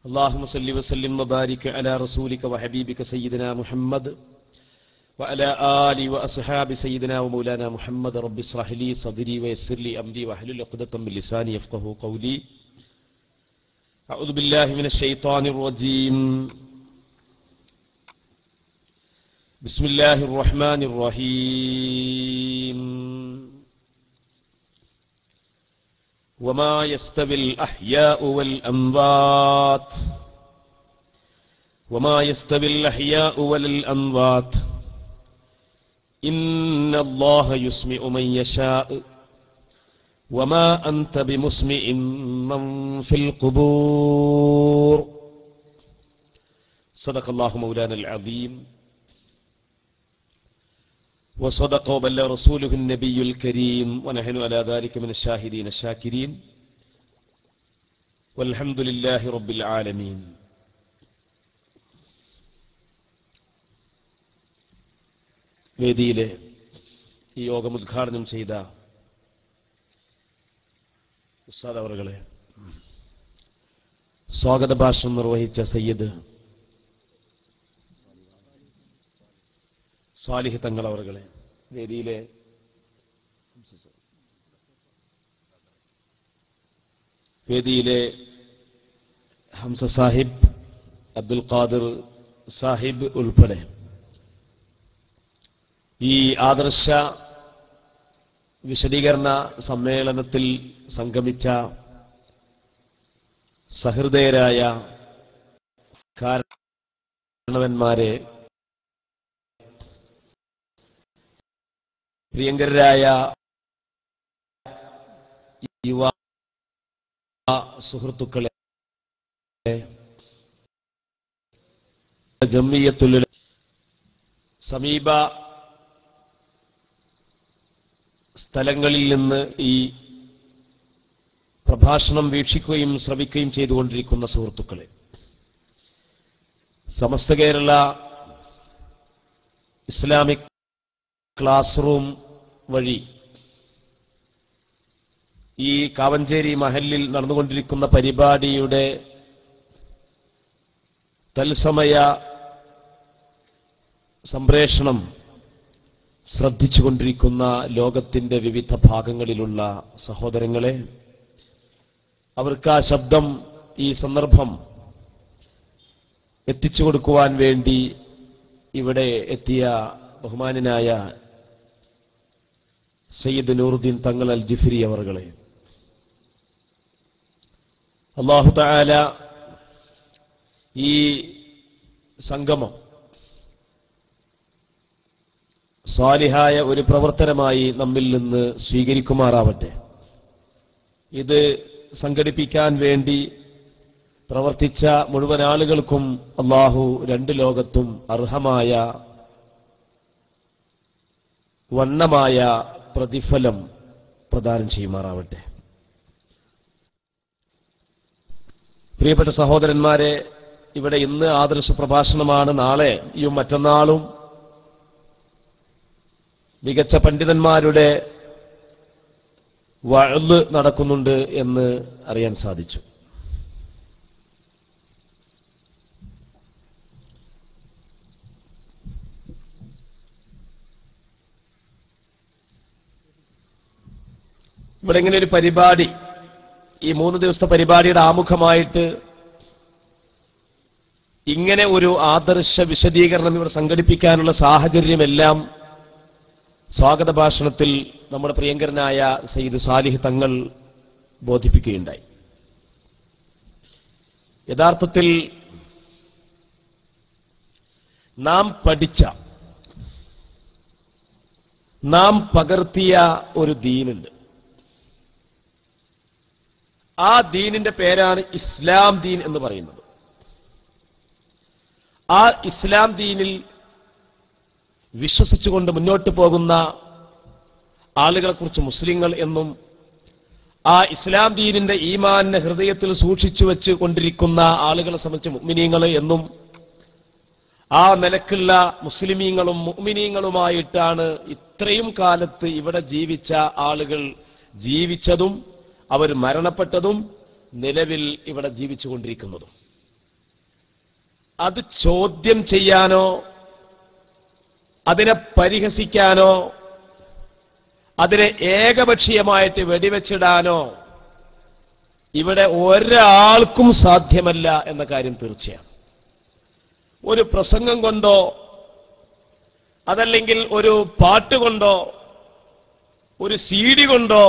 اللهم صل وسلم وبارك على رسولك وحبيبك سيدنا محمد وعلى آل وأصحاب سيدنا ومولانا محمد رب اشرح لي صدري ويسر لي أمري واحلل عقدة من لساني يفقه قولي أعوذ بالله من الشيطان الرجيم بسم الله الرحمن الرحيم وما يستوي الأحياء والأموات وما يستوي الأحياء والأموات إن الله يسمع من يشاء وما أنت بمسمع من في القبور صدق الله مولانا العظيم وصدق وبلغ رسوله النبي الكريم ونحن على ذلك من الشاهدين الشاكرين والحمد لله رب العالمين വേദിയിലെ ഈ യോഗം ഉദ്ഘാടനം ചെയ്ത ഉസ്താദ് അവറുകളെ സ്വാഗത ഭാഷണം നിർവഹിച്ച സയ്യിദ് സാലിഹ് തങ്ങൾ അവറുകളെ വേദിയിലെ വേദിയിലെ ഹംസ സാഹിബ് അബ്ദുൽ ഖാദിർ സാഹിബ് ഉൾപ്പെടെ ഈ ആദർശ വിശദീകരണ സമ്മേളനത്തിൽ സംഗമിച്ച സഹൃദയരായ കാരണവന്മാരെ പ്രിയങ്കരായ യുവ സുഹൃത്തുക്കളെ ജമ്മിയത്തുൽ സമീപ സ്ഥലങ്ങളിൽ നിന്ന് ഈ പ്രഭാഷണം വീക്ഷിക്കുകയും ശ്രവിക്കുകയും ചെയ്തുകൊണ്ടിരിക്കുന്ന സുഹൃത്തുക്കളെ Samastha Kerala Islamic classroom വഴി ഈ കാവഞ്ചേരി മഹലിൽ നടന്നുകൊണ്ടിരിക്കുന്ന പരിപാടിയുടെ തത്സമയ സംപ്രേഷണം ശ്രദ്ധിച്ചുകൊണ്ടിരിക്കുന്ന ലോകത്തിന്റെ വിവിധ ഭാഗങ്ങളിലുള്ള സഹോദരങ്ങളെ അവർക്ക് ആ ശബ്ദം ഈ സന്ദർഭം എത്തിച്ചു കൊടുക്കുവാൻ വേണ്ടി ഇവിടെ എത്തിയ ബഹുമാനായ സയ്യിദ് നൂറുദ്ദീൻ തങ്ങൾ അൽ ജിഫിരി അവർകളെ അള്ളാഹു താല ഈ സംഗമം സ്വാലിഹായ ഒരു പ്രവർത്തനമായി നമ്മിൽ നിന്ന് സ്വീകരിക്കുമാറാവട്ടെ ഇത് സംഘടിപ്പിക്കാൻ വേണ്ടി പ്രവർത്തിച്ച മുഴുവൻ ആളുകൾക്കും അള്ളാഹു രണ്ട് ലോകത്തും അർഹമായ വണ്ണമായ പ്രതിഫലം പ്രദാനം ചെയ്യുമാറാവട്ടെ പ്രിയപ്പെട്ട സഹോദരന്മാരെ ഇവിടെ ഇന്ന് ആദർശ പ്രഭാഷണമാണ് നാളെ ഈ മറ്റന്നാളും മികച്ച പണ്ഡിതന്മാരുടെ വഴല് നടക്കുന്നുണ്ട് എന്ന് അറിയാൻ സാധിച്ചു ഇവിടെ ഇങ്ങനെ ഒരു പരിപാടി ഈ മൂന്ന് ദിവസത്തെ പരിപാടിയുടെ ആമുഖമായിട്ട് ഇങ്ങനെ ഒരു ആദർശ വിശദീകരണം ഇവിടെ സംഘടിപ്പിക്കാനുള്ള സാഹചര്യമെല്ലാം സ്വാഗത ഭാഷണത്തിൽ നമ്മുടെ പ്രിയങ്കരനായ സയ്യിദ് സാലിഹ് തങ്ങൾ ബോധിപ്പിക്കുകയുണ്ടായി യഥാർത്ഥത്തിൽ നാം പഠിച്ച നാം പകർത്തിയ ഒരു ദീനുണ്ട് ആ ദീനിന്റെ പേരാണ് ഇസ്ലാം ദീൻ എന്ന് പറയുന്നത് ആ ഇസ്ലാം ദീനിൽ വിശ്വസിച്ചുകൊണ്ട് മുന്നോട്ട് പോകുന്ന ആളുകളെ കുറിച്ച് മുസ്ലിങ്ങൾ എന്നും ആ ഇസ്ലാം ദീനിന്റെ ഈമാനെ ഹൃദയത്തിൽ സൂക്ഷിച്ചു വെച്ച് കൊണ്ടിരിക്കുന്ന ആളുകളെ സംബന്ധിച്ച് മുഅ്മിനീങ്ങൾ എന്നും ആ നിലക്കുള്ള മുസ്ലിമീങ്ങളും മുഅ്മിനീങ്ങളുമായിട്ടാണ് ഇത്രയും കാലത്ത് ഇവിടെ ജീവിച്ച ആളുകൾ ജീവിച്ചതും അവർ മരണപ്പെട്ടതും നിലവിൽ ഇവിടെ ജീവിച്ചുകൊണ്ടിരിക്കുന്നതും അത് ചോദ്യം ചെയ്യാനോ അതിനെ പരിഹസിക്കാനോ അതിനെ ഏകപക്ഷീയമായിട്ട് വെടിവെച്ചിടാനോ ഇവിടെ ഒരാൾക്കും സാധ്യമല്ല എന്ന കാര്യം തീർച്ചയാണ് ഒരു പ്രസംഗം കൊണ്ടോ അതല്ലെങ്കിൽ ഒരു പാട്ട് കൊണ്ടോ ഒരു സീഡി കൊണ്ടോ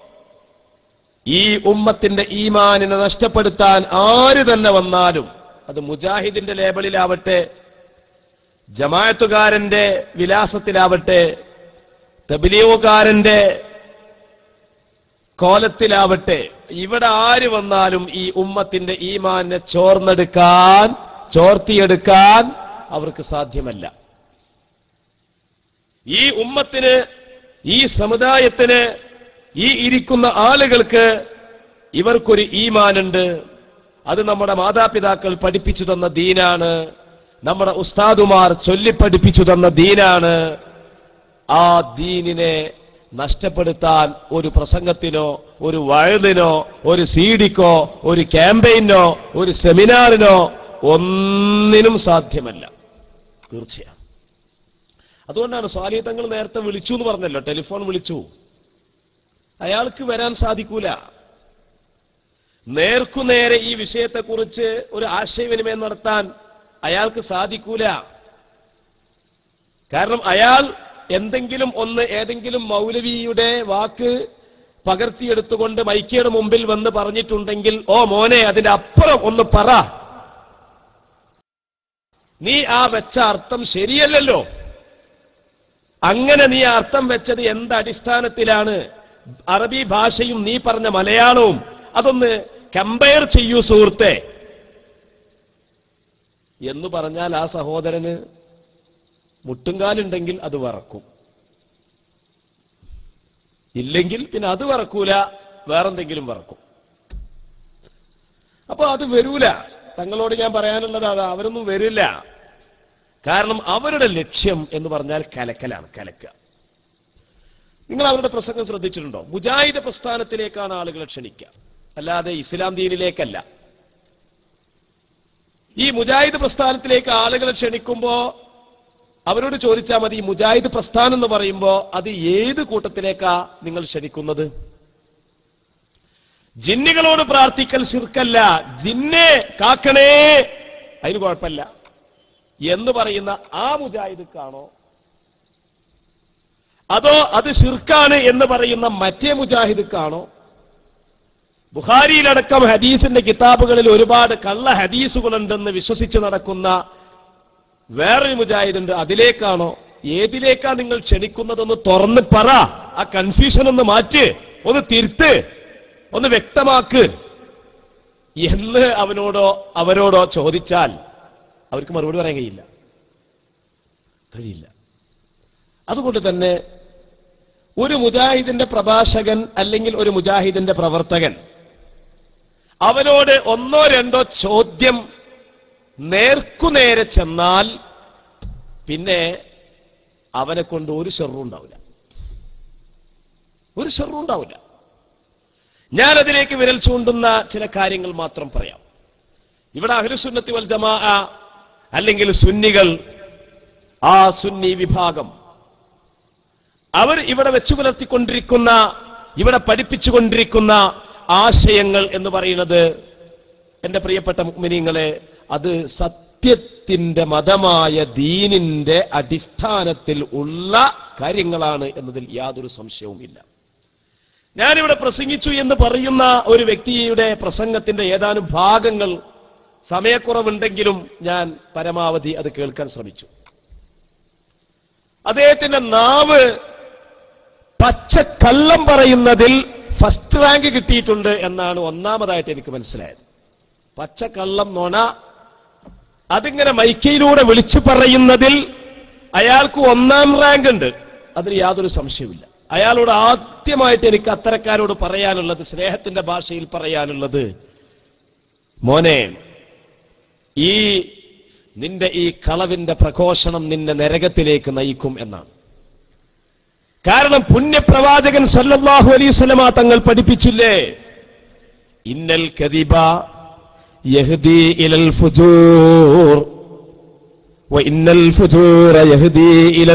ഈ ഉമ്മത്തിന്റെ ഈമാനിനെ നഷ്ടപ്പെടുത്താൻ ആര് തന്നെ വന്നാലും അത് മുജാഹിദിന്റെ ലേബലിലാവട്ടെ ജമായത്തുകാരന്റെ വിലാസത്തിലാവട്ടെ തബിലിയോകാരന്റെ കോലത്തിലാവട്ടെ ഇവിടെ ആര് വന്നാലും ഈ ഉമ്മത്തിന്റെ ഈമാനെ ചോർന്നെടുക്കാൻ ചോർത്തിയെടുക്കാൻ അവർക്ക് സാധ്യമല്ല ഈ ഉമ്മത്തിന് ഈ സമുദായത്തിന് ഈ ഇരിക്കുന്ന ആളുകൾക്ക് ഇവർക്കൊരു ഈമാനുണ്ട് അത് നമ്മുടെ മാതാപിതാക്കൾ പഠിപ്പിച്ചു തന്ന ദീനാണ് നമ്മുടെ ഉസ്താദുമാർ ചൊല്ലിപ്പഠിപ്പിച്ചു തന്ന ദീനാണ് ആ ദീനിനെ നഷ്ടപ്പെടുത്താൻ ഒരു പ്രസംഗത്തിനോ ഒരു വഴുതിനോ ഒരു സീഡിക്കോ ഒരു ക്യാമ്പയിനോ ഒരു സെമിനാറിനോ ഒന്നിനും സാധ്യമല്ല തീർച്ചയാണ് അതുകൊണ്ടാണ് സ്വാലി തങ്ങൾ നേരത്തെ വിളിച്ചു എന്ന് പറഞ്ഞല്ലോ ടെലിഫോൺ വിളിച്ചു അയാൾക്ക് വരാൻ സാധിക്കൂല നേർക്കുനേരെ ഈ വിഷയത്തെക്കുറിച്ച് ഒരു ആശയവിനിമയം നടത്താൻ അയാൾക്ക് സാധിക്കൂല കാരണം അയാൾ എന്തെങ്കിലും ഒന്ന് ഏതെങ്കിലും മൗലവിയുടെ വാക്ക് പകർത്തിയെടുത്തുകൊണ്ട് മൈക്കയുടെ മുമ്പിൽ വന്ന് പറഞ്ഞിട്ടുണ്ടെങ്കിൽ ഓ മോനെ അതിന്റെ അപ്പുറം ഒന്ന് പറ നീ ആ വെച്ച അർത്ഥം ശരിയല്ലല്ലോ അങ്ങനെ നീ ആ അർത്ഥം വെച്ചത് എന്ത് അടിസ്ഥാനത്തിലാണ് അറബി ഭാഷയും നീ പറഞ്ഞ മലയാളവും അതൊന്ന് കമ്പയർ ചെയ്യൂ സുഹൃത്തെ എന്ന് പറഞ്ഞാൽ ആ സഹോദരന് മുട്ടുംകാലുണ്ടെങ്കിൽ അത് വറക്കും ഇല്ലെങ്കിൽ പിന്നെ അത് വറക്കൂല വേറെന്തെങ്കിലും വറക്കും അപ്പൊ അത് വരൂല തങ്ങളോട് ഞാൻ പറയാനുള്ളത് അതാ അവരൊന്നും വരില്ല കാരണം അവരുടെ ലക്ഷ്യം എന്ന് പറഞ്ഞാൽ കലക്കലാണ് കലക്കുക നിങ്ങൾ അവരുടെ പ്രസംഗം ശ്രദ്ധിച്ചിട്ടുണ്ടോ മുജാഹിദ് പ്രസ്ഥാനത്തിലേക്കാണ് ആളുകളെ ക്ഷണിക്കുക അല്ലാതെ ഇസ്ലാം ദീനിലേക്കല്ല ഈ മുജാഹിദ് പ്രസ്ഥാനത്തിലേക്ക് ആളുകളെ ക്ഷണിക്കുമ്പോ അവരോട് ചോദിച്ചാൽ മതി ഈ മുജാഹിദ് പ്രസ്ഥാനം എന്ന് പറയുമ്പോ അത് ഏത് കൂട്ടത്തിലേക്കാ നിങ്ങൾ ക്ഷണിക്കുന്നത് ജിന്നുകളോട് പ്രാർത്ഥിക്കൽ ശിർക്കല്ല ജിന്നെ കാക്കണേ അതിന് കുഴപ്പമില്ല എന്ന് പറയുന്ന ആ മുജാഹിദുക്കാണോ അതോ അത് ഷിർക്കാണ് എന്ന് പറയുന്ന മറ്റേ മുജാഹിദുക്കാണോ ബുഖാരിയിലടക്കം ഹദീസിന്റെ കിതാബുകളിൽ ഒരുപാട് കള്ള ഹദീസുകളുണ്ടെന്ന് വിശ്വസിച്ച് നടക്കുന്ന വേറൊരു മുജാഹിദുണ്ട് അതിലേക്കാണോ ഏതിലേക്കാ നിങ്ങൾ ക്ഷണിക്കുന്നതെന്ന് തുറന്ന് പറ ആ കൺഫ്യൂഷൻ ഒന്ന് മാറ്റ് ഒന്ന് തിരുത്ത് ഒന്ന് വ്യക്തമാക്ക് എന്ന് അവനോടോ അവരോടോ ചോദിച്ചാൽ അവർക്ക് മറുപടി പറയാൻ കഴിയില്ല കഴിയില്ല അതുകൊണ്ട് തന്നെ ഒരു മുജാഹിദിന്റെ പ്രഭാഷകൻ അല്ലെങ്കിൽ ഒരു മുജാഹിദിന്റെ പ്രവർത്തകൻ അവനോട് ഒന്നോ രണ്ടോ ചോദ്യം നേർക്കുനേരെ ചെന്നാൽ പിന്നെ അവനെ കൊണ്ട് ഒരു ഷെറും ഉണ്ടാവില്ല ഒരു ഷെറും ഉണ്ടാവില്ല ഞാൻ അതിലേക്ക് വിരൽ ചൂണ്ടുന്ന ചില കാര്യങ്ങൾ മാത്രം പറയാം ഇവിടെ അഹ്ലുസുന്നത്തി വൽ ജമാ അല്ലെങ്കിൽ സുന്നികൾ ആ സുന്നി വിഭാഗം അവർ ഇവിടെ വെച്ചു പുലർത്തിക്കൊണ്ടിരിക്കുന്ന ഇവിടെ പഠിപ്പിച്ചുകൊണ്ടിരിക്കുന്ന ആശയങ്ങൾ എന്ന് പറയുന്നത് എന്റെ പ്രിയപ്പെട്ട മുഗ്മിനിങ്ങളെ അത് സത്യത്തിന്റെ മതമായ ദീനിന്റെ അടിസ്ഥാനത്തിൽ ഉള്ള കാര്യങ്ങളാണ് എന്നതിൽ യാതൊരു സംശയവുമില്ല ഞാനിവിടെ പ്രസംഗിച്ചു എന്ന് പറയുന്ന ഒരു വ്യക്തിയുടെ പ്രസംഗത്തിന്റെ ഏതാനും ഭാഗങ്ങൾ സമയക്കുറവുണ്ടെങ്കിലും ഞാൻ പരമാവധി അത് കേൾക്കാൻ ശ്രമിച്ചു അദ്ദേഹത്തിന്റെ നാവ് പച്ചക്കള്ളം പറയുന്നതിൽ ഫസ്റ്റ് റാങ്ക് കിട്ടിയിട്ടുണ്ട് എന്നാണ് ഒന്നാമതായിട്ട് എനിക്ക് മനസ്സിലായത് പച്ചക്കള്ളം നോണ അതിങ്ങനെ മൈക്കയിലൂടെ വിളിച്ചു പറയുന്നതിൽ അയാൾക്ക് ഒന്നാം റാങ്ക് ഉണ്ട് അതിന് യാതൊരു സംശയവുമില്ല അയാളോട് ആദ്യമായിട്ട് എനിക്ക് അത്തരക്കാരോട് പറയാനുള്ളത് സ്നേഹത്തിന്റെ ഭാഷയിൽ പറയാനുള്ളത് മോനെ ഈ നിന്റെ ഈ കളവിന്റെ പ്രഘോഷണം നിന്നെ നരകത്തിലേക്ക് നയിക്കും എന്നാണ് കാരണം പുണ്യപ്രവാചകൻ സല്ലല്ലാഹു അലൈഹി വസല്ലമ തങ്ങൾ പഠിപ്പിച്ചില്ലേ ഇന്നൽ കദിബ യഹ്ദി ഇലൽ ഫുജൂർ وإن الفجور يهدي إلى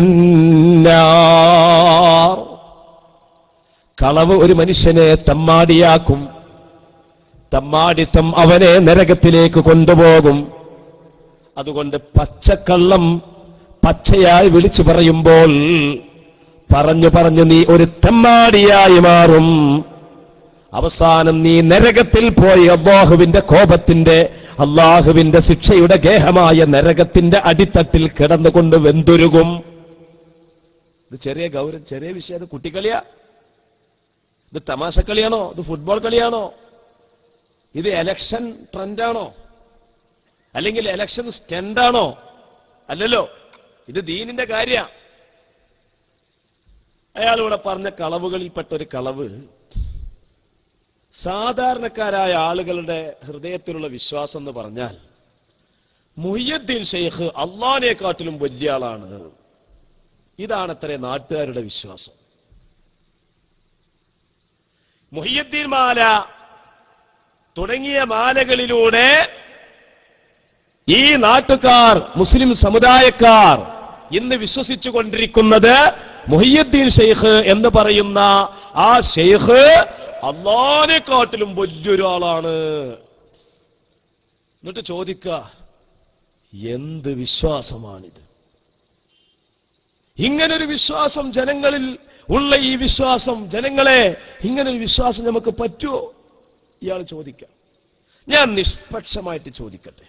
النار കളവ് ഒരു മനുഷ്യനെ തമ്മാടിയാക്കും തമ്മാടിത്തം അവനെ നരകത്തിലേക്ക് കൊണ്ടുപോകും അതുകൊണ്ട് പച്ചക്കള്ളം പച്ചയായി വിളിച്ചു പറയുമ്പോൾ പറഞ്ഞു പറഞ്ഞു നീ ഒരു തെമ്മാടിയായി മാറും അവസാനം നീ നരകത്തിൽ പോയി അള്ളാഹുവിന്റെ കോപത്തിന്റെ അള്ളാഹുവിന്റെ ശിക്ഷയുടെ ഗേഹമായ നരകത്തിന്റെ അടിത്തട്ടിൽ കിടന്നുകൊണ്ട് വെന്തുരുകും ഇത് ചെറിയ ഗൗരവ ചെറിയ വിഷയം ഇത് കുട്ടിക്കളിയാ ഇത് തമാശ കളിയാണോ ഇത് ഫുട്ബോൾ കളിയാണോ ഇത് എലക്ഷൻ ട്രെൻഡാണോ അല്ലെങ്കിൽ എലക്ഷൻ സ്റ്റെൻഡാണോ അല്ലല്ലോ ഇത് ദീനിന്റെ കാര്യ അയാൾ ഇവിടെ പറഞ്ഞ കളവുകളിൽപ്പെട്ട ഒരു കളവ് സാധാരണക്കാരായ ആളുകളുടെ ഹൃദയത്തിലുള്ള വിശ്വാസം എന്ന് പറഞ്ഞാൽ മുഹിയുദ്ദീൻ ഷെയ്ഖ് അള്ളാഹിനെക്കാട്ടിലും വലിയ ആളാണ് ഇതാണത്രേ നാട്ടുകാരുടെ വിശ്വാസം മുഹിയുദ്ദീൻ മാല തുടങ്ങിയ മാലകളിലൂടെ ഈ നാട്ടുകാർ മുസ്ലിം സമുദായക്കാർ ഇന്ന് വിശ്വസിച്ചു കൊണ്ടിരിക്കുന്നത് മുഹിയുദ്ദീൻ ഷെയ്ഖ് എന്ന് പറയുന്ന ആ ഷെയ്ഖ് അള്ളാനെക്കാട്ടിലും വലിയൊരാളാണ് എന്നിട്ട് ചോദിക്ക എന്ത് വിശ്വാസമാണിത് ഇങ്ങനൊരു വിശ്വാസം ജനങ്ങളിൽ ഉള്ള ഈ വിശ്വാസം ജനങ്ങളെ ഇങ്ങനൊരു വിശ്വാസം നമുക്ക് പറ്റുമോ ഇയാൾ ചോദിക്കാം ഞാൻ നിഷ്പക്ഷമായിട്ട് ചോദിക്കട്ടെ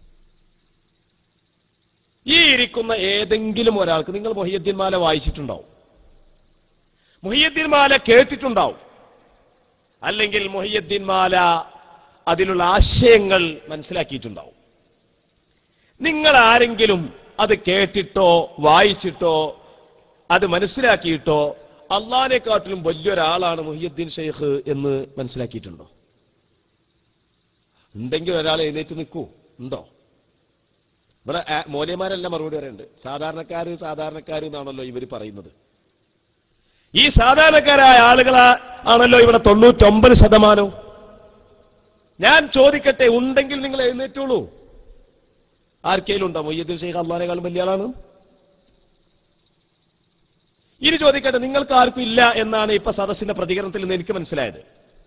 ഈ ഇരിക്കുന്ന ഏതെങ്കിലും ഒരാൾക്ക് നിങ്ങൾ മൊഹിയദ്ദീൻ മാല വായിച്ചിട്ടുണ്ടാവും മൊഹിയദ്ദീൻ മാല കേട്ടിട്ടുണ്ടാവും അല്ലെങ്കിൽ മൊഹിയദ്ദീൻ മാല അതിലുള്ള ആശയങ്ങൾ മനസ്സിലാക്കിയിട്ടുണ്ടാവും നിങ്ങൾ ആരെങ്കിലും അത് കേട്ടിട്ടോ വായിച്ചിട്ടോ അത് മനസ്സിലാക്കിയിട്ടോ അള്ളാഹിനെക്കാട്ടിലും വലിയൊരാളാണ് മുഹിയുദ്ദീൻ ഷെയ്ഖ് എന്ന് മനസ്സിലാക്കിയിട്ടുണ്ടോ ഉണ്ടെങ്കിൽ ഒരാൾ എഴുന്നേറ്റ് നിൽക്കൂ ഉണ്ടോ ഇവിടെ ആ, മോലിയമാരെല്ലാം മറുപടി പറയുന്നുണ്ട് സാധാരണക്കാര് സാധാരണക്കാര് എന്നാണല്ലോ ഇവർ പറയുന്നത് ഈ സാധാരണക്കാരായ ആളുകൾ ആണല്ലോ ഇവിടെ തൊണ്ണൂറ്റൊമ്പത് ശതമാനവും ഞാൻ ചോദിക്കട്ടെ ഉണ്ടെങ്കിൽ നിങ്ങൾ എഴുന്നേറ്റുള്ളൂ ആർക്കേലും ഉണ്ടോ മൊയ്യദ്ദീൻ ഷെയ്ഖ് അള്ളാഹിനെക്കാളും വലിയ ആളാണ് ഇനി ചോദിക്കട്ടെ നിങ്ങൾക്ക് ആർക്കും ഇല്ല എന്നാണ് ഇപ്പൊ സദസ്സിന്റെ പ്രതികരണത്തിൽ നിന്ന് എനിക്ക് മനസ്സിലായത്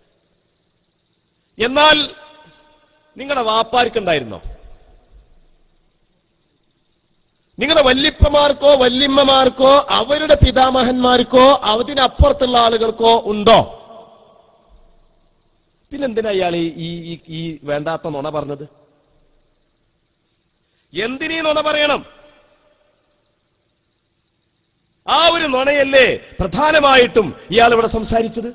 എന്നാൽ നിങ്ങളുടെ വാപ്പാർക്കുണ്ടായിരുന്നോ നിങ്ങളുടെ വല്ലിപ്പമാർക്കോ വല്യമ്മമാർക്കോ അവരുടെ പിതാമഹന്മാർക്കോ അതിനപ്പുറത്തുള്ള ആളുകൾക്കോ ഉണ്ടോ പിന്നെന്തിനാ ഇയാൾ ഈ ഈ- ഈ ഈ വേണ്ടാത്ത നുണ പറഞ്ഞത് എന്തിനീ നുണ പറയണം ആ ഒരു നുണയല്ലേ പ്രധാനമായിട്ടും ഇയാൾ ഇവിടെ സംസാരിച്ചത്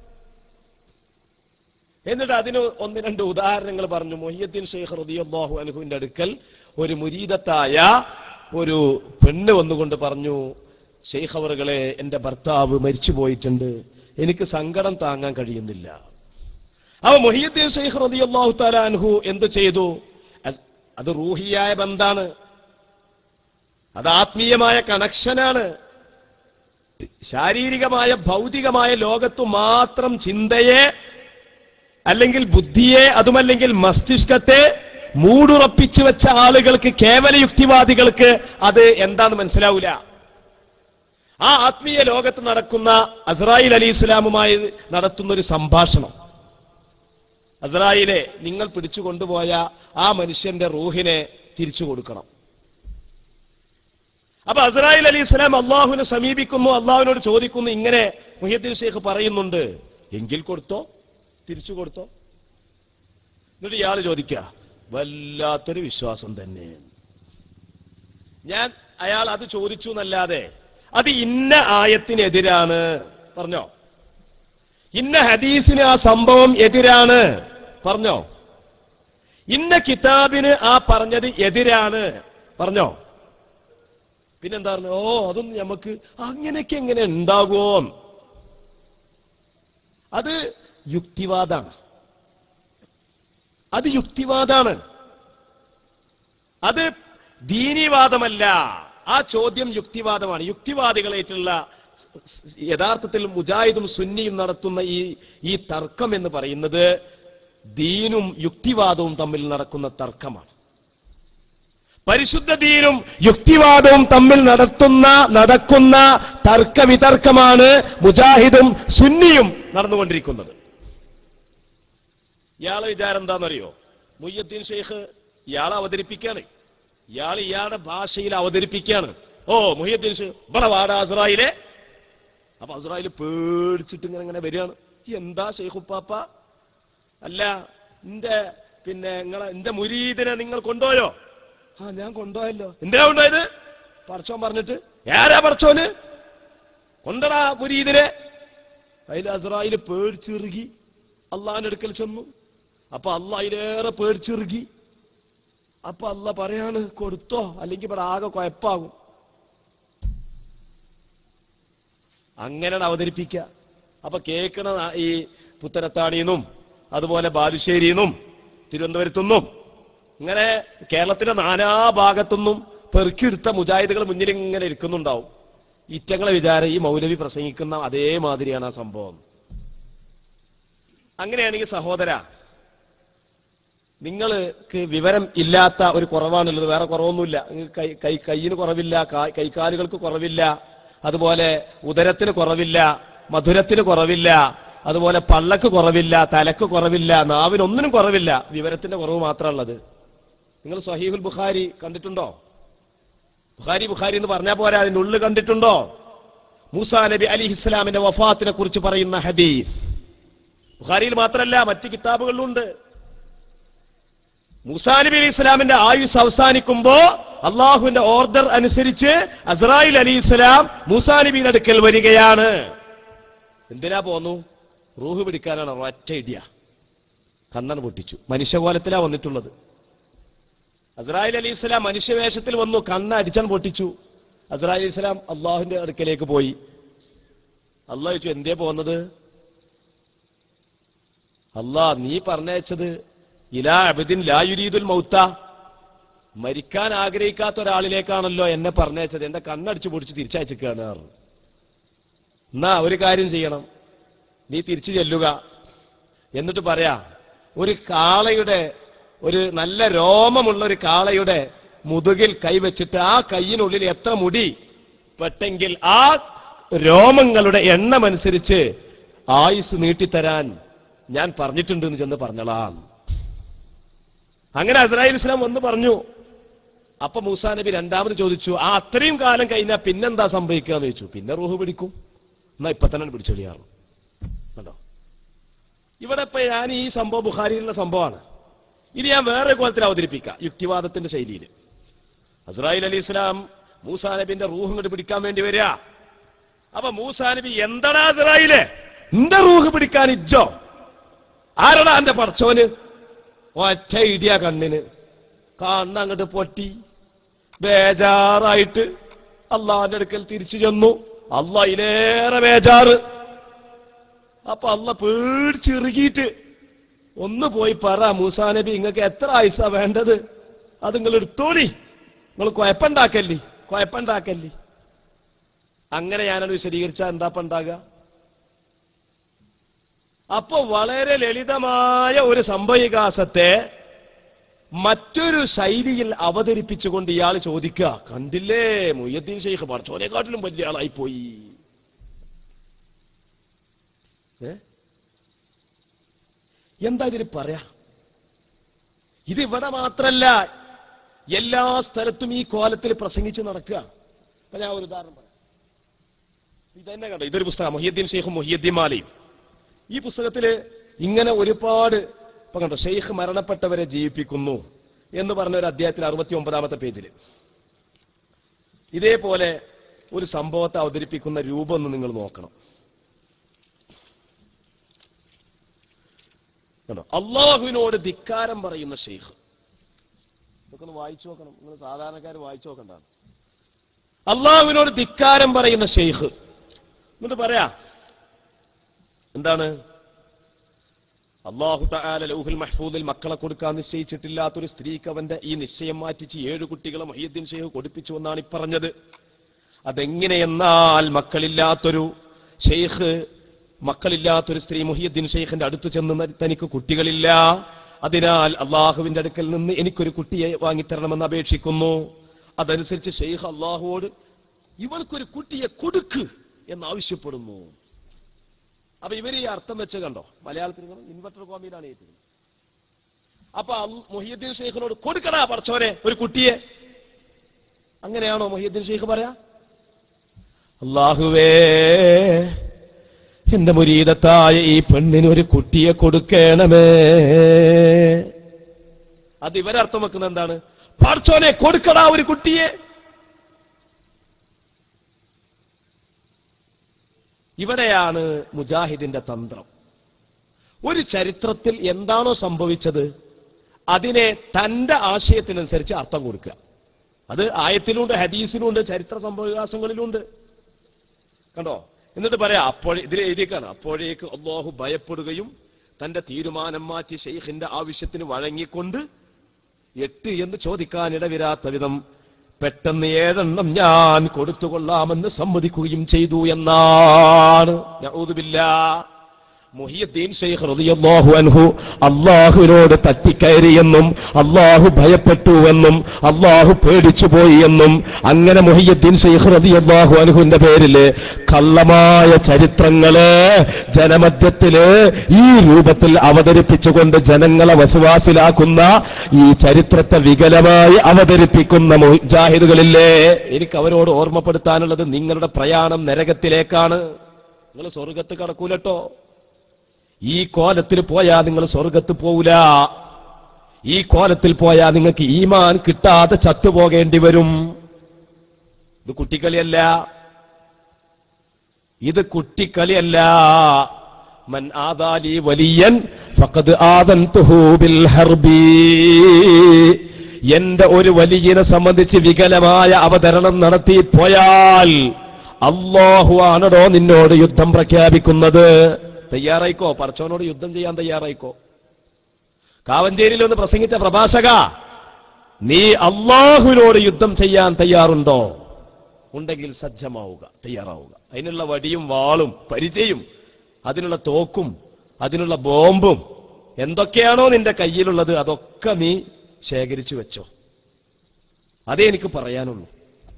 എന്നിട്ട് അതിന് ഒന്ന് രണ്ട് ഉദാഹരണങ്ങൾ പറഞ്ഞു മൊയ്യദ്ദീൻ ഷെയ്ഖ് റളിയല്ലാഹു അൻഹുവിന്റെ അടുക്കൽ ഒരു മുരീദത്തായ ഒരു പെണ്ണ് വന്നുകൊണ്ട് പറഞ്ഞു ഷെയ്ഖ് അവറുകളെ എന്റെ ഭർത്താവ് മരിച്ചു പോയിട്ടുണ്ട് എനിക്ക് സങ്കടം താങ്ങാൻ കഴിയുന്നില്ല അവ മൊഹിയുദ്ദീൻ ഷെയ്ഖ് റളിയല്ലാഹു തആല അൻഹു എന്ത് ചെയ്തു അസ്- അത് റൂഹിയായ ബന്ധാണ് അത് ആത്മീയമായ കണക്ഷനാണ് ശാരീരികമായ ഭൗതികമായ ലോകത്തു മാത്രം ചിന്തയെ അല്ലെങ്കിൽ ബുദ്ധിയെ അതുമല്ലെങ്കിൽ മസ്തിഷ്കത്തെ മൂടുറപ്പിച്ചു വെച്ച ആളുകൾക്ക് കേവല യുക്തിവാദികൾക്ക് അത് എന്താന്ന് മനസ്സിലാവൂല ആ ആത്മീയ ലോകത്ത് നടക്കുന്ന അസ്രായിൽ അലി ഇസ്ലാമുമായി നടത്തുന്ന ഒരു സംഭാഷണം അസ്രായിലെ നിങ്ങൾ പിടിച്ചു കൊണ്ടുപോയ ആ മനുഷ്യന്റെ റൂഹിനെ തിരിച്ചു കൊടുക്കണം അപ്പൊ അസ്രായിൽ അലി ഇസ്ലാം അള്ളാഹുവിനെ സമീപിക്കുന്നു അള്ളാഹുവിനോട് ചോദിക്കുന്നു ഇങ്ങനെ മുഹിയദ്ദീൻ ഷെയ്ഖ് പറയുന്നുണ്ട് എങ്കിൽ കൊടുത്തോ തിരിച്ചു കൊടുത്തോ എന്നിട്ട് ഇയാൾ ചോദിക്ക വല്ലാത്തൊരു വിശ്വാസം തന്നെ ഞാൻ അയാൾ അത് ചോദിച്ചു എന്നല്ലാതെ അത് ഇന്ന ആയത്തിനെതിരാണ് പറഞ്ഞോ ഇന്ന ഹദീസിന് ആ സംഭവം എതിരാണ് പറഞ്ഞോ ഇന്ന കിതാബിന് ആ പറഞ്ഞത് എതിരാണ് പറഞ്ഞോ പിന്നെന്താ പറഞ്ഞു ഓ അതൊന്നും നമുക്ക് അങ്ങനെയൊക്കെ എങ്ങനെ ഉണ്ടാകുമോ അത് യുക്തിവാദാണ് അത് യുക്തിവാദാണ് അത് ദീനിവാദമല്ല ആ ചോദ്യം യുക്തിവാദമാണ് യുക്തിവാദികളായിട്ടുള്ള സ് സ് യഥാർത്ഥത്തിൽ മുജാഹിദും സുന്നിയും നടത്തുന്ന ഈ ഈ തർക്കം എന്ന് പറയുന്നത് ദീനും യുക്തിവാദവും തമ്മിൽ നടക്കുന്ന തർക്കമാണ് പരിശുദ്ധ ദീനും യുക്തിവാദവും തമ്മിൽ നടത്തുന്ന നടക്കുന്ന തർക്ക വിതർക്കമാണ് മുജാഹിദും സുന്നിയും നടന്നുകൊണ്ടിരിക്കുന്നത് ഇയാളെ വിചാരം എന്താണെന്നറിയോ മുയ്യദ്ദീൻ ഷെയ്ഖ് ഇയാളെ അവതരിപ്പിക്കാണ് ഇയാൾ ഇയാളുടെ ഭാഷയിൽ അവതരിപ്പിക്കാണ് ഓ മുയ്യദ്ദീൻ ഷെയ്ഖ് ഇവിടെ വാട അസ്രായിലെ അപ്പൊ അസ്രായിൽ പേടിച്ചിട്ട് ഇങ്ങനെ ഇങ്ങനെ വരികയാണ് എന്താ ഷെയ്ഖുപ്പാപ്പ അല്ല എന്റെ പിന്നെ നിങ്ങളെ എന്റെ മുരീദിനെ നിങ്ങൾ കൊണ്ടുപോയോ ആ ഞാൻ കൊണ്ടുപോയല്ലോ എന്തിനാ കൊണ്ടുപോയത് പറച്ചോൻ പറഞ്ഞിട്ട് ആരാ പറച്ചോന് കൊണ്ടടാ മുരീദിനെ അതിൽ അസ്രായിൽ പേടിച്ചിറുകി അള്ളാഹിന്റെ അടുക്കൽ ചെന്നു അപ്പൊ അല്ല അതിലേറെ പേടിച്ചിറുകി അപ്പൊ അല്ല പറയാണ് കൊടുത്തോ അല്ലെങ്കിൽ ഇവിടെ ആകെ കുഴപ്പാകും അങ്ങനെയാണ് അവതരിപ്പിക്കുക അപ്പൊ കേൾക്കണ നാ- ഈ പുത്തനത്താണിന്നും അതുപോലെ ബാലുശ്ശേരിന്നും തിരുവനന്തപുരത്തുനിന്നും ഇങ്ങനെ കേരളത്തിന്റെ നാനാ ഭാഗത്തുനിന്നും പെറുക്കിയെടുത്ത മുജാഹിദുകൾ മുന്നിൽ ഇങ്ങനെ ഇരിക്കുന്നുണ്ടാവും ഇറ്റങ്ങളെ വിചാരം ഈ മൗലവി പ്രസംഗിക്കുന്ന അതേമാതിരിയാണ് ആ സംഭവം അങ്ങനെയാണെങ്കിൽ സഹോദര നിങ്ങൾക്ക് വിവരം ഇല്ലാത്ത ഒരു കുറവാണുള്ളത് വേറെ കുറവൊന്നുമില്ല നിങ്ങൾക്ക് കൈ കൈ കൈയിന് കുറവില്ല കാ- കൈകാലുകൾക്ക് കുറവില്ല അതുപോലെ ഉദരത്തിന് കുറവില്ല മധുരത്തിന് കുറവില്ല അതുപോലെ പള്ളക്ക് കുറവില്ല തലക്ക് കുറവില്ല നാവിനൊന്നിനും കുറവില്ല വിവരത്തിന്റെ കുറവ് മാത്രമുള്ളത് നിങ്ങൾ സഹീഹുൽ ബുഖാരി കണ്ടിട്ടുണ്ടോ ബുഖാരി ബുഖാരി എന്ന് പറഞ്ഞാൽ പോരാ അതിന്റെ ഉള്ളിൽ കണ്ടിട്ടുണ്ടോ മൂസാ നബി അലി ഇസ്ലാമിന്റെ വഫാത്തിനെ കുറിച്ച് പറയുന്ന ഹദീസ് ബുഖാരിയിൽ മാത്രമല്ല മറ്റ് കിതാബുകളിലുണ്ട് മൂസാ നബി അലി ഇസ്ലാമിന്റെ ആയുസ് അവസാനിക്കുമ്പോ അള്ളാഹുവിന്റെ ഓർഡർ അനുസരിച്ച് അസ്രായിൽ അലി ഇസ്ലാം മൂസാ നബിയുടെ അടുക്കൽ വരികയാണ് എന്തിനാ പോന്നു റൂഹ് പിടിക്കാനാണ് ഒറ്റ ഇടിയ കണ്ണൻ പൊട്ടിച്ചു മനുഷ്യകോലത്തിലാ വന്നിട്ടുള്ളത് അസ്രായിൽ അലി ഇസ്ലാം മനുഷ്യവേഷത്തിൽ വന്നു കണ്ണ് അടിച്ചാൻ പൊട്ടിച്ചു അസ്രായിൽ അലി ഇസ്ലാം അള്ളാഹുവിന്റെ അടുക്കലേക്ക് പോയി അള്ളാഹ് ചോദിച്ചു എന്തേ പോകുന്നത് അല്ലാ നീ പറഞ്ഞയച്ചത് ഇലാ അബദിൻ ലായുരീദുൽ മൗത്ത മരിക്കാൻ ആഗ്രഹിക്കാത്ത ഒരാളിലേക്കാണല്ലോ എന്നെ പറഞ്ഞയച്ചത് എന്റെ കണ്ണടിച്ചു പൊടിച്ച് തിരിച്ചയച്ചിക്കാണ് പറഞ്ഞു എന്നാ ഒരു കാര്യം ചെയ്യണം നീ തിരിച്ചു ചെല്ലുക എന്നിട്ട് പറയാ ഒരു കാളയുടെ ഒരു നല്ല രോമമുള്ള ഒരു കാളയുടെ മുതുകിൽ കൈവച്ചിട്ട് ആ കൈയിനുള്ളിൽ എത്ര മുടി പെട്ടെങ്കിൽ ആ രോമങ്ങളുടെ എണ്ണമനുസരിച്ച് ആയുസ് നീട്ടിത്തരാൻ ഞാൻ പറഞ്ഞിട്ടുണ്ട് എന്ന് ചെന്ന് പറഞ്ഞളാം അങ്ങനെ അസ്രായേൽ ഇസ്ലാം വന്ന് പറഞ്ഞു അപ്പൊ മൂസാ നബി രണ്ടാമത് ചോദിച്ചു ആ അത്രയും കാലം കഴിഞ്ഞാൽ പിന്നെന്താ സംഭവിക്കുക എന്ന് ചോദിച്ചു പിന്നെ റൂഹ് പിടിക്കും എന്നാ ഇപ്പൊ തന്നെ പിടിച്ചെളിയാറ് കണ്ടോ ഇവിടെ ഇപ്പൊ ഞാൻ ഈ സംഭവം ബുഖാരിയിലുള്ള സംഭവമാണ് ഇത് ഞാൻ വേറെ കോലത്തിൽ അവതരിപ്പിക്കാം യുക്തിവാദത്തിന്റെ ശൈലിയിൽ അസ്രായിൽ അലി ഇസ്ലാം മൂസാ നബിന്റെ റൂഹ് ഇങ്ങോട്ട് പിടിക്കാൻ വേണ്ടി വരിക അപ്പൊ മൂസാ നബി എന്തടാ അസ്രായില് എന്റെ റൂഹ് പിടിക്കാൻ ഇജ്ജോ ആരടാ എന്റെ പടച്ചോന് ഒറ്റ ഇടിയ കണ്ണിന് കണ്ണ് അങ്ങോട്ട് പൊട്ടി ബേജാറായിട്ട് അള്ളാന്റെ അടുക്കൽ തിരിച്ചു ചെന്നു അല്ല ഇതിലേറെ ബേജാറ് അപ്പൊ അല്ല പേടിച്ചിറുകിയിട്ട് ഒന്ന് പോയി പറ മൂസാ നബി നിങ്ങൾക്ക് എത്ര ആയുസ വേണ്ടത് അത് നിങ്ങൾ എടുത്തോളി നിങ്ങൾ കുഴപ്പമുണ്ടാക്കല്ലേ കുഴപ്പമുണ്ടാക്കല്ലേ അങ്ങനെ ഞാനത് വിശദീകരിച്ച എന്താ ഇപ്പൊ ഉണ്ടാകുക അപ്പൊ വളരെ ലളിതമായ ഒരു സംഭവവികാസത്തെ മറ്റൊരു ശൈലിയിൽ അവതരിപ്പിച്ചുകൊണ്ട് ഇയാൾ ചോദിക്കുക കണ്ടില്ലേ മുയ്യദ്ദീൻ ഷെയ്ഖ് പടച്ചോനെക്കാട്ടിലും വലിയ ആളായി പോയി ഏ? എന്താ ഇതിന് പറയാ ഇത് ഇവിടെ മാത്രല്ല എല്ലാ സ്ഥലത്തും ഈ കോലത്തിൽ പ്രസംഗിച്ച് നടക്കുക അപ്പൊ ഞാൻ ഒരു ഉദാഹരണം പറയാം ഇതന്നെ കണ്ടോ ഇതൊരു പുസ്തകം മൊഹിയദ്ദീൻ ഷെയ്ഖും മൊഹിയദ്ദീൻ മാലയും ഈ പുസ്തകത്തില് ഇങ്ങനെ ഒരുപാട് ഇപ്പൊ കണ്ടോ ഷെയ്ഖ് മരണപ്പെട്ടവരെ ജീവിപ്പിക്കുന്നു എന്ന് പറഞ്ഞ ഒരു അധ്യായത്തിൽ അറുപത്തി ഒമ്പതാമത്തെ പേജിൽ ഇതേപോലെ ഒരു സംഭവത്തെ അവതരിപ്പിക്കുന്ന രൂപം ഒന്ന് നിങ്ങൾ നോക്കണം കണ്ടോ അള്ളാഹുവിനോട് ധിക്കാരം പറയുന്ന ഷെയ്ഖ് ഇതൊക്കെ ഒന്ന് വായിച്ചു നോക്കണം നിങ്ങൾ സാധാരണക്കാർ വായിച്ചു നോക്കണ്ടാണ് അള്ളാഹുവിനോട് ധിക്കാരം പറയുന്ന ഷെയ്ഖ് എന്നിട്ട് പറയാ എന്താണ് അള്ളാഹു തആല ലൗഹുൽ മഹ്ഫൂദിൽ മക്കളെ കൊടുക്കാൻ നിശ്ചയിച്ചിട്ടില്ലാത്തൊരു സ്ത്രീക്ക് അവന്റെ ഈ നിശ്ചയം മാറ്റിച്ച് ഏഴ് കുട്ടികളെ മൊഹീദ്ദീൻ ഷെയ്ഖ് കൊടുപ്പിച്ചു എന്നാണ് ഈ പറഞ്ഞത് അതെങ്ങനെയെന്നാൽ മക്കളില്ലാത്തൊരു ഷെയ്ഖ് മക്കളില്ലാത്തൊരു സ്ത്രീ മുഹിയുദ്ദീൻ ഷെയ്ഖിന്റെ അടുത്ത് ചെന്ന് ന- തനിക്ക് കുട്ടികളില്ല അതിനാൽ അള്ളാഹുവിന്റെ അടുക്കൽ നിന്ന് എനിക്കൊരു കുട്ടിയെ വാങ്ങിത്തരണമെന്ന് അപേക്ഷിക്കുന്നു അതനുസരിച്ച് ഷെയ്ഖ് അള്ളാഹുവോട് ഇവൾക്കൊരു കുട്ടിയെ കൊടുക്ക് എന്ന് ആവശ്യപ്പെടുന്നു അപ്പൊ ഇവര് ഈ അർത്ഥം വെച്ച് കണ്ടോ മലയാളത്തിൽ ഇൻവെർട്ടർ കോമിയിലാണ് എഴുതുന്നത് അപ്പൊ അൽ- മൊഹിയുദ്ദീൻ ഷെയ്ഖിനോട് കൊടുക്കടാ പടച്ചോനെ ഒരു കുട്ടിയെ അങ്ങനെയാണോ മൊഹിയുദ്ദീൻ ഷെയ്ഖ് പറയാ അള്ളാഹുവേ എന്റെ മുരീദത്തായ ഈ പെണ്ണിന് ഒരു കുട്ടിയെ കൊടുക്കണമേ അത് ഇവരർത്ഥം വെക്കുന്നത് എന്താണ് പടച്ചോനെ കൊടുക്കടാ ഒരു കുട്ടിയെ ഇവിടെയാണ് മുജാഹിദിന്റെ തന്ത്രം ഒരു ചരിത്രത്തിൽ എന്താണോ സംഭവിച്ചത് അതിനെ തന്റെ ആശയത്തിനനുസരിച്ച് അർത്ഥം കൊടുക്കുക അത് ആയത്തിലുണ്ട് ഹദീസിലുണ്ട് ചരിത്ര സംഭവവികാസങ്ങളിലുണ്ട് കണ്ടോ എന്നിട്ട് പറയാ അപ്പോൾ ഇതിൽ എഴുതിയേക്കാണ് അപ്പോഴേക്ക് അള്ളാഹു ഭയപ്പെടുകയും തന്റെ തീരുമാനം മാറ്റി ഷെയ്ഖിന്റെ ആവശ്യത്തിന് വഴങ്ങിക്കൊണ്ട് എട്ട് എന്ന് ചോദിക്കാനിടവിരാത്ത വിധം പെട്ടെന്ന് ഏഴെണ്ണം ഞാൻ കൊടുത്തുകൊള്ളാമെന്ന് സമ്മതിക്കുകയും ചെയ്തു എന്നാണ് നഊദുബില്ലാ. മുഹിയുദ്ദീൻ ഷെയ്ഖ് റളിയല്ലാഹു അൻഹു അള്ളാഹുവിനോട് തട്ടിക്കയറിയെന്നും അള്ളാഹു ഭയപ്പെട്ടുവെന്നും അള്ളാഹു പേടിച്ചു പോയി എന്നും അങ്ങനെ മുഹിയുദ്ദീൻ ഷെയ്ഖ് റളിയല്ലാഹു അൻഹുവിന്റെ പേരില് കള്ളമായ ചരിത്രങ്ങള് ജനമധ്യത്തില് ഈ രൂപത്തിൽ അവതരിപ്പിച്ചുകൊണ്ട് ജനങ്ങളെ വസുവാസിലാക്കുന്ന ഈ ചരിത്രത്തെ വികലമായി അവതരിപ്പിക്കുന്ന മുജാഹിദുകളില്ലേ എനിക്ക് അവരോട് ഓർമ്മപ്പെടുത്താനുള്ളത് നിങ്ങളുടെ പ്രയാണം നരകത്തിലേക്കാണ് നിങ്ങൾ സ്വർഗത്ത് കടക്കൂലട്ടോ ഈ കോലത്തിൽ പോയാ നിങ്ങൾ സ്വർഗത്ത് പോവില്ല ഈ കോലത്തിൽ പോയാ നിങ്ങൾക്ക് ഈമാൻ കിട്ടാതെ ചത്തുപോകേണ്ടി വരും ഇത് കുട്ടിക്കളിയല്ല ഇത് കുട്ടിക്കളിയല്ല മൻ ആദാലി വലിയൻ ഫഖദ് ആദൻതുഹു ബിൽ ഹർബി എന്റെ ഒരു വലിയനെ സംബന്ധിച്ച് വികലമായ അവതരണം നടത്തി പോയാൽ അള്ളാഹു ആണടോ നിന്നോട് യുദ്ധം പ്രഖ്യാപിക്കുന്നത് തയ്യാറായിക്കോ പറച്ചോനോട് യുദ്ധം ചെയ്യാൻ തയ്യാറായിക്കോ കാവഞ്ചേരിയിൽ ഒന്ന് പ്രസംഗിച്ച പ്രഭാഷക നീ അള്ളാഹുവിനോട് യുദ്ധം ചെയ്യാൻ തയ്യാറുണ്ടോ ഉണ്ടെങ്കിൽ സജ്ജമാവുക തയ്യാറാവുക അതിനുള്ള വടിയും വാളും പരിചയും അതിനുള്ള തോക്കും അതിനുള്ള ബോംബും എന്തൊക്കെയാണോ നിന്റെ കയ്യിലുള്ളത് അതൊക്കെ നീ ശേഖരിച്ചു വെച്ചോ അതേ എനിക്ക് പറയാനുള്ളൂ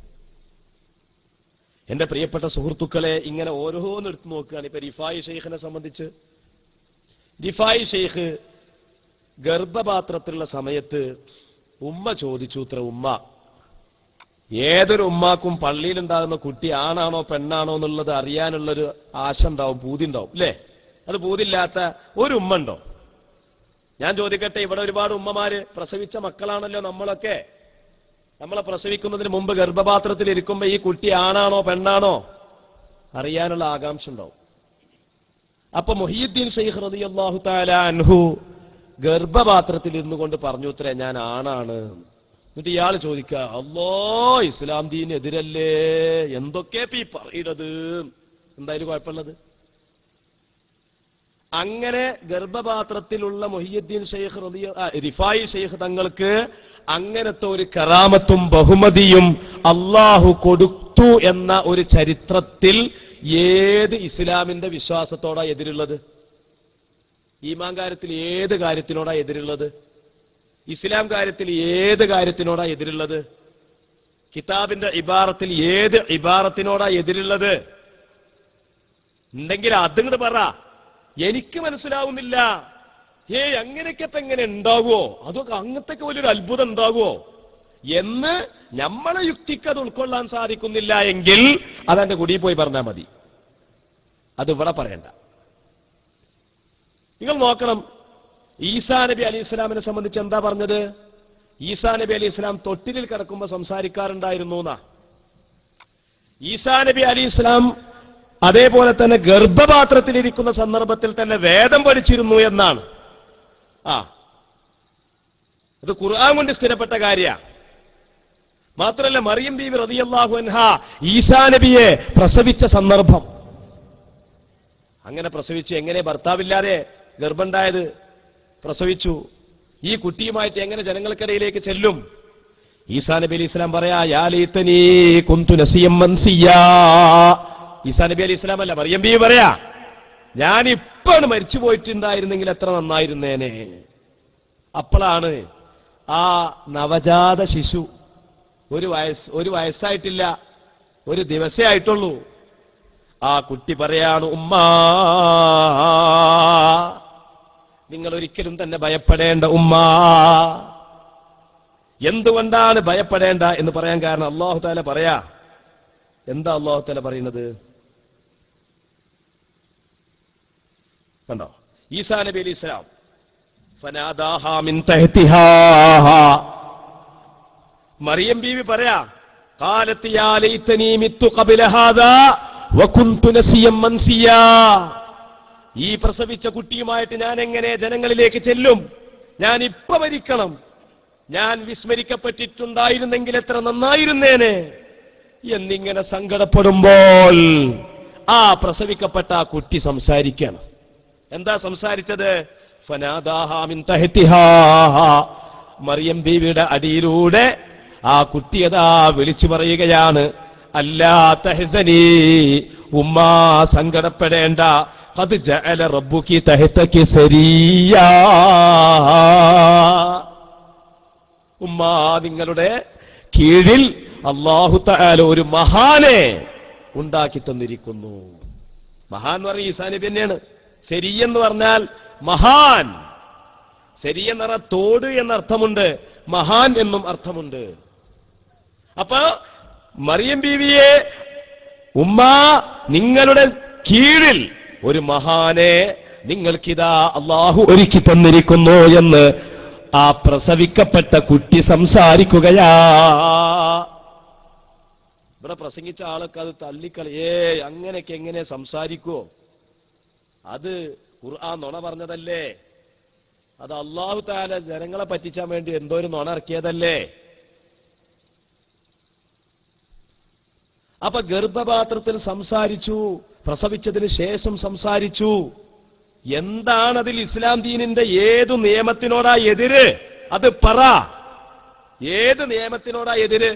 എന്റെ പ്രിയപ്പെട്ട സുഹൃത്തുക്കളെ ഇങ്ങനെ ഓരോന്ന് എടുത്തു നോക്കുകയാണ് ഇപ്പൊ റിഫായി ഷെയ്ഖിനെ സംബന്ധിച്ച് റിഫായി ഷെയ്ഖ് ഗർഭപാത്രത്തിലുള്ള സമയത്ത് ഉമ്മ ചോദിച്ചു ഇത്ര ഉമ്മ ഏതൊരു ഉമ്മാക്കും പള്ളിയിലുണ്ടാകുന്ന കുട്ടി ആണാണോ പെണ്ണാണോ എന്നുള്ളത് അറിയാനുള്ളൊരു ആശ ഉണ്ടാവും പൂതി ഉണ്ടാവും അല്ലേ അത് പൂതില്ലാത്ത ഒരു ഉമ്മ ഉണ്ടോ ഞാൻ ചോദിക്കട്ടെ ഇവിടെ ഒരുപാട് ഉമ്മമാര് പ്രസവിച്ച മക്കളാണല്ലോ നമ്മളൊക്കെ നമ്മളെ പ്രസവിക്കുന്നതിന് മുമ്പ് ഗർഭപാത്രത്തിൽ ഇരിക്കുമ്പോ ഈ കുട്ടി ആണാണോ പെണ്ണാണോ അറിയാനുള്ള ആകാംക്ഷ ഉണ്ടാവും അപ്പൊ മൊഹീദ്ദീൻ ഷെയ്ഖ് റളിയല്ലാഹു തആല അൻഹു ഗർഭപാത്രത്തിൽ ഇരുന്നു കൊണ്ട് പറഞ്ഞു ഉത്തരേ ഞാൻ ആണാണ് എന്നിട്ട് ഇയാൾ ചോദിക്കുക അല്ലോ ഇസ്ലാം ദീനെതിരല്ലേ എന്തൊക്കെ ഈ പറയണത് എന്തായാലും കുഴപ്പമുള്ളത് അങ്ങനെ ഗർഭപാത്രത്തിലുള്ള മൊഹിയുദ്ദീൻ ഷെയ്ഖ് റളിയ ആ, റിഫായി ഷെയ്ഖ് തങ്ങൾക്ക് അങ്ങനത്തെ ഒരു കറാമത്തും ബഹുമതിയും അള്ളാഹു കൊടുത്തു എന്ന ഒരു ചരിത്രത്തിൽ ഏത് ഇസ്ലാമിന്റെ വിശ്വാസത്തോടാ എതിരുള്ളത് ഈമാൻ കാര്യത്തിൽ ഏത് കാര്യത്തിനോടാ എതിരുള്ളത് ഇസ്ലാം കാര്യത്തിൽ ഏത് കാര്യത്തിനോടാ എതിരുള്ളത് കിതാബിന്റെ ഇബാറത്തിൽ ഏത് ഇബാറത്തിനോടാ എതിരുള്ളത് ഉണ്ടെങ്കിൽ അതിങ്ങോട്ട് പറ എനിക്ക് മനസ്സിലാവുന്നില്ല ഏ അങ്ങനെയൊക്കെ ഇപ്പൊ എങ്ങനെ ഉണ്ടാകുവോ അതൊക്കെ അങ്ങനത്തെ വലിയൊരു അത്ഭുതം ഉണ്ടാകുവോ എന്ന് നമ്മളെ യുക്തിക്ക് അത് ഉൾക്കൊള്ളാൻ സാധിക്കുന്നില്ല എങ്കിൽ അതെന്റെ കുടിയിൽ പോയി പറഞ്ഞാൽ മതി അത് ഇവിടെ പറയണ്ട നിങ്ങൾ നോക്കണം ഈസാ നബി അലി ഇസ്ലാമിനെ സംബന്ധിച്ച് എന്താ പറഞ്ഞത് ഈസാ നബി അലി ഇസ്ലാം തൊട്ടിലിൽ കിടക്കുമ്പോ സംസാരിക്കാറുണ്ടായിരുന്നു എന്നാ ഈസാ നബി അലി ഇസ്ലാം അതേപോലെ തന്നെ ഗർഭപാത്രത്തിൽ ഇരിക്കുന്ന സന്ദർഭത്തിൽ തന്നെ വേദം പഠിച്ചിരുന്നു എന്നാണ് ആ അത് ഖുർആൻ കൊണ്ട് സ്ഥിരപ്പെട്ട കാര്യ മാത്രല്ല മറിയം ബീവി റളിയല്ലാഹു അൻഹ ഈസാ നബിയെ പ്രസവിച്ച സന്ദർഭം അങ്ങനെ പ്രസവിച്ചു എങ്ങനെ ഭർത്താവില്ലാതെ ഗർഭമുണ്ടായത് പ്രസവിച്ചു ഈ കുട്ടിയുമായിട്ട് എങ്ങനെ ജനങ്ങൾക്കിടയിലേക്ക് ചെല്ലും ഈസാ നബി അലി ഇസ്ലാം പറയാ യാ ലീതനീ കുന്തു നസിയം മൻസിയാ ഈസാ നബി അലി ഇസ്ലാം അല്ല മറിയം ബി പറയാ ഞാൻ ഇപ്പാണ് മരിച്ചു പോയിട്ടുണ്ടായിരുന്നെങ്കിൽ എത്ര നന്നായിരുന്നേനെ അപ്പോഴാണ് ആ നവജാത ശിശു ഒരു വയസ്സ് ഒരു വയസ്സായിട്ടില്ല ഒരു ദിവസേ ആയിട്ടുള്ളൂ ആ കുട്ടി പറയാണ് ഉമ്മാ നിങ്ങൾ ഒരിക്കലും തന്നെ ഭയപ്പെടേണ്ട ഉമ്മാ എന്തുകൊണ്ടാണ് ഭയപ്പെടേണ്ട എന്ന് പറയാൻ കാരണം അള്ളാഹു താല പറയാ എന്താ അള്ളാഹു താല പറയുന്നത് കണ്ടോ ഈസാ നബി അലി ഇസ്ലാം ഫനാദാഹാ മിൻ തഹ്തിഹാ മറിയം ബീവി പറയാ قالت يا ليتني مت قبل هذا وكنت نسيا منسيا ഈ പ്രസവിച്ച കുട്ടിയുമായിട്ട് ഞാൻ എങ്ങനെ ജനങ്ങളിലേക്ക് ചെല്ലും ഞാൻ ഇപ്പൊ മരിക്കണം ഞാൻ വിസ്മരിക്കപ്പെട്ടിട്ടുണ്ടായിരുന്നെങ്കിൽ എത്ര നന്നായിരുന്നേനെ എന്നിങ്ങനെ സങ്കടപ്പെടുമ്പോൾ ആ പ്രസവിക്കപ്പെട്ട ആ കുട്ടി സംസാരിക്കണം എന്താ സംസാരിച്ചത് ഫനാദാഹാ മിൻ തഹ്തിഹാ. മറിയം ബീവിയുടെ അടിയിലൂടെ ആ കുട്ടിയതാ വിളിച്ചു പറയുകയാണ് അല്ലാ തഹസനി ഉമ്മാ സങ്കടപ്പെടേണ്ട അത് ജഅല റബ്ബുക്കി തഹ്തക്കി സരിയാ ഉമ്മാ നിങ്ങളുടെ കീഴിൽ അള്ളാഹു തആല ഒരു മഹാനെ ഉണ്ടാക്കി തന്നിരിക്കുന്നു മഹാൻ എന്ന് പറഞ്ഞ ഈസാ നബി തന്നെയാണ് ശരി എന്ന് പറഞ്ഞാൽ മഹാൻ ശരി എന്ന് പറഞ്ഞാൽ തോട് എന്ന അർത്ഥമുണ്ട് മഹാൻ എന്നും അർത്ഥമുണ്ട് അപ്പൊ മറിയം ബീവിയെ ഉമ്മ നിങ്ങളുടെ കീഴിൽ ഒരു മഹാനെ നിങ്ങൾക്കിതാ അള്ളാഹു ഒരുക്കി തന്നിരിക്കുന്നു എന്ന് ആ പ്രസവിക്കപ്പെട്ട കുട്ടി സംസാരിക്കുകയാ ഇവിടെ പ്രസംഗിച്ച ആളൊക്കെ അത് തള്ളിക്കളി ഏ അങ്ങനെയൊക്കെ എങ്ങനെ സംസാരിക്കുവോ അത് ഖുർആൻ നുണ പറഞ്ഞതല്ലേ അത് അള്ളാഹു താല ജനങ്ങളെ പറ്റിച്ചാൻ വേണ്ടി എന്തോ ഒരു നുണ ഇറക്കിയതല്ലേ അപ്പൊ ഗർഭപാത്രത്തിൽ സംസാരിച്ചു പ്രസവിച്ചതിന് ശേഷം സംസാരിച്ചു എന്താണ് അതിൽ ഇസ്ലാം ദീനിന്റെ ഏതു നിയമത്തിനോടാ എതിര് അത് പറ ഏത് നിയമത്തിനോടാ എതിര്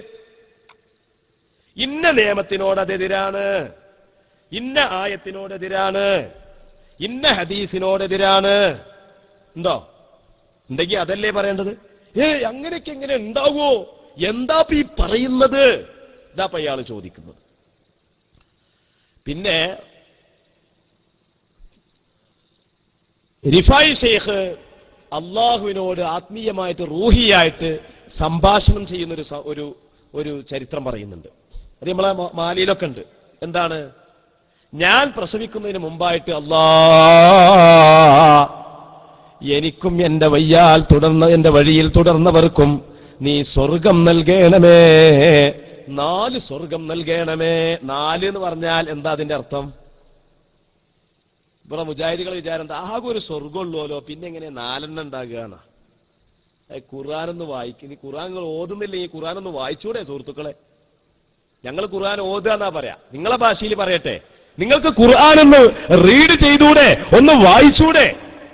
ഇന്ന നിയമത്തിനോട് അതെതിരാണ് ഇന്ന ആയത്തിനോടെതിരാണ് ഇന്ന ഹദീസിനോടെതിരാണ് ഉണ്ടോ ഉണ്ടെങ്കിൽ അതല്ലേ പറയേണ്ടത് ഏ അങ്ങനെയൊക്കെ എങ്ങനെ ഉണ്ടാവോ എന്താ ഇപ്പൊ ഈ പറയുന്നത് ഇതാ ഇപ്പൊ ഇയാള് ചോദിക്കുന്നത് പിന്നെ റിഫായി ഷെയ്ഖ് അള്ളാഹുവിനോട് ആത്മീയമായിട്ട് റൂഹിയായിട്ട് സംഭാഷണം ചെയ്യുന്ന ഒരു സ- ഒരു ഒരു ചരിത്രം പറയുന്നുണ്ട് അത് നമ്മളെ മ- മാലിയിലൊക്കെ ഉണ്ട് എന്താണ് ഞാൻ പ്രസവിക്കുന്നതിന് മുമ്പായിട്ട് അല്ലാ എനിക്കും എന്റെ വയ്യാൽ തുടർന്ന എന്റെ വഴിയിൽ തുടർന്നവർക്കും നീ സ്വർഗം നൽകണമേ നാല് സ്വർഗം നൽകണമേ നാല് എന്ന് പറഞ്ഞാൽ എന്താ അതിന്റെ അർത്ഥം ഇവിടെ മുജാഹിദികൾ വിചാരം എന്താ ആകെ ഒരു സ്വർഗമുള്ളൂലോ പിന്നെ എങ്ങനെ നാലെണ്ണം ഉണ്ടാകുകയാണ് ഖുർആാനൊന്ന് വായിക്കും നീ ഖുർആൻ നിങ്ങൾ ഓതുന്നില്ലെങ്കിൽ ഖുർആൻ ഒന്ന് വായിച്ചൂടെ സുഹൃത്തുക്കളെ ഞങ്ങൾ ഖുർആൻ ഓതുക എന്നാ പറയാ നിങ്ങളെ ഭാഷയിൽ പറയട്ടെ നിങ്ങൾക്ക് ഖുർആൻ ഒന്ന് റീഡ് ചെയ്തൂടെ ഒന്ന് വായിച്ചൂടെ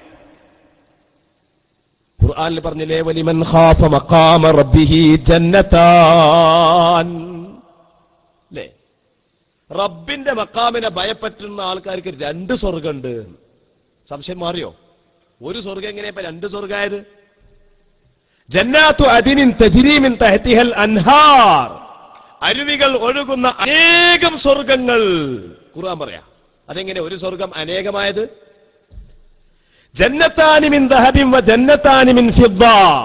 ഖുർആനിൽ പറഞ്ഞില്ലേ വലിമൻ ഖാഫ മഖാമ റബ്ബിഹി ജന്നതാൻ അല്ലേ റബ്ബിന്റെ മക്കാമിനെ ഭയപ്പെട്ടുന്ന ആൾക്കാർക്ക് രണ്ട് സ്വർഗമുണ്ട് സംശയം മാറിയോ ഒരു സ്വർഗം എങ്ങനെയാ ഇപ്പൊ രണ്ട് സ്വർഗമായത് ജന്നാത്തു അദിനിൻ തജ്രീമിൻ തഹ്തിഹൽ അൻഹാർ അരുവികൾ ഒഴുകുന്ന അനേകം സ്വർഗങ്ങൾ ഖുർആൻ പറയാ അതെങ്ങനെ ഒരു സ്വർഗം അനേകമായത് ജന്നത്താനിമിൻ ദഹബിൻ വ ജന്നത്താനിമിൻ ഫിദ്ദ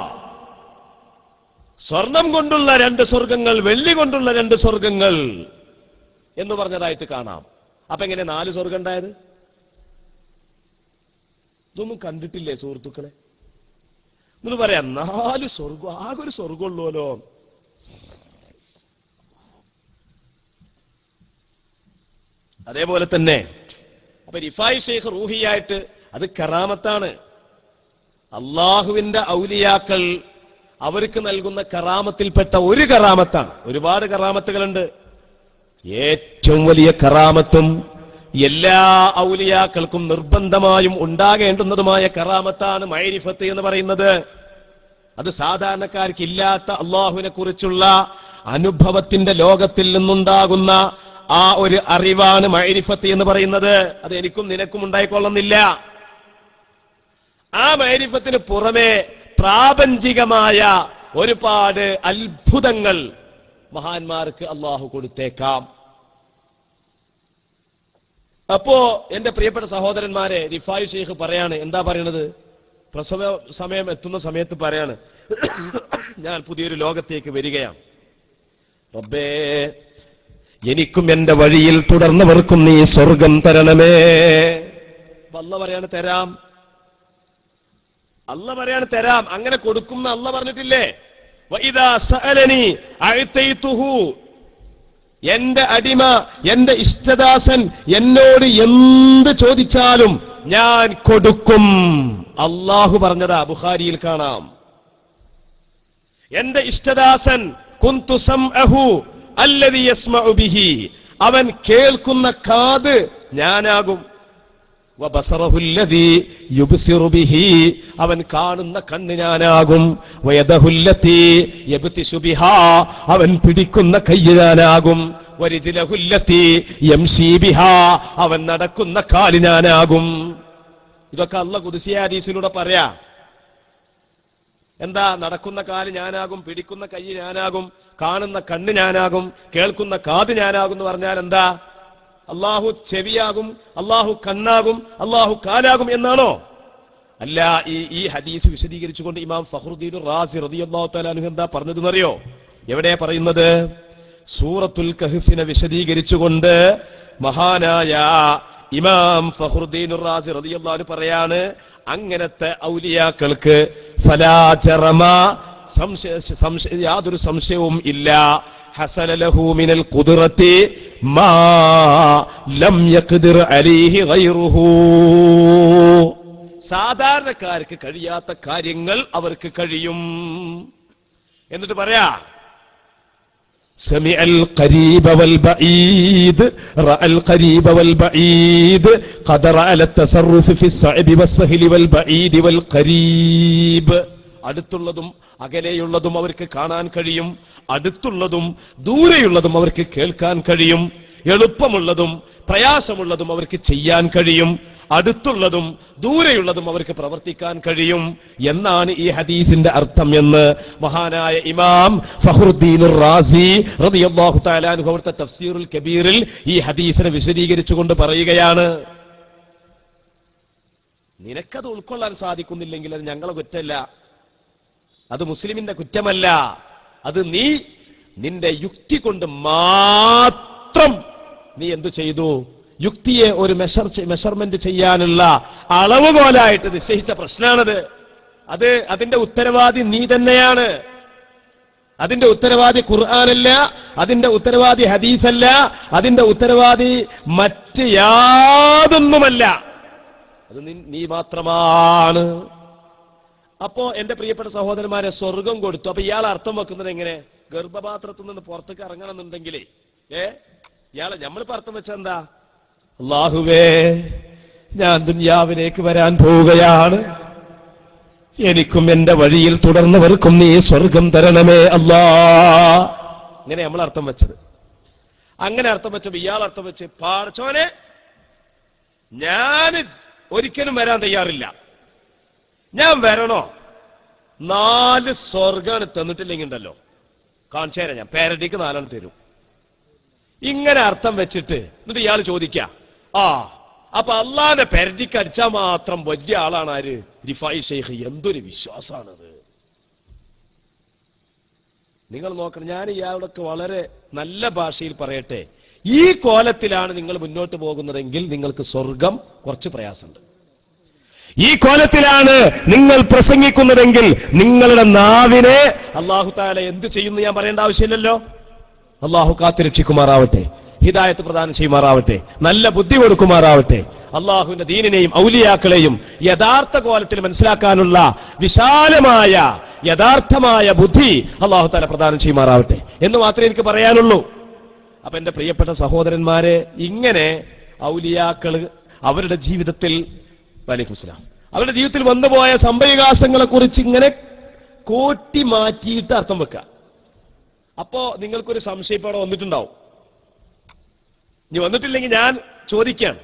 സ്വർണം കൊണ്ടുള്ള രണ്ട് സ്വർഗങ്ങൾ വെള്ളി കൊണ്ടുള്ള രണ്ട് സ്വർഗങ്ങൾ എന്ന് പറഞ്ഞതായിട്ട് കാണാം അപ്പൊ എങ്ങനെ നാല് സ്വർഗം ഉണ്ടായത് ഇതൊന്നും കണ്ടിട്ടില്ലേ സുഹൃത്തുക്കളെ നിങ്ങൾ പറയാം നാല് സ്വർഗം ആകെ ഒരു സ്വർഗമുള്ളൂലോ അതേപോലെ തന്നെ അപ്പൊ റിഫായ് ഷെയ്ഖ് റൂഹിയായിട്ട് അത് കറാമത്താണ് അള്ളാഹുവിന്റെ ഔലിയാക്കൾ അവർക്ക് നൽകുന്ന കറാമത്തിൽപ്പെട്ട ഒരു കറാമത്താണ് ഒരുപാട് കറാമത്തുകളുണ്ട് ഏറ്റവും വലിയ കറാമത്തും എല്ലാ ഔലിയാക്കൾക്കും നിർബന്ധമായും ഉണ്ടാകേണ്ടുന്നതുമായ കറാമത്താണ് മൈരിഫത്ത് എന്ന് പറയുന്നത് അത് സാധാരണക്കാർക്ക് ഇല്ലാത്ത അള്ളാഹുവിനെ കുറിച്ചുള്ള അനുഭവത്തിന്റെ ലോകത്തിൽ നിന്നുണ്ടാകുന്ന ആ ഒരു അറിവാണ് മൈരിഫത്ത് എന്ന് പറയുന്നത് അത് എനിക്കും നിനക്കും ഉണ്ടായിക്കൊള്ളുന്നില്ല ആ മൈരിഫത്തിന് പുറമെ പ്രാപഞ്ചികമായ ഒരുപാട് അത്ഭുതങ്ങൾ മഹാന്മാർക്ക് അള്ളാഹു കൊടുത്തേക്കാം അപ്പോ എന്റെ പ്രിയപ്പെട്ട സഹോദരന്മാരെ റിഫായു ഷെയ്ഖ് പറയാണ് എന്താ പറയണത് പ്രസവ സമയം എത്തുന്ന സമയത്ത് പറയാണ് ഞാൻ പുതിയൊരു ലോകത്തേക്ക് വരികയാണ് റബ്ബേ എനിക്കും എന്റെ വഴിയിൽ തുടർന്നവർക്കും നീ സ്വർഗം തരണമേ അപ്പൊ അല്ല പറയാണ് തരാം അല്ല പറയാണ് തരാം അങ്ങനെ കൊടുക്കുന്ന അല്ല പറഞ്ഞിട്ടില്ലേ വഇദാ സഅലനി അഅതൈതുഹു എന്റെ അടിമ എന്റെ ഇഷ്ടദാസൻ എന്നോട് എന്ത് ചോദിച്ചാലും ഞാൻ കൊടുക്കും അള്ളാഹു പറഞ്ഞതാ ബുഖാരിയിൽ കാണാം എന്റെ ഇഷ്ടദാസൻ കുന്തു സംഅഹു അല്ലദി യസ്മഉ ബിഹി അവൻ കേൾക്കുന്ന കാത് ഞാനാകും വബസറഹു അല്ലദി യുബ്സിറു ബിഹി അവൻ കാണുന്ന കണ്ണ് ഞാനാകും വയദഹുല്ലത്തി യബ്തിശു ബിഹാ അവൻ പിടിക്കുന്ന കൈ ഞാനാകും വരിജിലഹുല്ലത്തി യംശീ ബിഹാ അവൻ നടക്കുന്ന കാല് ഞാനാകും ഇതൊക്കെ അല്ല കുതിസിയ ഹദീസിലൂടെ പറയാ എന്താ നടക്കുന്ന കാല് ഞാനാകും പിടിക്കുന്ന കൈ ഞാനാകും കാണുന്ന കണ്ണ് ഞാനാകും കേൾക്കുന്ന കാത് ഞാനാകും എന്ന് പറഞ്ഞാൽ എന്താ അള്ളാഹു ചെവിയാകും അള്ളാഹു കണ്ണാകും അള്ളാഹു കാലാകും എന്നാണോ അല്ല ഈ ഈ ഹദീസ് വിശദീകരിച്ചുകൊണ്ട് ഇമാം ഫഹ്റുദ്ദീൻ റാസി റളിയല്ലാഹു തആല അൻഹു എന്താ പറഞ്ഞതെന്നറിയോ എവിടെ പറയുന്നത് സൂറത്തുൽ കഹ്ഫിനെ വിശദീകരിച്ചുകൊണ്ട് മഹാനായ ഇമാം ഫഹ്റുദ്ദീൻ റാസി റളിയല്ലാഹു അൻഹു പറയാണ് അങ്ങനത്തെ ഔലിയാക്കൾക്ക് ഫലാ ജറമ സംശയ സംശയ യാതൊരു സംശയവും ഇല്ല حصل له من القدرة ما لم يقدر عليه غيره സാധാരണക്കാർക്ക് കഴിയാത്ത കാര്യങ്ങൾ അവർക്ക് കഴിയും എന്നിട്ട് പറയാ سمع القريب والبعيد رأى القريب والبعيد قدر على التصرف في الصعب والسهل والبعيد والقريب അടുത്തുള്ളതും അകലെയുള്ളതും അവർക്ക് കാണാൻ കഴിയും അടുത്തുള്ളതും ദൂരെയുള്ളതും അവർക്ക് കേൾക്കാൻ കഴിയും എളുപ്പമുള്ളതും പ്രയാസമുള്ളതും അവർക്ക് ചെയ്യാൻ കഴിയും അടുത്തുള്ളതും ദൂരെയുള്ളതും അവർക്ക് പ്രവർത്തിക്കാൻ കഴിയും എന്നാണ് ഈ ഹദീസിന്റെ അർത്ഥം എന്ന് മഹാനായ ഇമാം ഫഹ്റുദ്ദീൻ റാസി റളിയല്ലാഹു തആല അൻഹു അവിടുത്തെ തഫ്സീറുൽ കബീറിൽ ഈ ഹദീസിനെ വിശദീകരിച്ചുകൊണ്ട് പറയുകയാണ് നിനക്കത് ഉൾക്കൊള്ളാൻ സാധിക്കുന്നില്ലെങ്കിൽ അത് ഞങ്ങളെ കുറ്റമല്ല അത് മുസ്ലിമിന്റെ കുറ്റമല്ല അത് നീ നിന്റെ യുക്തി കൊണ്ട് മാത്രം നീ എന്തു ചെയ്തു യുക്തിയെ ഒരു മെഷർ മെഷർമെന്റ് ചെയ്യാനുള്ള അളവുകോലായിട്ട് നിശ്ചയിച്ച പ്രശ്നമാണത് അത് അതിന്റെ ഉത്തരവാദി നീ തന്നെയാണ് അതിന്റെ ഉത്തരവാദി ഖുർആാനല്ല അതിന്റെ ഉത്തരവാദി ഹദീസല്ല അതിന്റെ ഉത്തരവാദി മറ്റ് യാതൊന്നുമല്ല അത് നി- നീ മാത്രമാണ് അപ്പോ എന്റെ പ്രിയപ്പെട്ട സഹോദരന്മാരെ സ്വർഗം കൊടുത്തു അപ്പൊ ഇയാൾ അർത്ഥം വെക്കുന്നത് എങ്ങനെ ഗർഭപാത്രത്തിൽ നിന്ന് പുറത്തേക്ക് ഇറങ്ങണമെന്നുണ്ടെങ്കിലേ ഏ ഇയാളെ നമ്മളിപ്പോ അർത്ഥം വെച്ച എന്താ അള്ളാഹുവേ ഞാൻ ദുന്യാവിലേക്ക് വരാൻ പോവുകയാണ് എനിക്കും എന്റെ വഴിയിൽ തുടർന്നവർക്കും നീ സ്വർഗം തരണമേ അല്ലാ ഇങ്ങനെ നമ്മൾ അർത്ഥം വെച്ചത് അങ്ങനെ അർത്ഥം വെച്ചപ്പോ ഇയാൾ അർത്ഥം വെച്ച് പാടച്ചോനെ ഞാൻ ഒരിക്കലും വരാൻ തയ്യാറില്ല ഞാൻ വരണോ നാല് സ്വർഗാണ് തന്നിട്ടില്ലെങ്കിൽ ഉണ്ടല്ലോ കാണിച്ചു തരാം ഞാൻ പേരടിക്ക് നാലെണ്ണം തരും ഇങ്ങനെ അർത്ഥം വെച്ചിട്ട് എന്നിട്ട് ഇയാൾ ചോദിക്ക ആ അപ്പൊ അള്ളാന്റെ പെരടിക്ക് അടിച്ചാൽ മാത്രം വലിയ ആളാണ് ആര് റിഫായി ഷെയ്ഖ് എന്തൊരു വിശ്വാസാണത് നിങ്ങൾ നോക്കണം ഞാൻ ഇയാളൊക്കെ വളരെ നല്ല ഭാഷയിൽ പറയട്ടെ ഈ കോലത്തിലാണ് നിങ്ങൾ മുന്നോട്ട് പോകുന്നതെങ്കിൽ നിങ്ങൾക്ക് സ്വർഗം കുറച്ച് പ്രയാസമുണ്ട് ഈ കോലത്തിലാണ് നിങ്ങൾ പ്രസംഗിക്കുന്നതെങ്കിൽ നിങ്ങളുടെ നാവിനെ അള്ളാഹു താല എന്ത് ചെയ്യുന്നു ഞാൻ പറയേണ്ട ആവശ്യമില്ലല്ലോ അള്ളാഹു കാത്തുരക്ഷിക്കുമാറാവട്ടെ ഹിദായത്ത് പ്രദാനം ചെയ്യുമാറാവട്ടെ നല്ല ബുദ്ധി കൊടുക്കുമാറാവട്ടെ അള്ളാഹുവിന്റെ ദീനിനെയും ഔലിയാക്കളെയും യഥാർത്ഥ കോലത്തിൽ മനസ്സിലാക്കാനുള്ള വിശാലമായ യഥാർത്ഥമായ ബുദ്ധി അള്ളാഹു താല പ്രദാനം ചെയ്യുമാറാവട്ടെ എന്ന് മാത്രമേ എനിക്ക് പറയാനുള്ളൂ അപ്പൊ എന്റെ പ്രിയപ്പെട്ട സഹോദരന്മാരെ ഇങ്ങനെ ഔലിയാക്കള് അവരുടെ ജീവിതത്തിൽ വലൈക്കും സ്ലാം അവരുടെ ജീവിതത്തിൽ വന്നുപോയ സംഭവവികാസങ്ങളെ കുറിച്ച് ഇങ്ങനെ കോട്ടി മാറ്റിയിട്ട് അർത്ഥം വെക്കുക അപ്പോ നിങ്ങൾക്കൊരു സംശയം ഇപ്പൊ അവിടെ വന്നിട്ടുണ്ടാവും ഇനി വന്നിട്ടില്ലെങ്കിൽ ഞാൻ ചോദിക്കുകയാണ്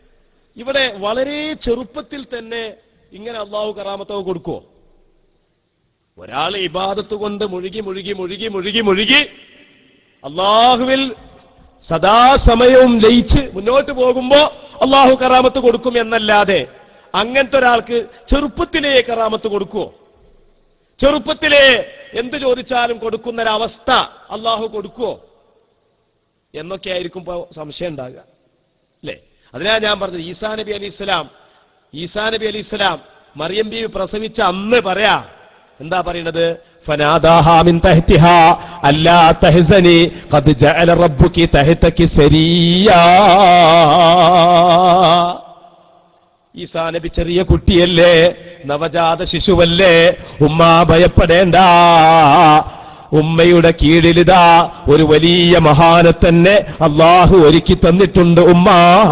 ഇവിടെ വളരെ ചെറുപ്പത്തിൽ തന്നെ ഇങ്ങനെ അള്ളാഹു കറാമത്തോ കൊടുക്കുവോ ഒരാൾ ഇബാദത്ത് കൊണ്ട് മുഴുകി മുഴുകി മുഴുകി മുഴുകി മുഴുകി അള്ളാഹുവിൽ സദാസമയവും ലയിച്ച് മുന്നോട്ട് പോകുമ്പോ അള്ളാഹു കറാമത്ത് കൊടുക്കും എന്നല്ലാതെ അങ്ങനത്തെ ഒരാൾക്ക് ചെറുപ്പത്തിലേ കറാമത്ത് കൊടുക്കുവോ ചെറുപ്പത്തിലേ എന്ത് ചോദിച്ചാലും കൊടുക്കുന്ന ഒരവസ്ഥ അള്ളാഹു കൊടുക്കുവോ എന്നൊക്കെ ആയിരിക്കും ഇപ്പൊ സംശയം ഉണ്ടാകുക അല്ലേ അതിനാ ഞാൻ പറഞ്ഞത് ഈസാ നബി അലി ഇസ്ലാം ഈസാ നബി അലി ഇസ്ലാം മറിയം ബീവി പ്രസവിച്ച അന്ന് പറയാ എന്താ പറയണത് ഫനാദാഹാ മിൻ തഹ്തിഹാ അല്ലാ തഹ്സനി ഖദ് ജഅല റബ്ബുകി തഹ്തകി സരിയാ ഈസാ നബി ചെറിയ കുട്ടിയല്ലേ നവജാത ശിശുവല്ലേ ഉമ്മ ഭയപ്പെടേണ്ട ഉമ്മയുടെ കീഴിലിതാ ഒരു വലിയ മഹാനെ തന്നെ അള്ളാഹു ഒരുക്കി തന്നിട്ടുണ്ട് ഉമ്മ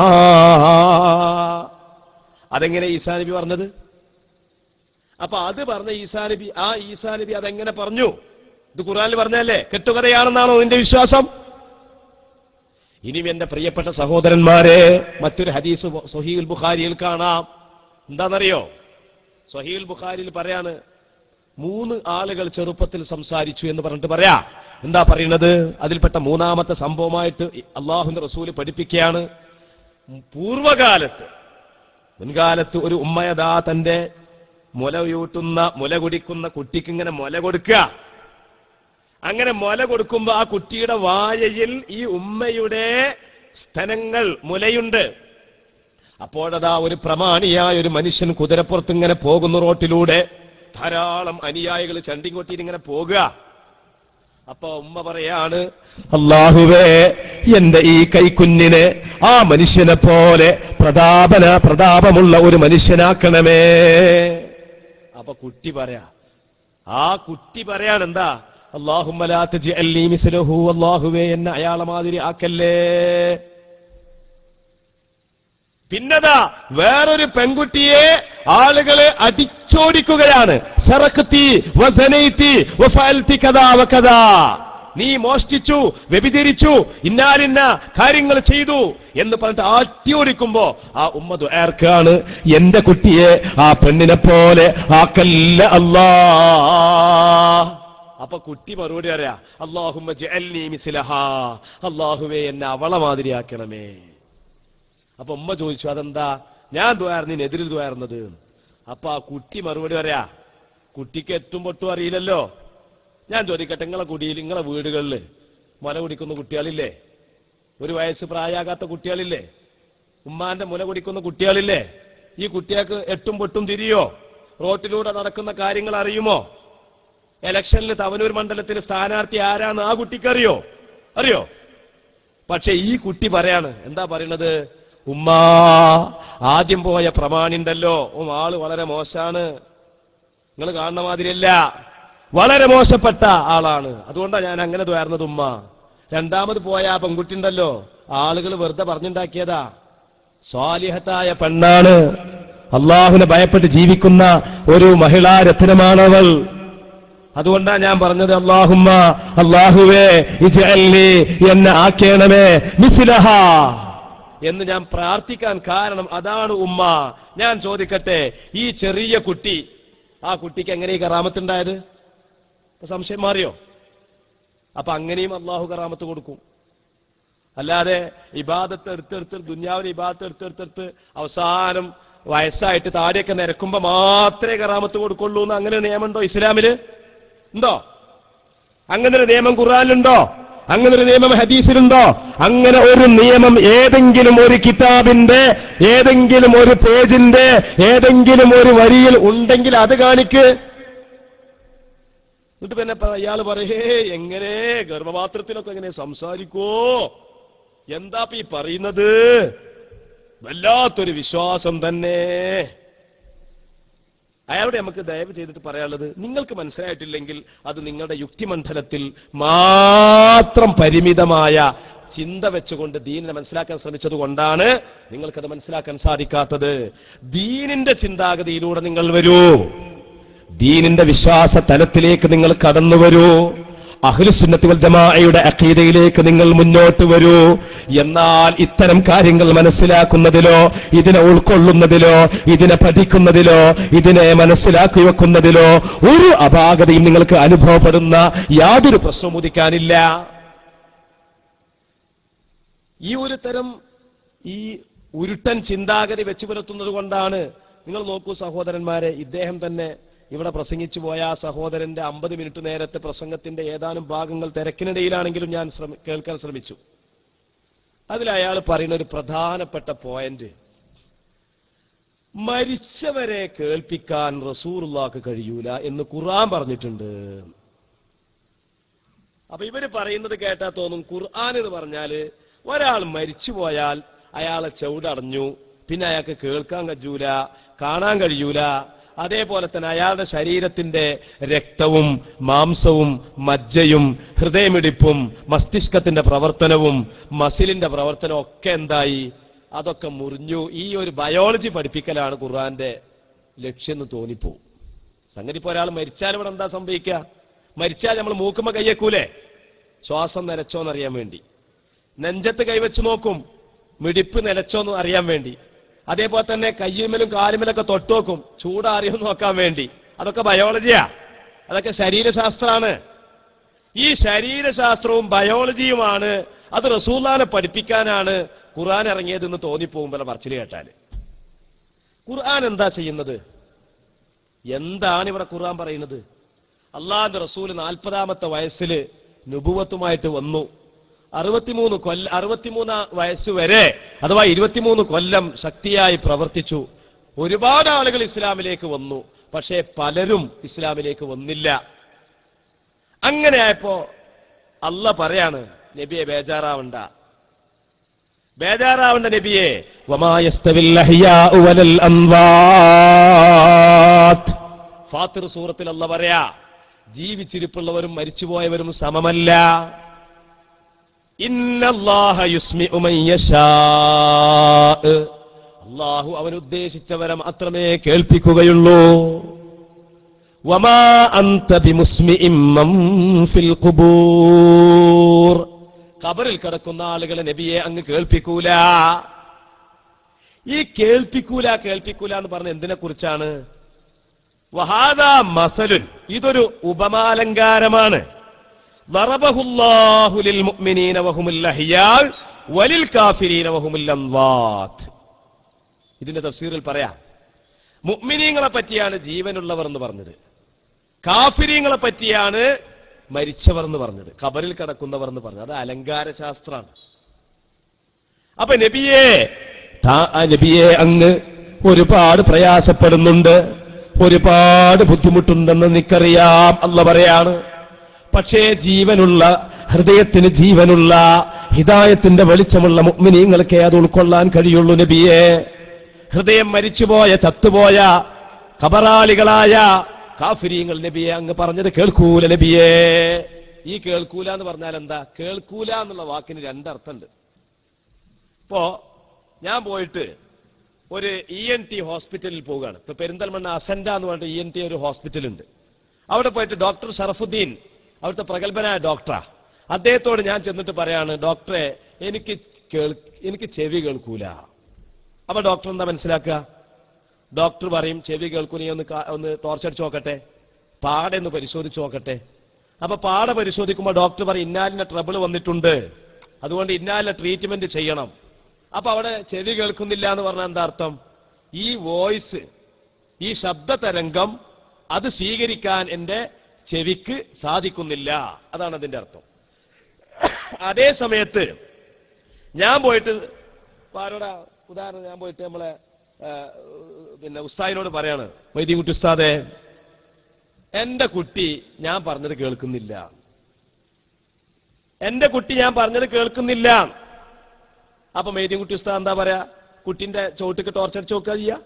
അതെങ്ങനെ ഈസാ നബി പറഞ്ഞത് അപ്പൊ അത് പറഞ്ഞ ഈസാ നബി ആ ഈസാ നബി അതെങ്ങനെ പറഞ്ഞു ഇത് ഖുറാനിൽ പറഞ്ഞല്ലേ കെട്ടുകഥയാണെന്നാണോ നിന്റെ വിശ്വാസം ഇനിയും എന്റെ പ്രിയപ്പെട്ട സഹോദരന്മാരെ മറ്റൊരു ഹദീസ് സൊഹീൽ ബുഖാരിയിൽ കാണാം എന്താണെന്നറിയോ സൊഹീൽ ബുഖാരിയിൽ പറയാണ് മൂന്ന് ആളുകൾ ചെറുപ്പത്തിൽ സംസാരിച്ചു എന്ന് പറഞ്ഞിട്ട് പറയാ എന്താ പറയുന്നത് അതിൽപ്പെട്ട മൂന്നാമത്തെ സംഭവമായിട്ട് അള്ളാഹുന്റെ റസൂല് പഠിപ്പിക്കുകയാണ് പൂർവകാലത്ത് മുൻകാലത്ത് ഒരു ഉമ്മയതാ തന്റെ മുലയൂട്ടുന്ന മുല കുടിക്കുന്ന കുട്ടിക്ക് ഇങ്ങനെ മുല കൊടുക്കുക അങ്ങനെ മുല കൊടുക്കുമ്പോ ആ കുട്ടിയുടെ വായയിൽ ഈ ഉമ്മയുടെ സ്തനങ്ങൾ മുലയുണ്ട് അപ്പോഴതാ ഒരു പ്രമാണിയായ ഒരു മനുഷ്യൻ കുതിരപ്പുറത്ത് ഇങ്ങനെ പോകുന്നു റോട്ടിലൂടെ ധാരാളം അനുയായികൾ ചണ്ടിങ്ങോട്ടിയിൽ ഇങ്ങനെ പോകുക അപ്പൊ ഉമ്മ പറയാണ് അള്ളാഹുവേ എന്റെ ഈ കൈക്കുഞ്ഞിനെ ആ മനുഷ്യനെ പോലെ പ്രതാപന പ്രതാപമുള്ള ഒരു മനുഷ്യനാക്കണമേ അപ്പൊ കുട്ടി പറയാ ആ കുട്ടി പറയാണ് എന്താ അള്ളാഹുമലാഹു അള്ളാഹുവേ എന്നെ അയാളെ മാതിരി ആക്കല്ലേ പിന്നതാ വേറൊരു പെൺകുട്ടിയെ ആളുകള് അടിച്ചോടിക്കുകയാണ് സറക്കത്തി വസനൈത്തി വഫഅൽതി കദാ വകദാ നീ മോഷ്ടിച്ചു വ്യഭിചരിച്ചു ഇന്നാലിന്ന കാര്യങ്ങൾ ചെയ്തു എന്ന് പറഞ്ഞിട്ട് ആട്ടിയോടിക്കുമ്പോ ആ ഉമ്മ ദുആർക്കാണ് എന്റെ കുട്ടിയെ ആ പെണ്ണിനെ പോലെ ആക്കല്ല അല്ലാ അപ്പൊ കുട്ടി മറുപടി പറയാ അള്ളാഹുമ്മ ജഅൽനി മിസ്ലഹാ അള്ളാഹുവേ എന്നെ അവളെ മാതിരിയാക്കണമേ അപ്പൊ ഉമ്മ ചോദിച്ചു അതെന്താ ഞാൻ ദ്വാരുന്നതിനെതിരിൽ ദ്വാരുന്നത് അപ്പൊ ആ കുട്ടി മറുപടി പറയാ കുട്ടിക്ക് എത്തും പൊട്ടും അറിയില്ലല്ലോ ഞാൻ ചോദിക്കട്ടെ നിങ്ങളെ കുടിയിൽ നിങ്ങളെ വീടുകളിൽ മുല കുടിക്കുന്ന കുട്ടികളില്ലേ ഒരു വയസ്സ് പ്രായാകാത്ത കുട്ടികളില്ലേ ഉമ്മാന്റെ മുല കുടിക്കുന്ന കുട്ടികളില്ലേ ഈ കുട്ടികൾക്ക് എട്ടും പൊട്ടും തിരിയോ റോട്ടിലൂടെ നടക്കുന്ന കാര്യങ്ങൾ അറിയുമോ ഇലക്ഷനിൽ തവനൂർ മണ്ഡലത്തിൽ സ്ഥാനാർത്ഥി ആരാന്ന് ആ കുട്ടിക്ക് അറിയോ അറിയോ പക്ഷെ ഈ കുട്ടി പറയാണ് എന്താ പറയണത് ഉമ്മാ ആദ്യം പോയ പ്രമാണിണ്ടല്ലോ ഉം ആള് വളരെ മോശാണ് നിങ്ങൾ കാണുന്ന മാതിരിയല്ല വളരെ മോശപ്പെട്ട ആളാണ് അതുകൊണ്ടാണ് ഞാൻ അങ്ങനെ ദ്വാരുന്നത് ഉമ്മ രണ്ടാമത് പോയ ആ പെൺകുട്ടി ഉണ്ടല്ലോ ആളുകൾ വെറുതെ പറഞ്ഞുണ്ടാക്കിയതാ സ്വാലിഹത്തായ പെണ്ണാണ് അള്ളാഹുനെ ഭയപ്പെട്ട് ജീവിക്കുന്ന ഒരു മഹിളാ രത്നമാണവൾ അതുകൊണ്ടാണ് ഞാൻ പറഞ്ഞത് അള്ളാഹുമ്മ അള്ളാഹുവേ ഇജഅൽനി എന്നെ ആക്കേണമേ മിസ്ലഹ എന്ന് ഞാൻ പ്രാർത്ഥിക്കാൻ കാരണം അതാണ് ഉമ്മ ഞാൻ ചോദിക്കട്ടെ ഈ ചെറിയ കുട്ടി ആ കുട്ടിക്ക് എങ്ങനെ ഈ കറാമത്തുണ്ടായത് ഇപ്പൊ സംശയം മാറിയോ അപ്പൊ അങ്ങനെയും അള്ളാഹു കറാമത്ത് കൊടുക്കും അല്ലാതെ ഇബാദത്ത് എടുത്തെടുത്ത് ദുന്യാവിലെ ഇബാദത്ത് എടുത്തെടുത്തെടുത്ത് അവസാനം വയസ്സായിട്ട് താടിയൊക്കെ നിരക്കുമ്പോ മാത്രമേ കറാമത്ത് കൊടുക്കുള്ളൂ എന്ന് അങ്ങനെ ഒരു നിയമമുണ്ടോ ഇസ്ലാമില് ഉണ്ടോ അങ്ങനെ ഒരു നിയമം ഖുർആാനിലുണ്ടോ അങ്ങനെ ഒരു നിയമം ഹദീസിലുണ്ടോ അങ്ങനെ ഒരു നിയമം ഏതെങ്കിലും ഒരു കിതാബിന്റെ ഏതെങ്കിലും ഒരു പേജിന്റെ ഏതെങ്കിലും ഒരു വരിയിൽ ഉണ്ടെങ്കിൽ അത് കാണിക്ക് എന്നിട്ട് പിന്നെ പറ- ഇയാള് പറയേ എങ്ങനെ ഗർഭപാത്രത്തിലൊക്കെ എങ്ങനെ സംസാരിക്കോ എന്താ ഇപ്പൊ ഈ പറയുന്നത് വല്ലാത്തൊരു വിശ്വാസം തന്നെ അയാളോട് നമുക്ക് ദയവ് ചെയ്തിട്ട് പറയാനുള്ളത് നിങ്ങൾക്ക് മനസ്സിലായിട്ടില്ലെങ്കിൽ അത് നിങ്ങളുടെ യുക്തിമണ്ഡലത്തിൽ മാത്രം പരിമിതമായ ചിന്ത വെച്ചുകൊണ്ട് ദീനിനെ മനസ്സിലാക്കാൻ ശ്രമിച്ചത് കൊണ്ടാണ് നിങ്ങൾക്കത് മനസ്സിലാക്കാൻ സാധിക്കാത്തത് ദീനിന്റെ ചിന്താഗതിയിലൂടെ നിങ്ങൾ വരൂ ദീനിന്റെ വിശ്വാസ തലത്തിലേക്ക് നിങ്ങൾ കടന്നു വരൂ അഖിലുസുന്നത്തി വൽ ജമാഅയുടെ അഖീദയിലേക്ക് നിങ്ങൾ മുന്നോട്ട് വരൂ എന്നാൽ ഇത്തരം കാര്യങ്ങൾ മനസ്സിലാക്കുന്നതിലോ ഇതിനെ ഉൾക്കൊള്ളുന്നതിലോ ഇതിനെ പഠിക്കുന്നതിലോ ഇതിനെ മനസ്സിലാക്കി വെക്കുന്നതിലോ ഒരു അപാകതയും നിങ്ങൾക്ക് അനുഭവപ്പെടുന്ന യാതൊരു പ്രശ്നവും ഉദിക്കാനില്ല ഈ ഒരു തരം ഈ ഉരുട്ടൻ ചിന്താഗതി വെച്ചു പുലർത്തുന്നത് കൊണ്ടാണ് നിങ്ങൾ നോക്കൂ സഹോദരന്മാരെ ഇദ്ദേഹം തന്നെ ഇവിടെ പ്രസംഗിച്ചു പോയ ആ സഹോദരന്റെ അമ്പത് മിനിറ്റ് നേരത്തെ പ്രസംഗത്തിന്റെ ഏതാനും ഭാഗങ്ങൾ തിരക്കിനിടയിലാണെങ്കിലും ഞാൻ ശ്രമി- കേൾക്കാൻ ശ്രമിച്ചു അതിൽ അയാൾ പറയുന്ന ഒരു പ്രധാനപ്പെട്ട പോയിന്റ് മരിച്ചവരെ കേൾപ്പിക്കാൻ റസൂറുള്ളാക്ക് കഴിയൂല എന്ന് ഖുർആൻ പറഞ്ഞിട്ടുണ്ട് അപ്പൊ ഇവര് പറയുന്നത് കേട്ടാ തോന്നും ഖുർആൻ എന്ന് പറഞ്ഞാല് ഒരാൾ മരിച്ചു പോയാൽ അയാളെ ചവിടടഞ്ഞു പിന്നെ അയാൾക്ക് കേൾക്കാൻ കഴിയൂല കാണാൻ കഴിയൂല അതേപോലെ തന്നെ അയാളുടെ ശരീരത്തിന്റെ രക്തവും മാംസവും മജ്ജയും ഹൃദയമിടിപ്പും മസ്തിഷ്കത്തിന്റെ പ്രവർത്തനവും മസിലിന്റെ പ്രവർത്തനവും ഒക്കെ എന്തായി അതൊക്കെ മുറിഞ്ഞു ഈ ഒരു ബയോളജി പഠിപ്പിക്കലാണ് ഖുർആന്റെ ലക്ഷ്യം എന്ന് തോന്നിപ്പോവും സംഗതി ഇപ്പൊ ഒരാൾ മരിച്ചാൽ ഇവിടെ എന്താ സംഭവിക്കുക മരിച്ചാൽ നമ്മൾ മൂക്കുമ്പോ കയ്യേക്കൂലേ ശ്വാസം നിലച്ചോന്നറിയാൻ വേണ്ടി നെഞ്ചത്ത് കൈവച്ച് നോക്കും മിടിപ്പ് നിലച്ചോന്ന് അറിയാൻ വേണ്ടി അതേപോലെ തന്നെ കയ്യുമ്മലും കാലുമ്മലൊക്കെ തൊട്ടുനോക്കും ചൂടാറിയോ നോക്കാൻ വേണ്ടി അതൊക്കെ ബയോളജിയാ അതൊക്കെ ശരീരശാസ്ത്രമാണ് ഈ ശരീരശാസ്ത്രവും ബയോളജിയുമാണ് അത് റസൂല്ലാനെ പഠിപ്പിക്കാനാണ് ഖുർആൻ ഇറങ്ങിയതെന്ന് തോന്നിപ്പോകുമ്പോൾ പറച്ചിൽ കേട്ടാല് ഖുർആൻ എന്താ ചെയ്യുന്നത് എന്താണ് ഇവിടെ ഖുർആൻ പറയുന്നത് അള്ളാഹിന്റെ റസൂല് നാൽപ്പതാമത്തെ വയസ്സില് നുപുവത്തുമായിട്ട് വന്നു അറുപത്തിമൂന്ന് കൊല്ല അറുപത്തിമൂന്ന് വയസ്സ് വരെ അഥവാ ഇരുപത്തിമൂന്ന് കൊല്ലം ശക്തിയായി പ്രവർത്തിച്ചു ഒരുപാട് ആളുകൾ ഇസ്ലാമിലേക്ക് വന്നു പക്ഷേ പലരും ഇസ്ലാമിലേക്ക് വന്നില്ല അങ്ങനെ ആയപ്പോ അല്ല പറയാണ് നബിയെ ബേജാറാവണ്ട ബേജാറാവണ്ട നബിയെ വമായസ്തവിൽ അഹ്യാഉ വലൽ അംവാത്ത് ഫാത്തിർ സൂറത്തിൽ അല്ല പറയാ ജീവിച്ചിരിപ്പുള്ളവരും മരിച്ചുപോയവരും സമമല്ല ഇന്നല്ലാഹ യുസ്മിഉ മൻ യശാ അള്ളാഹു അവൻ ഉദ്ദേശിച്ചവരെ മാത്രമേ കേൾപ്പിക്കുകയുള്ളൂ വമാ അന്ത ബിമുസ്മിഇം മൻ ഫിൽ ഖുബൂർ ഖബറിൽ കിടക്കുന്ന ആളുകളെ നബിയെ അങ്ങ് കേൾപ്പിക്കൂല ഈ കേൾപ്പിക്കൂല കേൾപ്പിക്കൂല എന്ന് പറഞ്ഞ എന്തിനെ കുറിച്ചാണ് വഹാദ മസലുൻ ഇതൊരു ഉപമാലങ്കാരമാണ് ضربه الله للمؤمنين وهم الأحياء وللكافرين وهم الأموات ഇതിന്റെ തഫ്സീറിൽ പറയാം മുഅ്മിനീങ്ങളെ പറ്റിയാണ് ജീവനുള്ളവർ എന്ന് പറഞ്ഞത് കാഫിരീങ്ങളെ പറ്റിയാണ് മരിച്ചവർ എന്ന് പറഞ്ഞത് ഖബറിൽ കിടക്കുന്നവർ എന്ന് പറഞ്ഞത് അത് അലങ്കാര ശാസ്ത്രമാണ് അപ്പൊ നബിയെ താ- ആ നബിയെ അങ്ങ് ഒരുപാട് പ്രയാസപ്പെടുന്നുണ്ട് ഒരുപാട് ബുദ്ധിമുട്ടുണ്ടെന്ന് നിക്കറിയാം അല്ല പറയാണ് പക്ഷേ ജീവനുള്ള ഹൃദയത്തിന് ജീവനുള്ള ഹിദായത്തിന്റെ വെളിച്ചമുള്ള മുഗ്മിനീങ്ങൾക്ക് അത് ഉൾക്കൊള്ളാൻ കഴിയുള്ളൂ നബിയെ ഹൃദയം മരിച്ചുപോയ ചത്തുപോയ കബറാളികളായ കാഫിരീങ്ങൾ നബിയെ അങ്ങ് പറഞ്ഞത് കേൾക്കൂല നബിയെ ഈ കേൾക്കൂല എന്ന് പറഞ്ഞാൽ എന്താ കേൾക്കൂല എന്നുള്ള വാക്കിന് രണ്ടർത്ഥമുണ്ട് ഇപ്പോ ഞാൻ പോയിട്ട് ഒരു ഇ എൻ ടി ഹോസ്പിറ്റലിൽ പോവുകയാണ് ഇപ്പൊ പെരിന്തൽമണ്ണ അസൻഡ എന്ന് പറഞ്ഞിട്ട് ഇ എൻ ടി ഒരു ഹോസ്പിറ്റൽ ഉണ്ട് അവിടെ പോയിട്ട് ഡോക്ടർ ഷറഫുദ്ദീൻ അവിടുത്തെ പ്രഗത്ഭനായ ഡോക്ടറാ അദ്ദേഹത്തോട് ഞാൻ ചെന്നിട്ട് പറയാണ് ഡോക്ടറെ എനിക്ക് കേൾ എനിക്ക് ചെവി കേൾക്കൂല അപ്പൊ ഡോക്ടർ എന്താ മനസ്സിലാക്കുക ഡോക്ടർ പറയും ചെവി കേൾക്കൂല ഒന്ന് കാ- ഒന്ന് ടോർച്ചടിച്ച് നോക്കട്ടെ പാടെ ഒന്ന് പരിശോധിച്ച് നോക്കട്ടെ അപ്പൊ പാടെ പരിശോധിക്കുമ്പോൾ ഡോക്ടർ പറയും ഇന്നാലിന്റെ ട്രബിൾ വന്നിട്ടുണ്ട് അതുകൊണ്ട് ഇന്നാലിന്റെ ട്രീറ്റ്മെന്റ് ചെയ്യണം അപ്പൊ അവിടെ ചെവി കേൾക്കുന്നില്ല എന്ന് പറഞ്ഞാൽ എന്താ അർത്ഥം ഈ വോയിസ് ഈ ശബ്ദ തരംഗം അത് സ്വീകരിക്കാൻ എന്റെ ചെവിക്ക് സാധിക്കുന്നില്ല അതാണ് അതിന്റെ അർത്ഥം അതേ സമയത്ത് ഞാൻ പോയിട്ട് ഇപ്പൊ ആരോടാ ഉദാഹരണം ഞാൻ പോയിട്ട് നമ്മളെ ആ, പിന്നെ ഉസ്താദിനോട് പറയാണ് വൈദ്യകുട്ടി ഉസ്താദെ എന്റെ കുട്ടി ഞാൻ പറഞ്ഞത് കേൾക്കുന്നില്ല എന്റെ കുട്ടി ഞാൻ പറഞ്ഞത് കേൾക്കുന്നില്ല അപ്പൊ മെയ്തീൻകുട്ടി ഉസ്താദ് എന്താ പറയാ കുട്ടിന്റെ ചോട്ടിക്ക് ടോർച്ചടിച്ച് നോക്കുക ചെയ്യാ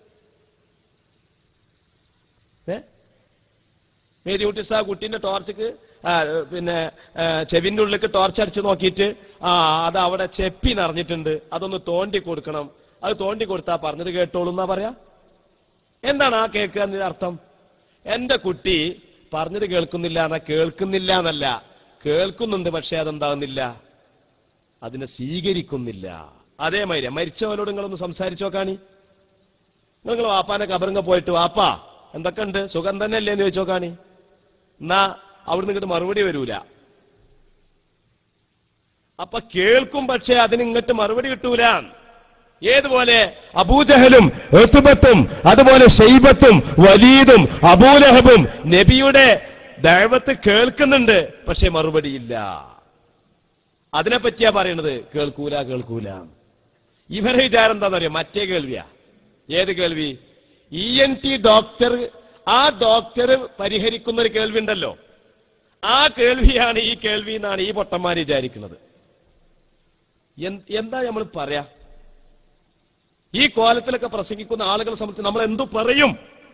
ഏ മേരികുട്ടി ഉസ്താദ് കുട്ടീന്റെ ടോർച്ചിക്ക് ആ, പിന്നെ ആ, ചെവിന്റെ ഉള്ളിലേക്ക് ടോർച്ച് അടിച്ച് നോക്കിയിട്ട് ആ അത് അവിടെ ചെപ്പി നിറഞ്ഞിട്ടുണ്ട് അതൊന്ന് തോണ്ടി കൊടുക്കണം അത് തോണ്ടി കൊടുത്താ പറഞ്ഞത് കേട്ടോളൂ എന്നാ പറയാ എന്താണ് ആ കേൾക്കുക എന്നതിന്റെ അർത്ഥം എന്റെ കുട്ടി പറഞ്ഞത് കേൾക്കുന്നില്ല എന്നാ കേൾക്കുന്നില്ല എന്നല്ല കേൾക്കുന്നുണ്ട് പക്ഷെ അതെന്താകുന്നില്ല അതിനെ സ്വീകരിക്കുന്നില്ല അതേമാതിരി മരിച്ചവനോട് നിങ്ങളൊന്ന് സംസാരിച്ചു നോക്കാണി നിങ്ങൾ വാപ്പാന്റെ കബറിങ്ങ പോയിട്ട് വാപ്പാ എന്തൊക്കെ ഉണ്ട് സുഖം തന്നെ അല്ലേ എന്ന് ചോദിച്ചു നോക്കാണി എന്നാ അവിടുന്ന് ഇങ്ങോട്ട് മറുപടി വരൂല അപ്പൊ കേൾക്കും പക്ഷെ അതിന് ഇങ്ങോട്ട് മറുപടി കിട്ടൂല ഏതുപോലെ അബൂജഹലും എത്തുബത്തും അതുപോലെ ഷെയ്ബത്തും വലീദും അബൂലഹബും നബിയുടെ ദൈവത്ത് കേൾക്കുന്നുണ്ട് പക്ഷെ മറുപടിയില്ല അതിനെ പറ്റിയാ പറയണത് കേൾക്കൂല കേൾക്കൂല ഇവരെ വിചാരം എന്താന്ന് അറിയാം മറ്റേ കേൾവിയാ ഏത് കേൾവി ഇ എൻ ടി ഡോക്ടർ ആ ഡോക്ടർ പരിഹരിക്കുന്ന ഒരു കേൾവി ഉണ്ടല്ലോ ആ കേൾവിയാണ് ഈ കേൾവി എന്നാണ് ഈ പൊട്ടന്മാർ വിചാരിക്കുന്നത് എന്ത്- എന്താ നമ്മൾ പറയാ ഈ കോലത്തിലൊക്കെ പ്രസംഗിക്കുന്ന ആളുകളെ സംബന്ധിച്ച് നമ്മൾ എന്തു പറയും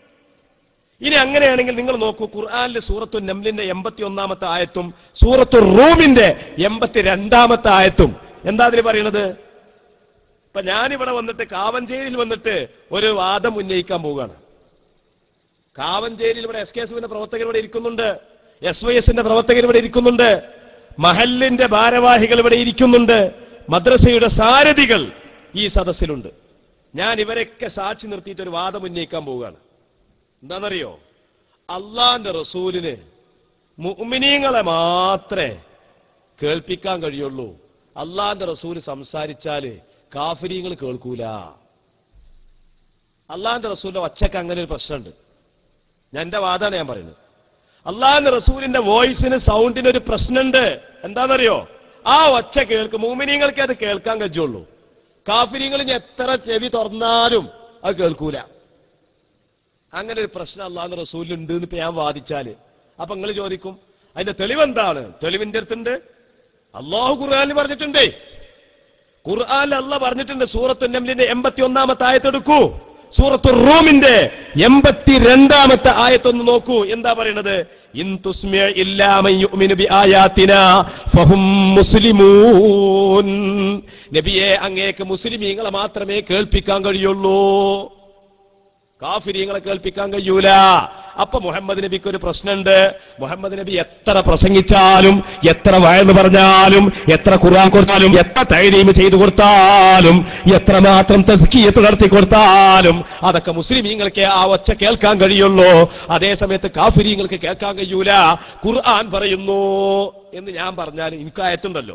ഇനി അങ്ങനെയാണെങ്കിൽ നിങ്ങൾ നോക്കൂ ഖുർആാനിലെ സൂറത്തു നംലിന്റെ എൺപത്തി ഒന്നാമത്തെ ആയത്തും സൂറത്തു റൂമിന്റെ എൺപത്തി രണ്ടാമത്തെ ആയത്തും എന്താ അതിൽ പറയണത് ഇപ്പൊ ഞാനിവിടെ വന്നിട്ട് കാവഞ്ചേരിയിൽ വന്നിട്ട് ഒരു വാദം ഉന്നയിക്കാൻ പോവുകയാണ് കാവഞ്ചേരിയിൽ ഇവിടെ എസ് കെ എസ് പ്രവർത്തകർ ഇവിടെ ഇരിക്കുന്നുണ്ട് എസ് വൈ എസിന്റെ പ്രവർത്തകർ ഇവിടെ ഇരിക്കുന്നുണ്ട് മഹലിന്റെ ഭാരവാഹികൾ ഇവിടെ ഇരിക്കുന്നുണ്ട് മദ്രസയുടെ സാരഥികൾ ഈ സദസ്സിലുണ്ട് ഞാൻ ഇവരൊക്കെ സാക്ഷി നിർത്തിയിട്ട് ഒരു വാദം ഉന്നയിക്കാൻ പോവുകയാണ് എന്താണെന്നറിയോ അള്ളാന്റെ റസൂലിന് മുഅ്മിനീങ്ങളെ മാത്രമേ കേൾപ്പിക്കാൻ കഴിയുള്ളൂ അള്ളാന്റെ റസൂല് സംസാരിച്ചാല് കാഫിരീങ്ങൾ കേൾക്കൂല അള്ളാന്റെ റസൂലിന്റെ ഒച്ചക്ക് അങ്ങനെ ഒരു പ്രശ്നമുണ്ട് ഞാൻ എന്റെ വാദമാണ് ഞാൻ പറയുന്നത് അള്ളാന്റെ റസൂലിന്റെ വോയിസിന് സൗണ്ടിന് ഒരു പ്രശ്നമുണ്ട് എന്താണെന്നറിയോ ആ ഒച്ച കേൾക്കും മൂമിനീങ്ങൾക്ക് അത് കേൾക്കാൻ കഴിയുള്ളൂ കാഫിരീങ്ങൾ ഇനി എത്ര ചെവി തുറന്നാലും അത് കേൾക്കൂല അങ്ങനെ ഒരു പ്രശ്നം അള്ളാഹ് റസൂലുണ്ട് എന്ന് ഇപ്പൊ ഞാൻ വാദിച്ചാല് അപ്പൊ നിങ്ങൾ ചോദിക്കും അതിന്റെ തെളിവെന്താണ് തെളിവിന്റെ അടുത്തുണ്ട് അള്ളാഹു ഖുർആാനിൽ പറഞ്ഞിട്ടുണ്ടേ ഖുർആാനിൽ അല്ല പറഞ്ഞിട്ടുണ്ട് സൂറത്തു നംലിന്റെ എൺപത്തി ഒന്നാമത്തെ ആയത്തെടുക്കൂ സൂറത്തു റൂമിന്റെ എൺപത്തിരണ്ടാമത്തെ ആയത്തൊന്ന് നോക്കൂ എന്താ പറയണത് ഇൻ തുസ്മിഅ ഇല്ലാ മൻ യുഅ്മിനു ബിആയാതിനാ ഫഹും മുസ്ലിമൂൻ നബിയെ അങ്ങേക്ക് മുസ്ലിമീങ്ങളെ മാത്രമേ കേൾപ്പിക്കാൻ കഴിയുള്ളൂ കാഫിരിയങ്ങളെ കേൾപ്പിക്കാൻ കഴിയൂല അപ്പൊ മുഹമ്മദ് നബിക്ക് ഒരു പ്രശ്നമുണ്ട് മുഹമ്മദ് നബി എത്ര പ്രസംഗിച്ചാലും എത്ര വയന്ന് പറഞ്ഞാലും എത്ര ഖുർആൻ കൊടുത്താലും എത്ര തൈരീം ചെയ്തു കൊടുത്താലും എത്ര മാത്രം തസ്കിയത്ത് നടത്തി കൊടുത്താലും അതൊക്കെ മുസ്ലിമീങ്ങൾക്ക് ആ ഒച്ച കേൾക്കാൻ കഴിയുള്ളൂ അതേ സമയത്ത് കാഫിരിയങ്ങൾക്ക് കേൾക്കാൻ കഴിയൂല ഖുർആൻ പറയുന്നു എന്ന് ഞാൻ പറഞ്ഞാൽ എനിക്ക് ആയത്തുണ്ടല്ലോ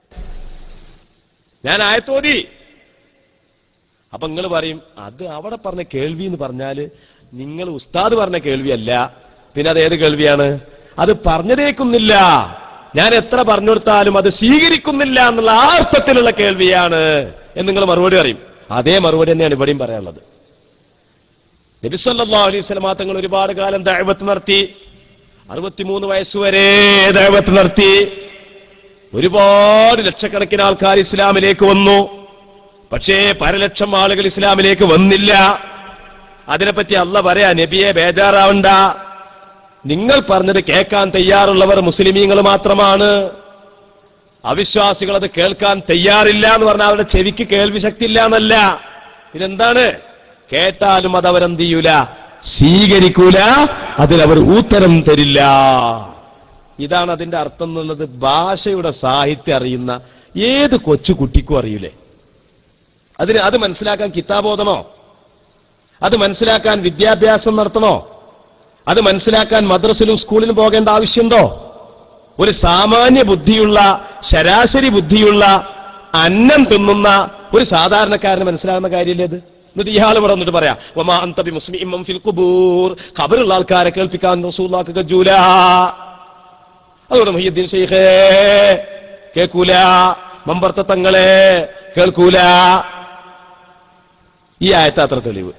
ഞാൻ ആയത്തോതി അപ്പൊ നിങ്ങൾ പറയും അത് അവിടെ പറഞ്ഞ കേൾവി എന്ന് പറഞ്ഞാല് നിങ്ങൾ ഉസ്താദ് പറഞ്ഞ കേൾവിയല്ല പിന്നെ അത് ഏത് കേൾവിയാണ് അത് പറഞ്ഞതേക്കുന്നില്ല ഞാൻ എത്ര പറഞ്ഞു കൊടുത്താലും അത് സ്വീകരിക്കുന്നില്ല എന്നുള്ള ആ അർത്ഥത്തിലുള്ള കേൾവിയാണ് എന്ന് നിങ്ങൾ മറുപടി പറയും അതേ മറുപടി തന്നെയാണ് ഇവിടെയും പറയാനുള്ളത് നബിസല്ലാ അലൈഹി സ്വലമാ തങ്ങൾ ഒരുപാട് കാലം ദൈവത്ത് നടത്തി അറുപത്തിമൂന്ന് വയസ്സുവരെ ദൈവത്ത് നടത്തി ഒരുപാട് ലക്ഷക്കണക്കിന് ആൾക്കാർ ഇസ്ലാമിലേക്ക് വന്നു പക്ഷേ പരലക്ഷം ആളുകൾ ഇസ്ലാമിലേക്ക് വന്നില്ല അതിനെപ്പറ്റി അല്ല പറയാ നബിയെ ബേജാറാവണ്ട നിങ്ങൾ പറഞ്ഞത് കേൾക്കാൻ തയ്യാറുള്ളവർ മുസ്ലിമീങ്ങൾ മാത്രമാണ് അവിശ്വാസികൾ അത് കേൾക്കാൻ തയ്യാറില്ല എന്ന് പറഞ്ഞാൽ അവരുടെ ചെവിക്ക് കേൾവി ശക്തി ഇല്ല എന്നല്ല ഇതെന്താണ് കേട്ടാലും അത് അവരെന്ത് ചെയ്യൂല സ്വീകരിക്കൂല അതിലവർ ഉത്തരം തരില്ല ഇതാണ് അതിന്റെ അർത്ഥം എന്നുള്ളത് ഭാഷയുടെ സാഹിത്യം അറിയുന്ന ഏത് കൊച്ചു കുട്ടിക്കും അറിയില്ലേ അതിന് അത് മനസ്സിലാക്കാൻ കിതാബോധനോ അത് മനസ്സിലാക്കാൻ വിദ്യാഭ്യാസം നടത്തണോ അത് മനസ്സിലാക്കാൻ മദ്രസിലും സ്കൂളിലും പോകേണ്ട ആവശ്യമുണ്ടോ ഒരു സാമാന്യ ബുദ്ധിയുള്ള ശരാശരി ബുദ്ധിയുള്ള അന്നം തിന്നുന്ന ഒരു സാധാരണക്കാരന് മനസ്സിലാകുന്ന കാര്യമില്ലേ ഇത് എന്നിട്ട് ഇയാൾ ഇവിടെ വന്നിട്ട് പറയാ ഒമാ അന്തബി മുസ്ലിം ഫിൽ ഖുബൂർ ഖബറുള്ള ആൾക്കാരെ കേൾപ്പിക്കാൻ റസൂലുള്ളാഹിക്ക് ഗജൂല അതുകൊണ്ട് മുഹ്യദ്ദീൻ ഷെയ്ഖേ കേൾക്കൂല മമ്പർത്ത തങ്ങളെ കേൾക്കൂല ഈ ആയത്ത് അത്ര തെളിവ്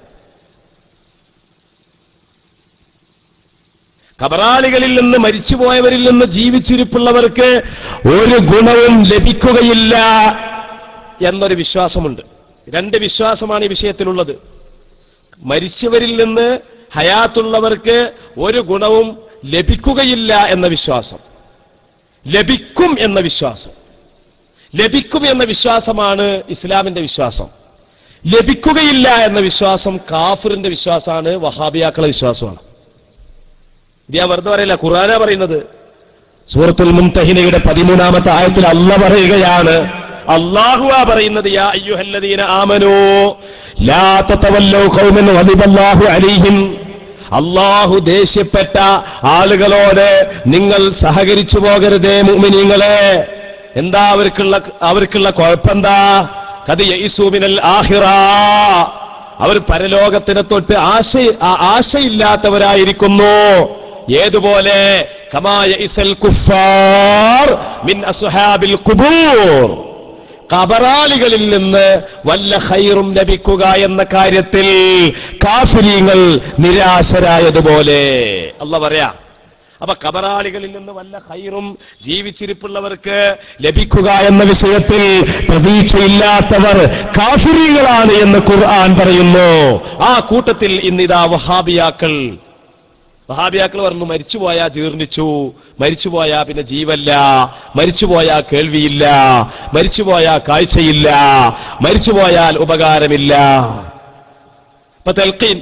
കബറാളികളിൽ നിന്ന് മരിച്ചുപോയവരിൽ നിന്ന് ജീവിച്ചിരിപ്പുള്ളവർക്ക് ഒരു ഗുണവും ലഭിക്കുകയില്ല എന്നൊരു വിശ്വാസമുണ്ട് രണ്ട് വിശ്വാസമാണ് ഈ വിഷയത്തിലുള്ളത് മരിച്ചവരിൽ നിന്ന് ഹയാത്തുള്ളവർക്ക് ഒരു ഗുണവും ലഭിക്കുകയില്ല എന്ന വിശ്വാസം ലഭിക്കും എന്ന വിശ്വാസം ലഭിക്കും എന്ന വിശ്വാസമാണ് ഇസ്ലാമിന്റെ വിശ്വാസം ലഭിക്കുകയില്ല എന്ന വിശ്വാസം കാഫിറിന്റെ വിശ്വാസമാണ് വഹാബിയാക്കളെ വിശ്വാസമാണ് ഇത് ഞാൻ വെറുതെ പറയില്ല ഖുറാന പറയുന്നത് സൂറത്തുൽ മുംതഹിനയുടെ പതിമൂന്നാമത്തെ ആയത്തിൽ അല്ല പറയുകയാണ് അള്ളാഹുവാ പറയുന്നത് യാ അയ്യുഹല്ലദീന ആമനൂ ലാ തതവല്ലൗ ഖൗമൻ ഗളിബല്ലാഹു അലൈഹിം അള്ളാഹു ദേഷ്യപ്പെട്ട ആളുകളോട് നിങ്ങൾ സഹകരിച്ചു പോകരുതേ മുഅ്മിനീങ്ങളെ എന്താ അവർക്കുള്ള അവർക്കുള്ള കുഴപ്പമെന്താ കത് യൈസൂമിനൽ ആഹിറ അവർ പരലോകത്തിനെ തൊട്ട് ആശ ആ- ആശയില്ലാത്തവരായിരിക്കുന്നു ഏതുപോലെ കമായ ഇസൽ കുഫാർ മിൻ അസ്ഹാബിൽ ഖുബൂർ കബറാളികളിൽ നിന്ന് വല്ല ഖൈറും ലഭിക്കുക എന്ന കാര്യത്തിൽ കാഫിരീങ്ങൾ നിരാശരായതുപോലെ അല്ല പറയാ അപ്പൊ കബറാളികളിൽ നിന്ന് വല്ല ഖൈറും ജീവിച്ചിരിപ്പുള്ളവർക്ക് ലഭിക്കുക എന്ന വിഷയത്തിൽ പ്രതീക്ഷയില്ലാത്തവർ കാഫിരീകളാണ് എന്ന് ഖുർആൻ പറയുന്നു ആ കൂട്ടത്തിൽ ഇന്നിതാ വഹാബിയാക്കൾ വഹാബിയാക്കൾ പറഞ്ഞു മരിച്ചുപോയാ ജീർണിച്ചു മരിച്ചുപോയാ പിന്നെ ജീവല്ല മരിച്ചുപോയാ കേൾവിയില്ല മരിച്ചുപോയാ കാഴ്ചയില്ല മരിച്ചുപോയാൽ ഉപകാരമില്ല ഇപ്പൊ തെൽക്കീൻ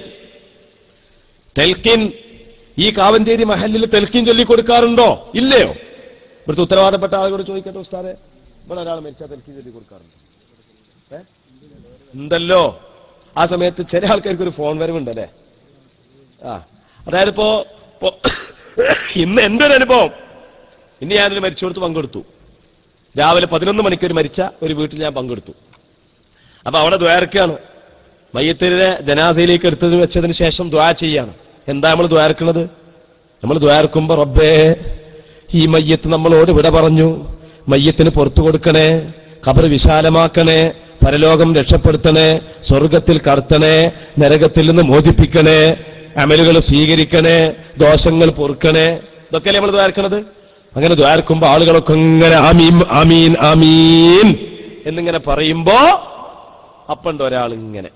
തെൽക്കീൻ ഈ കാവഞ്ചേരി മഹലിൽ തെൽക്കീൻ ചൊല്ലിക്കൊടുക്കാറുണ്ടോ ഇല്ലയോ ഇവിടുത്തെ ഉത്തരവാദപ്പെട്ട ആളുകളോട് ചോദിക്കട്ടെ ഉസ്താദെ ഇവിടെ ഒരാൾ മരിച്ചാൽ തെൽക്കീൻ ചൊല്ലിക്കൊടുക്കാറുണ്ടോ ഏ ഉണ്ടല്ലോ ആ സമയത്ത് ചില ആൾക്കാർക്ക് ഒരു ഫോൺ വരവുണ്ടല്ലേ ആ അതായത് ഇപ്പോ ഇപ്പോ ഇന്ന് എന്റെ ഒരു അനുഭവം ഇന്ന് ഞാനൊരു മരിച്ചോടത്ത് പങ്കെടുത്തു രാവിലെ പതിനൊന്ന് മണിക്ക് ഒരു മരിച്ച ഒരു വീട്ടിൽ ഞാൻ പങ്കെടുത്തു അപ്പൊ അവിടെ ദ്വാരക്കാണ് മയ്യത്തിനെ ജനാസയിലേക്ക് എടുത്തത് വെച്ചതിന് ശേഷം ദ്വാ ചെയ്യാണ് എന്താ നമ്മൾ ദ്വാരക്കണത് നമ്മൾ ദ്വാരക്കുമ്പോ റബ്ബേ ഈ മയ്യത്ത് നമ്മളോട് വിട പറഞ്ഞു മയ്യത്തിന് പുറത്തു കൊടുക്കണേ ഖബർ വിശാലമാക്കണേ പരലോകം രക്ഷപ്പെടുത്തണേ സ്വർഗത്തിൽ കടത്തണേ നരകത്തിൽ നിന്ന് മോചിപ്പിക്കണേ അമലുകൾ സ്വീകരിക്കണേ ദോഷങ്ങൾ പൊറുക്കണേ ഇതൊക്കെയല്ലേ നമ്മൾ ദ്വാരക്കണത് അങ്ങനെ ദ്വാരക്കുമ്പോ ആളുകളൊക്കെ ഇങ്ങനെ ആമീൻ ആമീൻ ആമീൻ എന്നിങ്ങനെ പറയുമ്പോ അപ്പണ്ട് ഒരാൾ ഇങ്ങനെ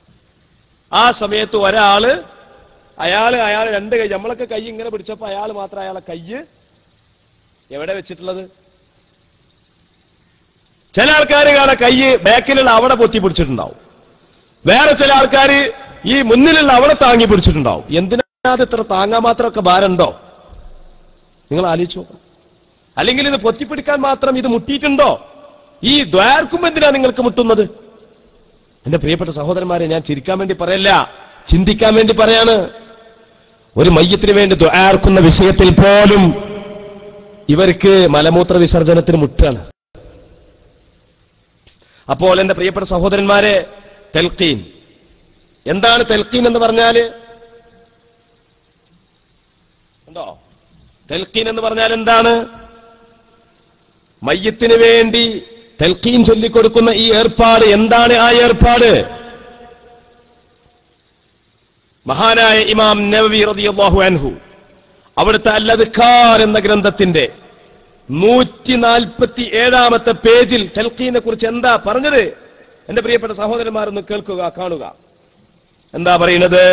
ആ സമയത്ത് ഒരാള് അയാള് അയാൾ രണ്ട് കൈ നമ്മളൊക്കെ കൈ ഇങ്ങനെ പിടിച്ചപ്പോ അയാൾ മാത്രം അയാളെ കയ്യ് എവിടെ വെച്ചിട്ടുള്ളത് ചില ആൾക്കാർ കാണാൻ കൈ ബാക്കിലുള്ള അവിടെ പൊത്തി പിടിച്ചിട്ടുണ്ടാവും വേറെ ചില ആൾക്കാർ ഈ മുന്നിലുള്ള അവിടെ താങ്ങി പിടിച്ചിട്ടുണ്ടാവും എന്തിനാ അത് ഇത്ര താങ്ങാൻ മാത്രമൊക്കെ ഭാരമുണ്ടോ നിങ്ങൾ ആലോചിച്ചു നോക്കണം അല്ലെങ്കിൽ ഇത് പൊത്തിപ്പിടിക്കാൻ മാത്രം ഇത് മുട്ടിയിട്ടുണ്ടോ ഈ ദ്വാർക്കുമ്പോ എന്തിനാ നിങ്ങൾക്ക് മുട്ടുന്നത് എന്റെ പ്രിയപ്പെട്ട സഹോദരന്മാരെ ഞാൻ ചിരിക്കാൻ വേണ്ടി പറയല്ല ചിന്തിക്കാൻ വേണ്ടി പറയാണ് ഒരു മയ്യത്തിന് വേണ്ടി ദ്വാർക്കുന്ന വിഷയത്തിൽ പോലും ഇവർക്ക് മലമൂത്ര വിസർജനത്തിന് മുട്ടാണ് അപ്പോൾ എന്റെ പ്രിയപ്പെട്ട സഹോദരന്മാരെ തെൽക്കീൻ എന്താണ് തെൽക്കീൻ എന്ന് പറഞ്ഞാല് ഉണ്ടോ തെൽക്കീൻ എന്ന് പറഞ്ഞാൽ എന്താണ് മയ്യത്തിന് വേണ്ടി തെൽക്കീൻ ചൊല്ലിക്കൊടുക്കുന്ന ഈ ഏർപ്പാട് എന്താണ് ആ ഏർപ്പാട് മഹാനായ ഇമാം നവവി റളിയല്ലാഹു അൻഹു അവിടുത്തെ അല്ലദ്ക്കാർ എന്ന ഗ്രന്ഥത്തിന്റെ നൂറ്റി നാൽപ്പത്തി ഏഴാമത്തെ പേജിൽ തെൽക്കീനെ കുറിച്ച് എന്താ പറഞ്ഞത് എന്റെ പ്രിയപ്പെട്ട സഹോദരന്മാരൊന്ന് കേൾക്കുക കാണുക എന്താ പറയുന്നത്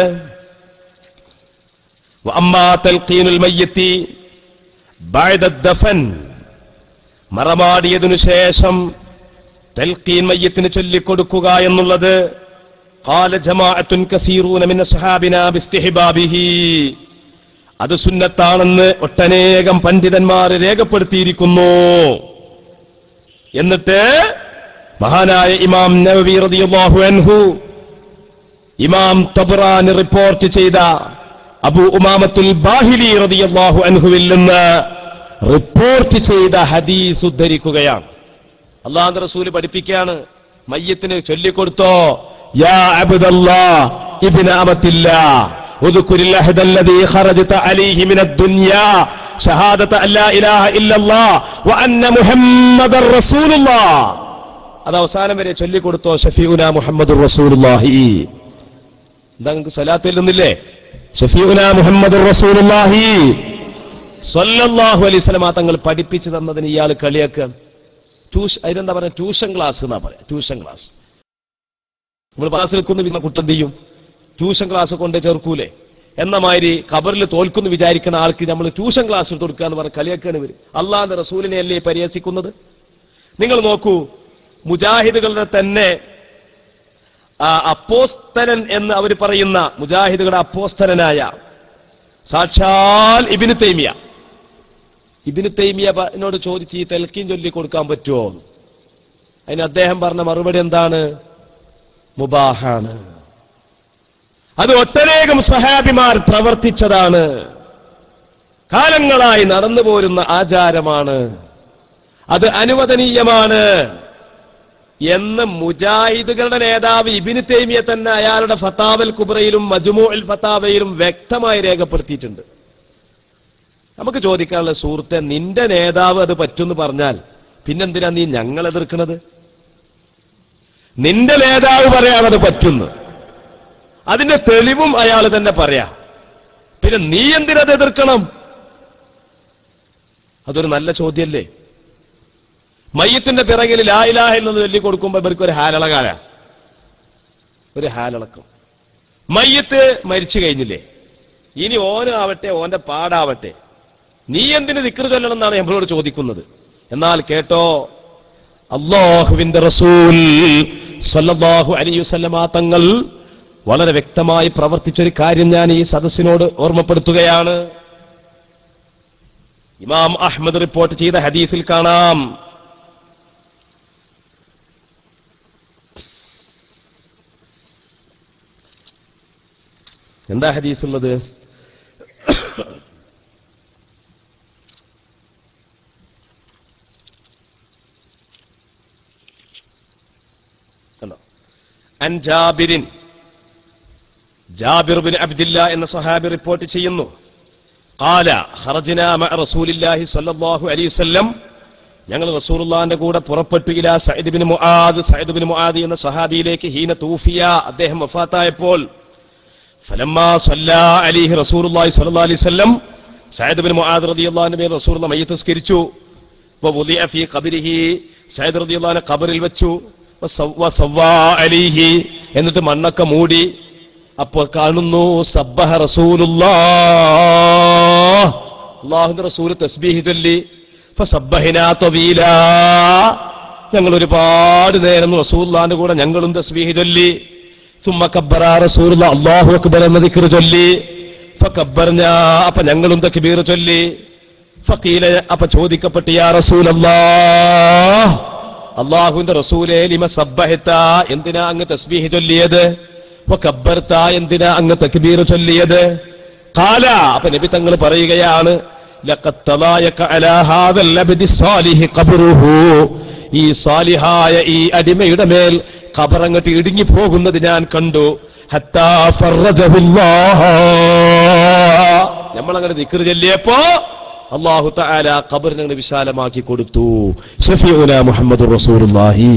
വഅമ്മാ തൽഖീനുൽ മയ്യത്തി ബഅദ ദഫൻ മറമാടിയതിനു ശേഷം തൽഖീൻ മയ്യത്തിന് ചൊല്ലിക്കൊടുക്കുക എന്നുള്ളത് قال جماعة كثيرون من أصحابنا باستحبابه അത് സുന്നത്താണെന്ന് ഒട്ടനേകം പണ്ഡിതന്മാർ രേഖപ്പെടുത്തിയിരിക്കുന്നു എന്നിട്ട് മഹാനായ ഇമാം നവവി റളിയല്ലാഹു അൻഹു ഇമാം തബ്റാനി റിപ്പോർട്ട് ചെയ്ത അബു ഉമാമത്തുൽ ബാഹിലി റളിയല്ലാഹു അൻഹുവിൽ നിന്ന് റിപ്പോർട്ട് ചെയ്ത ഹദീസ് ഉദ്ധരിക്കുകയാണ് അള്ളാഹു റസൂല് പഠിപ്പിക്കുകയാണ് മയ്യത്തിന് ചൊല്ലിക്കൊടുത്തോ യാ അബ്ദല്ലാ ഇബ്ന അമത്തില്ലാ اذكر العهد الذي خرجت عليه من الدنيا شهادة أن لا إله إلا الله وأن محمد رسول الله അത് അവസാനം വരെ ചൊല്ലിക്കൊടുത്തോ ഷഫീഉന മുഹമ്മദ് റസൂലുള്ളാഹി എന്താ നിങ്ങൾക്ക് സലാത്ത് ചെല്ലുന്നില്ലേ ഷഫീഉന മുഹമ്മദ് റസൂലുള്ളാഹി സല്ലല്ലാഹു അലൈഹി വസല്ലമ തങ്ങൾ പഠിപ്പിച്ചു തന്നതിന് ഇയാൾ കളിയാക്കുകയാണ് ട്യൂഷൻ അതിനെന്താ പറയാ ട്യൂഷൻ ക്ലാസ് എന്നാ പറയാ ട്യൂഷൻ ക്ലാസ് നമ്മൾ ക്ലാസ് എടുക്കുന്ന പിന്നെ കുട്ടം ചെയ്യും ട്യൂഷൻ ക്ലാസ് കൊണ്ട് ചേർക്കൂലേ എന്ന മാതിരി ഖബറിൽ തോൽക്കുന്നു വിചാരിക്കുന്ന ആൾക്ക് നമ്മൾ ട്യൂഷൻ ക്ലാസ് എടുത്ത് കൊടുക്കുക എന്ന് പറഞ്ഞ് കളിയാക്കാണ് ഇവര് അള്ളാന്റെ റസൂലിനെ അല്ലേ പരിഹസിക്കുന്നത് നിങ്ങൾ നോക്കൂ മുജാഹിദുകളുടെ തന്നെ ആ, അപ്പോസ്തലൻ എന്ന് അവർ പറയുന്ന മുജാഹിദുകളുടെ അപ്പോസ്തലനായ സാക്ഷാൽ ഇബിന് തൈമിയ ഇബിന് തൈമിയനോട് ചോദിച്ച് ഈ തെൽക്കീൻ ചൊല്ലി കൊടുക്കാൻ പറ്റുമോ അതിന് അദ്ദേഹം പറഞ്ഞ മറുപടി എന്താണ് മുബാഹാണ് അത് ഒട്ടനേകം സഹാബിമാർ പ്രവർത്തിച്ചതാണ് കാലങ്ങളായി നടന്നു പോരുന്ന ആചാരമാണ് അത് അനുവദനീയമാണ് എന്ന് മുജാഹിദുകളുടെ നേതാവ് ഇബിന് തൈമിയ തന്നെ അയാളുടെ ഫത്താവൽ കുബ്രയിലും മജ്മൂൽ ഫത്താവയിലും വ്യക്തമായി രേഖപ്പെടുത്തിയിട്ടുണ്ട് നമുക്ക് ചോദിക്കാനുള്ള സുഹൃത്തെ നിന്റെ നേതാവ് അത് പറ്റുമെന്ന് പറഞ്ഞാൽ പിന്നെന്തിനാ നീ ഞങ്ങൾ എതിർക്കണത് നിന്റെ നേതാവ് പറയാൻ അത് പറ്റുന്നു അതിന്റെ തെളിവും അയാൾ തന്നെ പറയാം പിന്നെ നീ എന്തിനത് എതിർക്കണം അതൊരു നല്ല ചോദ്യല്ലേ മയ്യത്തിന്റെ പിറകിൽ ലായിലാഹ എന്നത് ചൊല്ലി കൊടുക്കുമ്പോ ഇവർക്ക് ഒരു ഹാലളകാല ഒരു ഹാലളക്കം മയ്യത്ത് മരിച്ചു കഴിഞ്ഞില്ലേ ഇനി ഓനും ആവട്ടെ ഓന്റെ പാടാവട്ടെ നീ എന്തിന് ദിക്ർ ചൊല്ലണം എന്നാണ് നമ്മളോട് ചോദിക്കുന്നത് എന്നാൽ കേട്ടോ അള്ളാഹുവിന്റെ റസൂൽ സല്ലല്ലാഹു അലൈഹി വസല്ലമ തങ്ങൾ വളരെ വ്യക്തമായി പ്രവർത്തിച്ചൊരു കാര്യം ഞാൻ ഈ സദസ്സിനോട് ഓർമ്മപ്പെടുത്തുകയാണ് ഇമാം അഹ്മദ് റിപ്പോർട്ട് ചെയ്ത ഹദീസിൽ കാണാം എന്താ ഹദീസ് ഉള്ളത് കണ്ടോ അൻ ജാബിരിൻ ജാബിർ ബിൻ അബ്ദില്ല എന്ന സ്വഹാബി റിപ്പോർട്ട് ചെയ്യുന്നു قال خرجنا مع رسول الله صلى الله عليه وسلم ഞങ്ങൾ റസൂലുള്ളാന്റെ കൂടെ പുറപ്പെട്ടു ഇലാ സയ്യിദ് ബിൻ മുആദ് സയ്യിദ് ബിൻ മുആദ് എന്ന സ്വഹാബിയിലേക്ക് ഹീന തൂഫിയ അദ്ദേഹം വഫാത്തായപ്പോൾ ഫലമ്മാ സല്ലാ അലൈഹി റസൂലുള്ളാഹി സ്വല്ലല്ലാഹു അലൈഹി വസല്ലം സയ്യിദ് ബിൻ മുആദ് റളിയല്ലാഹു അൻഹു റസൂലുള്ള മയ്യത്ത് സ്കരിച്ചു വവുദിഅ ഫീ ഖബരിഹി സയ്യിദ് റളിയല്ലാഹു അൻഹു ഖബറിൽ വെച്ചു വസവ്വ സവ്വാ അലൈഹി എന്നിട്ട് മണ്ണൊക്കെ മൂടി അപ്പോൾ കാണുന്നു സബ്ബഹ റസൂലുള്ളാഹ് അല്ലാഹുവിന്റെ റസൂൽ തസ്ബീഹ് ചൊല്ലി ഫസബ്ബഹിനാ തവീലാ ഞങ്ങൾ ഒരുപാട് നേരം റസൂലുള്ളാഹിന്റെ കൂടെ ഞങ്ങളും തസ്ബീഹ് ചൊല്ലി ثم كبر رسول الله الله اكبر എന്ന ദിക്ർ ചൊല്ലി فكبرنا അപ്പൊ ഞങ്ങളും തക്ബീർ ചൊല്ലി ഫഖീല അപ്പൊ ചോദിക്കപ്പെട്ടു യാ റസൂലല്ലാഹ് അള്ളാഹുവിന്റെ റസൂലെ ലിമ സബ്ബഹത്ത എന്തിനാ അങ്ങ് തസ്ബീഹ് ചൊല്ലിയത് വകബ്ബർത എന്തിനാ അങ്ങ് തക്ബീർ ചൊല്ലിയത് ഖാല അപ്പൊ നബി തങ്ങൾ പറയുകയാണ് ലഖദ് തലായക അലാ ഹാദൽ അബ്ദി സാലിഹി ഖബ്റുഹു ഈ സാലിഹായ ഈ അടിമയുടെ മേൽ ഖബറങ്ങട്ട് ഇടുങ്ങി പോകുന്നത് ഞാൻ കണ്ടു ഹത്താ ഫറജഹുല്ലാഹ് നമ്മൾ അങ്ങനെ ദിക്ർ ചൊല്ലിയപ്പോ അള്ളാഹു തആല ഖബറിനെ അങ്ങട് വിശാലമാക്കി കൊടുത്തു ഷഫീഉന മുഹമ്മദ് റസൂലുള്ളാഹി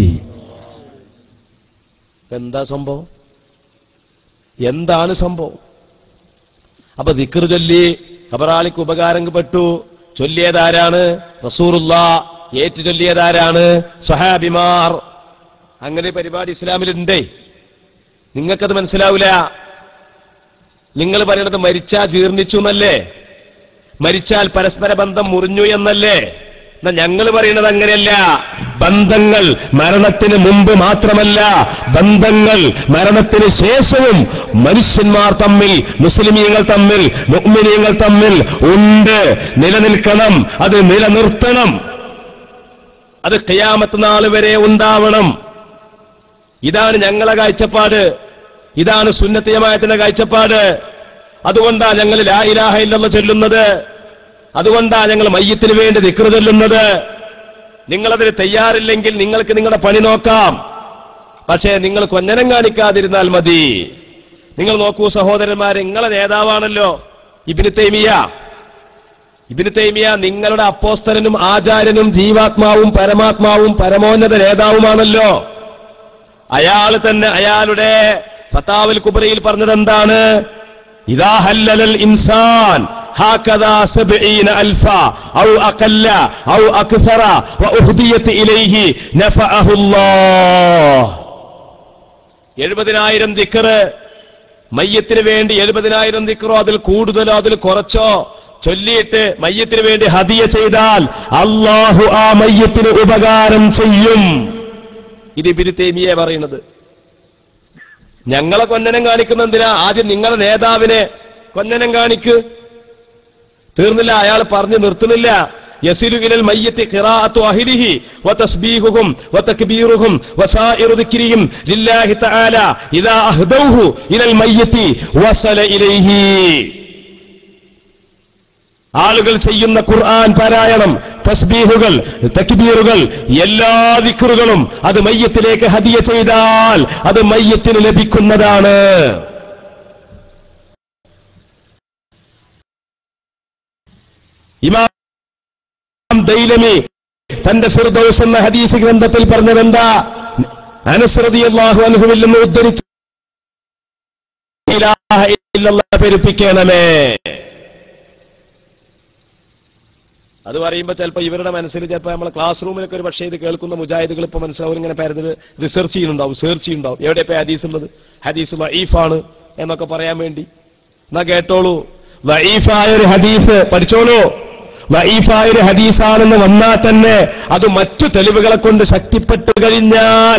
എന്താ സംഭവം എന്താണ് സംഭവം അപ്പൊ ദിക്ർ ചൊല്ലി ഖബറാളിക്ക് ഉപകാരപ്പെട്ടു ചൊല്ലിയതാരാണ് റസൂറുള്ള ഏറ്റു ചൊല്ലിയതാരാണ് സഹാബിമാർ അങ്ങനെ പരിപാടി ഇസ്ലാമിലുണ്ടേ നിങ്ങൾക്കത് മനസ്സിലാവില്ല നിങ്ങൾ പറയണത് മരിച്ചാ ജീർണിച്ചു എന്നല്ലേ മരിച്ചാൽ പരസ്പര ബന്ധം മുറിഞ്ഞു എന്നല്ലേ എന്നാ ഞങ്ങൾ പറയുന്നത് അങ്ങനെയല്ല ബന്ധങ്ങൾ മരണത്തിന് മുമ്പ് മാത്രമല്ല ബന്ധങ്ങൾ മരണത്തിന് ശേഷവും മനുഷ്യന്മാർ തമ്മിൽ മുസ്ലിമീങ്ങൾ തമ്മിൽ മുഅ്മിനീങ്ങൾ തമ്മിൽ ഉണ്ട് നിലനിൽക്കണം അത് നിലനിർത്തണം അത് ഖിയാമത്ത് നാൾ വരെ ഉണ്ടാവണം ഇതാണ് ഞങ്ങളെ കാഴ്ചപ്പാട് ഇതാണ് സുന്നത്തിയമായത്തിന്റെ കാഴ്ചപ്പാട് അതുകൊണ്ടാ ഞങ്ങൾ ലാ ഇലാഹ ഇല്ലല്ലാഹ് ചൊല്ലുന്നത് അതുകൊണ്ടാ ഞങ്ങൾ മയ്യത്തിന് വേണ്ടി ദിക്ർ ചൊല്ലുന്നത് നിങ്ങളതിന് തയ്യാറില്ലെങ്കിൽ നിങ്ങൾക്ക് നിങ്ങളുടെ പണി നോക്കാം പക്ഷേ നിങ്ങൾ കൊഞ്ഞനം കാണിക്കാതിരുന്നാൽ മതി നിങ്ങൾ നോക്കൂ സഹോദരന്മാരെ നിങ്ങളെ നേതാവാണല്ലോ ഇബിന് തൈമിയ ഇബിന് തൈമിയ നിങ്ങളുടെ അപ്പോസ്തലനും ആചാര്യനും ജീവാത്മാവും പരമാത്മാവും പരമോന്നത നേതാവുമാണല്ലോ അയാൾ തന്നെ അയാളുടെ ഫത്താവൽ കുബറയിൽ പറഞ്ഞത് എന്താണ് ഇതാ ഹല്ലലൽ ഇൻസാൻ هكذا سبعين ألفا أو أقل أو أكثر وأهديت إليه نفعه الله എഴുപതിനായിരം ദിക്കറ് മയ്യത്തിന് വേണ്ടി എഴുപതിനായിരം ദിക്കറോ അതിൽ കൂടുതലോ അതിൽ കുറച്ചോ ചൊല്ലിയിട്ട് മയ്യത്തിന് വേണ്ടി ഹദിയ ചെയ്താൽ അള്ളാഹു ആ മയ്യത്തിന് ഉപകാരം ചെയ്യും ഇത് ഇബിന് തേമിയെ പറയുന്നത് ഞങ്ങളെ കൊന്നനം കാണിക്കുന്ന എന്തിനാ ആദ്യം നിങ്ങളെ നേതാവിനെ കൊന്നനം കാണിക്ക് തീർന്നില്ല അയാൾ പറഞ്ഞു നിർത്തുന്നില്ല يصل إلى الميت قراءة أهله وتسبيحهم وتكبيرهم وسائر ذكرهم لله تعالى إذا أهدوه إلى الميت وصل إليه ആളുകൾ ചെയ്യുന്ന ഖുർആൻ പാരായണം തസ്ബീഹുകൾ തക്ബീറുകൾ എല്ലാ ദിക്റുകളും അത് മയ്യത്തിലേക്ക് ഹദിയ ചെയ്താൽ അത് മയ്യത്തിന് ലഭിക്കുന്നതാണ് ഇമാം ദൈലമി തന്റെ ഫിർദൌസ് എന്ന ഹദീസ് ഗ്രന്ഥത്തിൽ പറഞ്ഞതെന്താ അനസ്രദിയല്ലാഹു അൻഹുവിൽ നിന്ന് ഉദ്ധരിച്ച് ഇലാഹ ഇല്ലല്ലാഹ് പെരുപ്പിക്കണമേ അത് പറയുമ്പോൾ ചിലപ്പോൾ ഇവരുടെ മനസ്സിൽ ചിലപ്പോൾ നമ്മളെ ക്ലാസ് റൂമിലൊക്കെ ഒരു പക്ഷേ ഇത് കേൾക്കുന്ന മുജാഹിദുകൾ ഇപ്പൊ മനസ്സിലാവും ഇങ്ങനെ പരന്ന് റിസർച്ച് ചെയ്യുന്നുണ്ടാവും സെർച്ച് ചെയ്യുന്നുണ്ടാവും എവിടെ ഇപ്പൊ ഹദീസ് ഉള്ളത് ഹദീസ് ലഈഫാണ് എന്നൊക്കെ പറയാൻ വേണ്ടി എന്നാ കേട്ടോളൂ ലഈഫായ ഒരു ഹദീസ് പഠിച്ചോളൂ ലഈഫായ ഒരു ഹദീസാണെന്ന് വന്നാൽ തന്നെ അത് മറ്റു തെളിവുകളെ കൊണ്ട് ശക്തിപ്പെട്ടു കഴിഞ്ഞാൽ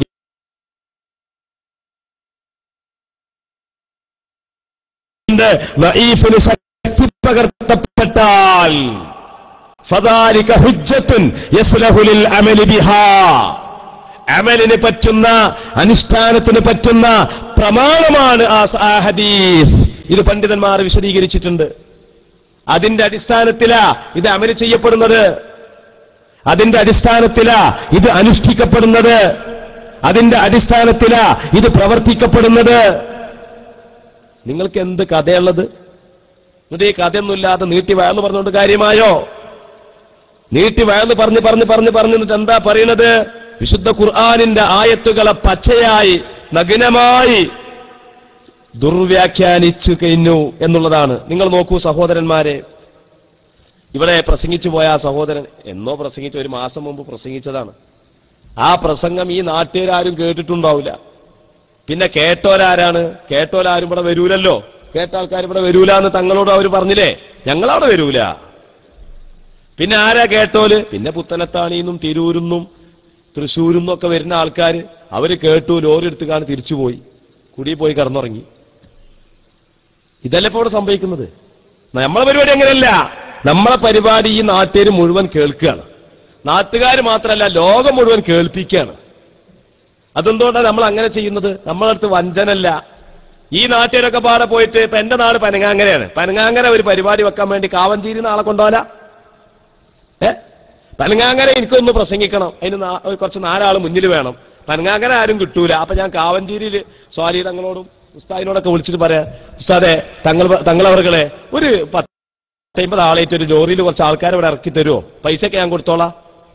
ലഈഫിന് ശക്തി പകർത്തപ്പെട്ടാൽ ഫദാലിക ഹുജ്ജത്തുൻ യസ്ലഹു ലിൽ അമലി ബിഹാ അമലിന് പറ്റുന്ന അനുഷ്ഠാനത്തിന് പറ്റുന്ന പ്രമാണമാണ് ആ സ- ആ ഹദീസ് ഇത് പണ്ഡിതന്മാർ വിശദീകരിച്ചിട്ടുണ്ട് അതിന്റെ അടിസ്ഥാനത്തിലാ ഇത് അമല് ചെയ്യപ്പെടുന്നത് അതിന്റെ അടിസ്ഥാനത്തിലാ ഇത് അനുഷ്ഠിക്കപ്പെടുന്നത് അതിന്റെ അടിസ്ഥാനത്തിലാ ഇത് പ്രവർത്തിക്കപ്പെടുന്നത് നിങ്ങൾക്ക് എന്ത് കഥയുള്ളത് എന്നിട്ട് ഈ കഥയൊന്നുമില്ലാതെ നീട്ടി വയന്ന് പറഞ്ഞുകൊണ്ട് കാര്യമായോ നീട്ടി വയന്ന് പറഞ്ഞ് പറഞ്ഞ് പറഞ്ഞ് പറഞ്ഞ് എന്നിട്ട് എന്താ പറയുന്നത് വിശുദ്ധ ഖുർആാനിന്റെ ആയത്തുകളെ പച്ചയായി നഗ്നമായി ദുർവ്യാഖ്യാനിച്ചു കഴിഞ്ഞു എന്നുള്ളതാണ് നിങ്ങൾ നോക്കൂ സഹോദരന്മാരെ ഇവിടെ പ്രസംഗിച്ചു പോയ ആ സഹോദരൻ എന്നോ പ്രസംഗിച്ച ഒരു മാസം മുമ്പ് പ്രസംഗിച്ചതാണ് ആ പ്രസംഗം ഈ നാട്ടുകാരും കേട്ടിട്ടുണ്ടാവില്ല പിന്നെ കേട്ടോരാരാണ് കേട്ടോരാരും ഇവിടെ വരൂലല്ലോ കേട്ട ആൾക്കാർ ഇവിടെ വരൂല എന്ന് തങ്ങളോട് അവർ പറഞ്ഞില്ലേ ഞങ്ങളവിടെ വരൂല പിന്നെ ആരാ കേട്ടോല് പിന്നെ പുത്തനത്താണിന്നും തിരൂരിന്നും തൃശ്ശൂരിന്നും ഒക്കെ വരുന്ന ആൾക്കാർ അവര് കേട്ടു ലോറി എടുത്ത് കാണി തിരിച്ചുപോയി കുടി പോയി കിടന്നുറങ്ങി ഇതല്ല ഇപ്പൊ ഇവിടെ സംഭവിക്കുന്നത് നമ്മളെ പരിപാടി അങ്ങനെയല്ല നമ്മളെ പരിപാടി ഈ നാട്ടുകാർ മുഴുവൻ കേൾക്കുകയാണ് നാട്ടുകാർ മാത്രമല്ല ലോകം മുഴുവൻ കേൾപ്പിക്കുകയാണ് അതെന്തുകൊണ്ടാണ് നമ്മൾ അങ്ങനെ ചെയ്യുന്നത് നമ്മളെ അടുത്ത് വഞ്ചനല്ല ഈ നാട്ടുകാരൊക്കെ പാടെ പോയിട്ട് ഇപ്പൊ എന്റെ നാട് പനങ്ങാങ്ങരയാണ് പനങ്ങാങ്ങര ഒരു പരിപാടി വെക്കാൻ വേണ്ടി കാവഞ്ചേരി നാളെ കൊണ്ടുപോല ഏ പനങ്ങാങ്ങര എനിക്കൊന്ന് പ്രസംഗിക്കണം അതിന് നാ- ഒരു കുറച്ച് നാലാള് മുന്നിൽ വേണം പനങ്ങാങ്ങര ആരും കിട്ടൂല അപ്പൊ ഞാൻ കാവഞ്ചേരിയിൽ സ്വാലി തങ്ങളോടും ഉസ്താദിനോടൊക്കെ വിളിച്ചിട്ട് പറയാ ഉസ്താദെ തങ്ങൾ തങ്ങളവർകളെ ഒരു പത്തമ്പത് ആളായിട്ട് ഒരു ലോറിയിൽ കുറച്ച് ആൾക്കാരെ ഇവിടെ ഇറക്കി തരുമോ പൈസയൊക്കെ ഞാൻ കൊടുത്തോളാം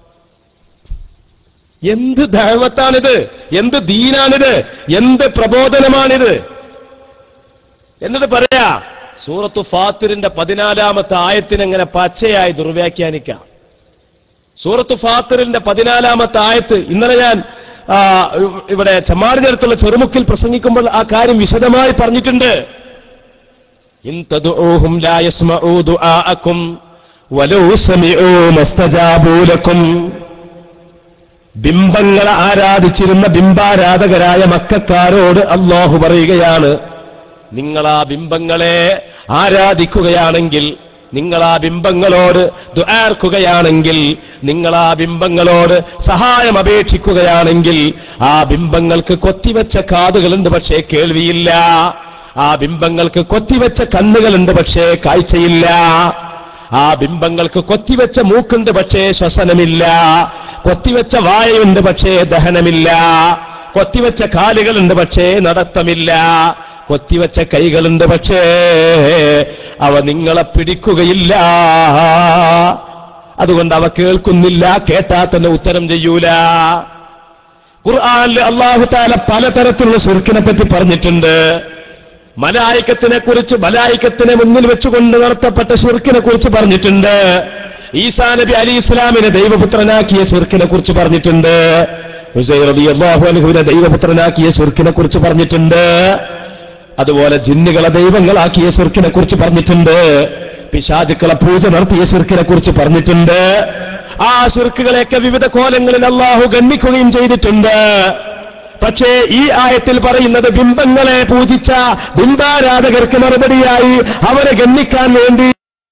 എന്ത് ദൈവത്താണിത് എന്ത് ദീനാണിത് എന്ത് പ്രബോധനമാണിത് എന്നിട്ട് പറയാ സൂറത്തു ഫാത്തിറിന്റെ പതിനാലാമത്തെ ആയത്തിനെ എങ്ങനെ പച്ചയായി ദുർവ്യാഖ്യാനിക്കാം സൂറത്തു ഫാത്തിറിന്റെ പതിനാലാമത്തെ ആയത്ത് ഇന്നലെ ഞാൻ ആ, ഇവിടെ ചമ്മാടിനടുത്തുള്ള ചെറുമുക്കിൽ പ്രസംഗിക്കുമ്പോൾ ആ കാര്യം വിശദമായി പറഞ്ഞിട്ടുണ്ട് ഇൻ തദ്ഉഹും ലാ യസ്മഊ ദുആഅക്കും വലൗ സമിഊ മസ്തജാബൂ ലക്കും ബിംബങ്ങളെ ആരാധിച്ചിരുന്ന ബിംബാരാധകരായ മക്കാരോട് അള്ളാഹു പറയുകയാണ് നിങ്ങൾ ആ ബിംബങ്ങളെ ആരാധിക്കുകയാണെങ്കിൽ നിങ്ങൾ ആ ബിംബങ്ങളോട് ദുആർക്കുകയാണെങ്കിൽ നിങ്ങൾ ആ ബിംബങ്ങളോട് സഹായം അപേക്ഷിക്കുകയാണെങ്കിൽ ആ ബിംബങ്ങൾക്ക് കൊത്തിവെച്ച കാതുകളുണ്ട് പക്ഷേ കേൾവിയില്ല ആ ബിംബങ്ങൾക്ക് കൊത്തിവെച്ച കണ്ണുകളുണ്ട് പക്ഷേ കാഴ്ചയില്ല ആ ബിംബങ്ങൾക്ക് കൊത്തിവെച്ച മൂക്കുണ്ട് പക്ഷേ ശ്വസനമില്ല കൊത്തിവെച്ച വായയുണ്ട് പക്ഷേ ദഹനമില്ല കൊത്തിവെച്ച കാലുകളുണ്ട് പക്ഷേ നടത്തമില്ല കൊത്തിവെച്ച കൈകളുണ്ട് പക്ഷേ അവ നിങ്ങളെ പിടിക്കുകയില്ല അതുകൊണ്ട് അവ കേൾക്കുന്നില്ല കേട്ടാ തന്നെ ഉത്തരം ചെയ്യൂല ഖുർആനിൽ അള്ളാഹു താല പലതരത്തിലുള്ള സുർക്കിനെ പറ്റി പറഞ്ഞിട്ടുണ്ട് മലായിക്കത്തിനെ കുറിച്ച് മലായിക്കത്തിനെ മുന്നിൽ വെച്ചുകൊണ്ട് നടത്തപ്പെട്ട ഷിർക്കിനെ കുറിച്ച് പറഞ്ഞിട്ടുണ്ട് ഈസാ നബി അലി ഇസ്ലാമിനെ ദൈവപുത്രനാക്കിയ ഷിർക്കിനെ കുറിച്ച് പറഞ്ഞിട്ടുണ്ട് ഹുസൈൻ റളിയല്ലാഹു അൻഹുവിനെ ദൈവപുത്രനാക്കിയ ഷിർക്കിനെ കുറിച്ച് പറഞ്ഞിട്ടുണ്ട് അതുപോലെ ജിന്നുകളെ ദൈവങ്ങളാക്കിയ ഷിർക്കിനെ കുറിച്ച് പറഞ്ഞിട്ടുണ്ട് പിശാചുക്കളെ പൂജ നടത്തിയ ഷിർക്കിനെ കുറിച്ച് പറഞ്ഞിട്ടുണ്ട് ആ ഷിർക്കുകളെയൊക്കെ വിവിധ കോലങ്ങളിൽ അള്ളാഹു ഗണ്ണിക്കുകയും ചെയ്തിട്ടുണ്ട് പക്ഷേ ഈ ആയത്തിൽ പറയുന്നത് ബിംബങ്ങളെ പൂജിച്ച ബിംബാരാധകർക്ക് മറുപടിയായി അവരെ ഗണ്ണിക്കാൻ വേണ്ടി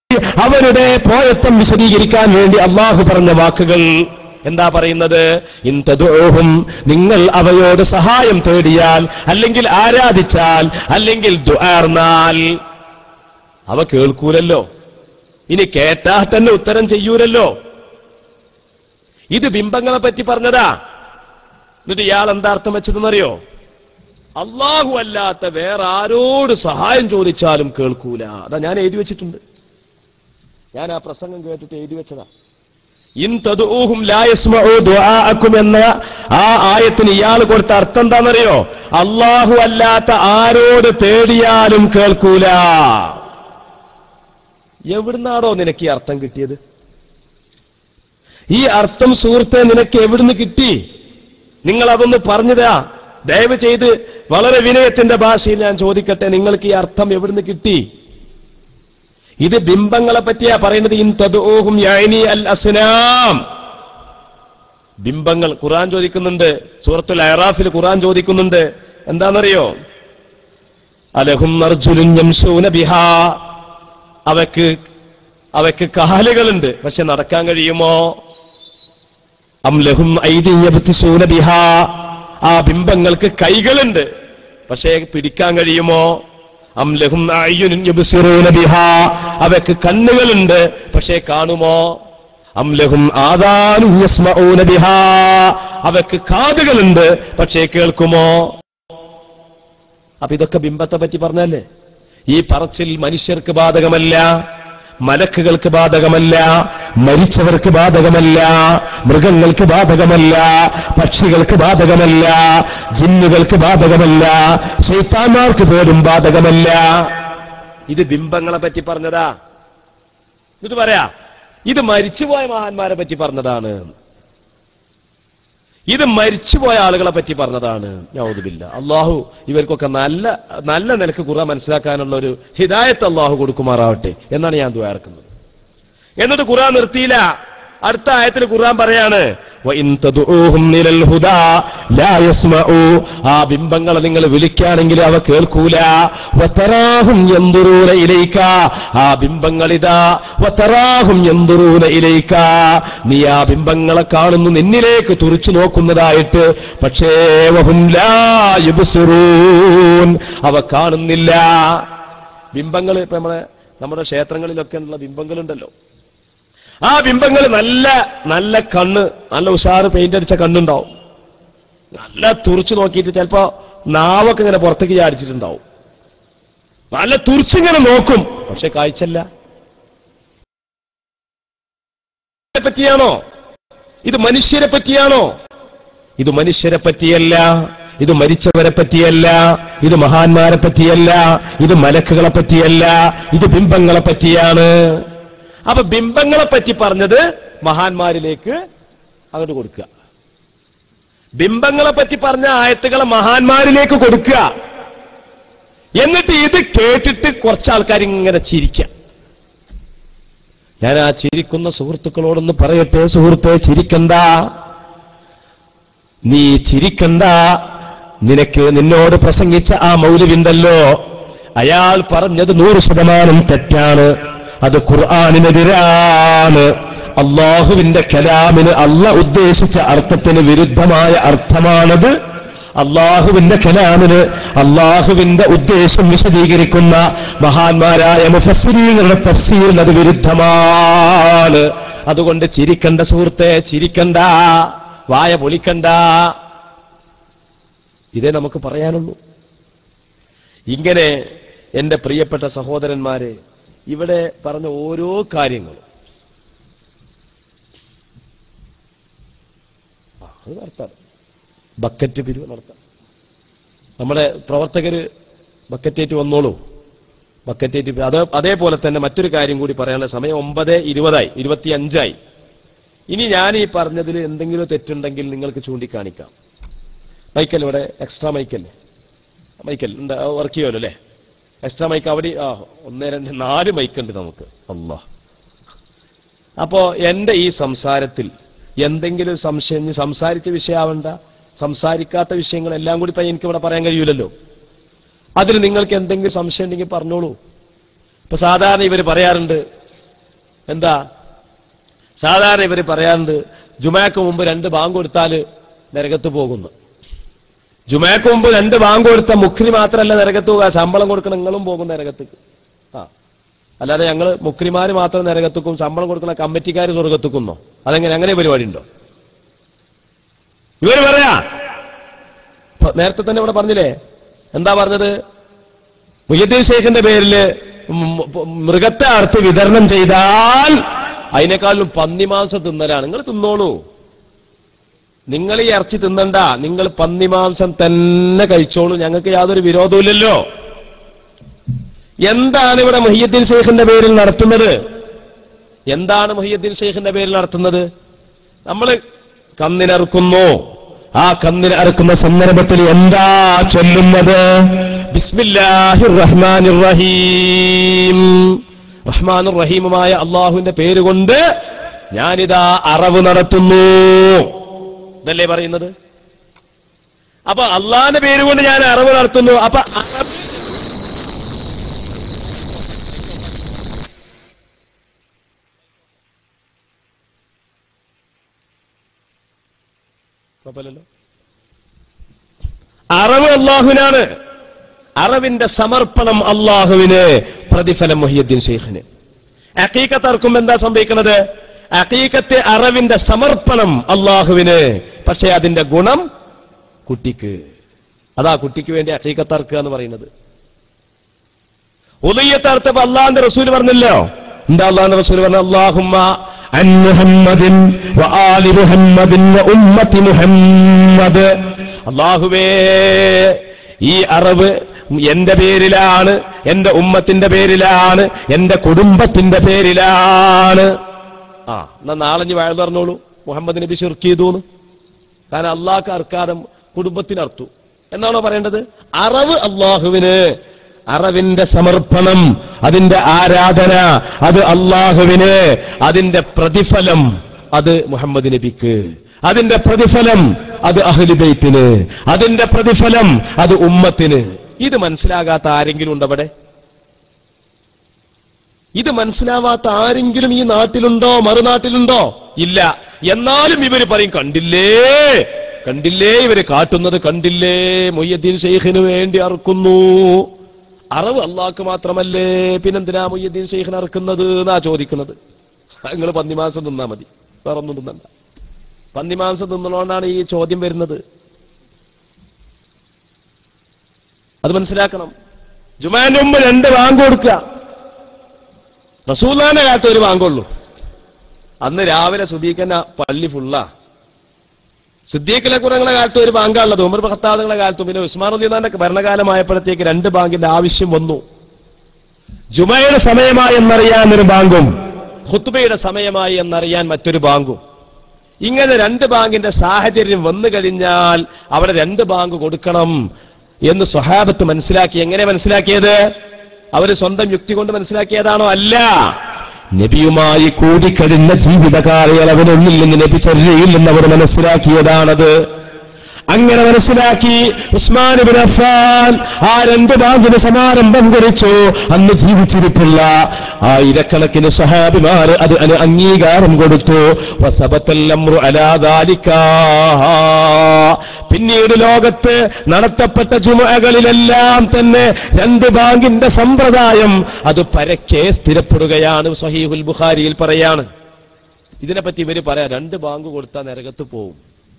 അവരുടെ പോയത്വം വിശദീകരിക്കാൻ വേണ്ടി അള്ളാഹു പറഞ്ഞ വാക്കുകൾ എന്താ പറയുന്നത് ഇന്തദുഹും നിങ്ങൾ അവയോട് സഹായം തേടിയാൽ അല്ലെങ്കിൽ ആരാധിച്ചാൽ അല്ലെങ്കിൽ ദുആർന്നാൽ അവ കേൾക്കൂലല്ലോ ഇനി കേട്ടാൽ തന്നെ ഉത്തരം ചെയ്യൂലല്ലോ ഇത് ബിംബങ്ങളെ പറ്റി പറഞ്ഞതാ എന്നിട്ട് ഇയാൾ എന്താ അർത്ഥം വെച്ചതെന്നറിയോ അള്ളാഹു അല്ലാത്ത വേറെ ആരോട് സഹായം ചോദിച്ചാലും കേൾക്കൂല അതാ ഞാൻ എഴുതി വെച്ചിട്ടുണ്ട് ഞാൻ ആ പ്രസംഗം കേട്ടിട്ട് എഴുതി വെച്ചതാ ഇൻ തദൂഹും ലാ യസ്മഉ ദുആഅക്കും എന്ന ആ ആയത്തിന് ഇയാൾ കൊടുത്ത അർത്ഥം എന്താണെന്നറിയോ അള്ളാഹു അല്ലാത്ത ആരോട് തേടിയാലും കേൾക്കൂല എവിടുന്നാടോ നിനക്ക് ഈ അർത്ഥം കിട്ടിയത് ഈ അർത്ഥം സുഹൃത്തെ നിനക്ക് എവിടുന്ന് കിട്ടി നിങ്ങൾ അതൊന്ന് പറഞ്ഞതാ ദയവ് ചെയ്ത് വളരെ വിനയത്തിന്റെ ഭാഷയിൽ ഞാൻ ചോദിക്കട്ടെ നിങ്ങൾക്ക് ഈ അർത്ഥം എവിടുന്ന് കിട്ടി ഇത് ബിംബങ്ങളെ പറ്റിയാ പറയുന്നത് ഇൻ തദ്ഊഹും യഅനി അൽ അസ്നാം ബിംബങ്ങൾ ഖുർആൻ ചോദിക്കുന്നുണ്ട് സൂറത്തുൽ അയറാഫിൽ ഖുർആൻ ചോദിക്കുന്നുണ്ട് എന്താണെന്നറിയോ അലഹും അർജുലുൻ യംശൂന ബിഹാ അവക്ക് അവക്ക് കാലുകളുണ്ട് പക്ഷെ നടക്കാൻ കഴിയുമോ അം ലഹും ഐദി യബ്തിസൂന ബിഹാ ആ ബിംബങ്ങൾക്ക് കൈകളുണ്ട് പക്ഷേ പിടിക്കാൻ കഴിയുമോ അം ലഹും അയ്യുൻ യബ്സിറൂന ബിഹാ അവക്ക് കണ്ണുകളുണ്ട് പക്ഷേ കാണുമോ അം ലഹും ആദാനും യസ്മഊന ബിഹാ അവക്ക് കാതുകളുണ്ട് പക്ഷേ കേൾക്കുമോ അപ്പൊ ഇതൊക്കെ ബിംബത്തെ പറ്റി പറഞ്ഞല്ലേ ഈ പറച്ചിൽ മനുഷ്യർക്ക് ബാധകമല്ല മലക്കുകൾക്ക് ബാധകമല്ല മരിച്ചവർക്ക് ബാധകമല്ല മൃഗങ്ങൾക്ക് ബാധകമല്ല പക്ഷികൾക്ക് ബാധകമല്ല ജിന്നുകൾക്ക് ബാധകമല്ല ശൈത്താന്മാർക്ക് പോലും ബാധകമല്ല ഇത് ബിംബങ്ങളെ പറ്റി പറഞ്ഞതാ എന്നിട്ട് പറയാ ഇത് മരിച്ചുപോയ മഹാന്മാരെ പറ്റി പറഞ്ഞതാണ് ഇത് മരിച്ചുപോയ ആളുകളെ പറ്റി പറഞ്ഞതാണ് യൗദുബില്ല അള്ളാഹു ഇവർക്കൊക്കെ നല്ല നല്ല നിലക്ക് ഖുർആൻ മനസ്സിലാക്കാനുള്ള ഒരു ഹിദായത്ത് അള്ളാഹു കൊടുക്കുമാറാവട്ടെ എന്നാണ് ഞാൻ ദ്വാർക്കുന്നത് എന്നിട്ട് ഖുർആൻ നിർത്തിയില്ല അടുത്ത ആയത്തിൽ ഖുർആൻ പറയാണ് "വഇൻ തദ്ഊഹും ഇലൽ ഹുദാ ലാ യസ്മഊ." ആ ബിംബങ്ങളെ നിങ്ങൾ വിളിക്കുകയാണെങ്കിൽ അവ കേൾക്കൂല വതറാഹും യൻദുറൂന ഇലൈക ആ ബിംബങ്ങൾ ഇതാ വതറാഹും യൻദുറൂന ഇലൈക നീ ആ ബിംബങ്ങളെ കാണുന്നു നിന്നിലേക്ക് തുറിച്ചു നോക്കുന്നതായിട്ട് പക്ഷേ വഹും ലാ യുബ്സിറൂൻ അവ കാണുന്നില്ല ബിംബങ്ങൾ ഇപ്പൊ നമ്മളെ നമ്മുടെ ക്ഷേത്രങ്ങളിലൊക്കെ ഉള്ള ബിംബങ്ങളുണ്ടല്ലോ ആ ബിംബങ്ങൾ നല്ല നല്ല കണ്ണ് നല്ല ഉഷാറ് പെയിന്റ് അടിച്ച കണ്ണുണ്ടാവും നല്ല തുറിച്ചു നോക്കിയിട്ട് ചിലപ്പോ നാവൊക്കെ ഇങ്ങനെ പുറത്തേക്ക് ചാടിച്ചിട്ടുണ്ടാവും നല്ല തുറിച്ചിങ്ങനെ നോക്കും പക്ഷെ കാഴ്ചല്ല ഇതിനെ പറ്റിയാണോ ഇത് മനുഷ്യരെ പറ്റിയാണോ ഇത് മനുഷ്യരെ പറ്റിയല്ല ഇത് മരിച്ചവരെ പറ്റിയല്ല ഇത് മഹാന്മാരെ പറ്റിയല്ല ഇത് മലക്കുകളെ പറ്റിയല്ല ഇത് ബിംബങ്ങളെ പറ്റിയാണ് അപ്പൊ ബിംബങ്ങളെ പറ്റി പറഞ്ഞത് മഹാന്മാരിലേക്ക് അങ്ങോട്ട് കൊടുക്കുക ബിംബങ്ങളെ പറ്റി പറഞ്ഞ ആയത്തുകളെ മഹാന്മാരിലേക്ക് കൊടുക്കുക എന്നിട്ട് ഇത് കേട്ടിട്ട് കുറച്ച് ആൾക്കാർ ഇങ്ങനെ ചിരിക്കാം ഞാൻ ആ ചിരിക്കുന്ന സുഹൃത്തുക്കളോടൊന്ന് പറയട്ടെ സുഹൃത്തെ ചിരിക്കണ്ട നീ ചിരിക്കണ്ട നിനക്ക് നിന്നോട് പ്രസംഗിച്ച ആ മൗലവിണ്ടല്ലോ അയാൾ പറഞ്ഞത് നൂറ് ശതമാനം തെറ്റാണ് അത് ഖുർആാനിനെതിരാണ് അള്ളാഹുവിന്റെ കലാമിന് അല്ല ഉദ്ദേശിച്ച അർത്ഥത്തിന് വിരുദ്ധമായ അർത്ഥമാണത് അള്ളാഹുവിന്റെ കലാമിന് അള്ളാഹുവിന്റെ ഉദ്ദേശം വിശദീകരിക്കുന്ന മഹാന്മാരായ മുഫസ്സിരീങ്ങളുടെ തഫ്സീറിന് അത് വിരുദ്ധമാണ് അതുകൊണ്ട് ചിരിക്കണ്ട സുഹൃത്തെ ചിരിക്കണ്ട വായ പൊളിക്കണ്ട ഇതേ നമുക്ക് പറയാനുള്ളൂ ഇങ്ങനെ എന്റെ പ്രിയപ്പെട്ട സഹോദരന്മാരെ ഇവിടെ പറഞ്ഞ ഓരോ കാര്യങ്ങളും ആ, അത് നടത്താം ബക്കറ്റ് പിരിവ് നടത്താം നമ്മുടെ പ്രവർത്തകര് ബക്കറ്റേറ്റ് വന്നോളൂ ബക്കറ്റേറ്റ് പി- അത് അതേപോലെ തന്നെ മറ്റൊരു കാര്യം കൂടി പറയാനുള്ള സമയം ഒമ്പത് ഇരുപതായി ഇരുപത്തി അഞ്ചായി ഇനി ഞാൻ ഈ പറഞ്ഞതിൽ എന്തെങ്കിലും തെറ്റുണ്ടെങ്കിൽ നിങ്ങൾക്ക് ചൂണ്ടിക്കാണിക്കാം മൈക്കൽ ഇവിടെ എക്സ്ട്രാ മൈക്കല്ലേ മൈക്കൽ ഉണ്ട് വർക്ക് ചെയ്യുമല്ലോ അല്ലേ എക്സ്ട്രാ മൈക്ക് അവിടെ ആ ഒന്ന് രണ്ട് നാല് മൈക്ക് ഉണ്ട് നമുക്ക് അല്ലാ അപ്പോ എന്റെ ഈ സംസാരത്തിൽ എന്തെങ്കിലും സംശയം ഇനി സംസാരിച്ച വിഷയമാവണ്ട സംസാരിക്കാത്ത വിഷയങ്ങളെല്ലാം കൂടി ഇപ്പൊ എനിക്ക് ഇവിടെ പറയാൻ കഴിയൂലല്ലോ അതിൽ നിങ്ങൾക്ക് എന്തെങ്കിലും സംശയം ഉണ്ടെങ്കിൽ പറഞ്ഞോളൂ ഇപ്പൊ സാധാരണ ഇവർ പറയാറുണ്ട് എന്താ സാധാരണ ഇവർ പറയാറുണ്ട് ജുമാക്ക് മുമ്പ് രണ്ട് ബാങ്ക് കൊടുത്താൽ നരകത്ത് പോകുന്നു ജുമാക്ക് മുമ്പ് രണ്ട് ബാങ്ക് കൊടുത്ത മുഖ്രി മാത്രമല്ല നരകത്ത് പോകുക ശമ്പളം കൊടുക്കണം നിങ്ങളും പോകും നരകത്തേക്ക് ആ അല്ലാതെ ഞങ്ങള് മുക്രിമാര് മാത്രം നരകത്തുക്കും ശമ്പളം കൊടുക്കുന്ന കമ്മിറ്റിക്കാർ സ്വർഗത്തുക്കുന്നോ അതെങ്ങനെ അങ്ങനെ പരിപാടി ഉണ്ടോ ഇവര് പറയാ ഇപ്പൊ നേരത്തെ തന്നെ ഇവിടെ പറഞ്ഞില്ലേ എന്താ പറഞ്ഞത് മുയ്യദ്ദീൻ ഷെയ്ഖിന്റെ പേരില് മ് മൃഗത്തെ അറുത്ത് വിതരണം ചെയ്താൽ അതിനേക്കാളും പന്നിമാംസം തിന്നലാണ് നിങ്ങൾ തിന്നോളൂ നിങ്ങൾ ഈ ഇറച്ചി തിന്നണ്ട നിങ്ങൾ പന്നിമാംസം തന്നെ കഴിച്ചോളൂ ഞങ്ങൾക്ക് യാതൊരു വിരോധവുമില്ലല്ലോ എന്താണ് ഇവിടെ മുഹിയുദ്ദീൻ ഷെയ്ഖിന്റെ പേരിൽ നടത്തുന്നത് എന്താണ് മുഹിയുദ്ദീൻ ഷെയ്ഖിന്റെ പേരിൽ നടത്തുന്നത് നമ്മൾ കന്നിനറുക്കുന്നു ആ കന്നിന് അറുക്കുന്ന സന്ദർഭത്തിൽ എന്താ ചൊല്ലുന്നത് ബിസ്മില്ലാഹിർ റഹ്മാനിർ റഹീം റഹ്മാനുർ റഹീമുമായ അള്ളാഹുവിന്റെ പേര് കൊണ്ട് ഞാനിതാ അറവ് നടത്തുന്നു ഇതല്ലേ പറയുന്നത് അപ്പൊ അള്ളാഹിന്റെ പേര് കൊണ്ട് ഞാൻ അറവ് നടത്തുന്നു അപ്പൊ അറവ് കുഴപ്പമില്ലല്ലോ അറവ് അള്ളാഹുവിനാണ് അറവിന്റെ സമർപ്പണം അള്ളാഹുവിന് പ്രതിഫലം മുഹിയുദ്ദീൻ ഷെയ്ഖിന് അക്കീക്കത്ത് അറക്കുമ്പോ എന്താ സംഭവിക്കുന്നത് അക്കീക്കത്തെ അറവിന്റെ സമർപ്പണം അള്ളാഹുവിന് പക്ഷേ അതിന്റെ ഗുണം കുട്ടിക്ക് അതാ കുട്ടിക്ക് വേണ്ടി അക്കീക്കത്ത് അറക്കുക എന്ന് പറയുന്നത് ഉദയ്യത്തർത്ഥപ്പോ അള്ളാഹിന്റെ റസൂൽ പറഞ്ഞല്ലോ എന്താ അള്ളാഹിന്റെ റസൂൽ പറഞ്ഞ അള്ളാഹുമ്മ അൻ മുഹമ്മദിൻ വ ആലി മുഹമ്മദിൻ വ ഉമ്മത്തി മുഹമ്മദ് അള്ളാഹുവേ ഈ അറിവ് എന്റെ പേരിലാണ് എന്റെ ഉമ്മത്തിന്റെ പേരിലാണ് എന്റെ കുടുംബത്തിന്റെ പേരിലാണ് ആ എന്നാ നാളെ ഇനി വയൽ പറഞ്ഞോളൂ മുഹമ്മദ് നബി ഷിർക്ക് ചെയ്തു കാരണം അള്ളാഹ്ക്ക് അർക്കാതെ കുടുംബത്തിന് അർത്തു എന്നാണോ പറയേണ്ടത് അറവ് അള്ളാഹുവിന് അറവിന്റെ സമർപ്പണം അതിന്റെ ആരാധന അത് അള്ളാഹുവിന് അതിന്റെ പ്രതിഫലം അത് മുഹമ്മദ് നബിക്ക് അതിന്റെ പ്രതിഫലം അത് അഹ്ലുബൈത്തിന് അതിന്റെ പ്രതിഫലം അത് ഉമ്മത്തിന് ഇത് മനസ്സിലാകാത്ത ആരെങ്കിലും ഉണ്ടോ അവിടെ ഇത് മനസ്സിലാവാത്ത ആരെങ്കിലും ഈ നാട്ടിലുണ്ടോ മറുനാട്ടിലുണ്ടോ ഇല്ല എന്നാലും ഇവര് പറയും കണ്ടില്ലേ കണ്ടില്ലേ ഇവര് കാട്ടുന്നത് കണ്ടില്ലേ മൊയ്യദ്ദീൻ ഷെയ്ഖിന് വേണ്ടി അറുക്കുന്നു അറിവ് അള്ളാഹ്ക്ക് മാത്രമല്ലേ പിന്നെന്തിനാ മൊയ്യദ്ദീൻ ഷെയ്ഖിന് അറുക്കുന്നത് എന്നാ ചോദിക്കുന്നത് നിങ്ങൾ പന്നിമാസം തിന്നാ മതി വേറെ ഒന്നും തിന്നണ്ട പന്നിമാംസം തിന്നണോണ്ടാണ് ഈ ചോദ്യം വരുന്നത് അത് മനസ്സിലാക്കണം ജുമാന്റെ മുമ്പ് രണ്ട് ബാങ്ക് കൊടുക്കുക റസൂലാന്റെ കാലത്ത് ഒരു ബാങ്കുള്ളൂ അന്ന് രാവിലെ സുദീഖന്ന പള്ളി ഫുള്ളാ സിദ്ദീഖിലെ കുറങ്ങളുടെ കാലത്ത് ഒരു ബാങ്കാണുള്ളത് ഉമർ ഭക്താദങ്ങളുടെ കാലത്തും പിന്നെ ഉസ്മാൻ ഉദ്ദീനാന്റെ ഭരണകാലമായപ്പോഴത്തേക്ക് രണ്ട് ബാങ്കിന്റെ ആവശ്യം വന്നു ജുമയുടെ സമയമായി എന്നറിയാൻ ഒരു ബാങ്കും ഖുത്ബയുടെ സമയമായി എന്നറിയാൻ മറ്റൊരു ബാങ്കും ഇങ്ങനെ രണ്ട് ബാങ്കിന്റെ സാഹചര്യം വന്നു കഴിഞ്ഞാൽ അവിടെ രണ്ട് ബാങ്ക് കൊടുക്കണം എന്ന് സ്വഹാബത്ത് മനസ്സിലാക്കി എങ്ങനെ മനസ്സിലാക്കിയത് അവര് സ്വന്തം യുക്തി കൊണ്ട് മനസ്സിലാക്കിയതാണോ അല്ല നബിയുമായി കൂടിക്കഴിഞ്ഞ ജീവിത കാലയളവിനുള്ളിൽ നിന്ന് നബി ചര്യയിൽ നിന്ന് അവർ മനസ്സിലാക്കിയതാണത് അങ്ങനെ മനസ്സിലാക്കി ഉസ്മാൻ ബിൻ അഫ്ഫാൻ ആ രണ്ട് ബാങ്കിന് സമാരംഭം കുറിച്ചു അന്ന് ജീവിച്ചിരിപ്പില്ല ആയിരക്കണക്കിന് സഹാബിമാർ അത് അതിന് അംഗീകാരം കൊടുത്തു വസബത്തൽ അംറു അലാ ദാലിക. പിന്നീട് ലോകത്ത് നടത്തപ്പെട്ട ജുമകളിലെല്ലാം തന്നെ രണ്ട് ബാങ്കിന്റെ സമ്പ്രദായം അത് പരക്കെ സ്ഥിരപ്പെടുകയാണ് സഹീഹുൽ ബുഖാരിയിൽ പറയാണ് ഇതിനെപ്പറ്റി ഇവര് പറയാ രണ്ട് ബാങ്ക് കൊടുത്താൽ നരകത്ത് പോവും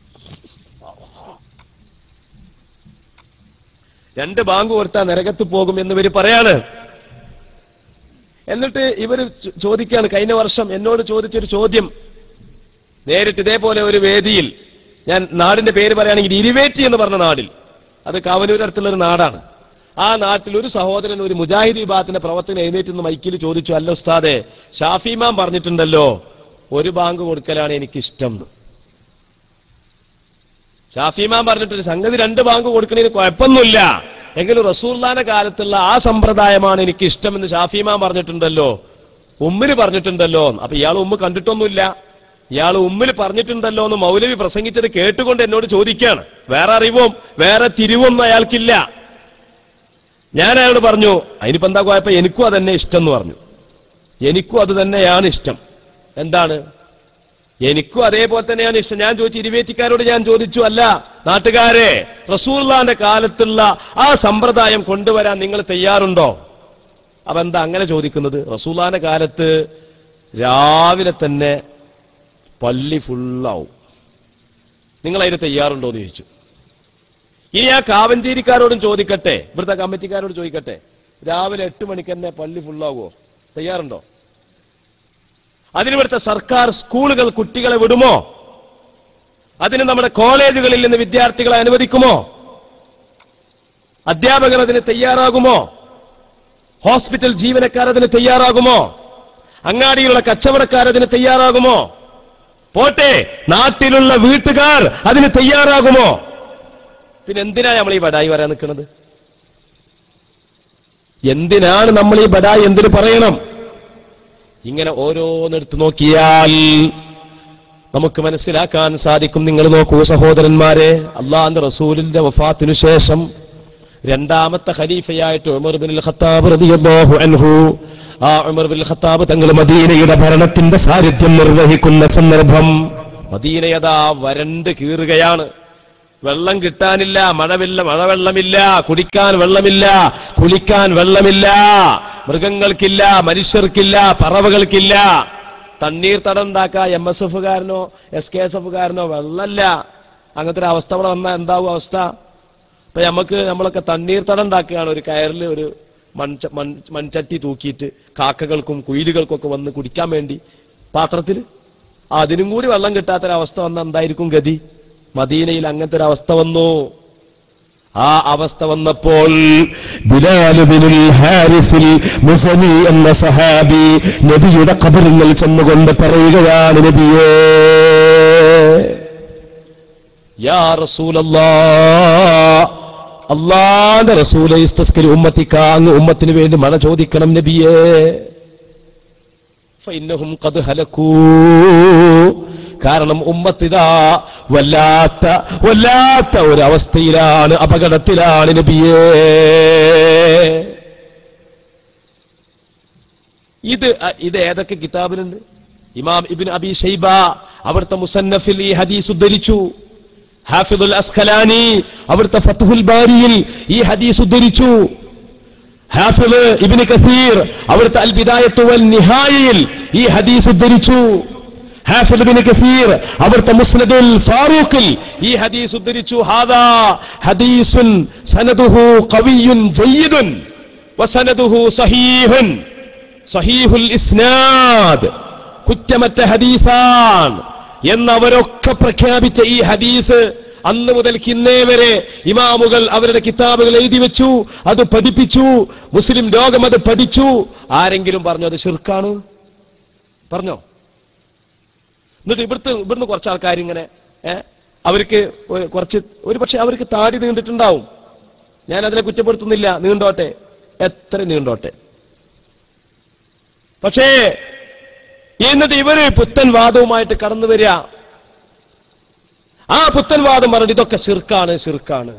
രണ്ട് ബാങ്ക് കൊടുത്താൽ നരകത്ത് പോകും എന്ന് ഇവര് പറയാണ് എന്നിട്ട് ഇവര് ചോ- ചോദിക്കുകയാണ് കഴിഞ്ഞ വർഷം എന്നോട് ചോദിച്ചൊരു ചോദ്യം നേരിട്ട് ഇതേപോലെ ഒരു വേദിയിൽ ഞാൻ നാടിന്റെ പേര് പറയുകയാണെങ്കിൽ ഇരുവേറ്റി എന്ന് പറഞ്ഞ നാടിൽ അത് കാവനൂരടുത്തുള്ള ഒരു നാടാണ് ആ നാട്ടിൽ ഒരു സഹോദരൻ ഒരു മുജാഹിദ് വിഭാഗത്തിന്റെ പ്രവർത്തനം എഴുന്നേറ്റ് നിന്ന് മൈക്കിൽ ചോദിച്ചു അല്ല ഉസ്താദെ ഷാഫിമാൻ പറഞ്ഞിട്ടുണ്ടല്ലോ ഒരു ബാങ്ക് കൊടുക്കലാണ് എനിക്കിഷ്ടം എന്ന് ഷാഫിമാൻ പറഞ്ഞിട്ടൊരു സംഗതി രണ്ട് ബാങ്ക് കൊടുക്കണതിന് കുഴപ്പമൊന്നുമില്ല എങ്കിലും റസൂർലാന്റെ കാലത്തുള്ള ആ സമ്പ്രദായമാണ് എനിക്ക് ഇഷ്ടമെന്ന് ഷാഫിമാൻ പറഞ്ഞിട്ടുണ്ടല്ലോ ഉമ്മിന് പറഞ്ഞിട്ടുണ്ടല്ലോ അപ്പൊ ഇയാൾ ഉമ്മ കണ്ടിട്ടൊന്നുമില്ല ഇയാൾ ഉമ്മിൽ പറഞ്ഞിട്ടുണ്ടല്ലോ എന്ന് മൗലവി പ്രസംഗിച്ചത് കേട്ടുകൊണ്ട് എന്നോട് ചോദിക്കുകയാണ് വേറെ അറിവും വേറെ തിരിവൊന്നും അയാൾക്കില്ല ഞാൻ അയാളോട് പറഞ്ഞു അതിനിപ്പോ എന്താ കുഴപ്പം എനിക്കും അതന്നെ ഇഷ്ടം എന്ന് പറഞ്ഞു എനിക്കും അത് തന്നെയാണ് ഇഷ്ടം എന്താണ് എനിക്കും അതേപോലെ തന്നെയാണ് ഇഷ്ടം ഞാൻ ചോദിച്ചു ഇരുവേറ്റിക്കാരോട് ഞാൻ ചോദിച്ചു അല്ല നാട്ടുകാരെ റസൂർലാന്റെ കാലത്തുള്ള ആ സമ്പ്രദായം കൊണ്ടുവരാൻ നിങ്ങൾ തയ്യാറുണ്ടോ അപ്പൊ എന്താ അങ്ങനെ ചോദിക്കുന്നത് റസൂലാന്റെ കാലത്ത് രാവിലെ തന്നെ പള്ളി ഫുള്ളാവും നിങ്ങൾ അതിന് തയ്യാറുണ്ടോ എന്ന് ചോദിച്ചു ഇനി ആ കാവഞ്ചേരിക്കാരോടും ചോദിക്കട്ടെ ഇവിടുത്തെ കമ്മിറ്റിക്കാരോട് ചോദിക്കട്ടെ രാവിലെ എട്ട് മണിക്ക് തന്നെ പള്ളി ഫുള്ളാവോ തയ്യാറുണ്ടോ അതിനിവിടുത്തെ സർക്കാർ സ്കൂളുകൾ കുട്ടികളെ വിടുമോ അതിന് നമ്മുടെ കോളേജുകളിൽ നിന്ന് വിദ്യാർത്ഥികളെ അനുവദിക്കുമോ അധ്യാപകർ അതിന് തയ്യാറാകുമോ ഹോസ്പിറ്റൽ ജീവനക്കാർ അതിന് തയ്യാറാകുമോ അങ്ങാടിയിലുള്ള കച്ചവടക്കാർ അതിന് തയ്യാറാകുമോ പോട്ടെ നാട്ടിലുള്ള വീട്ടുകാർ അതിന് തയ്യാറാകുമോ പിന്നെ എന്തിനാ നമ്മൾ ഈ ബഡായി വരാൻ നിൽക്കുന്നത് എന്തിനാണ് നമ്മൾ ഈ ബഡായി എന്തിനു പറയണം ഇങ്ങനെ ഓരോന്നെടുത്ത് നോക്കിയാൽ നമുക്ക് മനസ്സിലാക്കാൻ സാധിക്കും നിങ്ങൾ നോക്കൂ സഹോദരന്മാരെ അള്ളാന്റെ റസൂലിന്റെ വഫാത്തിനു ശേഷം രണ്ടാമത്തെ ഖലീഫയായിട്ട് ഉമർ ബിൻ ഖത്താബ് റളിയല്ലാഹു അൻഹു ആ ഉമർ ബിൻ ഖത്താബ് തങ്ങൾ മദീനയുടെ ഭരണത്തിന്റെ സാന്നിധ്യം നിർവഹിക്കുന്ന സന്ദർഭം മദീനയതാ വരണ്ട് കീറുകയാണ് വെള്ളം കിട്ടാനില്ല മഴവില്ല മഴവെള്ളമില്ല കുടിക്കാൻ വെള്ളമില്ല കുളിക്കാൻ വെള്ളമില്ല മൃഗങ്ങൾക്കില്ല മനുഷ്യർക്കില്ല പറവകൾക്കില്ല തണ്ണീർ തടം ഉണ്ടാക്കാ എം എസ് എഫുകാരനോ എസ് കെ എസ് എഫുകാരനോ വെള്ളമില്ല അങ്ങനത്തെ ഒരു അവസ്ഥ ഇവിടെ വന്നാൽ എന്താവും അവസ്ഥ ഇപ്പൊ നമുക്ക് നമ്മളൊക്കെ തണ്ണീർ തടം ഉണ്ടാക്കുകയാണ് ഒരു കയറിൽ ഒരു മൺച മൺ മൺചട്ടി തൂക്കിയിട്ട് കാക്കകൾക്കും കുയിലുകൾക്കും ഒക്കെ വന്ന് കുടിക്കാൻ വേണ്ടി പാത്രത്തിൽ അതിനും കൂടി വെള്ളം കിട്ടാത്തൊരവസ്ഥ വന്ന എന്തായിരിക്കും ഗതി മദീനയിൽ അങ്ങനത്തെ ഒരു അവസ്ഥ വന്നു ആ അവസ്ഥ വന്നപ്പോൾ ബിലാലുബിനുൽ ഹാരിസിൽ മുസനി എന്ന സഹാബി നബിയുടെ കബറിങ്ങൾ ചെന്നുകൊണ്ട് പറയുകയാണ് നബിയേ യാ റസൂലല്ലാ അള്ളാന്റെ റസൂലെ ഇസ്തസ്കരി ഉമ്മത്തിക്ക അങ്ങ് ഉമ്മത്തിന് വേണ്ടി മഴ ചോദിക്കണം നബിയേ ഫഇന്നഹും ഖദ് ഹലക്കൂ കാരണം ഉമ്മത്തിതാ വല്ലാത്ത വല്ലാത്ത ഒരു അവസ്ഥയിലാണ് അപകടത്തിലാണ് നബിയേ ഇത് അ- ഇത് ഏതൊക്കെ കിതാബിലുണ്ട് ഇമാം ഇബിൻ അബി ഷൈബ അവിടുത്തെ മുസന്നഫിൽ ഈ ഹദീസ് ഉദ്ധരിച്ചു ഹാഫിദുൽ അസ്ഖലാനി അവിടുത്തെ ഫത്തുഹുൽ ബാരിയിൽ ഈ ഹദീസ് ഉദ്ധരിച്ചു ഹാഫിദ് ഇബ്നു കസീർ അവിടുത്തെ അൽ ബിദായത്തു വൽ നിഹായയിൽ ഈ ഹദീസ് ഉദ്ധരിച്ചു ഹാഫിദ് ഇബ്നു കസീർ അവിടുത്തെ മുസ്നദുൽ ഫാറൂഖിൽ ഈ ഹദീസ് ഉദ്ധരിച്ചു ഹാദാ ഹദീസുൻ സനദുഹു ഖവിയ്യുൻ ജയ്യിദുൻ വസനദുഹു സഹീഹുൻ സഹീഹുൽ ഇസ്നാദ് കുറ്റമറ്റ ഹദീസാൻ എന്നവരൊക്കെ പ്രഖ്യാപിച്ച ഈ ഹദീസ് അന്ന് മുതൽ ഇന്നേ വരെ ഇമാമുകൾ അവരുടെ കിതാബുകൾ എഴുതി വെച്ചു അത് പഠിപ്പിച്ചു മുസ്ലിം ലോകം അത് പഠിച്ചു ആരെങ്കിലും പറഞ്ഞു അത് ഷിർക്കാണ് പറഞ്ഞോ എന്നിട്ട് ഇവിടുത്തെ ഇവിടുന്ന് കുറച്ച് ആൾക്കാർ ഇങ്ങനെ ഏ അവർക്ക് ഒരു- കുറച്ച് ഒരു പക്ഷെ അവർക്ക് താടി നീണ്ടിട്ടുണ്ടാവും ഞാൻ അതിനെ കുറ്റപ്പെടുത്തുന്നില്ല നീണ്ടോട്ടെ എത്ര നീണ്ടോട്ടെ പക്ഷേ എന്നിട്ട് ഇവര് പുത്തൻ വാദവുമായിട്ട് കടന്നു വരിക ആ പുത്തൻ വാദം പറഞ്ഞിട്ട് ഇതൊക്കെ ശിർക്കാണ് ശിർക്കാണ്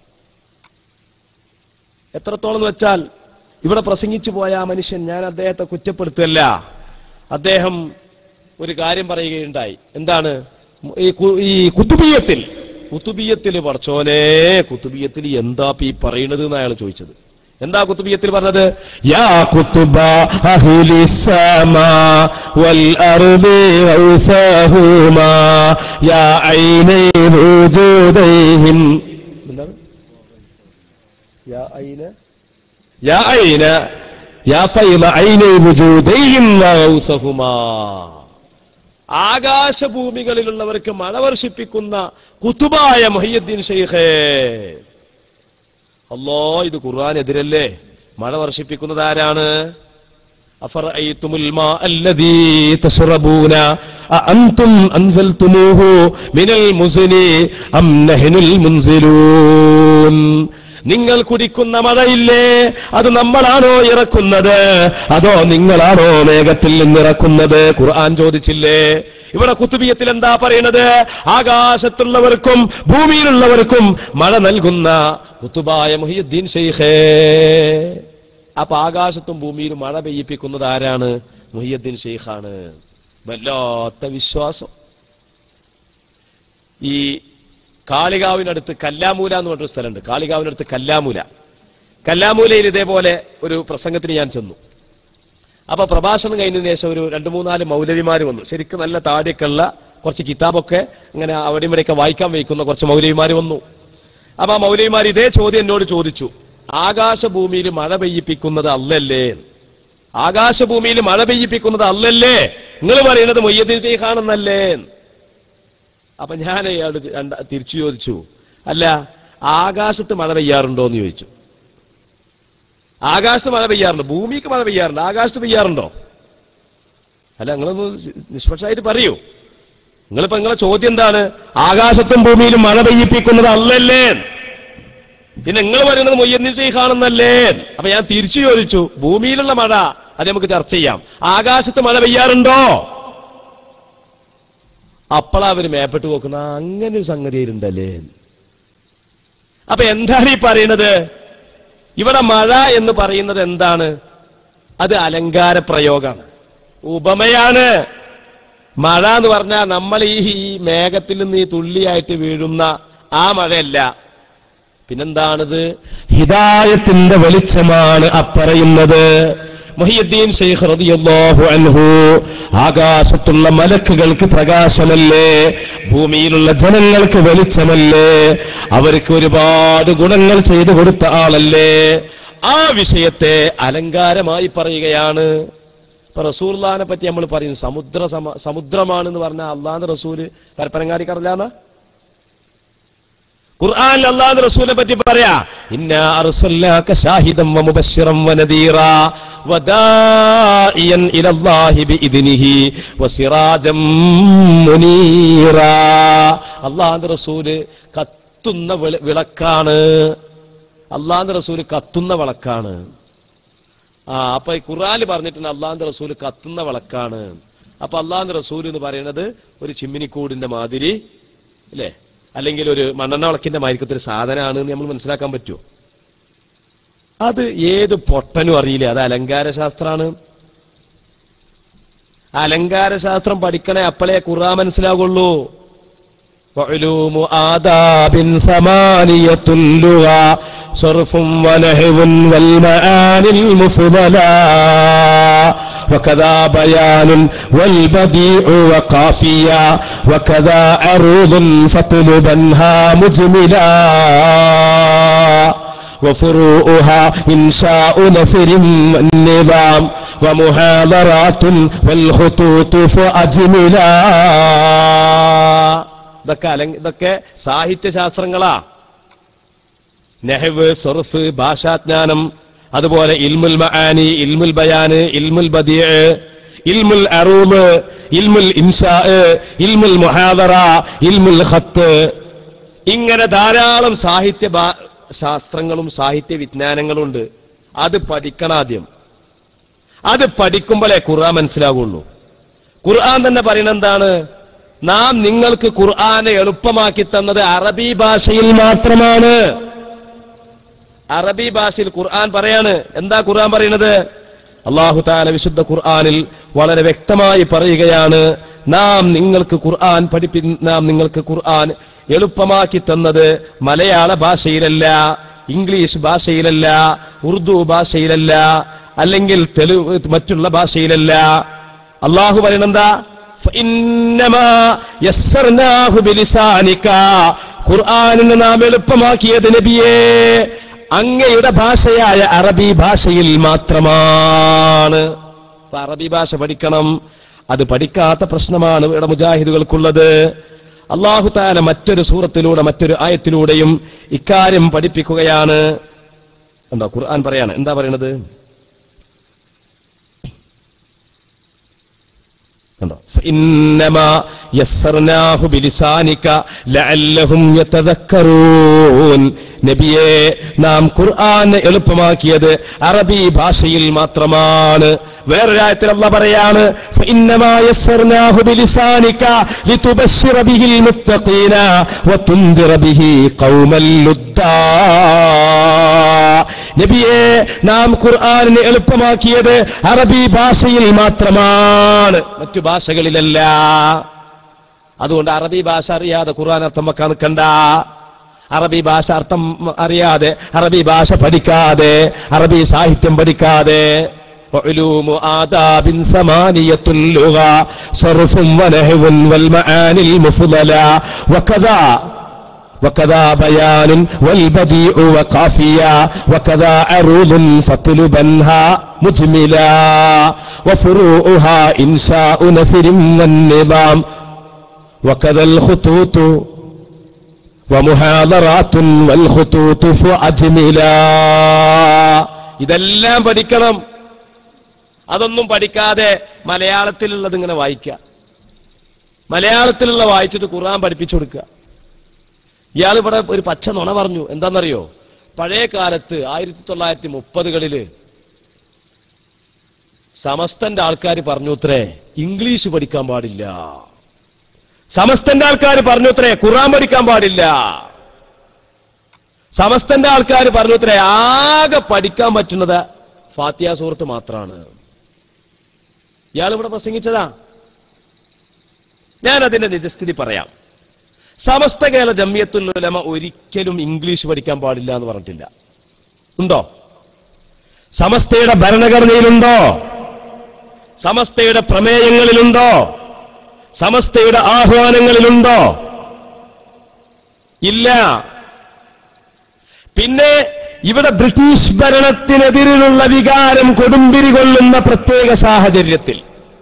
എത്രത്തോളം എന്ന് വെച്ചാൽ ഇവിടെ പ്രസംഗിച്ചു പോയ ആ മനുഷ്യൻ ഞാൻ അദ്ദേഹത്തെ കുറ്റപ്പെടുത്തല്ല അദ്ദേഹം ഒരു കാര്യം പറയുകയുണ്ടായി എന്താണ് ഈ കു- ഈ കുത്തുബീയത്തിൽ കുത്തുബീയത്തിൽ പറച്ചോനെ കുത്തുബീയത്തിൽ എന്താ ഇപ്പൊ ഈ പറയണത് എന്ന് അയാൾ ചോദിച്ചത് എന്താ കുത്തുബീയത്തിൽ പറഞ്ഞത് يا كتب أهل السماء والأرض غوثهما يا عيني وجوديهم എന്താണ് യാ ഐന يا عين يا فيض عيني وجوديهم وغوثهما ആകാശഭൂമികളിലുള്ളവർക്ക് മഴ വർഷിപ്പിക്കുന്ന കുത്തുബായ മൊഹീദ്ദീൻ ഷെയ്ഖേ അല്ലോ ഇത് ഖുർആൻ എതിരല്ലേ മഴ വർഷിപ്പിക്കുന്നത് ആരാണ് أفرأيتم الماء الذي تشربون أأنتم أنزلتموه من المزن أم نحن المنزلون നിങ്ങൾ കുടിക്കുന്ന മഴയില്ലേ അത് നമ്മളാണോ ഇറക്കുന്നത് അതോ നിങ്ങളാണോ മേഘത്തിൽ നിന്നിറക്കുന്നത് ഖുർആൻ ചോദിച്ചില്ലേ ഇവിടെ കുത്തുബിയത്തിൽ എന്താ പറയുന്നത് ആകാശത്തുള്ളവർക്കും ഭൂമിയിലുള്ളവർക്കും മഴ നൽകുന്ന കുത്തുബായ മുഹിയുദ്ദീൻ ഷെയ്ഖേ അപ്പൊ ആകാശത്തും ഭൂമിയിലും മഴ പെയ്യിപ്പിക്കുന്നത് ആരാണ് മുഹിയുദ്ദീൻ ഷെയ്ഖാണ് വല്ലാത്ത വിശ്വാസം ഈ കാളികാവിനടുത്ത് കല്ലാമൂല എന്ന് പറഞ്ഞൊരു സ്ഥലമുണ്ട് കാളികാവിനടുത്ത് കല്ലാമൂല കല്ലാമൂലയിൽ ഇതേപോലെ ഒരു പ്രസംഗത്തിന് ഞാൻ ചെന്നു അപ്പൊ പ്രഭാഷണം കഴിഞ്ഞതിന് ശേഷം ഒരു രണ്ട് മൂന്നാല് മൗലവിമാർ വന്നു ശരിക്കും നല്ല താടിയൊക്കെ ഉള്ള കുറച്ച് കിതാബൊക്കെ ഇങ്ങനെ അവിടെ ഇവിടെയൊക്കെ വായിക്കാൻ വയ്ക്കുന്ന കുറച്ച് മൗലവിമാർ വന്നു അപ്പൊ ആ മൗലവിമാർ ഇതേ ചോദ്യം എന്നോട് ചോദിച്ചു ആകാശഭൂമിയിൽ മഴ പെയ്യിപ്പിക്കുന്നത് അല്ലല്ലേ ആകാശഭൂമിയിൽ മഴ പെയ്യിപ്പിക്കുന്നത് അല്ലല്ലേ നിങ്ങൾ പറയുന്നത് മൊയ്യദ്ദീൻ ഷെയ്ഖാണെന്നല്ലേ അപ്പൊ ഞാൻ അയാളോട് രണ്ട തിരിച്ചു ചോദിച്ചു അല്ല ആകാശത്ത് മഴ പെയ്യാറുണ്ടോ എന്ന് ചോദിച്ചു ആകാശത്ത് മഴ പെയ്യാറുണ്ട് ഭൂമിക്ക് മഴ പെയ്യാറുണ്ട് ആകാശത്ത് പെയ്യാറുണ്ടോ അല്ല നിങ്ങളൊന്ന് നിഷ്പക്ഷമായിട്ട് പറയൂ നിങ്ങളിപ്പോ നിങ്ങളെ ചോദ്യം എന്താണ് ആകാശത്തും ഭൂമിയിലും മഴ പെയ്യിപ്പിക്കുന്നത് അല്ലല്ലേ പിന്നെ നിങ്ങൾ പറയുന്നത് മൊയ്യന്നി ഷെയ്ഖാണെന്നല്ലേ അപ്പൊ ഞാൻ തിരിച്ചു ചോദിച്ചു ഭൂമിയിലുള്ള മഴ അത് നമുക്ക് ചർച്ച ചെയ്യാം ആകാശത്ത് മഴ പെയ്യാറുണ്ടോ അപ്പോഴാ അവര് മേപ്പെട്ട് നോക്കുന്ന അങ്ങനെ ഒരു സംഗതി ഉണ്ടല്ലേ അപ്പൊ എന്താണ് ഈ പറയുന്നത് ഇവിടെ മഴ എന്ന് പറയുന്നത് എന്താണ് അത് അലങ്കാര പ്രയോഗമാണ് ഉപമയാണ് മഴ എന്ന് പറഞ്ഞാൽ നമ്മൾ ഈ ഈ മേഘത്തിൽ നിന്ന് ഈ തുള്ളിയായിട്ട് വീഴുന്ന ആ മഴയല്ല പിന്നെന്താണിത് ഹിദായത്തിന്റെ വെളിച്ചമാണ് അപ്പറയുന്നത് മൊഹിയുദ്ദീൻ ഷെയ്ഖ് റളിയല്ലാഹു അൻഹു ആകാശത്തുള്ള മലക്കുകൾക്ക് പ്രകാശമല്ലേ ഭൂമിയിലുള്ള ജനങ്ങൾക്ക് വെളിച്ചമല്ലേ അവർക്ക് ഒരുപാട് ഗുണങ്ങൾ ചെയ്തു കൊടുത്ത ആളല്ലേ ആ വിഷയത്തെ അലങ്കാരമായി പറയുകയാണ് ഇപ്പൊ റസൂർലാനെ പറ്റി നമ്മൾ പറയും സമുദ്ര സമ സമുദ്രമാണെന്ന് പറഞ്ഞ അള്ളാന്റെ റസൂല് പരപ്പനങ്ങാടി കടലാന്ന ഖുർആൻ അള്ളാന്റെ റസൂലിനെ പറ്റി പറയാ ഇന്ന അർസൽനാക ഷാഹിദം വമുബശ്ശിറം വനദീറാ വദാഇയൻ ഇലല്ലാഹി ബിഇദ്നിഹി വസിറാജം മുനീറാ അള്ളാന്റെ റസൂല് കത്തുന്ന വിള- വിളക്കാണ് അള്ളാന്റെ റസൂല് കത്തുന്ന വിളക്കാണ് ആ അപ്പൊ ഈ ഖുർആാനിൽ പറഞ്ഞിട്ടുണ്ട് അള്ളാന്റെ റസൂല് കത്തുന്ന വിളക്കാണ് അപ്പൊ അള്ളാന്റെ റസൂൽ എന്ന് പറയുന്നത് ഒരു ചിമ്മിനിക്കൂടിന്റെ മാതിരി അല്ലേ അല്ലെങ്കിൽ ഒരു മണ്ണെണ്ണ വിളക്കിന്റെ മാതിരിക്കത്തെ ഒരു സാധനമാണ് എന്ന് നമ്മൾ മനസ്സിലാക്കാൻ പറ്റുമോ അത് ഏത് പൊട്ടനും അറിയില്ല അത് അലങ്കാര ശാസ്ത്രമാണ് അലങ്കാര ശാസ്ത്രം പഠിക്കണേ അപ്പോഴേ ഖുർആൻ മനസ്സിലാകുള്ളൂ وعلوم آداب ثمانية لغة صرف ونحو والمعاني المفضلة وكذا بيان والبديع وقافية وكذا عروض فاطلبنها مجملا وفروعها إنشاء نثر النظام ومحاضرات والخطوط فأجملا ഇതൊക്കെ അലങ്ക ഇതൊക്കെ സാഹിത്യശാസ്ത്രങ്ങളാ നെഹവ് സൊർഫ് ഭാഷാജ്ഞാനം അതുപോലെ ഇൽമുൽ മആനി ഇൽമുൽ ബയാന് ഇൽമുൽ ബദിയ ഇൽമുൽ അറൂദ് ഇൽമുൽ ഇൻഷാ ഇൽമുൽ മുഹാദറ ഇൽമുൽ ഖത്ത് ഇങ്ങനെ ധാരാളം സാഹിത്യ ഭാ- ശാസ്ത്രങ്ങളും സാഹിത്യ വിജ്ഞാനങ്ങളും ഉണ്ട് അത് പഠിക്കണം ആദ്യം അത് പഠിക്കുമ്പോഴേ ഖുർആൻ മനസ്സിലാകുള്ളൂ ഖുർആൻ തന്നെ പറയുന്നത് എന്താണ് നാം നിങ്ങൾക്ക് ഖുർആനെ എളുപ്പമാക്കി തന്നത് അറബി ഭാഷയിൽ മാത്രമാണ് അറബി ഭാഷയിൽ ഖുർആൻ പറയാണ് എന്താ ഖുർആൻ പറയുന്നത് അള്ളാഹു താല വിശുദ്ധ ഖുർആനിൽ വളരെ വ്യക്തമായി പറയുകയാണ് നാം നിങ്ങൾക്ക് ഖുർആൻ പഠിപ്പി നാം നിങ്ങൾക്ക് ഖുർആൻ എളുപ്പമാക്കി തന്നത് മലയാള ഭാഷയിലല്ല ഇംഗ്ലീഷ് ഭാഷയിലല്ല ഉറുദു ഭാഷയിലല്ല അല്ലെങ്കിൽ തെലുഗ് മറ്റുള്ള ഭാഷയിലല്ല അള്ളാഹു പറയണെന്താ ഫഇന്നമാ യസ്സർനാഹു ബിലിസാനിക ഖുർആനിനെ നാം എളുപ്പമാക്കിയത് നബിയേ അങ്ങയുടെ ഭാഷയായ അറബി ഭാഷയിൽ മാത്രമാണ് അപ്പൊ അറബി ഭാഷ പഠിക്കണം അത് പഠിക്കാത്ത പ്രശ്നമാണ് ഇവിടെ മുജാഹിദുകൾക്കുള്ളത് അള്ളാഹു താല മറ്റൊരു സൂറത്തിലൂടെ മറ്റൊരു ആയത്തിലൂടെയും ഇക്കാര്യം പഠിപ്പിക്കുകയാണ് ഉണ്ടോ ഖുർആൻ പറയാണ് എന്താ പറയണത് കണ്ടോ فإنما يسرناه بلسانك لعلهم يتذكرون നബിയെ നാം ഖുർആൻ എളുപ്പമാക്കിയത് അറബി ഭാഷയിൽ മാത്രമാണ് വേറൊരായത്തിൽ അല്ല പറയാണ് فإنما يسرناه بلسانك لتبشر به المتقين وتنذر به قوما لدا നബിയെ നാം ഖുർആാനിനെ എളുപ്പമാക്കിയത് അറബി ഭാഷയിൽ മാത്രമാണ് മറ്റു ഭാഷകളിലല്ല അതുകൊണ്ട് അറബി ഭാഷ അറിയാതെ ഖുർആൻ അർത്ഥം വെക്കാൻ നിൽക്കണ്ട അറബി ഭാഷ അർത്ഥം അറിയാതെ അറബി ഭാഷ പഠിക്കാതെ അറബി സാഹിത്യം പഠിക്കാതെ وعلوم آداب ثمانية اللغة صرف ونحو والمعاني المفضلة وكذا وكذا بيان والبديع وقافية وكذا عروض فطلبنها مجملا وفروعها إنشاء نثر والنظام وكذا الخطوط ومحاضرات والخطوط فأجملا ഇതെല്ലാം പഠിക്കണം അതൊന്നും പഠിക്കാതെ മലയാളത്തിലുള്ളത് ഇങ്ങനെ വായിക്കുക മലയാളത്തിലുള്ള വായിച്ചിട്ട് ഖുർആൻ പഠിപ്പിച്ചു കൊടുക്കുക ഇയാൾ ഇവിടെ ഒരു പച്ച നുണ പറഞ്ഞു എന്താണെന്നറിയോ പഴയ കാലത്ത് ആയിരത്തി തൊള്ളായിരത്തി മുപ്പതുകളില് സമസ്തന്റെ ആൾക്കാർ പറഞ്ഞു അത്രേ ഇംഗ്ലീഷ് പഠിക്കാൻ പാടില്ല സമസ്തന്റെ ആൾക്കാർ പറഞ്ഞു അത്രേ ഖുർആൻ പഠിക്കാൻ പാടില്ല സമസ്തന്റെ ആൾക്കാർ പറഞ്ഞു അത്രേ ആകെ പഠിക്കാൻ പറ്റുന്നത് ഫാത്തിയ സുഹൃത്ത് മാത്രമാണ് ഇയാൾ ഇവിടെ പ്രസംഗിച്ചതാ ഞാൻ അതിന്റെ നിജസ്ഥിതി പറയാം സമസ്ത കേരള ജമ്മിയത്തുൽ ഉലമ ഒരിക്കലും ഇംഗ്ലീഷ് പഠിക്കാൻ പാടില്ല എന്ന് പറഞ്ഞിട്ടില്ല ഉണ്ടോ സമസ്തയുടെ ഭരണഘടനയിലുണ്ടോ സമസ്തയുടെ പ്രമേയങ്ങളിലുണ്ടോ സമസ്തയുടെ ആഹ്വാനങ്ങളിലുണ്ടോ ഇല്ല പിന്നെ ഇവിടെ ബ്രിട്ടീഷ് ഭരണത്തിനെതിരിലുള്ള വികാരം കൊടുമ്പിരി കൊള്ളുന്ന പ്രത്യേക സാഹചര്യത്തിൽ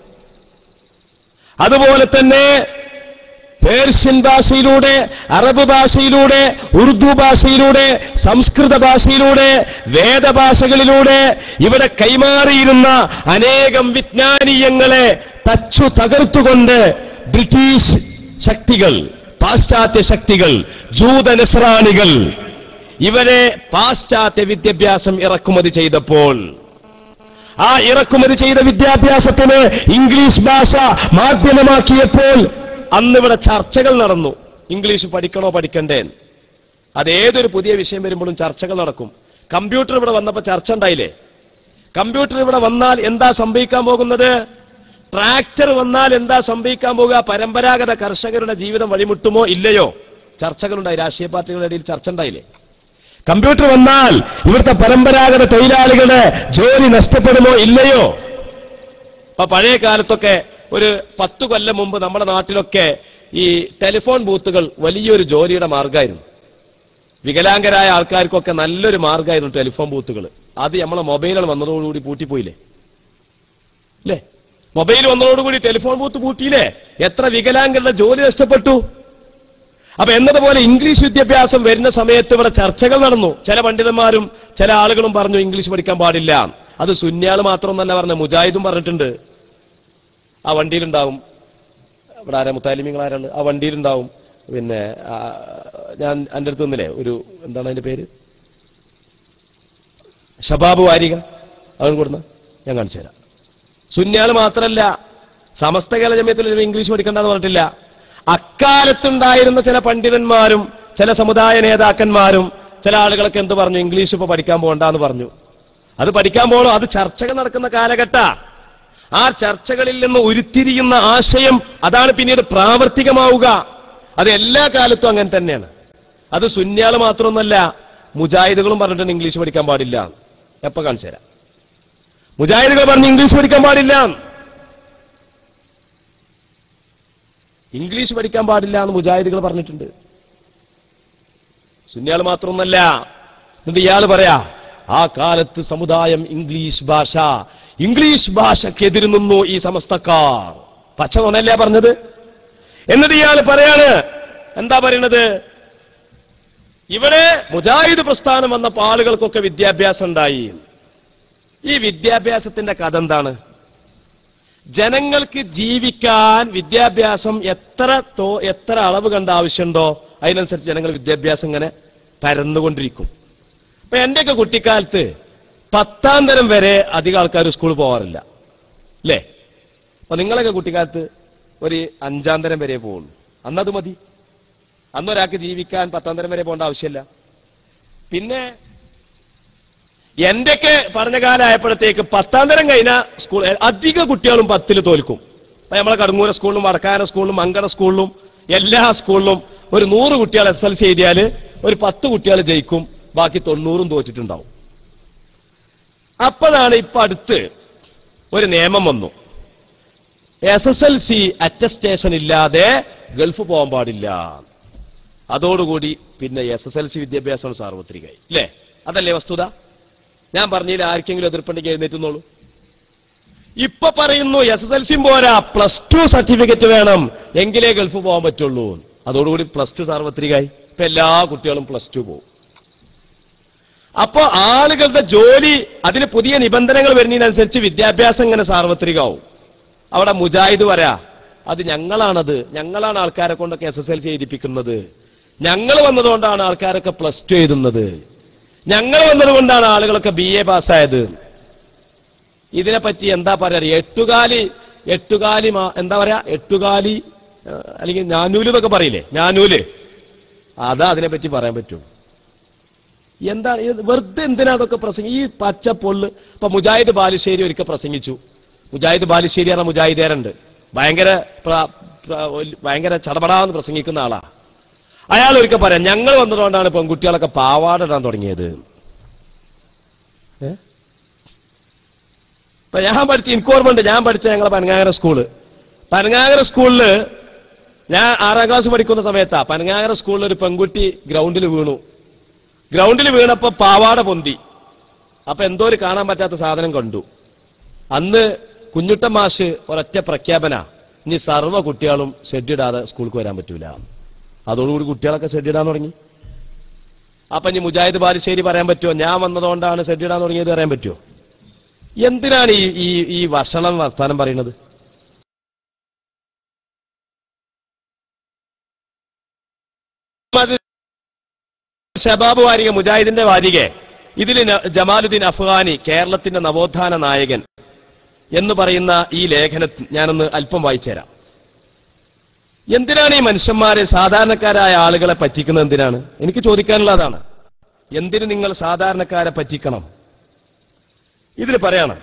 അതുപോലെ തന്നെ പേർഷ്യൻ ഭാഷയിലൂടെ അറബ് ഭാഷയിലൂടെ ഉറുദു ഭാഷയിലൂടെ സംസ്കൃത ഭാഷയിലൂടെ വേദഭാഷകളിലൂടെ ഇവിടെ കൈമാറിയിരുന്ന അനേകം വിജ്ഞാനീയങ്ങളെ തച്ചു തകർത്തുകൊണ്ട് ബ്രിട്ടീഷ് ശക്തികൾ പാശ്ചാത്യ ശക്തികൾ ജൂത നസ്രാണികൾ ഇവരെ പാശ്ചാത്യ വിദ്യാഭ്യാസം ഇറക്കുമതി ചെയ്തപ്പോൾ ആ ഇറക്കുമതി ചെയ്ത വിദ്യാഭ്യാസത്തിന് ഇംഗ്ലീഷ് ഭാഷ മാധ്യമമാക്കിയപ്പോൾ അന്ന് ഇവിടെ ചർച്ചകൾ നടന്നു ഇംഗ്ലീഷ് പഠിക്കണോ പഠിക്കണ്ടേ എന്ന്. അത് ഏതൊരു പുതിയ വിഷയം വരുമ്പോഴും ചർച്ചകൾ നടക്കും കമ്പ്യൂട്ടർ ഇവിടെ വന്നപ്പോ ചർച്ച ഉണ്ടായില്ലേ കമ്പ്യൂട്ടർ ഇവിടെ വന്നാൽ എന്താ സംഭവിക്കാൻ പോകുന്നത് ട്രാക്ടർ വന്നാൽ എന്താ സംഭവിക്കാൻ പോകുക പരമ്പരാഗത കർഷകരുടെ ജീവിതം വഴിമുട്ടുമോ ഇല്ലയോ ചർച്ചകളുണ്ടായി രാഷ്ട്രീയ പാർട്ടികളുടെ ഇടയിൽ ചർച്ച ഉണ്ടായില്ലേ കമ്പ്യൂട്ടർ വന്നാൽ ഇവിടുത്തെ പരമ്പരാഗത തൊഴിലാളികളുടെ ജോലി നഷ്ടപ്പെടുമോ ഇല്ലയോ അപ്പൊ പഴയ കാലത്തൊക്കെ ഒരു പത്തു കൊല്ലം മുമ്പ് നമ്മുടെ നാട്ടിലൊക്കെ ഈ ടെലിഫോൺ ബൂത്തുകൾ വലിയൊരു ജോലിയുടെ മാർഗമായിരുന്നു വികലാംഗരായ ആൾക്കാർക്കൊക്കെ നല്ലൊരു മാർഗമായിരുന്നു ടെലിഫോൺ ബൂത്തുകൾ അത് നമ്മളെ മൊബൈലുകൾ വന്നതോടുകൂടി പൂട്ടിപ്പോയില്ലേ അല്ലേ മൊബൈൽ വന്നതോടുകൂടി ടെലിഫോൺ ബൂത്ത് പൂട്ടിയില്ലേ എത്ര വികലാംഗരുടെ ജോലി നഷ്ടപ്പെട്ടു അപ്പൊ എന്നതുപോലെ ഇംഗ്ലീഷ് വിദ്യാഭ്യാസം വരുന്ന സമയത്ത് ഇവിടെ ചർച്ചകൾ നടന്നു ചില പണ്ഡിതന്മാരും ചില ആളുകളും പറഞ്ഞു ഇംഗ്ലീഷ് പഠിക്കാൻ പാടില്ല അത് സുന്യാൾ മാത്രമൊന്നല്ല പറഞ്ഞ മുജാഹിദും പറഞ്ഞിട്ടുണ്ട് ആ വണ്ടിയിലുണ്ടാവും ഇവിടെ ആരാ മുത്താലിമിങ്ങൾ ആരാണ് ആ വണ്ടിയിലുണ്ടാവും പിന്നെ ആ, ഞാൻ എൻ്റെ അടുത്ത് നിന്നില്ലേ ഒരു എന്താണ് അതിന്റെ പേര് ഷബാബ് വാരിക അവൻ കൊടുന്ന ഞാൻ കാണിച്ചു തരാം സുന്യാൾ മാത്രല്ല സമസ്ത കേരള ജമ്യത്തിൽ ഇംഗ്ലീഷ് പഠിക്കണ്ടെന്ന് പറഞ്ഞിട്ടില്ല അക്കാലത്തുണ്ടായിരുന്ന ചില പണ്ഡിതന്മാരും ചില സമുദായ നേതാക്കന്മാരും ചില ആളുകളൊക്കെ എന്ത് പറഞ്ഞു ഇംഗ്ലീഷ് ഇപ്പൊ പഠിക്കാൻ പോകണ്ടെന്ന് പറഞ്ഞു അത് പഠിക്കാൻ പോകണോ അത് ചർച്ചകൾ നടക്കുന്ന കാലഘട്ട ആ ചർച്ചകളിൽ നിന്ന് ഉരുത്തിരിയുന്ന ആശയം അതാണ് പിന്നീട് പ്രാവർത്തികമാവുക അത് എല്ലാ കാലത്തും അങ്ങനെ തന്നെയാണ് അത് സുന്യാള് മാത്രമൊന്നല്ല മുജാഹിദുകളും പറഞ്ഞിട്ടുണ്ട് ഇംഗ്ലീഷ് പഠിക്കാൻ പാടില്ല എപ്പോ കാണിച്ചു തരാം മുജാഹിദുകൾ പറഞ്ഞ് ഇംഗ്ലീഷ് പഠിക്കാൻ പാടില്ല ഇംഗ്ലീഷ് പഠിക്കാൻ പാടില്ല എന്ന് മുജാഹിദുകൾ പറഞ്ഞിട്ടുണ്ട് സുന്യാൾ മാത്രമൊന്നല്ല എന്നിട്ട് ഇയാൾ പറയാ ആ കാലത്ത് സമുദായം ഇംഗ്ലീഷ് ഭാഷ ഇംഗ്ലീഷ് ഭാഷക്കെതിര് നിന്നു ഈ സമസ്തക്കാർ പച്ച നുണല്ലേ പറഞ്ഞത് എന്നിട്ട് ഇയാൾ പറയാണ് എന്താ പറയണത് ഇവിടെ മുജാഹിദ് പ്രസ്ഥാനം വന്നപ്പോ ആളുകൾക്കൊക്കെ വിദ്യാഭ്യാസം ഉണ്ടായി ഈ വിദ്യാഭ്യാസത്തിന്റെ കഥ എന്താണ് ജനങ്ങൾക്ക് ജീവിക്കാൻ വിദ്യാഭ്യാസം എത്ര തോ എത്ര അളവ് കണ്ട ആവശ്യമുണ്ടോ അതിനനുസരിച്ച് ജനങ്ങൾ വിദ്യാഭ്യാസം ഇങ്ങനെ പരന്നുകൊണ്ടിരിക്കും ഇപ്പൊ എന്റെയൊക്കെ കുട്ടിക്കാലത്ത് പത്താം തരം വരെ അധികം ആൾക്കാർ സ്കൂളിൽ പോവാറില്ല അല്ലേ അപ്പൊ നിങ്ങളൊക്കെ കുട്ടിക്കാലത്ത് ഒരു അഞ്ചാം തരം വരെ പോകുള്ളൂ അന്നത് മതി അന്നൊരാൾക്ക് ജീവിക്കാൻ പത്താം തരം വരെ പോകേണ്ട ആവശ്യമില്ല പിന്നെ എന്റെയൊക്കെ പഠനകാലമായപ്പോഴത്തേക്ക് പത്താം തരം കഴിഞ്ഞ സ്കൂൾ അധിക കുട്ടികളും പത്തിൽ തോൽക്കും അപ്പൊ നമ്മളെ കടങ്ങൂര സ്കൂളിലും വടക്കാന സ്കൂളിലും മങ്കട സ്കൂളിലും എല്ലാ സ്കൂളിലും ഒരു നൂറ് കുട്ടികൾ എസ് എൽ സി എഴുതിയാൽ ഒരു പത്ത് കുട്ടികൾ ജയിക്കും ബാക്കി തൊണ്ണൂറും തോറ്റിട്ടുണ്ടാവും അപ്പോഴാണ് ഇപ്പൊ അടുത്ത് ഒരു നിയമം വന്നു S S L C attestation ഇല്ലാതെ ഗൾഫ് പോകാൻ പാടില്ല അതോടുകൂടി പിന്നെ എസ് എസ് എൽ സി വിദ്യാഭ്യാസം സാർവത്രികമായി അല്ലേ അതല്ലേ വസ്തുത ഞാൻ പറഞ്ഞില്ല ആർക്കെങ്കിലും എതിർപ്പുണ്ടെങ്കിൽ എഴുന്നേറ്റുന്നോളൂ ഇപ്പൊ പറയുന്നു എസ് എസ് എൽ സിയും പോരാ പ്ലസ് ടു സർട്ടിഫിക്കറ്റ് വേണം എങ്കിലേ ഗൾഫ് പോകാൻ പറ്റുള്ളൂ അതോടുകൂടി പ്ലസ് ടു സാർവത്രികമായി ഇപ്പൊ എല്ലാ കുട്ടികളും പ്ലസ് ടു പോകും അപ്പോ ആളുകളുടെ ജോലി അതിന് പുതിയ നിബന്ധനകൾ വരുന്നതിനനുസരിച്ച് വിദ്യാഭ്യാസം ഇങ്ങനെ സാർവത്രികമാവും അവിടെ മുജാഹിദ് വരാ അത് ഞങ്ങളാണത് ഞങ്ങളാണ് ആൾക്കാരെ കൊണ്ടൊക്കെ എസ് എസ് എൽ സി എഴുതിപ്പിക്കുന്നത് ഞങ്ങൾ വന്നതുകൊണ്ടാണ് ആൾക്കാരൊക്കെ പ്ലസ് ടു എഴുതുന്നത് ഞങ്ങൾ വന്നതുകൊണ്ടാണ് ആളുകളൊക്കെ ബി എ പാസ്സായത് ഇതിനെപ്പറ്റി എന്താ പറയാ എട്ടുകാലി എട്ടുകാലി മാ- എന്താ പറയാ എട്ടുകാലി ആ, അല്ലെങ്കിൽ ഞാനൂല് എന്നൊക്കെ പറയില്ലേ ഞാനൂല് അതാ അതിനെപ്പറ്റി പറയാൻ പറ്റും എന്താണ് ഇത് വെറുതെ എന്തിനാ അതൊക്കെ പ്രസംഗി ഈ പച്ച പൊള്ള് ഇപ്പൊ മുജാഹിദ് ബാലുശ്ശേരി ഒരിക്കൽ പ്രസംഗിച്ചു മുജാഹിദ് ബാലുശ്ശേരി എന്ന മുജാഹിദേരുണ്ട് ഭയങ്കര പ്ര- പ്ര- ഭയങ്കര ചടപടാന്ന് പ്രസംഗിക്കുന്ന ആളാ അയാൾ ഒരിക്കൽ പറയാം ഞങ്ങൾ വന്നതുകൊണ്ടാണ് പെൺകുട്ടികളൊക്കെ പാവാട ഇടാൻ തുടങ്ങിയത് ഏ? ഇപ്പൊ ഞാൻ പഠിച്ച എനിക്ക് ഓർമ്മയുണ്ട് ഞാൻ പഠിച്ച ഞങ്ങളെ പനങ്ങാകര സ്കൂള് പനങ്ങാകര സ്കൂളില് ഞാൻ ആറാം ക്ലാസ് പഠിക്കുന്ന സമയത്താ പനങ്ങാകര സ്കൂളിൽ ഒരു പെൺകുട്ടി ഗ്രൗണ്ടിൽ വീണു ഗ്രൗണ്ടിൽ വീണപ്പോ പാവാട പൊന്തി അപ്പൊ എന്തോ ഒരു കാണാൻ പറ്റാത്ത സാധനം കണ്ടു അന്ന് കുഞ്ഞുട്ടൻ മാഷ് ഒരൊറ്റ പ്രഖ്യാപന ഇനി സർവ്വ കുട്ടികളും ഷെഡിടാതെ സ്കൂൾക്ക് വരാൻ പറ്റൂല അതോടുകൂടി കുട്ടികളൊക്കെ ഷെഡിടാൻ തുടങ്ങി അപ്പൊ ഇനി മുജാഹിദ് ബാലുശ്ശേരി പറയാൻ പറ്റുമോ ഞാൻ വന്നതുകൊണ്ടാണ് ഷെഡിടാൻ തുടങ്ങിയത് പറയാൻ പറ്റുമോ എന്തിനാണ് ഈ ഈ ഈ വഷളം വർത്താനം പറയുന്നത് അത് ഷബാബ് വാരിക മുജാഹിദിന്റെ വാരിക ഇതിൽ ന- ജമാലുദ്ദീൻ അഫ്ഗാനി കേരളത്തിന്റെ നവോത്ഥാന നായകൻ എന്ന് പറയുന്ന ഈ ലേഖനം ഞാനൊന്ന് അല്പം വായിച്ചുതരാം എന്തിനാണ് ഈ മനുഷ്യന്മാരെ സാധാരണക്കാരായ ആളുകളെ പറ്റിക്കുന്നത് എന്തിനാണ് എനിക്ക് ചോദിക്കാനുള്ള അതാണ് എന്തിനു നിങ്ങൾ സാധാരണക്കാരെ പറ്റിക്കണം ഇതിൽ പറയണം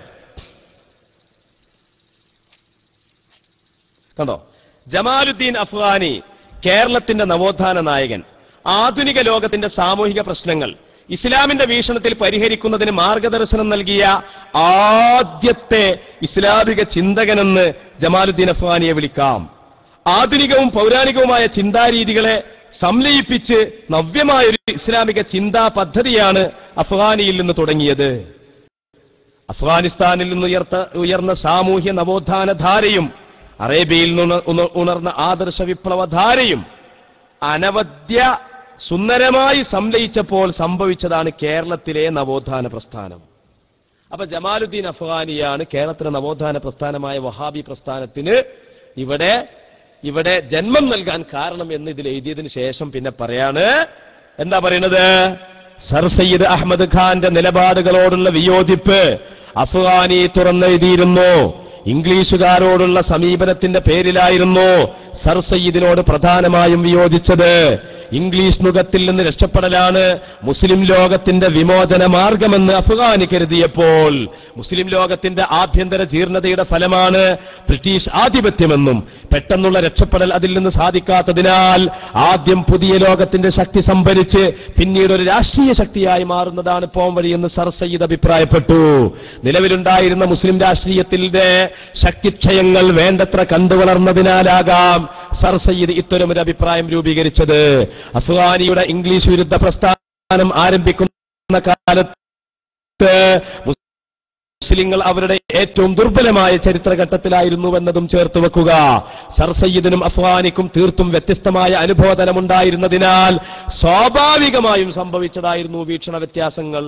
കണ്ടോ ജമാലുദ്ദീൻ അഫ്ഗാനി കേരളത്തിന്റെ നവോത്ഥാന നായകൻ ആധുനിക ലോകത്തിന്റെ സാമൂഹിക പ്രശ്നങ്ങൾ ഇസ്ലാമിന്റെ വീക്ഷണത്തിൽ പരിഹരിക്കുന്നതിന് മാർഗദർശനം നൽകിയ ആദ്യത്തെ ഇസ്ലാമിക ചിന്തകനെന്ന് ജമാലുദ്ദീൻ അഫ്ഗാനിയെ വിളിക്കാം ആധുനികവും പൗരാണികവുമായ ചിന്താരീതികളെ സംലയിപ്പിച്ച് നവ്യമായ ഒരു ഇസ്ലാമിക ചിന്താ പദ്ധതിയാണ് അഫ്ഗാനിയിൽ നിന്ന് തുടങ്ങിയത് അഫ്ഗാനിസ്ഥാനിൽ നിന്ന് ഉയർത്ത ഉയർന്ന സാമൂഹ്യ നവോത്ഥാന ധാരയും അറേബ്യയിൽ നിന്ന് ഉണ- ഉണർന്ന ആദർശ വിപ്ലവ ധാരയും അനവധ്യ സുന്ദരമായി സംലയിച്ചപ്പോൾ സംഭവിച്ചതാണ് കേരളത്തിലെ നവോത്ഥാന പ്രസ്ഥാനം അപ്പൊ ജമാലുദ്ദീൻ അഫ്ഗാനിയാണ് കേരളത്തിലെ നവോത്ഥാന പ്രസ്ഥാനമായ വഹാബി പ്രസ്ഥാനത്തിന് ഇവിടെ ഇവിടെ ജന്മം നൽകാൻ കാരണം എന്ന് ഇതിൽ എഴുതിയതിനു ശേഷം പിന്നെ പറയാണ് എന്താ പറയുന്നത് സർ സയ്യിദ് അഹമ്മദ് ഖാന്റെ നിലപാടുകളോടുള്ള വിയോജിപ്പ് അഫ്ഗാനി തുറന്നെഴുതിയിരുന്നു ഇംഗ്ലീഷുകാരോടുള്ള സമീപനത്തിന്റെ പേരിലായിരുന്നു സർ സയ്യിദിനോട് പ്രധാനമായും വിയോജിച്ചത് ഇംഗ്ലീഷ് നുഖത്തിൽ നിന്ന് രക്ഷപ്പെടലാണ് മുസ്ലിം ലോകത്തിന്റെ വിമോചന മാർഗമെന്ന് അഫ്ഗാനി കരുതിയപ്പോൾ മുസ്ലിം ലോകത്തിന്റെ ആഭ്യന്തര ജീർണതയുടെ ഫലമാണ് ബ്രിട്ടീഷ് ആധിപത്യമെന്നും പെട്ടെന്നുള്ള രക്ഷപ്പെടൽ അതിൽ നിന്ന് സാധിക്കാത്തതിനാൽ ആദ്യം പുതിയ ലോകത്തിന്റെ ശക്തി സംഭരിച്ച് പിന്നീട് ഒരു രാഷ്ട്രീയ ശക്തിയായി മാറുന്നതാണ് പോം വഴിയെന്ന് സർ സയ്യിദ് അഭിപ്രായപ്പെട്ടു നിലവിലുണ്ടായിരുന്ന മുസ്ലിം രാഷ്ട്രീയത്തിന്റെ ശക്തിക്ഷയങ്ങൾ വേണ്ടത്ര കണ്ടുവളർന്നതിനാലാകാം സർ സയ്യിദ് ഇത്തരമൊരു അഭിപ്രായം രൂപീകരിച്ചത് അഫ്ഗാനിയുടെ ഇംഗ്ലീഷ് വിരുദ്ധ പ്രസ്ഥാനം ആരംഭിക്കുന്ന കാലത്ത് മുസ്ലിങ്ങൾ അവരുടെ ഏറ്റവും ദുർബലമായ ചരിത്രഘട്ടത്തിലായിരുന്നുവെന്നതും ചേർത്ത് വെക്കുക സർ സയ്യിദിനും അഫ്ഗാനിക്കും തീർത്തും വ്യത്യസ്തമായ അനുഭവതലമുണ്ടായിരുന്നതിനാൽ സ്വാഭാവികമായും സംഭവിച്ചതായിരുന്നു വീക്ഷണ വ്യത്യാസങ്ങൾ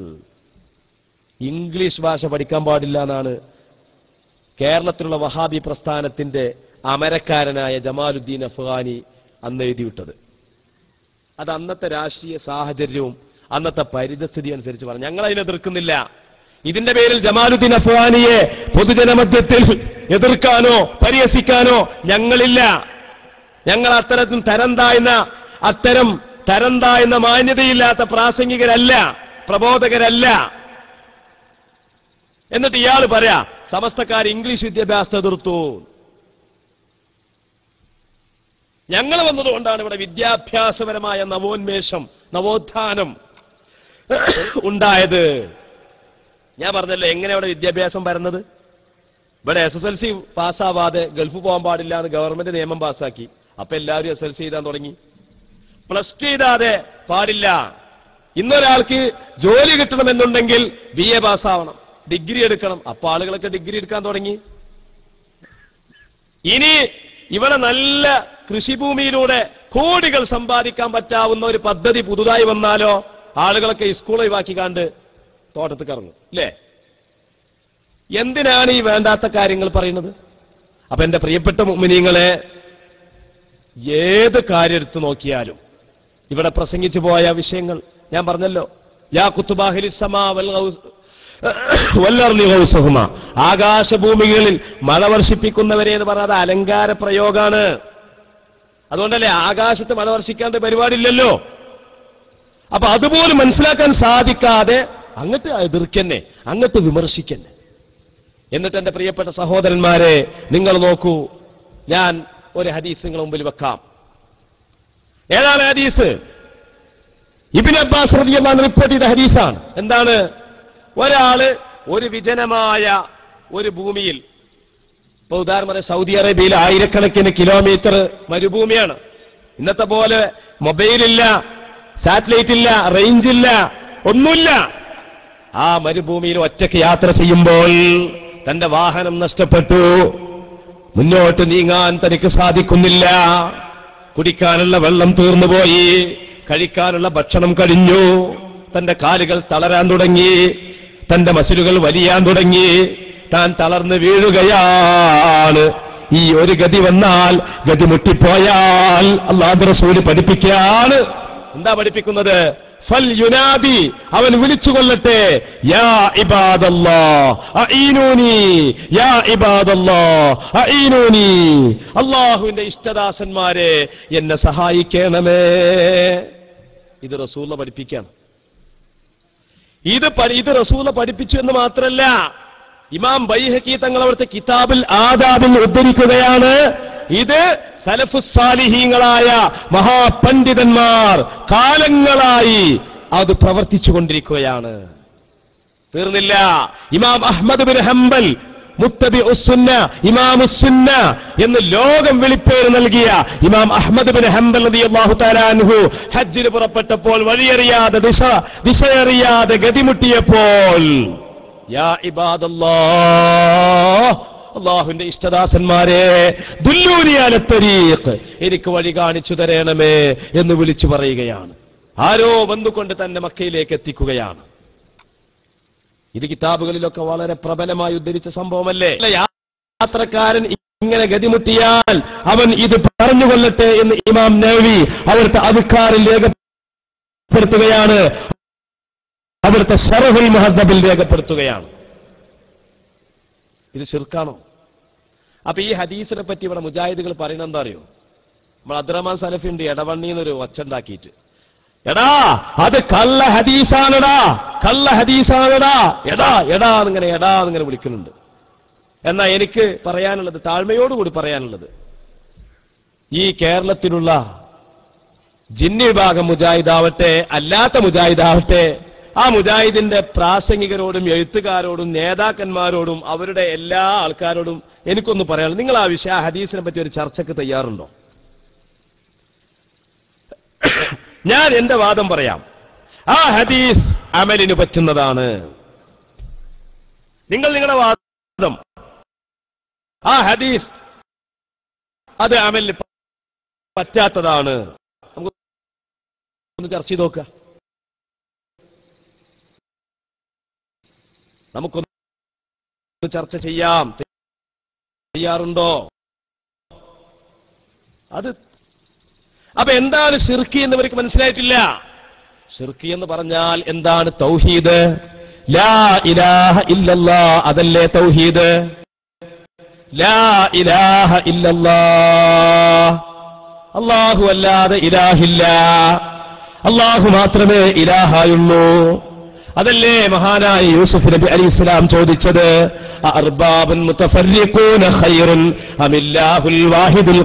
ഇംഗ്ലീഷ് ഭാഷ പഠിക്കാൻ പാടില്ല എന്നാണ് കേരളത്തിലുള്ള വഹാബി പ്രസ്ഥാനത്തിന്റെ അമരക്കാരനായ ജമാലുദ്ദീൻ അഫ്ഗാനി അന്ന് എഴുതിവിട്ടത് അത് അന്നത്തെ രാഷ്ട്രീയ സാഹചര്യവും അന്നത്തെ പരിതസ്ഥിതി അനുസരിച്ച് പറഞ്ഞു ഞങ്ങൾ അതിനെ എതിർക്കുന്നില്ല ഇതിന്റെ പേരിൽ ജമാലുദ്ദീൻ അഫ്ഗാനിയെ പൊതുജനമധ്യത്തിൽ എതിർക്കാനോ പരിഹസിക്കാനോ ഞങ്ങളില്ല ഞങ്ങൾ അത്തരത്തിൽ തരം താഴ്ന്ന അത്തരം തരം താഴ്ന്ന മാന്യതയില്ലാത്ത പ്രാസംഗികരല്ല പ്രബോധകരല്ല എന്നിട്ട് ഇയാൾ പറയാ സമസ്തക്കാർ ഇംഗ്ലീഷ് വിദ്യാഭ്യാസത്തെ എതിർത്തു ഞങ്ങൾ വന്നതുകൊണ്ടാണ് ഇവിടെ വിദ്യാഭ്യാസപരമായ നവോന്മേഷം നവോത്ഥാനം ഉണ്ടായത് ഞാൻ പറഞ്ഞല്ലോ എങ്ങനെ അവിടെ വിദ്യാഭ്യാസം വരുന്നത് ഇവിടെ എസ് എസ് എൽ സി പാസ്സാവാതെ ഗൾഫ് പോകാൻ പാടില്ല എന്ന് ഗവൺമെന്റ് നിയമം പാസ്സാക്കി അപ്പൊ എല്ലാവരും എസ് എൽ സി എഴുതാൻ തുടങ്ങി പ്ലസ് ടു എഴുതാതെ പാടില്ല ഇന്നൊരാൾക്ക് ജോലി കിട്ടണമെന്നുണ്ടെങ്കിൽ ബി എ പാസ്സാവണം ഡിഗ്രി എടുക്കണം അപ്പൊ ആളുകളൊക്കെ ഡിഗ്രി എടുക്കാൻ തുടങ്ങി ഇനി ഇവിടെ നല്ല കൃഷിഭൂമിയിലൂടെ കോടികൾ സമ്പാദിക്കാൻ പറ്റാവുന്ന ഒരു പദ്ധതി പുതുതായി വന്നാലോ ആളുകളൊക്കെ ഈ സ്കൂൾ ഒഴിവാക്കി കണ്ട് തോട്ടത്തിൽ കറങ്ങും അല്ലേ എന്തിനാണ് ഈ വേണ്ടാത്ത കാര്യങ്ങൾ പറയുന്നത് അപ്പൊ എന്റെ പ്രിയപ്പെട്ട മുമിനിങ്ങളെ ഏത് കാര്യം എടുത്തു നോക്കിയാലും ഇവിടെ പ്രസംഗിച്ചു പോയ വിഷയങ്ങൾ ഞാൻ പറഞ്ഞല്ലോ യാ കുത്തുബാഹിലി സമാ വൽ ഗൗസ് വല്ലർലി ഗൗസഹുമ. ആകാശഭൂമികളിൽ മഴ വർഷിപ്പിക്കുന്നവരെ എന്ന് പറഞ്ഞത് അലങ്കാര പ്രയോഗാണ് അതുകൊണ്ടല്ലേ ആകാശത്ത് മഴ വർഷിക്കാണ്ട് പരിപാടിയില്ലല്ലോ അപ്പൊ അതുപോലും മനസ്സിലാക്കാൻ സാധിക്കാതെ അങ്ങട്ട് എതിർക്കന്നെ അങ്ങട്ട് വിമർശിക്കന്നെ എന്നിട്ട് എന്റെ പ്രിയപ്പെട്ട സഹോദരന്മാരെ നിങ്ങൾ നോക്കൂ ഞാൻ ഒരു ഹദീസ് നിങ്ങളുടെ മുമ്പിൽ വെക്കാം ഏതാണ് ഹദീസ് ഇബിൻ അബ്ബാസ് റളിയല്ലാഹു അൻഹു റിപ്പോർട്ട് ചെയ്ത ഹദീസാണ് എന്താണ് ഒരാള് ഒരു വിജനമായ ഒരു ഭൂമിയിൽ ഇപ്പൊ ഉദാഹരണം പറയാം സൗദി അറേബ്യയിൽ ആയിരക്കണക്കിന് കിലോമീറ്റർ മരുഭൂമിയാണ് ഇന്നത്തെ പോലെ മൊബൈലില്ല സാറ്റലൈറ്റ് ഇല്ല റേഞ്ച് ഇല്ല ഒന്നുമില്ല ആ മരുഭൂമിയിൽ ഒറ്റയ്ക്ക് യാത്ര ചെയ്യുമ്പോൾ തന്റെ വാഹനം നഷ്ടപ്പെട്ടു മുന്നോട്ട് നീങ്ങാൻ തനിക്ക് സാധിക്കുന്നില്ല കുടിക്കാനുള്ള വെള്ളം തീർന്നുപോയി കഴിക്കാനുള്ള ഭക്ഷണം കഴിഞ്ഞു തന്റെ കാലുകൾ തളരാൻ തുടങ്ങി തന്റെ മസിലുകൾ വലിയാൻ തുടങ്ങി താൻ തളർന്ന് വീഴുകയാണ് ഈ ഒരു ഗതി വന്നാൽ ഗതി മുട്ടിപ്പോയാൽ അള്ളാഹു റസൂല് പഠിപ്പിക്കുകയാണ് എന്താ പഠിപ്പിക്കുന്നത് ഫൽ യുനാദി അവൻ വിളിച്ചു കൊള്ളട്ടെ യാ ഇബാദല്ലാ അഈനൂനി യാ ഇബാദല്ലാ അഈനൂനി അള്ളാഹുവിന്റെ ഇഷ്ടദാസന്മാരെ എന്നെ സഹായിക്കണമേ ഇത് റസൂല പഠിപ്പിക്കാണ് ഇത് പഠി- ഇത് റസൂല പഠിപ്പിച്ചു എന്ന് മാത്രല്ല ഇമാം ബൈഹക്കി തങ്ങൾ അവിടുത്തെ കിതാബിൽ ആദാബിൽ ഉദ്ധരിക്കുകയാണ് ഇത് സലഫുസാലിഹീങ്ങളായ മഹാപണ്ഡിതന്മാർ കാലങ്ങളായി അത് പ്രവർത്തിച്ചു കൊണ്ടിരിക്കുകയാണ് തീർന്നില്ല ഇമാം അഹ്മദ് ബിൻ ഹംബൽ മുത്തബി ഉസുന്ന ഇമാം ഉസുന്ന എന്ന് ലോകം വിളിപ്പേര് നൽകിയ ഇമാം അഹ്മദ് ബിൻ ഹംബൽ റളിയല്ലാഹു തആല അൻഹു ഹജ്ജിന് പുറപ്പെട്ടപ്പോൾ വഴിയറിയാതെ ദിശ ദിശയറിയാതെ ഗതിമുട്ടിയപ്പോൾ യാ ഇബാദല്ലാഹ് അള്ളാഹുവിന്റെ ഇഷ്ടദാസന്മാരെ ദുല്ലൂനിയാല തരീഖ് എനിക്ക് വഴി കാണിച്ചു തരണമേ എന്ന് വിളിച്ചു പറയുകയാണ് ആരോ വന്നുകൊണ്ട് തന്നെ മക്കയിലേക്ക് എത്തിക്കുകയാണ് ഇത് കിതാബുകളിലൊക്കെ വളരെ പ്രബലമായി ഉദ്ധരിച്ച സംഭവമല്ലേ അല്ല, യാത്രക്കാരൻ ഇങ്ങനെ ഗതിമുട്ടിയാൽ അവൻ ഇത് പറഞ്ഞുകൊള്ളട്ടെ എന്ന് ഇമാം നവി അവിടുത്തെ അധികാരിൽ രേഖപ്പെടുത്തുകയാണ് അവിടുത്തെ ഷറഹുൽ മഹദബിൽ രേഖപ്പെടുത്തുകയാണ് ഇത് ശിർക്കാണോ അപ്പൊ ഈ ഹദീസിനെ പറ്റി ഇവിടെ മുജാഹിദുകൾ പറയുന്നത് എന്താ അറിയോ നമ്മൾ അബ്ദുറഹ്മാൻ സലഫിണ്ട് ഇടവണ്ണിന്നൊരു ഒച്ച ഉണ്ടാക്കിയിട്ട് എടാ അത് കള്ള ഹദീസാണടാ കള്ള ഹദീസാണടാ എടാ എടാ എന്നിങ്ങനെ എടാ എന്നിങ്ങനെ വിളിക്കുന്നുണ്ട് എന്നാ എനിക്ക് പറയാനുള്ളത് താഴ്മയോടുകൂടി പറയാനുള്ളത് ഈ കേരളത്തിലുള്ള ജിന്നി വിഭാഗം മുജാഹിദാവട്ടെ അല്ലാത്ത മുജാഹിദാവട്ടെ ആ മുജാഹിദിന്റെ പ്രാസംഗികരോടും എഴുത്തുകാരോടും നേതാക്കന്മാരോടും അവരുടെ എല്ലാ ആൾക്കാരോടും എനിക്കൊന്ന് പറയാനുള്ളത് നിങ്ങൾ ആ വിഷയ ആ ഹദീസിനെ പറ്റി ഒരു ചർച്ചയ്ക്ക് തയ്യാറുണ്ടോ ഞാൻ എന്റെ വാദം പറയാം ആ ഹദീസ് അമലിന് പറ്റുന്നതാണ് നിങ്ങൾ നിങ്ങളുടെ വാദം ആ ഹദീസ് അത് അമലിന് പറ്റാത്തതാണ് നമുക്ക് ഒന്ന് ചർച്ച ചെയ്ത് നോക്കുക നമുക്കൊന്ന് ചർച്ച ചെയ്യാം തയ്യാറുണ്ടോ അത് അപ്പൊ എന്താണ് ഷിർക്കി എന്ന് ഇവർക്ക് മനസ്സിലായിട്ടില്ല ഷിർക്കി എന്ന് പറഞ്ഞാൽ എന്താണ് തൗഹീദ് ലാ ഇലാഹ ഇല്ലല്ലാ അതല്ലേ തൗഹീദ് ലാ ഇലാഹ ഇല്ലല്ലാ അള്ളാഹു അല്ലാതെ ഇലാഹില്ല അള്ളാഹു മാത്രമേ ഇലാഹായുള്ളൂ അതല്ലേ മഹാനായ യൂസുഫ് നബി അലി ഇസ്ലാം ചോദിച്ചത് അർബാബുൻ മുതഫർരിഖൂന ഖൈറുൻ അമില്ലാഹുൽ വാഹിദുൽ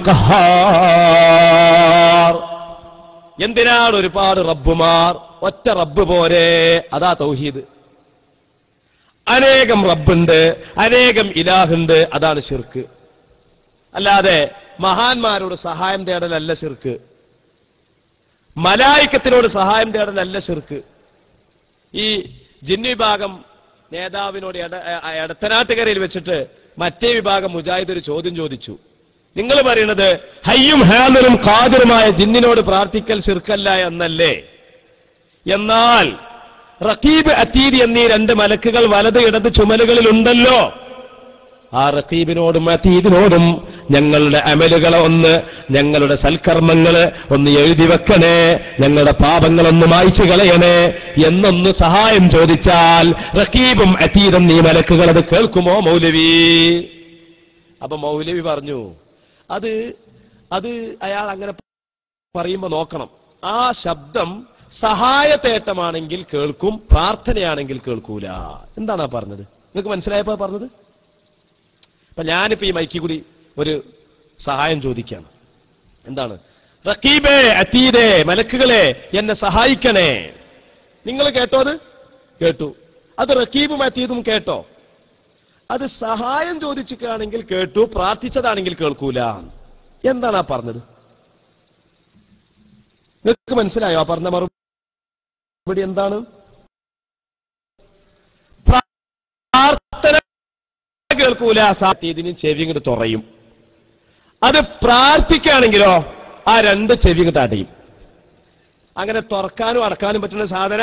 ഖഹാർ എന്തിനാണ് ഒരുപാട് റബ്ബുമാർ ഒറ്റ റബ്ബ് പോരെ അതാ തൗഹീദ് അനേകം റബ്ബുണ്ട് അനേകം ഇലാഹുണ്ട് അതാണ് ശിർക്ക് അല്ലാതെ മഹാന്മാരോട് സഹായം തേടലല്ല ശിർക്ക് മലായിക്കത്തിനോട് സഹായം തേടലല്ല ശിർക്ക് ഈ ജിന്ന് വിഭാഗം നേതാവിനോട് എട- എ- എടത്തനാട്ടുകരയിൽ വെച്ചിട്ട് മറ്റേ വിഭാഗം മുജാഹിദ് ഒരു ചോദ്യം ചോദിച്ചു നിങ്ങൾ പറയുന്നത് ഹയ്യും ഹാമനും ഖാദിറുമായ ജിന്നിനോട് പ്രാർത്ഥിക്കൽ ശിർക്കല്ല എന്നല്ലേ എന്നാൽ റഖീബ് അത്തീദ് എന്നീ രണ്ട് മലക്കുകൾ വലത് ഇടത് ചുമലുകളിൽ ഉണ്ടല്ലോ ആ റഖീബിനോടും അത്തീദിനോടും ഞങ്ങളുടെ അമലുകളെ ഒന്ന് ഞങ്ങളുടെ സൽക്കർമ്മങ്ങള് ഒന്ന് എഴുതി വെക്കണേ ഞങ്ങളുടെ പാപങ്ങളൊന്ന് മായ്ച്ചു കളയണേ എന്നൊന്ന് സഹായം ചോദിച്ചാൽ റഖീബും അത്തീദും നീ മലക്കുകൾ അത് കേൾക്കുമോ മൗലവി അപ്പൊ മൗലവി പറഞ്ഞു അത് അത് അയാൾ അങ്ങനെ പറയുമ്പോ നോക്കണം ആ ശബ്ദം സഹായത്തേട്ടമാണെങ്കിൽ കേൾക്കും പ്രാർത്ഥനയാണെങ്കിൽ കേൾക്കൂല എന്താണ് ആ പറഞ്ഞത് നിങ്ങൾക്ക് മനസ്സിലായപ്പോ ആ പറഞ്ഞത് അപ്പൊ ഞാനിപ്പോ ഈ മൈക്കി കൂടി ഒരു സഹായം ചോദിക്കുകയാണ് എന്താണ് റക്കീബേ അത്തീദേ മലക്കുകളെ എന്നെ സഹായിക്കണേ നിങ്ങൾ കേട്ടോ അത് കേട്ടു അത് റക്കീബും അത്തീദും കേട്ടോ അത് സഹായം ചോദിച്ചിട്ടാണെങ്കിൽ കേട്ടു പ്രാർത്ഥിച്ചതാണെങ്കിൽ കേൾക്കൂല എന്താണ് ആ പറഞ്ഞത് നിങ്ങൾക്ക് മനസ്സിലായോ ആ പറഞ്ഞ മറുപടി എന്താണ് പ്രാർത്ഥന കേൾക്കൂല ഇതിന് ചെവി ഇങ്ങോട്ട് തുറയും അത് പ്രാർത്ഥിക്കുകയാണെങ്കിലോ ആ രണ്ട് ചെവി ഇങ്ങോട്ട് അടയും അങ്ങനെ തുറക്കാനും അടക്കാനും പറ്റുന്ന സാധന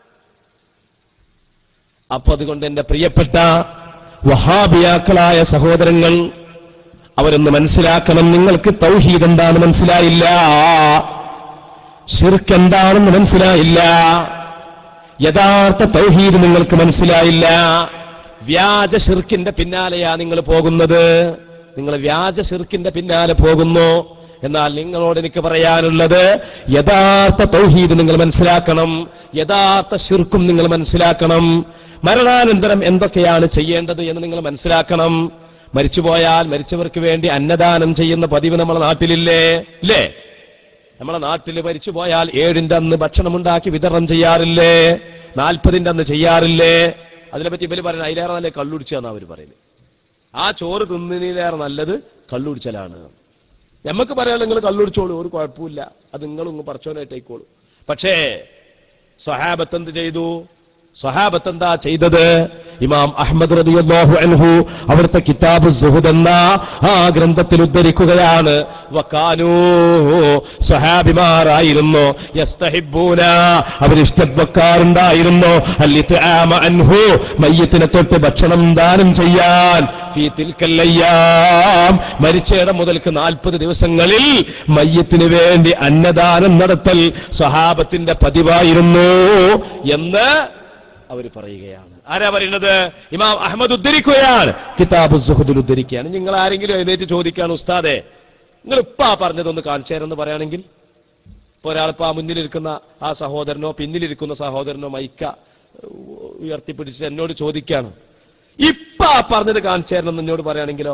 അപ്പൊ അതുകൊണ്ട് എന്റെ പ്രിയപ്പെട്ട വഹാബിയാക്കളായ സഹോദരങ്ങൾ അവരൊന്ന് മനസ്സിലാക്കണം നിങ്ങൾക്ക് തൗഹീദ് എന്താണെന്ന് മനസ്സിലായില്ല ഷിർക്ക് എന്താണെന്ന് മനസ്സിലായില്ല യഥാർത്ഥ തൗഹീദ് നിങ്ങൾക്ക് മനസ്സിലായില്ല വ്യാജ ഷിർക്കിന്റെ പിന്നാലെയാ നിങ്ങൾ പോകുന്നത് നിങ്ങൾ വ്യാജ ഷിർക്കിന്റെ പിന്നാലെ പോകുന്നു എന്നാൽ നിങ്ങളോട് എനിക്ക് പറയാനുള്ളത് യഥാർത്ഥ തൗഹീദ് നിങ്ങൾ മനസ്സിലാക്കണം യഥാർത്ഥ ഷിർക്കും നിങ്ങൾ മനസ്സിലാക്കണം മരണാനന്തരം എന്തൊക്കെയാണ് ചെയ്യേണ്ടത് എന്ന് നിങ്ങൾ മനസ്സിലാക്കണം മരിച്ചുപോയാൽ മരിച്ചവർക്ക് വേണ്ടി അന്നദാനം ചെയ്യുന്ന പതിവ് നമ്മുടെ നാട്ടിലില്ലേ ഇല്ലേ നമ്മളെ നാട്ടിൽ മരിച്ചു പോയാൽ ഏഴിന്റെ അന്ന് ഭക്ഷണം ഉണ്ടാക്കി വിതരണം ചെയ്യാറില്ലേ നാൽപ്പതിന്റെ അന്ന് ചെയ്യാറില്ലേ അതിനെപ്പറ്റി ഇവര് പറയുന്നത് അതിലേറെ നല്ല കള്ളുടിച്ചാന്ന് അവർ പറയുന്നത് ആ ചോറ് തിന്നതിലേറെ നല്ലത് കള്ളുടിച്ചലാണ് നമുക്ക് പറയാൻ നിങ്ങൾ കള്ളുടിച്ചോളൂ ഒരു കുഴപ്പമില്ല അത് നിങ്ങളും ഇങ്ങ് പറച്ചോനായിട്ടേക്കോളൂ പക്ഷേ സ്വഹാബത്ത് എന്ത് ചെയ്തു സ്വഹാബത്ത് എന്താ ചെയ്തത് ഇമാം അഹമ്മദ് റളിയല്ലാഹു അൻഹു അവിടുത്തെ കിതാബ് സുഹുദ് എന്ന ആ ഗ്രന്ഥത്തിൽ ഉദ്ധരിക്കുകയാണ് വക്കാനൂ സ്വഹാബിമാരായിരുന്നു യസ്തഹിബ്ബൂന അവരിഷ്ടപ്പെക്കാറുണ്ടായിരുന്നു അല്ലിത്ആമ അൻഹു മയ്യത്തിനെ തൊട്ട് ഭക്ഷണം ദാനം ചെയ്യാൻ ഫീ തിൽക്കൽ അയ്യാം മരിച്ചയിടം മുതൽക്ക് നാൽപ്പത് ദിവസങ്ങളിൽ മയ്യത്തിന് വേണ്ടി അന്നദാനം നടത്തൽ സ്വഹാബത്തിന്റെ പതിവായിരുന്നു എന്ന് അവർ പറയുകയാണ് ആരാ പറയുന്നത് ഇമാം അഹമ്മദ് ഉദ്ധരിക്കുകയാണ് കിതാബ് സുഹുദിൽ ഉദ്ധരിക്കുകയാണ് നിങ്ങൾ ആരെങ്കിലും എഴുന്നേറ്റ് ചോദിക്കുകയാണ് ഉസ്താദെ നിങ്ങൾ ഇപ്പൊ ആ പറഞ്ഞതൊന്ന് കാണിച്ചു തരാമെന്ന് പറയുകയാണെങ്കിൽ ഇപ്പൊ ഒരാളിപ്പോ ആ മുന്നിലിരിക്കുന്ന ആ സഹോദരനോ പിന്നിലിരിക്കുന്ന സഹോദരനോ മൈക്ക ഉയർത്തിപ്പിടിച്ചിട്ട് എന്നോട് ചോദിക്കുകയാണ് ഇപ്പൊ ആ പറഞ്ഞത് കാണിച്ചു തരണം എന്ന് എന്നോട് പറയുകയാണെങ്കിലോ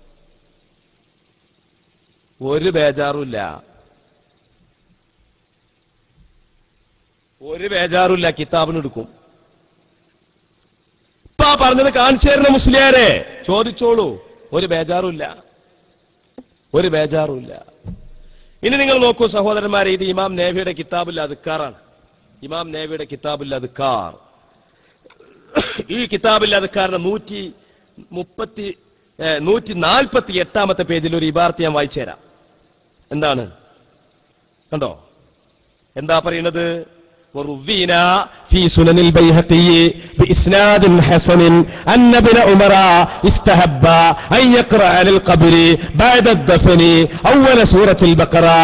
ഒരു ബേജാറുമില്ല ഒരു ബേജാറുമില്ല കിതാബിനെടുക്കും ഇപ്പൊ ആ പറഞ്ഞത് കാണിച്ചു തരുന്ന മുസ്ലിയാരെ ചോദിച്ചോളൂ ഒരു ബേജാറുമില്ല ഒരു ബേജാറുമില്ല ഇനി നിങ്ങൾ നോക്കൂ സഹോദരന്മാരെ ഇത് ഇമാം നേവിയുടെ കിതാബുൽ അദ്ക്കാറാണ് ഇമാം നേവിയുടെ കിതാബുൽ അദ്ക്കാർ ഈ കിതാബുൽ അദ്ക്കാറിന്റെ നൂറ്റി മുപ്പത്തി ഏ, നൂറ്റി നാൽപ്പത്തി എട്ടാമത്തെ പേജിൽ ഒരു ഇബാർത്ത് ഞാൻ വായിച്ചു തരാം എന്താണ് കണ്ടോ എന്താ പറയുന്നത് وروينا في سنن البيهقي بإسناد حسن أن ابن عمر استهب أن يقرأ على القبر بعد الدفن أول سورة البقرة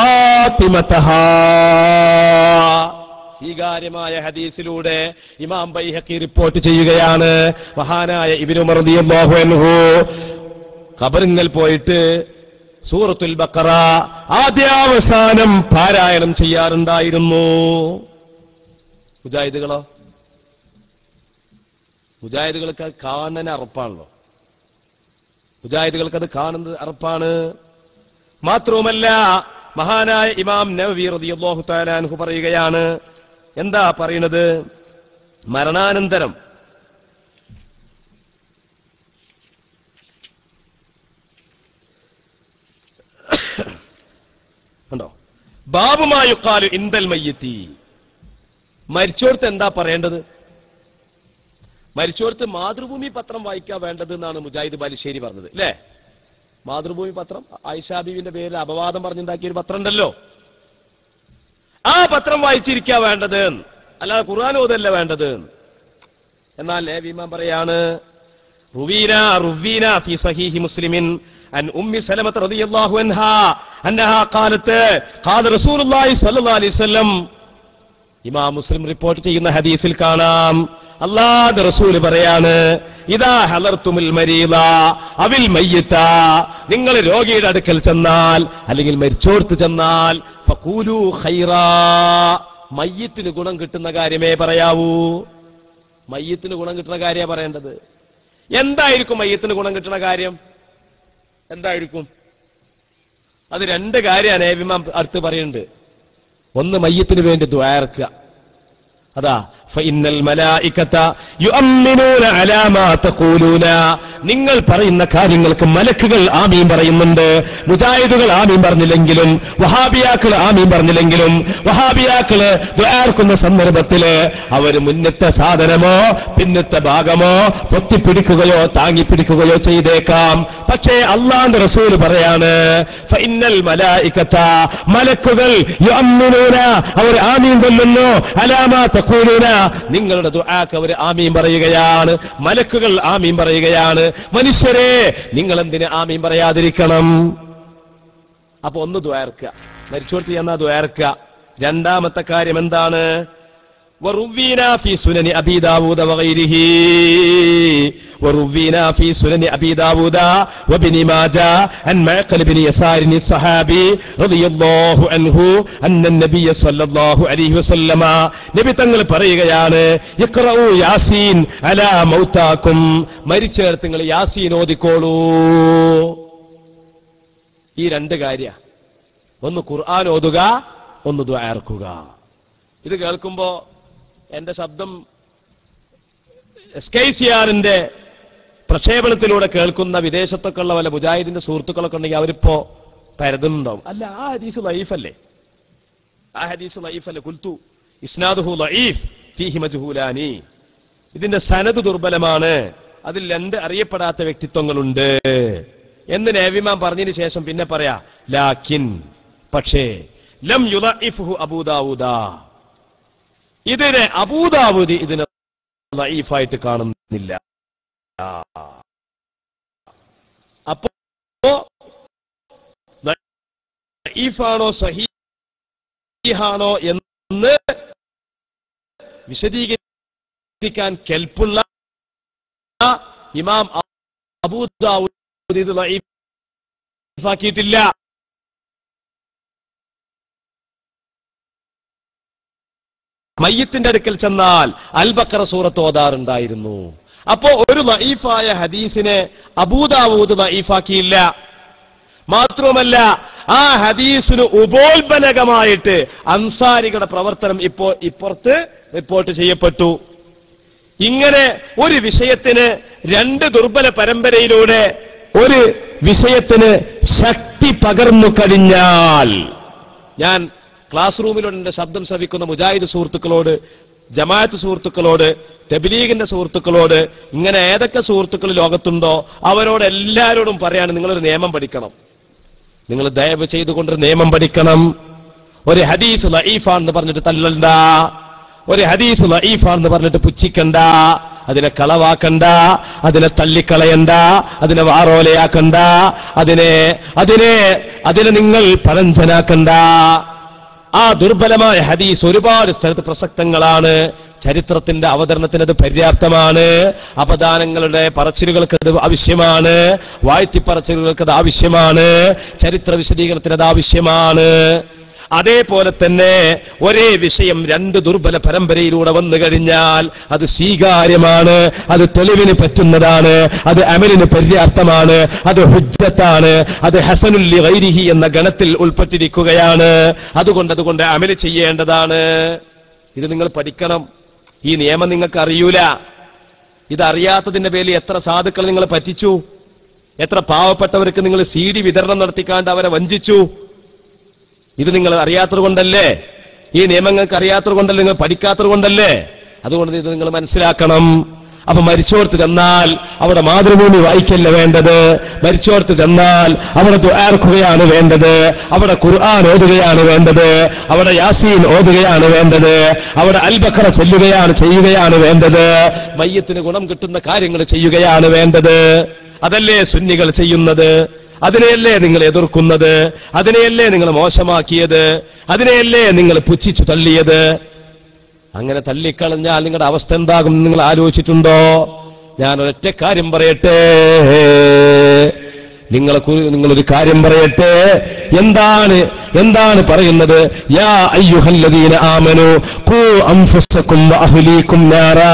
وخاتمتها സ്വീകാര്യമായ ഹദീസിലൂടെ ഇമാം ബൈഹക്കി റിപ്പോർട്ട് ചെയ്യുകയാണ് മഹാനായ ഇബ്നു ഉമർ റളിയല്ലാഹു അൻഹു ഖബറിങ്ങൽ പോയിട്ട് സൂറത്തുൽ ബഖറ ആദ്യാവസാനം പാരായണം ചെയ്യാറുണ്ടായിരുന്നു മുജാഹിദുകളോ മുജാഹിദുകൾക്ക് അത് കാണാൻ അറപ്പാണല്ലോ മുജാഹിദുകൾക്ക് അത് കാണുന്നത് അറപ്പാണ് മാത്രവുമല്ല മഹാനായ ഇമാം നവവി റളിയല്ലാഹു തആല അൻഹു പറയുകയാണ് എന്താ പറയുന്നത് മരണാനന്തരം ഉണ്ടോ ബാബുമായുക്കാലു ഇന്ദൽ മയ്യത്തി മരിച്ചോടത്ത് എന്താ പറയേണ്ടത് മരിച്ചോടത്ത് മാതൃഭൂമി പത്രം വായിക്കാ വേണ്ടത് എന്നാണ് മുജാഹിദ് ബാലുശ്ശേരി പറഞ്ഞത് അല്ലേ മാതൃഭൂമി പത്രം ആയിഷാബീവിന്റെ പേരിൽ അപവാദം പറഞ്ഞുണ്ടാക്കിയ ഒരു പത്രം ഉണ്ടല്ലോ ആ പത്രം വായിച്ചിരിക്കാ വേണ്ടത് അല്ലാതെ ഖുർആൻ ഓതല്ല വേണ്ടത് എന്നാൽ നേവിമാൻ പറയാണ് റുവീന റുവീന ഫി സഹീഹി മുസ്ലിമിൻ അൻ ഉമ്മി സലമത്ത് റളിയല്ലാഹു അൻഹാ അന്നഹാ ഖാലത്ത് ഖാല റസൂലുള്ളാഹി സ്വല്ലല്ലാഹു അലൈഹി വസല്ലം ഇമാം മുസ്ലിം റിപ്പോർട്ട് ചെയ്യുന്ന ഹദീസിൽ കാണാം അല്ലാഹുവിന്റെ റസൂല് പറയാണ് ഇതാ ഹലർത്തുമിൽ മരീദ അവിൽ മയ്യിത്ത നിങ്ങൾ രോഗിയുടെ അടുക്കൽ ചെന്നാൽ അല്ലെങ്കിൽ മരിച്ചോർത്ത് ചെന്നാൽ ഫഖൂലു ഖൈറാ മയ്യത്തിന് ഗുണം കിട്ടുന്ന കാര്യമേ പറയാവൂ മയ്യത്തിന് ഗുണം കിട്ടുന്ന കാര്യമാണ് പറയേണ്ടത് എന്തായിരിക്കും മയ്യത്തിന് ഗുണം കിട്ടുന്ന കാര്യം എന്തായിരിക്കും അത് രണ്ട് കാര്യമാണ് ഏവിമാം അടുത്ത് പറയുന്നുണ്ട് ഒന്ന് മയ്യത്തിന് വേണ്ടി ദ്വാർക്കുക അതാ ഫഇന്നൽ മലായികത യുഅമ്മിനൂന അലാ മാ തഖൂലൂന നിങ്ങൾ പറയുന്ന കാര്യങ്ങൾക്ക് മലക്കുകൾ ആമീൻ പറയുന്നുണ്ട് മുജാഹിദുകൾ ആമീൻ പറഞ്ഞില്ലെങ്കിലും വഹാബിയാക്കൾ ആമീൻ പറഞ്ഞില്ലെങ്കിലും വഹാബിയാക്കൾ ദ്വാർക്കുന്ന സന്ദർഭത്തില് അവർ മുന്നത്തെ സാധനമോ പിന്നത്തെ ഭാഗമോ പൊത്തിപ്പിടിക്കുകയോ താങ്ങിപ്പിടിക്കുകയോ ചെയ്തേക്കാം പക്ഷേ അള്ളാന്റെ റസൂൽ പറയാണ് ഫഇന്നൽ മലായികത മലക്കുകൾ യുഅമ്മിനൂന അവർ ആമീൻ ചൊല്ലുന്നു അലാമാ തഖൂലൂന നിങ്ങളുടെ ദുആക്ക് അവർ ആമീൻ പറയുകയാണ് മലക്കുകൾ ആമീൻ പറയുകയാണ് മനുഷ്യരെ നിങ്ങൾ എന്തിന് ആമീൻ പറയാതിരിക്കണം അപ്പൊ ഒന്ന് ദ്വാർക്കുക മരിച്ചോർത്ത് ചെന്നാ ദ്വാർക്കുക രണ്ടാമത്തെ കാര്യം എന്താണ് وروينا في سنن أبي داود وغيره وروينا في سنن أبي داود وابن ماجه عن معقل بن يسار الصحابي رضي الله عنه أن النبي صلى الله عليه وسلم നബി തങ്ങൾ പറയുകയാണ് ഇഖ്റഉ യാസീൻ അലാ മൗതാക്കും മരിച്ചേർത്ത് നിങ്ങൾ യാസീൻ ഓതിക്കോളൂ ഈ രണ്ട് കാര്യ ഒന്ന് ഖുർആൻ ഓതുക ഒന്ന് ദ്വാർക്കുക ഇത് കേൾക്കുമ്പോ എന്റെ ശബ്ദം എസ് കെ സി ആറിന്റെ പ്രക്ഷേപണത്തിലൂടെ കേൾക്കുന്ന വിദേശത്തൊക്കെ ഉള്ള വല്ല മുജാഹിദിന്റെ സുഹൃത്തുക്കളൊക്കെ ഉണ്ടെങ്കിൽ അവരിപ്പോ പരതുന്നുണ്ടാവും അല്ല ആ ഹദീസ് ലൈഫല്ലേ ആ ഹദീസ് ലൈഫല്ലേ കുൽത്തു ഇസ്നാദുഹു ലൈഫ് ഫീഹി മജ്ഹൂലാനി ഇതിന്റെ സനത് ദുർബലമാണ് അതിൽ രണ്ട് അറിയപ്പെടാത്ത വ്യക്തിത്വങ്ങളുണ്ട് എന്ന് നേവിമാൻ പറഞ്ഞതിന് ശേഷം പിന്നെ പറയാ ലാക്കിൻ പക്ഷേ ലം യുലഇഫുഹു അബൂദാവൂദ ഇതിനെ അബൂദാവൂദ് ഇതിനെ ലൈഫായിട്ട് കാണുന്നില്ല അപ്പോ ലൈഫാണോ സഹീഹാണോ എന്ന് വിശദീകരിക്കാൻ കെൽപ്പുള്ള ഇമാം അബൂദാവൂദ് ഇത് ലൈഫാക്കിയിട്ടില്ല മയ്യത്തിന്റെ അടുക്കൽ ചെന്നാൽ അൽബക്കറ സൂറത്ത് ഓതാറുണ്ടായിരുന്നു അപ്പോ ഒരു ലൈഫായ ഹദീസിനെ അബൂദാവൂദ് ലൈഫാക്കിയില്ല മാത്രവുമല്ല ആ ഹദീസിന് ഉപോത്ബലകമായിട്ട് അൻസാരികളുടെ പ്രവർത്തനം ഇപ്പോ ഇപ്പുറത്ത് റിപ്പോർട്ട് ചെയ്യപ്പെട്ടു ഇങ്ങനെ ഒരു വിഷയത്തിന് രണ്ട് ദുർബല പരമ്പരയിലൂടെ ഒരു വിഷയത്തിന് ശക്തി പകർന്നു കഴിഞ്ഞാൽ ഞാൻ ക്ലാസ് റൂമിലൂടെ എന്റെ ശബ്ദം ശ്രവിക്കുന്ന മുജാഹിദ് സുഹൃത്തുക്കളോട് ജമാഅത്ത് സുഹൃത്തുക്കളോട് തെബിലീഗിന്റെ സുഹൃത്തുക്കളോട് ഇങ്ങനെ ഏതൊക്കെ സുഹൃത്തുക്കൾ ലോകത്തുണ്ടോ അവരോട് എല്ലാവരോടും പറയാണ് നിങ്ങളൊരു നിയമം പഠിക്കണം നിങ്ങൾ ദയവ് ചെയ്തുകൊണ്ടൊരു നിയമം പഠിക്കണം ഒരു ഹദീസ് ലഈഫാണെന്ന് പറഞ്ഞിട്ട് തല്ലണ്ട ഒരു ഹദീസ് ലഈഫാണെന്ന് പറഞ്ഞിട്ട് പുച്ഛിക്കണ്ട അതിനെ കളവാക്കണ്ട അതിനെ തള്ളിക്കളയണ്ട അതിനെ വാറോലയാക്കണ്ട അതിനെ അതിനെ അതിനെ നിങ്ങൾ പഴഞ്ചനാക്കണ്ട ആ ദുർബലമായ ഹദീസ് ഒരുപാട് സ്ഥലത്ത് പ്രസക്തങ്ങളാണ് ചരിത്രത്തിന്റെ അവതരണത്തിന് അത് പര്യാപ്തമാണ് അപദാനങ്ങളുടെ പറച്ചിലുകൾക്ക് അത് ആവശ്യമാണ് വാഴ്ത്തിപ്പറച്ചിലുകൾക്ക് അത് ആവശ്യമാണ് ചരിത്ര വിശദീകരണത്തിന് അത് ആവശ്യമാണ് അതേപോലെ തന്നെ ഒരേ വിഷയം രണ്ട് ദുർബല പരമ്പരയിലൂടെ വന്നു കഴിഞ്ഞാൽ അത് സ്വീകാര്യമാണ് അത് തെളിവിന് പറ്റുന്നതാണ് അത് അമലിന് പര്യാപ്തമാണ് അത് ഹുജ്ജത്താണ് അത് ഹസനുല്ലി ഗൈരിഹി എന്ന ഗണത്തിൽ ഉൾപ്പെട്ടിരിക്കുകയാണ് അതുകൊണ്ട് അതുകൊണ്ട് അമല് ചെയ്യേണ്ടതാണ് ഇത് നിങ്ങൾ പഠിക്കണം ഈ നിയമം നിങ്ങൾക്ക് അറിയൂല ഇതറിയാത്തതിന്റെ പേരിൽ എത്ര സാധുക്കൾ നിങ്ങൾ പറ്റിച്ചു എത്ര പാവപ്പെട്ടവർക്ക് നിങ്ങൾ സി ഡി വിതരണം നടത്തിക്കാണ്ട് അവരെ വഞ്ചിച്ചു ഇത് നിങ്ങൾ അറിയാത്തത് കൊണ്ടല്ലേ ഈ നിയമങ്ങൾക്ക് അറിയാത്തത് കൊണ്ടല്ലേ നിങ്ങൾ പഠിക്കാത്തത് കൊണ്ടല്ലേ അതുകൊണ്ട് ഇത് നിങ്ങൾ മനസ്സിലാക്കണം അപ്പൊ മരിച്ചോർത്ത് ചെന്നാൽ അവിടെ മാതൃഭൂമി വായിക്കല്ല വേണ്ടത് മരിച്ചോർത്ത് ചെന്നാൽ അവിടെ ദുആർക്കുകയാണ് വേണ്ടത് അവിടെ ഖുർആൻ ഓതുകയാണ് വേണ്ടത് അവിടെ യാസീൻ ഓതുകയാണ് വേണ്ടത് അവിടെ അൽബക്കറ ചെല്ലുകയാണ് ചെയ്യുകയാണ് വേണ്ടത് മയ്യത്തിന് ഗുണം കിട്ടുന്ന കാര്യങ്ങൾ ചെയ്യുകയാണ് വേണ്ടത് അതല്ലേ സുന്നികൾ ചെയ്യുന്നത് അതിനെയല്ലേ നിങ്ങൾ എതിർക്കുന്നത് അതിനെയല്ലേ നിങ്ങൾ മോശമാക്കിയത് അതിനെയല്ലേ നിങ്ങൾ പുച്ഛിച്ചു തള്ളിയത് അങ്ങനെ തള്ളിക്കളഞ്ഞാൽ നിങ്ങളുടെ അവസ്ഥ എന്താകും എന്ന് നിങ്ങൾ ആലോചിച്ചിട്ടുണ്ടോ ഞാൻ ഒരൊറ്റ കാര്യം പറയട്ടെ നിങ്ങളെ കുറി- നിങ്ങളൊരു കാര്യം പറയട്ടെ എന്താണ് എന്താണ് പറയുന്നത് യാ അയ്യുഹല്ലദീന ആമനു ഖൂ അൻഫുസകും വഅഹ്ലീകും നാറാ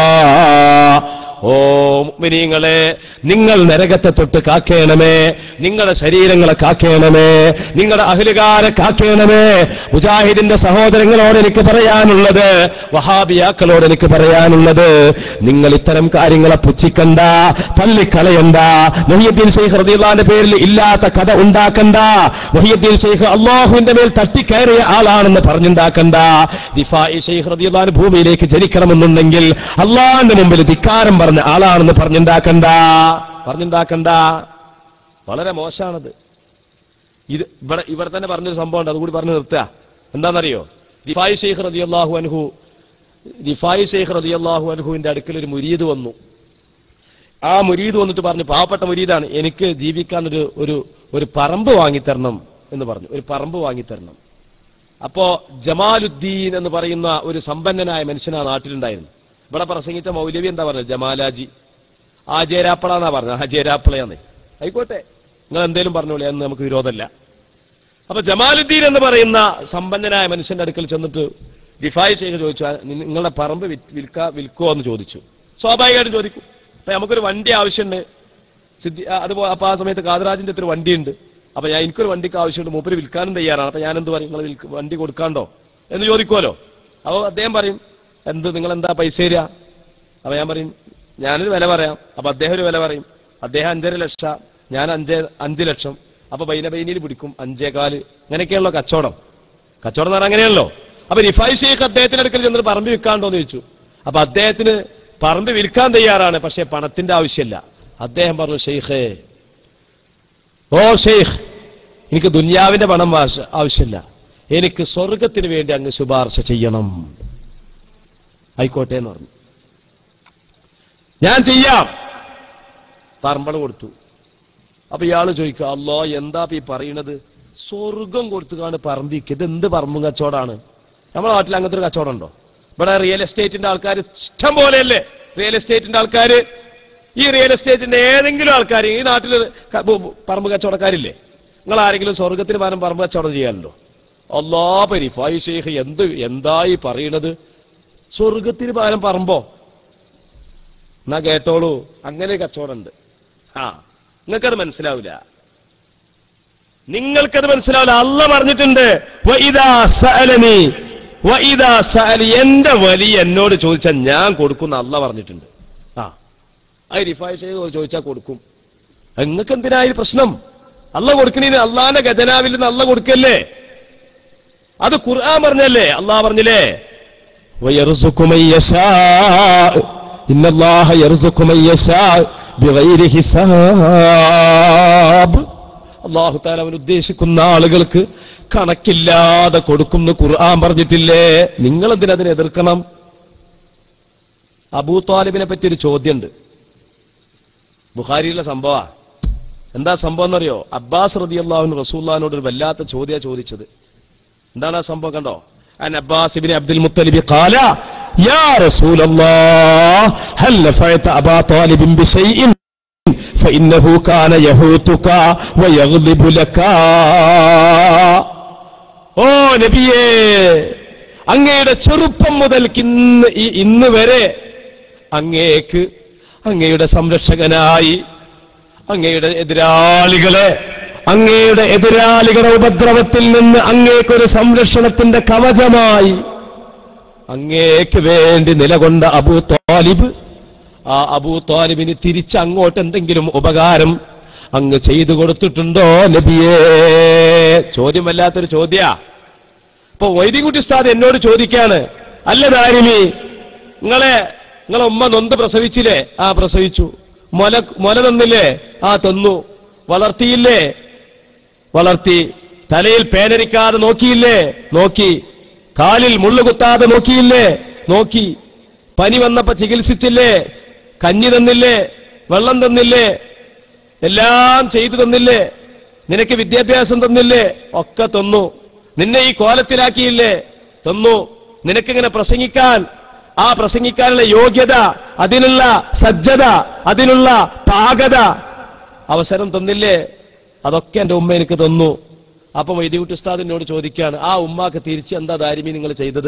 ഓ മുഅ്മിനീങ്ങളെ നിങ്ങൾ നരകത്തെ തൊട്ട് കാക്കേണമേ നിങ്ങളുടെ ശരീരങ്ങളെ കാക്കേണമേ നിങ്ങളുടെ അഹലുകാരെ കാക്കേണമേ മുജാഹിദിന്റെ സഹോദരങ്ങളോട് എനിക്ക് പറയാനുള്ളത് വഹാബിയാക്കളോട് എനിക്ക് പറയാനുള്ളത് നിങ്ങൾ ഇത്തരം കാര്യങ്ങളെ പുച്ഛിക്കണ്ട തള്ളിക്കളയണ്ട മൊഹിയുദ്ദീൻ ഷെയ്ഖ് റദിയുള്ളാന്റെ പേരിൽ ഇല്ലാത്ത കഥ ഉണ്ടാക്കണ്ട മൊഹിയുദ്ദീൻ ഷെയ്ഖ് അള്ളാഹുവിന്റെ മേൽ തട്ടിക്കയറിയ ആളാണെന്ന് പറഞ്ഞുണ്ടാക്കണ്ട ദിഫായി ഷെയ്ഖ് റദിയുള്ളാൻ ഭൂമിയിലേക്ക് ജനിക്കണമെന്നുണ്ടെങ്കിൽ അള്ളാഹിന്റെ മുമ്പിൽ ധിക്കാരം പറഞ്ഞ ആളാണെന്ന് പറഞ്ഞുണ്ടാക്കണ്ട പറഞ്ഞുണ്ടാക്കണ്ട വളരെ മോശമാണത് ഇത് ഇവിടെ ഇവിടെ തന്നെ പറഞ്ഞൊരു സംഭവം ഉണ്ട് അതുകൂടി പറഞ്ഞു നിർത്തുക എന്താണെന്നറിയോ ദിഫായി ഷെയ്ഖ് റദിയല്ലാഹു അൻഹു ദിഫായി ഷെയ്ഖ് റദിയല്ലാഹു അൻഹുവിന്റെ അടുക്കൽ ഒരു മുരീദ് വന്നു ആ മുരീദ് വന്നിട്ട് പറഞ്ഞു പാവപ്പെട്ട മുരീദാണ് എനിക്ക് ജീവിക്കാൻ ഒരു ഒരു ഒരു പറമ്പ് വാങ്ങിത്തരണം എന്ന് പറഞ്ഞു ഒരു പറമ്പ് വാങ്ങിത്തരണം അപ്പോ ജമാലുദ്ദീൻ എന്ന് പറയുന്ന ഒരു സമ്പന്നനായ മനുഷ്യൻ ആ നാട്ടിലുണ്ടായിരുന്നു ഇവിടെ പ്രസംഗിച്ച മൗലവി എന്താ പറഞ്ഞത് ജമാലാജി ആ ജേരാപ്പള എന്നാ പറഞ്ഞത് ആ ജേരാപ്പളയാന്ന് ആയിക്കോട്ടെ നിങ്ങൾ എന്തേലും പറഞ്ഞോളി അന്ന് നമുക്ക് വിരോധമല്ല അപ്പൊ ജമാലുദ്ദീൻ എന്ന് പറയുന്ന സമ്പന്നനായ മനുഷ്യന്റെ അടുക്കൽ ചെന്നിട്ട് ഡിഫായ് ഷെയ്ഖ് ചോദിച്ചു "ആ, നി- നിങ്ങളുടെ പറമ്പ് വിറ്റ്- വിൽക്കാ വിൽക്കുമോ എന്ന് ചോദിച്ചു സ്വാഭാവികമായിട്ടും ചോദിക്കും അപ്പൊ നമുക്കൊരു വണ്ടി ആവശ്യമുണ്ട് സിദ്ധി ആ, അതുപോലെ അപ്പൊ ആ സമയത്ത് കാതരാജിന്റെ ഒരു വണ്ടിയുണ്ട് അപ്പൊ ഞാൻ എനിക്കൊരു വണ്ടിക്ക് ആവശ്യമുണ്ട് മൂപ്പര് വിൽക്കാനും തയ്യാറാണ് അപ്പൊ ഞാൻ എന്ത് പറയും നിങ്ങൾ വിൽക്ക- വണ്ടി കൊടുക്കാണ്ടോ എന്ന് ചോദിക്കുമല്ലോ അപ്പൊ അദ്ദേഹം പറയും എന്ത് നിങ്ങൾ എന്താ പൈസ തരിക അപ്പൊ ഞാൻ പറയും ഞാനൊരു വില പറയാം അപ്പൊ അദ്ദേഹം ഒരു വില പറയും അദ്ദേഹം അഞ്ചര ലക്ഷം ഞാൻ അഞ്ച് അഞ്ച് ലക്ഷം അപ്പൊ ബൈന ബൈനിയിൽ പിടിക്കും അഞ്ചേകാല് അങ്ങനെയൊക്കെയാണല്ലോ കച്ചവടം കച്ചവടം എന്ന് പറഞ്ഞാൽ അങ്ങനെയാണല്ലോ അപ്പൊ റിഫായ് ഷെയ്ഖ് അദ്ദേഹത്തിന്റെ അടുക്കൽ ചെന്നിട്ട് പറമ്പ് വിൽക്കാണ്ടോ എന്ന് ചോദിച്ചു അപ്പൊ അദ്ദേഹത്തിന് പറമ്പ് വിൽക്കാൻ തയ്യാറാണ് പക്ഷെ പണത്തിന്റെ ആവശ്യമില്ല അദ്ദേഹം പറഞ്ഞു ഷെയ്ഖേ ഓ ഷെയ്ഖ് എനിക്ക് ദുന്യാവിന്റെ പണം ആവശ്യ- ആവശ്യമില്ല എനിക്ക് സ്വർഗത്തിന് വേണ്ടി അങ്ങ് ശുപാർശ ചെയ്യണം ആയിക്കോട്ടെ എന്ന് പറഞ്ഞു ഞാൻ ചെയ്യാം പറമ്പള് കൊടുത്തു അപ്പൊ ഇയാള് ചോദിക്കുക അല്ലോ എന്താ ഇപ്പൊ ഈ പറയണത് സ്വർഗം കൊടുത്തുകാണ് പറമ്പിക്ക് ഇത് എന്ത് പറമ്പും കച്ചവടമാണ് നമ്മളെ നാട്ടിൽ അങ്ങനത്തെ ഒരു കച്ചവടം ഉണ്ടോ ഇവിടെ റിയൽ എസ്റ്റേറ്റിന്റെ ആൾക്കാർ ഇഷ്ടം പോലെയല്ലേ റിയൽ എസ്റ്റേറ്റിന്റെ ആൾക്കാര് ഈ റിയൽ എസ്റ്റേറ്റിന്റെ ഏതെങ്കിലും ആൾക്കാർ ഈ നാട്ടിൽ ക- ബു- ബു- പറമ്പ് കച്ചവടക്കാരില്ലേ നിങ്ങൾ ആരെങ്കിലും സ്വർഗത്തിന് പകരം പറമ്പ് കച്ചവടം ചെയ്യാനുണ്ടോ അല്ലാ പരിഫായി ഷെയ്ഖ് എന്ത് എന്തായി പറയണത് സ്വർഗത്തിന് പകരം പറമ്പോ എന്നാ കേട്ടോളൂ അങ്ങനെ ഒരു കച്ചവടം ഉണ്ട് ആ നിങ്ങൾക്കത് മനസ്സിലാവില്ല നിങ്ങൾക്കത് മനസ്സിലാവില്ല അല്ല പറഞ്ഞിട്ടുണ്ട് "വഇദാ സഅലനി, വഇദാ സഅലി", എന്റെ വലി എന്നോട് ചോദിച്ചാൽ ഞാൻ കൊടുക്കുന്ന അല്ല പറഞ്ഞിട്ടുണ്ട് ആ അത് റിഫായ് ഷെയ്ഖ് ചോദിച്ചാൽ കൊടുക്കും നിങ്ങൾക്ക് എന്തിനാ ഈ പ്രശ്നം അല്ല കൊടുക്കണീന് അള്ളാന്റെ ഖജനാവിൽ നിന്ന് അല്ല കൊടുക്കല്ലേ അത് ഖുർആൻ പറഞ്ഞല്ലേ അള്ളാഹ് പറഞ്ഞില്ലേ ويرزق من يشاء إن الله يرزق من يشاء بغير حساب അള്ളാഹു താല അവൻ ഉദ്ദേശിക്കുന്ന ആളുകൾക്ക് കണക്കില്ലാതെ കൊടുക്കുന്നു ഖുർആൻ പറഞ്ഞിട്ടില്ലേ നിങ്ങൾ എന്തിനതിനെ എതിർക്കണം അബൂ താലിബിനെ പറ്റി ഒരു ചോദ്യമുണ്ട് ബുഖാരിയിലെ സംഭവ എന്താ സംഭവം എന്നറിയോ അബ്ബാസ് റതി അള്ളാഹുൻ റസൂല്ലാനോട് ഒരു വല്ലാത്ത ചോദ്യ ചോദിച്ചത് എന്താണ് ആ സംഭവം കണ്ടോ عن عباس بن عبد المطلب قال يا رسول الله هل نفعت أبا طالب بشيء فإنه كان يهوتك ويغضب لك ഓ നബിയേ അങ്ങയുടെ ചെറുപ്പം മുതൽ ഇന്ന് ഈ ഇന്ന് വരെ അങ്ങേക്ക് അങ്ങയുടെ സംരക്ഷകനായി അങ്ങയുടെ എതിരാളികളെ അങ്ങയുടെ എതിരാളികളുടെ ഉപദ്രവത്തിൽ നിന്ന് അങ്ങേക്കൊരു സംരക്ഷണത്തിന്റെ കവചമായി അങ്ങേക്ക് വേണ്ടി നിലകൊണ്ട അബൂ താലിബ് ആ അബൂ താലിബിന് തിരിച്ച് അങ്ങോട്ട് എന്തെങ്കിലും ഉപകാരം അങ്ങ് ചെയ്തു കൊടുത്തിട്ടുണ്ടോ നബിയേ ചോദ്യം വല്ലാത്തൊരു ചോദ്യ ഇപ്പൊ വൈദ്യകുട്ടി ഉസ്താദ് എന്നോട് ചോദിക്കാണ് അല്ല ദാരിമി നിങ്ങളെ നിങ്ങളെ ഉമ്മ നൊന്ത് പ്രസവിച്ചില്ലേ ആ പ്രസവിച്ചു മൊല മൊല തന്നില്ലേ ആ തന്നു വളർത്തിയില്ലേ വളർത്തി തലയിൽ പേനരിക്കാതെ നോക്കിയില്ലേ നോക്കി കാലിൽ മുള്ളു കുത്താതെ നോക്കിയില്ലേ നോക്കി പനി വന്നപ്പോ ചികിത്സിച്ചില്ലേ കഞ്ഞി തന്നില്ലേ വെള്ളം തന്നില്ലേ എല്ലാം ചെയ്തു തന്നില്ലേ നിനക്ക് വിദ്യാഭ്യാസം തന്നില്ലേ ഒക്കെ തന്നു നിന്നെ ഈ കോലത്തിലാക്കിയില്ലേ തന്നു നിനക്കിങ്ങനെ പ്രസംഗിക്കാൻ ആ പ്രസംഗിക്കാനുള്ള യോഗ്യത അതിനുള്ള സജ്ജത അതിനുള്ള പാകത അവസരം തന്നില്ലേ അതൊക്കെ എന്റെ ഉമ്മ എനിക്ക് തന്നു അപ്പൊ വൈദ്യുട്ടി ഉസ്താദ് എന്നോട് ചോദിക്കുകയാണ് ആ ഉമ്മാക്ക് തിരിച്ച് എന്താ ദാരിമി നിങ്ങൾ ചെയ്തത്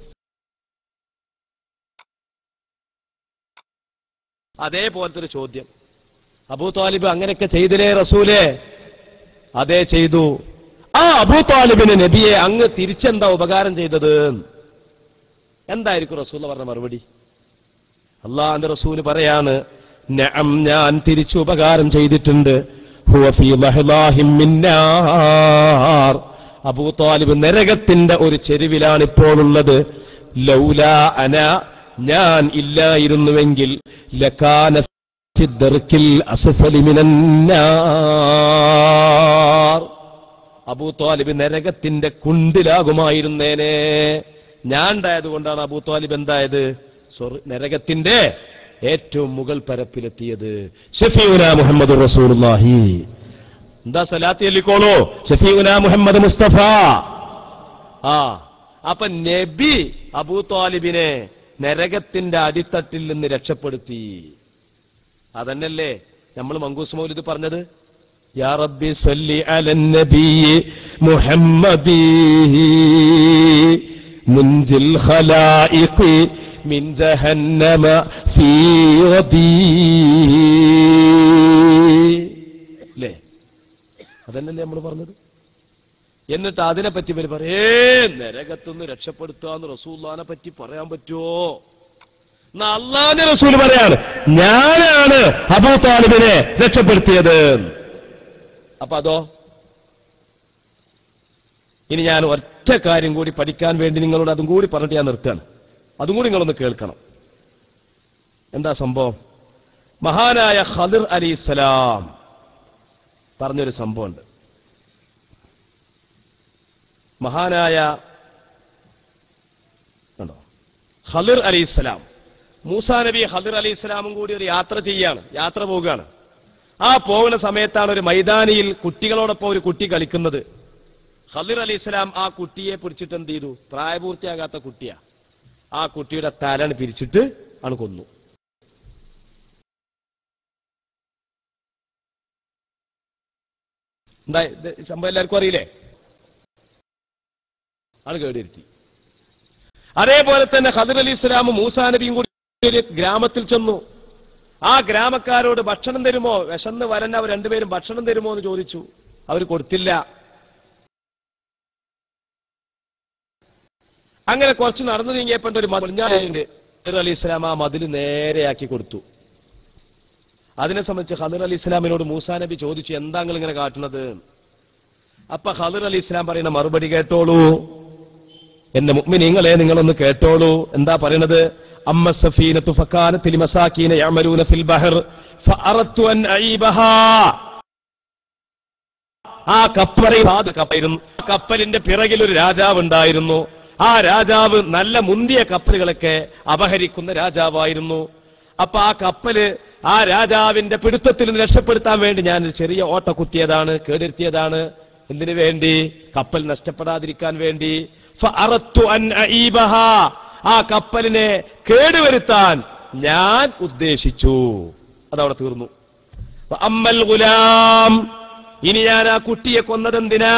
അതേപോലത്തെ ഒരു ചോദ്യം അബൂ താലിബ് അങ്ങനെയൊക്കെ ചെയ്തില്ലേ റസൂലേ അതേ ചെയ്തു ആ അബൂ താലിബിന് നബിയെ അങ്ങ് തിരിച്ചെന്താ ഉപകാരം ചെയ്തത് എന്തായിരിക്കും റസൂൽ പറഞ്ഞ മറുപടി അള്ളാന്റെ റസൂല് പറയാണ് നഅം ഞാൻ തിരിച്ചു ഉപകാരം ചെയ്തിട്ടുണ്ട് ഹുവ ഫീ ലഹ്ലാഹിം മിന്നാർ അബൂ താലിബ് നരകത്തിന്റെ ഒരു ചെരുവിലാണ് ഇപ്പോൾ ഉള്ളത് ലൗലാ അന ഞാൻ ഇല്ലായിരുന്നുവെങ്കിൽ ലകാന ഫി ദർക്കിൽ അസ്ഫലി മിനന്നാർ അബൂ താലിബ് നരകത്തിന്റെ കുണ്ടിലാകുമായിരുന്നേനെ ഞാൻ ഉണ്ടായത് കൊണ്ടാണ് അബൂ താലിബ് എന്തായത് സ്വർഗ നരകത്തിന്റെ ഏറ്റവും മുകൾ പരപ്പിലെത്തിയത് ഷഫീഉന മുഹമ്മദ് റസൂലുള്ളാഹി എന്താ സലാത്തി അല്ലിക്കോളൂ ഷഫീഉന മുഹമ്മദ് മുസ്തഫ ആ അപ്പൊ നബി അബൂ താലിബിനെ നരകത്തിന്റെ അടിത്തട്ടിൽ നിന്ന് രക്ഷപ്പെടുത്തി അതന്നല്ലേ നമ്മൾ മങ്കൂസ് മൗലിദ് പറഞ്ഞത് യാ റബ്ബി സല്ലി അലൻ നബി മുഹമ്മദി മുൻജിൽ ഖലായിഖി മിൻ ജഹന്നമ ഫീ വദീ അല്ലേ അതന്നല്ലേ നമ്മൾ പറഞ്ഞത് എന്നിട്ട് അതിനെ പറ്റി ഇവര് പറയേ നരകത്തുനിന്ന് രക്ഷപ്പെടുത്താന്ന് റസൂല്ലാനെ പറ്റി പറയാൻ പറ്റുമോ എന്നാ അള്ളാന്റെ റസൂൽ പറയാണ് ഞാനാണ് അബൂ താലിബിനെ രക്ഷപ്പെടുത്തിയത് അപ്പൊ അതോ ഇനി ഞാൻ ഒറ്റ കാര്യം കൂടി പഠിക്കാൻ വേണ്ടി നിങ്ങളോട് അതും കൂടി പറഞ്ഞിട്ട് ഞാൻ നിർത്തുകയാണ് അതും കൂടി നിങ്ങളൊന്ന് കേൾക്കണം എന്താ സംഭവം മഹാനായ ഖദിർ അലി ഇസ്ലാം പറഞ്ഞൊരു സംഭവമുണ്ട് മഹാനായ കണ്ടോ ഖദിർ അലി ഇസ്ലാം മൂസാ നബി ഖദിർ അലി ഇസ്ലാമും കൂടി ഒരു യാത്ര ചെയ്യാണ് യാത്ര പോവുകയാണ് ആ പോകുന്ന സമയത്താണ് ഒരു മൈതാനിയിൽ കുട്ടികളോടൊപ്പം ഒരു കുട്ടി കളിക്കുന്നത് ഖദിർ അലി ഇസ്ലാം ആ കുട്ടിയെ പിടിച്ചിട്ട് എന്ത് ചെയ്തു പ്രായപൂർത്തിയാകാത്ത കുട്ടിയാ ആ കുട്ടിയുടെ തലാണ് പിരിച്ചിട്ട് ആണ് കൊന്നു എന്താ ഇത് സംഭവം എല്ലാവർക്കും അറിയില്ലേ ആണ് കേടിരുത്തി അതേപോലെ തന്നെ ഖദർ അലി ഇസ്ലാമും മൂസാ നബിയും കൂടി ഒരു ഗ്രാമത്തിൽ ചെന്നു ആ ഗ്രാമക്കാരോട് ഭക്ഷണം തരുമോ വിശന്ന് വരൻ അവർ രണ്ടുപേരും ഭക്ഷണം തരുമോ എന്ന് ചോദിച്ചു അവർ കൊടുത്തില്ല അങ്ങനെ കുറച്ച് നടന്നു നീങ്ങിയപ്പോണ്ട് ഒരു മതിഞ്ഞാണ്ട് ഖദർ അലി ഇസ്ലാം ആ മതിൽ നേരെയാക്കി കൊടുത്തു അതിനെ സംബന്ധിച്ച് ഖദർ അലി ഇസ്ലാമിനോട് മൂസാ നബി ചോദിച്ചു എന്താ നിങ്ങൾ ഇങ്ങനെ കാട്ടുന്നത് അപ്പൊ ഖദർ അലി ഇസ്ലാം പറയുന്ന മറുപടി കേട്ടോളൂ എന്റെ മുഅ്മിനീങ്ങളെ നിങ്ങളൊന്ന് കേട്ടോളൂ എന്താ പറയണത് അമ്മ സഫീനത്തു ഫക്കാനത്ത് ലിമസാക്കീന യഅമലൂന ഫിൽ ബഹർ ഫഅറത്തു അൻ അഈബഹാ ആ കപ്പറയിൽ ആ കപ്പയിരുന്നു ആ കപ്പലിന്റെ പിറകിൽ ഒരു രാജാവ് ഉണ്ടായിരുന്നു ആ രാജാവ് നല്ല മുന്തിയ കപ്പലുകളൊക്കെ അപഹരിക്കുന്ന രാജാവായിരുന്നു അപ്പൊ ആ കപ്പല് ആ രാജാവിന്റെ പിടുത്തത്തിൽ നിന്ന് രക്ഷപ്പെടുത്താൻ വേണ്ടി ഞാൻ ഒരു ചെറിയ ഓട്ട കുത്തിയതാണ് കേടിരുത്തിയതാണ് എന്തിനു വേണ്ടി കപ്പൽ നഷ്ടപ്പെടാതിരിക്കാൻ വേണ്ടി ഫഅറത്തു അൻ അഈബഹാ. ആ കപ്പലിനെ കേടുവരുത്താൻ ഞാൻ ഉദ്ദേശിച്ചു അതവിടെ തീർന്നു അമ്മൽ ഗുലാം ഇനി ഞാൻ ആ കുട്ടിയെ കൊന്നതെന്തിനാ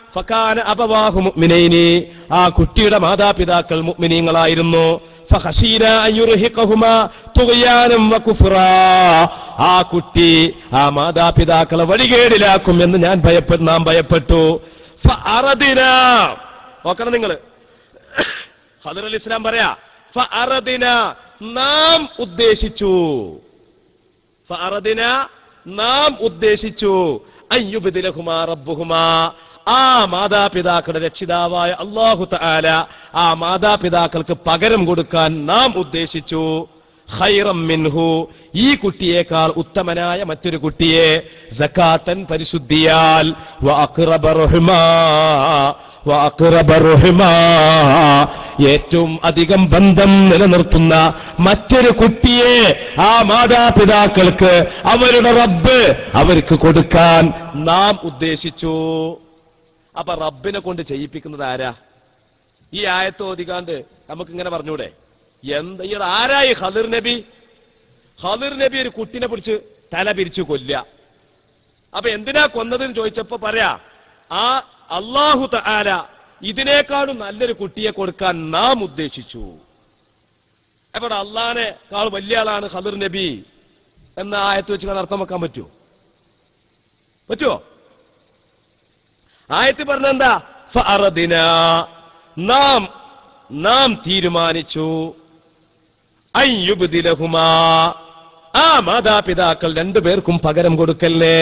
ഫകാന അബവാഹു മുഅ്മിനൈനി ആ കുട്ടിയുടെ മാതാപിതാക്കൾ മുഅ്മിനീങ്ങളായിരുന്നു ഫഖശീന അൻ യുർഹിഖഹുമാ തുഗ്യാനം വകുഫ്റാ ആ കുട്ടി ആ മാതാപിതാക്കളെ വഴികേടിലാക്കും എന്ന് ഞാൻ ഭയപ്പെട്ടു നാം ഭയപ്പെട്ടു ഫഅറദിന നോക്കണം നിങ്ങള് ഖദർ അലി ഇസ്ലാം പറയാ ഫഅറദിന നാം ഉദ്ദേശിച്ചു ഫഅറദിന നാം ഉദ്ദേശിച്ചു അയ്യുബിദിലഹുമാ റബ്ബുഹുമാ ആ മാതാപിതാക്കളുടെ രക്ഷിതാവായ അള്ളാഹു തആല ആ മാതാപിതാക്കൾക്ക് പകരം കൊടുക്കാൻ നാം ഉദ്ദേശിച്ചു ഖൈറം മിൻഹു ഈ കുട്ടിയേക്കാൾ ഉത്തമനായ മറ്റൊരു കുട്ടിയെ സക്കാത്തൻ പരിശുദ്ധിയാൽ വ അഖ്റബ റഹ്മാ വ അഖ്റബ റഹ്മാ ഏറ്റവും അധികം ബന്ധം നിലനിർത്തുന്ന മറ്റൊരു കുട്ടിയെ ആ മാതാപിതാക്കൾക്ക് അവരുടെ റബ്ബ് അവർക്ക് കൊടുക്കാൻ നാം ഉദ്ദേശിച്ചു അപ്പൊ റബ്ബിനെ കൊണ്ട് ചെയ്യിപ്പിക്കുന്നത് ആരാ ഈ ആയത്ത് ഓതിക്കാണ്ട് നമുക്ക് ഇങ്ങനെ പറഞ്ഞൂടെ എന്താ ഈ ആരായി ഖദിർ നബി ഖദിർ നബി ഒരു കുട്ടിനെ പിടിച്ച് തല പിരിച്ചു കൊല്ല അപ്പൊ എന്തിനാ കൊന്നതെന്ന് ചോദിച്ചപ്പോ പറയാ ആ അള്ളാഹു തആല ഇതിനേക്കാളും നല്ലൊരു കുട്ടിയെ കൊടുക്കാൻ നാം ഉദ്ദേശിച്ചു അപ്പൊ അള്ളാനെ കാൾ വലിയ ആളാണ് ഖദിർ നബി എന്ന ആയത്ത് വെച്ച് കാണാൻ അർത്ഥം വെക്കാൻ പറ്റുമോ പറ്റുമോ ആയത്ത് പറഞ്ഞെന്താ ഫഅറദിന നാം നാം തീരുമാനിച്ചു അയ്യുബ്ദിലഹുമാ ആ മാതാപിതാക്കൾ രണ്ടുപേർക്കും പകരം കൊടുക്കല്ലേ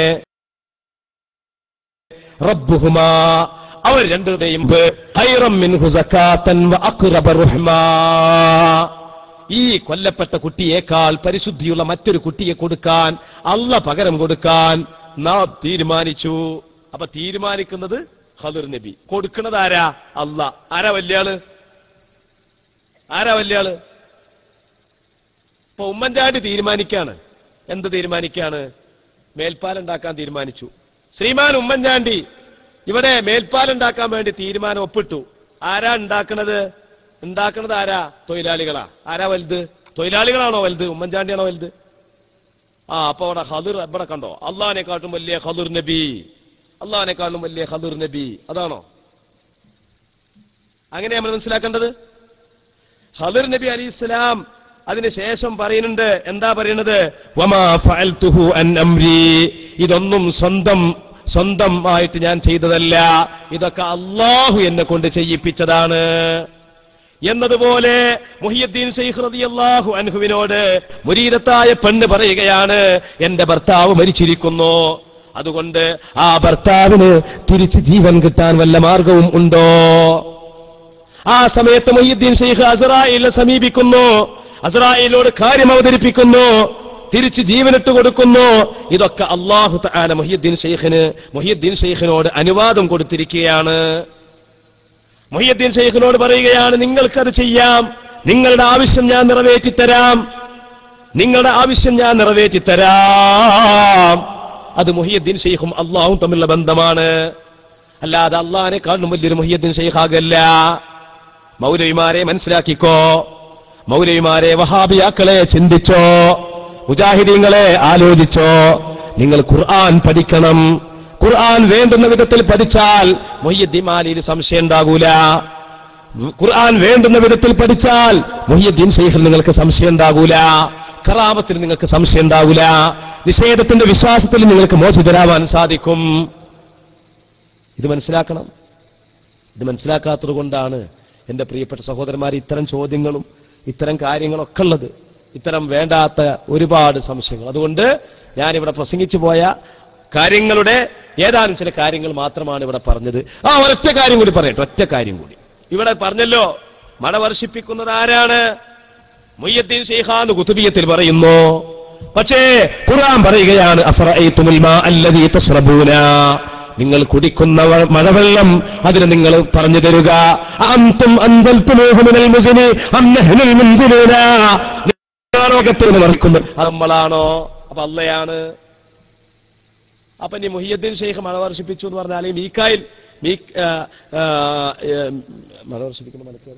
റബ്ബുഹുമാ അവർ രണ്ടുപേരും ഖൈറം മിൻഹു സകാത്തൻ വ അഖ്റബ റഹ്മാ ഈ കൊല്ലപ്പെട്ട കുട്ടിയേക്കാൾ പരിശുദ്ധിയുള്ള മറ്റൊരു കുട്ടിയെ കൊടുക്കാൻ അല്ല പകരം കൊടുക്കാൻ നാം തീരുമാനിച്ചു അപ്പൊ തീരുമാനിക്കുന്നത് ഖദർ നബി കൊടുക്കുന്നത് ആരാ അല്ല ആരാ വലിയാള് ആരാ വലിയാള് ഇപ്പൊ ഉമ്മൻചാണ്ടി തീരുമാനിക്കാണ് എന്ത് തീരുമാനിക്കാണ് മേൽപ്പാലുണ്ടാക്കാൻ തീരുമാനിച്ചു ശ്രീമാൻ ഉമ്മൻചാണ്ടി ഇവിടെ മേൽപ്പാലുണ്ടാക്കാൻ വേണ്ടി തീരുമാനം ഒപ്പിട്ടു ആരാ ഉണ്ടാക്കണത് ഉണ്ടാക്കണത് ആരാ തൊഴിലാളികളാ ആരാ വലുത് തൊഴിലാളികളാണോ വലുത് ഉമ്മൻചാണ്ടിയാണോ വലുത് ആ അപ്പൊ അവിടെ ഖദർ ഇവിടെ കണ്ടോ അള്ളഹാനെക്കാട്ടും വലിയ ഖദർ നബി അള്ളഹാനെക്കാളും വലിയ ഖദർ നബി അതാണോ അങ്ങനെ നമ്മൾ മനസ്സിലാക്കേണ്ടത് ഖദർ നബി അലി ഇസ്ലാം അതിനുശേഷം പറയുന്നുണ്ട് എന്താ പറയുന്നത് വമാ ഫഅൽതുഹു അൻ അംരി ഇതൊന്നും സ്വന്തം സ്വന്തമായിട്ട് ഞാൻ ചെയ്തതല്ല ഇതൊക്കെ അള്ളാഹു എന്നെ കൊണ്ട് ചെയ്യിപ്പിച്ചതാണ് എന്നതുപോലെ മുഹിയുദ്ദീൻ ശൈഖ് റളിയല്ലാഹു അൻഹുവിനോട് മുരീദത്തായ പെണ്ണ് പറയുകയാണ് എന്റെ ഭർത്താവ് മരിച്ചിരിക്കുന്നു അതുകൊണ്ട് ആ ഭർത്താവിന് തിരിച്ച് ജീവൻ കിട്ടാൻ വല്ല മാർഗവും ഉണ്ടോ ആ സമയത്ത് മൊയ്യുദ്ദീൻ ഷെയ്ഖ് അസറായിലെ സമീപിക്കുന്നു അസറായിലോട് കാര്യം അവതരിപ്പിക്കുന്നു തിരിച്ച് ജീവനിട്ട് കൊടുക്കുന്നു ഇതൊക്കെ അള്ളാഹു തആല മൊഹിയുദ്ദീൻ ഷെയ്ഖിന് മൊഹിയുദ്ദീൻ ഷെയ്ഖിനോട് അനുവാദം കൊടുത്തിരിക്കുകയാണ് മൊഹിയുദ്ദീൻ ഷെയ്ഖിനോട് പറയുകയാണ് നിങ്ങൾക്കത് ചെയ്യാം നിങ്ങളുടെ ആവശ്യം ഞാൻ നിറവേറ്റി തരാം നിങ്ങളുടെ ആവശ്യം ഞാൻ നിറവേറ്റി തരാം അത് മുഹിയുദ്ദീൻ ഷെയ്ഖും അള്ളാഹും തമ്മിലുള്ള ബന്ധമാണ് അല്ലാതെ അള്ളാഹിനെ കാണും വലിയൊരു മുഹിയുദ്ദീൻ ഷെയ്ഖാകല്ല മൗലവിമാരെ മനസ്സിലാക്കിക്കോ മൗലവിമാരെ വഹാബിയാക്കളെ ചിന്തിച്ചോ മുജാഹിദീങ്ങളെ ആലോചിച്ചോ നിങ്ങൾ ഖുർആൻ പഠിക്കണം ഖുർആൻ വേണ്ടുന്ന വിധത്തിൽ പഠിച്ചാൽ മൊയ്യദ്ദീൻ മാലിയിൽ സംശയം ഉണ്ടാകൂല ഖുർആൻ വേണ്ടുന്ന വിധത്തിൽ പഠിച്ചാൽ മൊയ്യദ്ദീൻ ഷെയ്ഖിൽ നിങ്ങൾക്ക് സംശയം ഉണ്ടാകൂല കറാമത്തിൽ നിങ്ങൾക്ക് സംശയം ഉണ്ടാകൂല നിഷേധത്തിന്റെ വിശ്വാസത്തിൽ നിങ്ങൾക്ക് മോചിതരാവാൻ സാധിക്കും ഇത് മനസ്സിലാക്കണം ഇത് മനസ്സിലാക്കാത്തത് കൊണ്ടാണ് എന്റെ പ്രിയപ്പെട്ട സഹോദരന്മാർ ഇത്തരം ചോദ്യങ്ങളും ഇത്തരം കാര്യങ്ങളൊക്കെ ഉള്ളത് ഇത്തരം വേണ്ടാത്ത ഒരുപാട് സംശയങ്ങൾ അതുകൊണ്ട് ഞാനിവിടെ പ്രസംഗിച്ചു പോയ കാര്യങ്ങളുടെ ഏതാനും ചില കാര്യങ്ങൾ മാത്രമാണ് ഇവിടെ പറഞ്ഞത് ആ ഒരൊറ്റ കാര്യം കൂടി പറയട്ടെ ഒറ്റ കാര്യം കൂടി ഇവിടെ പറഞ്ഞല്ലോ മഴ വർഷിപ്പിക്കുന്നത് ആരാണ് മുയ്യദ്ദീൻ ഷെയ്ഖാന്ന് കുത്തുബിയത്തിൽ പറയുന്നു പക്ഷേ ഖുർആൻ പറയുകയാണ് അഫറഅയ്തുമുൽ മാ അല്ലദീ തശ്റബൂന നിങ്ങൾ കുടിക്കുന്ന വ- മഴവെള്ളം അതിന് നിങ്ങൾ പറഞ്ഞു തരുക അന്തും അൻസൽതുമൂഹു മിനൽ മുസ്നി അം നഹ്നുൽ മുൻസിലൂന ലോകത്തിൽ നിന്ന് മറിക്കുന്നത് അത് നമ്മളാണോ അപ്പൊ അല്ലയാണ് അപ്പൊ ഇനി മുഹിയുദ്ദീൻ ഷെയ്ഖ് മഴ വർഷിപ്പിച്ചു എന്ന് പറഞ്ഞാൽ ഈ മീക്കായിൽ മീ ആ, ആ, ഏ, മഴ വർഷിപ്പിക്കുന്ന മലക്കേത്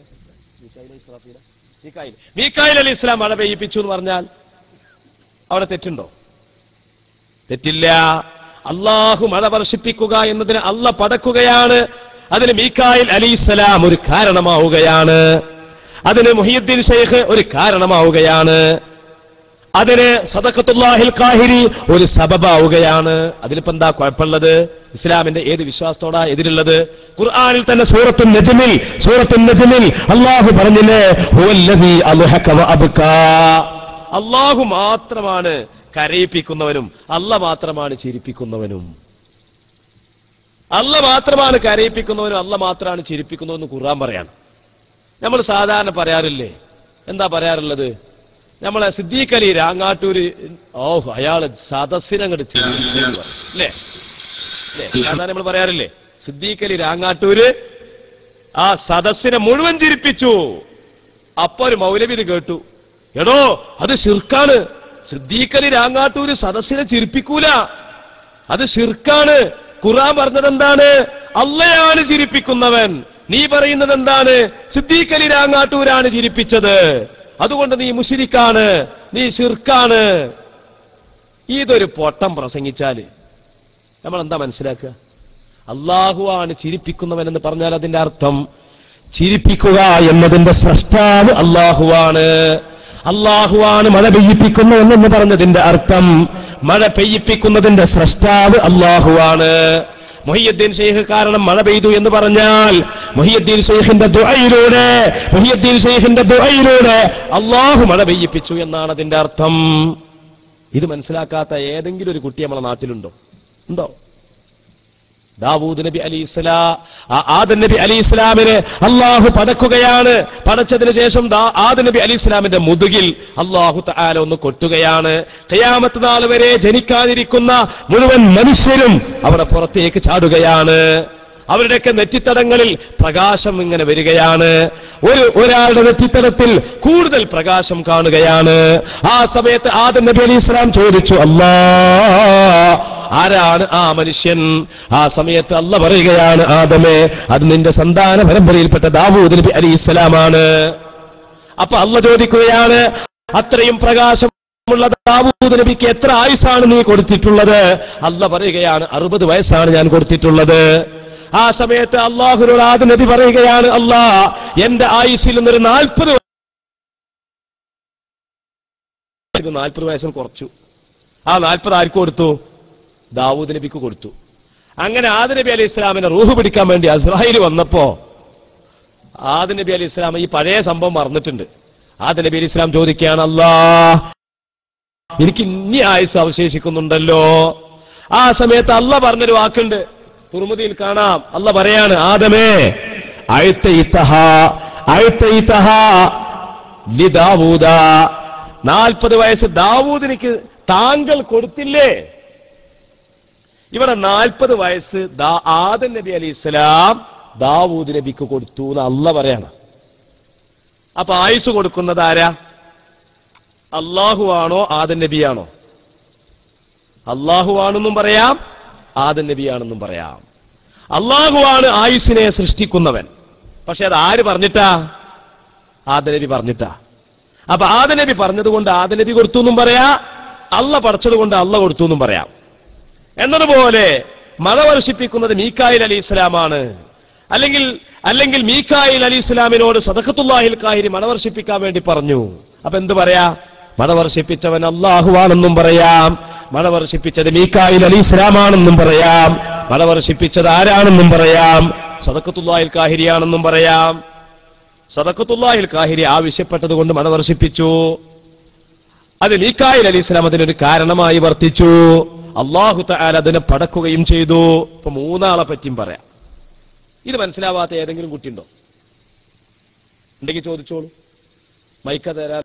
മീക്കായിൽ മീക്കായിൽ അലി ഇസ്ലാം മഴ പെയ്യിപ്പിച്ചു എന്ന് പറഞ്ഞാൽ അവിടെ തെറ്റുണ്ടോ തെറ്റില്ല അള്ളാഹു മഴ വർഷിപ്പിക്കുക എന്നതിന് അല്ല പടക്കുകയാണ് അതിന് മീക്കായിൽ അലിസ്സലാം ഒരു കാരണമാവുകയാണ് അതിന് മുഹിയുദ്ദീൻ ഷെയ്ഖ് ഒരു കാരണമാവുകയാണ് അതിന് സദക്കത്തുല്ലാഹിൽ കാഹിരി ഒരു സബബാവുകയാണ് അതിലിപ്പോ എന്താ കുഴപ്പമുള്ളത് ഇസ്ലാമിന്റെ ഏത് വിശ്വാസത്തോടാ എതിരുള്ളത് ഖുർആനിൽ തന്നെ സൂറത്തു നജ്മിൽ സൂറത്തു നജ്മിൽ അള്ളാഹു പറഞ്ഞില്ലേ ഹുവല്ലദീ അൽഹക വഅബ്കാ അള്ളാഹു മാത്രമാണ് കരയിപ്പിക്കുന്നവനും അല്ല മാത്രമാണ് ചിരിപ്പിക്കുന്നവനും അല്ല മാത്രമാണ് കരയിപ്പിക്കുന്നവനും അല്ല മാത്രമാണ് ചിരിപ്പിക്കുന്നവനും ഖുർആൻ പറയാണ് നമ്മൾ സാധാരണ പറയാറില്ലേ എന്താ പറയാറുള്ളത് നമ്മളെ സിദ്ദീഖ് അലി രാങ്ങാട്ടൂര് ഓ അയാള് സദസ്സിനങ്ങോട്ട് ചിരിപ്പിച്ചു അല്ലേ അല്ലേ സാധാരണ നമ്മൾ പറയാറില്ലേ സിദ്ദീഖ് അലി രാങ്ങാട്ടൂര് ആ സദസ്സിനെ മുഴുവൻ ചിരിപ്പിച്ചു അപ്പൊ ഒരു മൗലവി ഇത് കേട്ടു എടോ അത് ഷിർക്കാണ് സിദ്ദീഖ് അലി രാങ്ങാട്ടൂര് സദസ്സിനെ ചിരിപ്പിക്കൂല അത് ഷിർക്കാണ് ഖുറാൻ പറഞ്ഞത് എന്താണ് അള്ളയാണ് ചിരിപ്പിക്കുന്നവൻ നീ പറയുന്നത് എന്താണ് സിദ്ദീഖ് അലി രാങ്ങാട്ടൂരാണ് ചിരിപ്പിച്ചത് അതുകൊണ്ട് നീ മുഷിരിക്കാണ് നീ ഷിർക്കാണ് ഇതൊരു പൊട്ടം പ്രസംഗിച്ചാല് നമ്മൾ എന്താ മനസ്സിലാക്കുക അള്ളാഹുവാണ് ചിരിപ്പിക്കുന്നവൻ എന്ന് പറഞ്ഞാൽ അതിന്റെ അർത്ഥം ചിരിപ്പിക്കുക എന്നതിന്റെ സ്രഷ്ടാവ് അള്ളാഹുവാണ് അള്ളാഹുവാണ് മഴ പെയ്യിപ്പിക്കുന്നവെന്ന് പറഞ്ഞതിന്റെ അർത്ഥം മഴ പെയ്യിപ്പിക്കുന്നതിന്റെ സ്രഷ്ടാവ് അള്ളാഹുവാണ് മൊഹിയുദ്ദീൻ ഷെയ്ഖ് കാരണം മഴ പെയ്തു എന്ന് പറഞ്ഞാൽ മൊഹിയുദ്ദീൻ ഷെയ്ഖിന്റെ ദുആയിലൂടെ മൊഹിയുദ്ദീൻ ഷെയ്ഖിന്റെ ദുആയിലൂടെ അള്ളാഹു മഴ പെയ്യിപ്പിച്ചു എന്നാണ് അതിന്റെ അർത്ഥം ഇത് മനസ്സിലാക്കാത്ത ഏതെങ്കിലും ഒരു കുട്ടി നമ്മളെ നാട്ടിലുണ്ടോ ഉണ്ടോ ദാവൂദ് നബി അലി ഇസ്ലാ ആദൻ നബി അലി ഇസ്ലാമിനെ അള്ളാഹു പടക്കുകയാണ് പടച്ചതിന് ശേഷം ദാ- ആദൻ നബി അലി ഇസ്ലാമിന്റെ മുതുകിൽ അള്ളാഹു തആല ഒന്ന് കൊട്ടുകയാണ് ഖിയാമത്ത് നാൾ വരെ ജനിക്കാതിരിക്കുന്ന മുഴുവൻ മനുഷ്യരും അവിടെ പുറത്തേക്ക് ചാടുകയാണ് അവരുടെയൊക്കെ നെറ്റിത്തടങ്ങളിൽ പ്രകാശം ഇങ്ങനെ വരികയാണ് ഒരു ഒരാളുടെ നെറ്റിത്തടത്തിൽ കൂടുതൽ പ്രകാശം കാണുകയാണ് ആ സമയത്ത് ആദം നബി അലി ഇസ്ലാം ചോദിച്ചു അല്ലാ ആരാണ് ആ മനുഷ്യൻ ആ സമയത്ത് അല്ല പറയുകയാണ് ആദമേ അത് നിന്റെ സന്താന പരമ്പരയിൽപ്പെട്ട ദാവൂദ് നബി അലി ഇസ്ലാമാണ് അപ്പൊ അല്ല ചോദിക്കുകയാണ് അത്രയും പ്രകാശമുള്ള ദാവൂദ് നബിക്ക് എത്ര ആയുസാണ് നീ കൊടുത്തിട്ടുള്ളത് അല്ല പറയുകയാണ് അറുപത് വയസ്സാണ് ഞാൻ കൊടുത്തിട്ടുള്ളത് ആ സമയത്ത് അള്ളാഹുനോട് ആദ് നബി പറയുകയാണ് അല്ലാ എന്റെ ആയുസിൽ നിന്നൊരു നാൽപ്പത് നാൽപ്പത് വയസ്സിന് കുറച്ചു ആ നാൽപ്പത് ആർക്ക് കൊടുത്തു ദാവൂദ് നബിക്ക് കൊടുത്തു അങ്ങനെ ആദ് നബി അലൈഹി ഇസ്ലാമിനെ റൂഹ് പിടിക്കാൻ വേണ്ടി അസ്രായേൽ വന്നപ്പോ ആദ് നബി അലൈഹി ഇസ്ലാം ഈ പഴയ സംഭവം മറന്നിട്ടുണ്ട് ആദ് നബി അലൈഹി ഇസ്ലാം ചോദിക്കുകയാണ് അല്ലാ എനിക്ക് ഇനി ആയുസ് അവശേഷിക്കുന്നുണ്ടല്ലോ ആ സമയത്ത് അല്ല പറഞ്ഞൊരു വാക്കുണ്ട് തുറമുദിയിൽ കാണാം അല്ല പറയാണ് ആദമേ അഴുത്തയിത്തഹ അഴുത്തയിത്തഹ ലിദാവൂദ നാൽപ്പത് വയസ്സ് ദാവൂദിനിക്ക് താങ്കൾ കൊടുത്തില്ലേ ഇവിടെ നാൽപ്പത് വയസ്സ് ദാ- ആദം നബി അലി ഇസ്ലാം ദാവൂദ് നബിക്ക് കൊടുത്തു എന്ന് അല്ല പറയാണ് അപ്പൊ ആയുസ് കൊടുക്കുന്നത് ആരാ അള്ളാഹു ആണോ ആദൻ നബിയാണോ അള്ളാഹു ആണെന്നും പറയാം ആദൻ നബിയാണെന്നും പറയാം അള്ളാഹുവാണ് ആയുസിനെ സൃഷ്ടിക്കുന്നവൻ പക്ഷെ അത് ആര് പറഞ്ഞിട്ടാ ആദ നബി പറഞ്ഞിട്ടാ അപ്പൊ ആദ നബി പറഞ്ഞതുകൊണ്ട് ആദ നബി കൊടുത്തു എന്നും പറയാ അല്ല പഠിച്ചത് കൊണ്ട് അല്ല കൊടുത്തു എന്നും പറയാം എന്നതുപോലെ മഴ വർഷിപ്പിക്കുന്നത് മീക്കായിൽ അലി ഇസ്ലാമാണ് അല്ലെങ്കിൽ അല്ലെങ്കിൽ മീക്കായിൽ അലി ഇസ്ലാമിനോട് സദഖത്തുല്ലാഹിൽ കാഹിരി മഴ വർഷിപ്പിക്കാൻ വേണ്ടി പറഞ്ഞു അപ്പൊ എന്ത് പറയാ മഴ വർഷിപ്പിച്ചവൻ അള്ളാഹുവാണെന്നും പറയാം മഴ വർഷിപ്പിച്ചത് മീക്കായിൽ അലി ഇസ്ലാമാണെന്നും പറയാം മഴ വർഷിപ്പിച്ചത് ആരാണെന്നും പറയാം സദഖത്തുല്ലാഹിൽ കാഹിരിയാണെന്നും പറയാം സദഖത്തുല്ലാഹിൽ കാഹിരി ആവശ്യപ്പെട്ടത് കൊണ്ട് മഴ വർഷിപ്പിച്ചു അത് മീക്കായിൽ അലി ഇസ്ലാം അതിനൊരു കാരണമായി വർത്തിച്ചു അള്ളാഹു തആല അതിനെ പടക്കുകയും ചെയ്തു ഇപ്പൊ മൂന്നാളെ പറ്റിയും പറയാം ഇത് മനസ്സിലാവാത്ത ഏതെങ്കിലും കുട്ടിയുണ്ടോ ഉണ്ടെങ്കിൽ ചോദിച്ചോളൂ മൈക്ക തരാ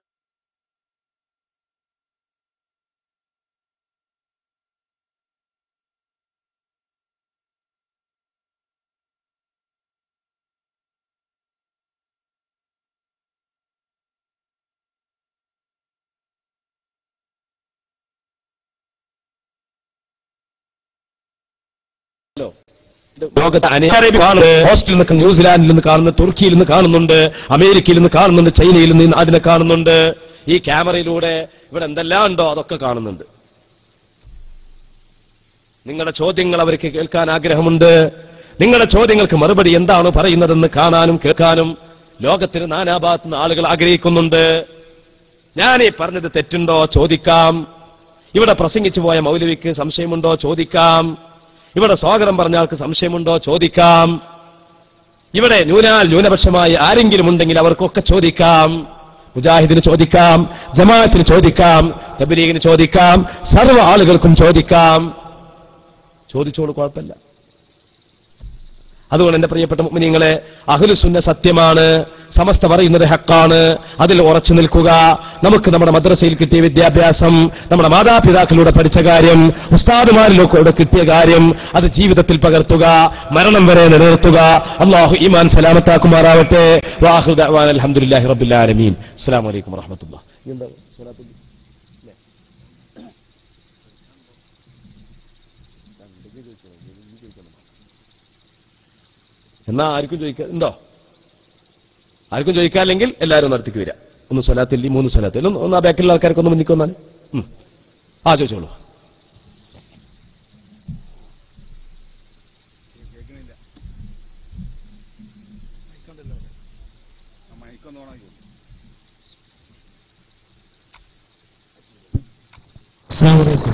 ലോകത്ത് അനേകം കാണുന്നത് ഓസ്ട്രേലിയയിൽ നിന്ന് ന്യൂസിലാൻഡിൽ നിന്ന് കാണുന്നു തുർക്കിയിൽ നിന്ന് കാണുന്നുണ്ട് അമേരിക്കയിൽ നിന്ന് കാണുന്നുണ്ട് ചൈനയിൽ നിന്ന് ഈ നാടിനെ കാണുന്നുണ്ട് ഈ ക്യാമറയിലൂടെ ഇവിടെ എന്തെല്ലാം ഉണ്ടോ അതൊക്കെ കാണുന്നുണ്ട് നിങ്ങളുടെ ചോദ്യങ്ങൾ അവർക്ക് കേൾക്കാൻ ആഗ്രഹമുണ്ട് നിങ്ങളുടെ ചോദ്യങ്ങൾക്ക് മറുപടി എന്താണ് പറയുന്നതെന്ന് കാണാനും കേൾക്കാനും ലോകത്തിന് നാനാഭാഗത്തു നിന്ന് ആളുകൾ ആഗ്രഹിക്കുന്നുണ്ട് ഞാൻ ഈ പറഞ്ഞത് തെറ്റുണ്ടോ ചോദിക്കാം ഇവിടെ പ്രസംഗിച്ചു പോയ മൗലവിക്ക് സംശയമുണ്ടോ ചോദിക്കാം ഇവിടെ സ്വാഗതം പറഞ്ഞ ആൾക്ക് സംശയമുണ്ടോ ചോദിക്കാം ഇവിടെ ന്യൂനാൽ ന്യൂനപക്ഷമായി ആരെങ്കിലും ഉണ്ടെങ്കിൽ അവർക്കൊക്കെ ചോദിക്കാം മുജാഹിദിന് ചോദിക്കാം ജമാഅത്തിന് ചോദിക്കാം തബ്ലീഗിന് ചോദിക്കാം സർവ്വ ആളുകൾക്കും ചോദിക്കാം ചോദിച്ചോളൂ കുഴപ്പമില്ല അതുകൊണ്ട് എന്റെ പ്രിയപ്പെട്ട മുഅ്മിനീങ്ങളെ അഹ്ലുസുന്ന സത്യമാണ് സമസ്ത പറയുന്നത് ഹക്കാണ് അതിൽ ഉറച്ചു നിൽക്കുക നമുക്ക് നമ്മുടെ മദ്രസയിൽ കിട്ടിയ വിദ്യാഭ്യാസം നമ്മുടെ മാതാപിതാക്കളിലൂടെ പഠിച്ച കാര്യം ഉസ്താദുമാരിലൂടെ കിട്ടിയ കാര്യം അത് ജീവിതത്തിൽ പകർത്തുക മരണം വരെ നിലനിർത്തുക അള്ളാഹു ഈമാൻ സലാമത്താക്കുമാറാവട്ടെ വാഹു അലഹമുല്ലാഹി റബ്ബിൽ ആലമീൻ അസ്സലാമു അലൈക്കും വറഹ്മത്തുള്ളാഹി എന്താ സ്വലാത്ത് എന്നാ ആർക്കും ചോദിക്കാൻ ഉണ്ടോ ആർക്കും ചോദിക്കാല്ലെങ്കിൽ എല്ലാവരും നടത്തിക്ക് വരിക ഒന്ന് സ്വലാത്തിൽ മൂന്ന് സ്വലാത്തിൽ ഒന്ന് ഒന്ന് ആ ബാക്കിലുള്ള ആൾക്കാർക്ക് ഒന്ന് മുന്നിക്ക് വന്നാണ് ഉം. ആ ചോദിച്ചോളൂ കേൾക്കണില്ല മൈക്കുണ്ടല്ലോ അവിടെ. ആ മൈക്കൊന്ന് ഓണാക്കി കൊടുക്ക്. അസ്സലാമു അലൈക്കും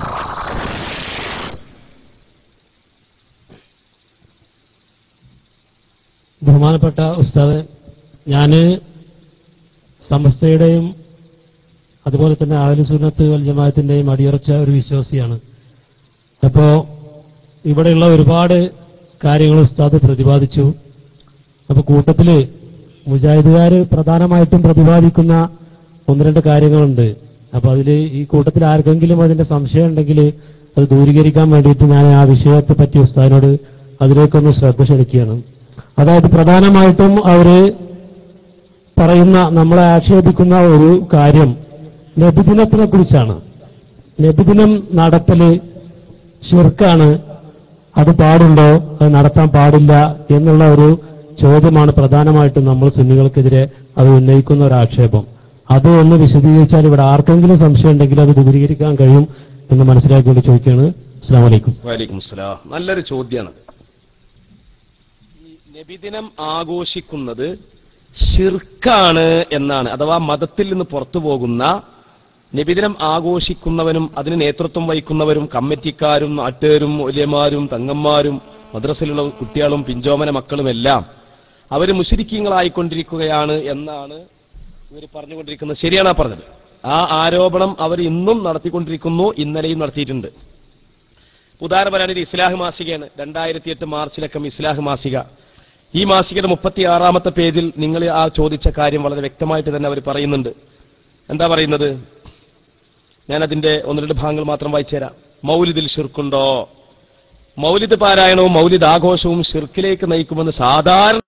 ബഹുമാനപ്പെട്ട ഉസ്താദ് ഞാന് സമസ്തയുടെയും അതുപോലെ തന്നെ ആഹ്ലു സുന്നത്ത് വൽ ജമാഅത്തിന്റെയും അടിയുറച്ച ഒരു വിശ്വാസിയാണ് അപ്പോ ഇവിടെയുള്ള ഒരുപാട് കാര്യങ്ങൾ ഉസ്താദ് പ്രതിപാദിച്ചു അപ്പൊ കൂട്ടത്തില് മുജാഹിദുകാര് പ്രധാനമായിട്ടും പ്രതിപാദിക്കുന്ന ഒന്ന് രണ്ട് കാര്യങ്ങളുണ്ട് അപ്പൊ അതില് ഈ കൂട്ടത്തിൽ ആർക്കെങ്കിലും അതിന്റെ സംശയം ഉണ്ടെങ്കിൽ അത് ദൂരീകരിക്കാൻ വേണ്ടിയിട്ട് ഞാൻ ആ വിഷയത്തെ പറ്റി ഉസ്താദിനോട് അതിലേക്കൊന്ന് ശ്രദ്ധ ക്ഷണിക്കുകയാണ് അതായത് പ്രധാനമായിട്ടും അവര് പറയുന്ന നമ്മളെ ആക്ഷേപിക്കുന്ന ഒരു കാര്യം നബിദിനത്തിനെ കുറിച്ചാണ് നബിദിനം നടത്തല് ഷിർക്കാണ് അത് പാടുണ്ടോ അത് നടത്താൻ പാടില്ല എന്നുള്ള ഒരു ചോദ്യമാണ് പ്രധാനമായിട്ടും നമ്മൾ സുന്നികൾക്കെതിരെ അത് ഉന്നയിക്കുന്ന ഒരു ആക്ഷേപം അത് ഒന്ന് വിശദീകരിച്ചാൽ ഇവിടെ ആർക്കെങ്കിലും സംശയം ഉണ്ടെങ്കിൽ അത് ദൂരീകരിക്കാൻ കഴിയും എന്ന് മനസ്സിലാക്കിക്കൊണ്ട് ചോദിക്കുകയാണ് അസ്സാം വലൈക്കും വലൈക്കും സ്ലാം നല്ലൊരു ചോദ്യമാണ് ഈ നബിദിനം ആഘോഷിക്കുന്നത് ഷിർക്കാണ് എന്നാണ് അഥവാ മതത്തിൽ നിന്ന് പുറത്തു പോകുന്ന നബിദിനം ആഘോഷിക്കുന്നവനും അതിന് നേതൃത്വം വഹിക്കുന്നവരും കമ്മിറ്റിക്കാരും നാട്ടുകാരും ഒലിയമാരും തങ്ങന്മാരും മദ്രസയിലുള്ള കുട്ടികളും പിഞ്ചോമന മക്കളും എല്ലാം അവര് മുശരിക്കീങ്ങളായിക്കൊണ്ടിരിക്കുകയാണ് എന്നാണ് ഇവർ പറഞ്ഞുകൊണ്ടിരിക്കുന്നത് ശരിയാണ് ആ പറഞ്ഞത് ആ ആരോപണം അവർ ഇന്നും നടത്തിക്കൊണ്ടിരിക്കുന്നു ഇന്നലെയും നടത്തിയിട്ടുണ്ട് ഉദാഹരണം പറയുന്നത് ഇസ്ലാഹ് മാസികയാണ് രണ്ടായിരത്തി എട്ട് മാർച്ചിലക്കം ഇസ്ലാഹ് മാസിക ഈ മാസികയുടെ മുപ്പത്തി ആറാമത്തെ പേജിൽ നിങ്ങൾ ആ ചോദിച്ച കാര്യം വളരെ വ്യക്തമായിട്ട് തന്നെ അവർ പറയുന്നുണ്ട് എന്താ പറയുന്നത് ഞാൻ അതിന്റെ ഒന്ന് രണ്ട് ഭാഗങ്ങൾ മാത്രം വായിച്ചുതരാം മൗലിദിൽ ഷിർക്കുണ്ടോ മൗലിദ് പാരായണവും മൗലിദ് ആഘോഷവും ഷിർക്കിലേക്ക് നയിക്കുമെന്ന് സാധാരണ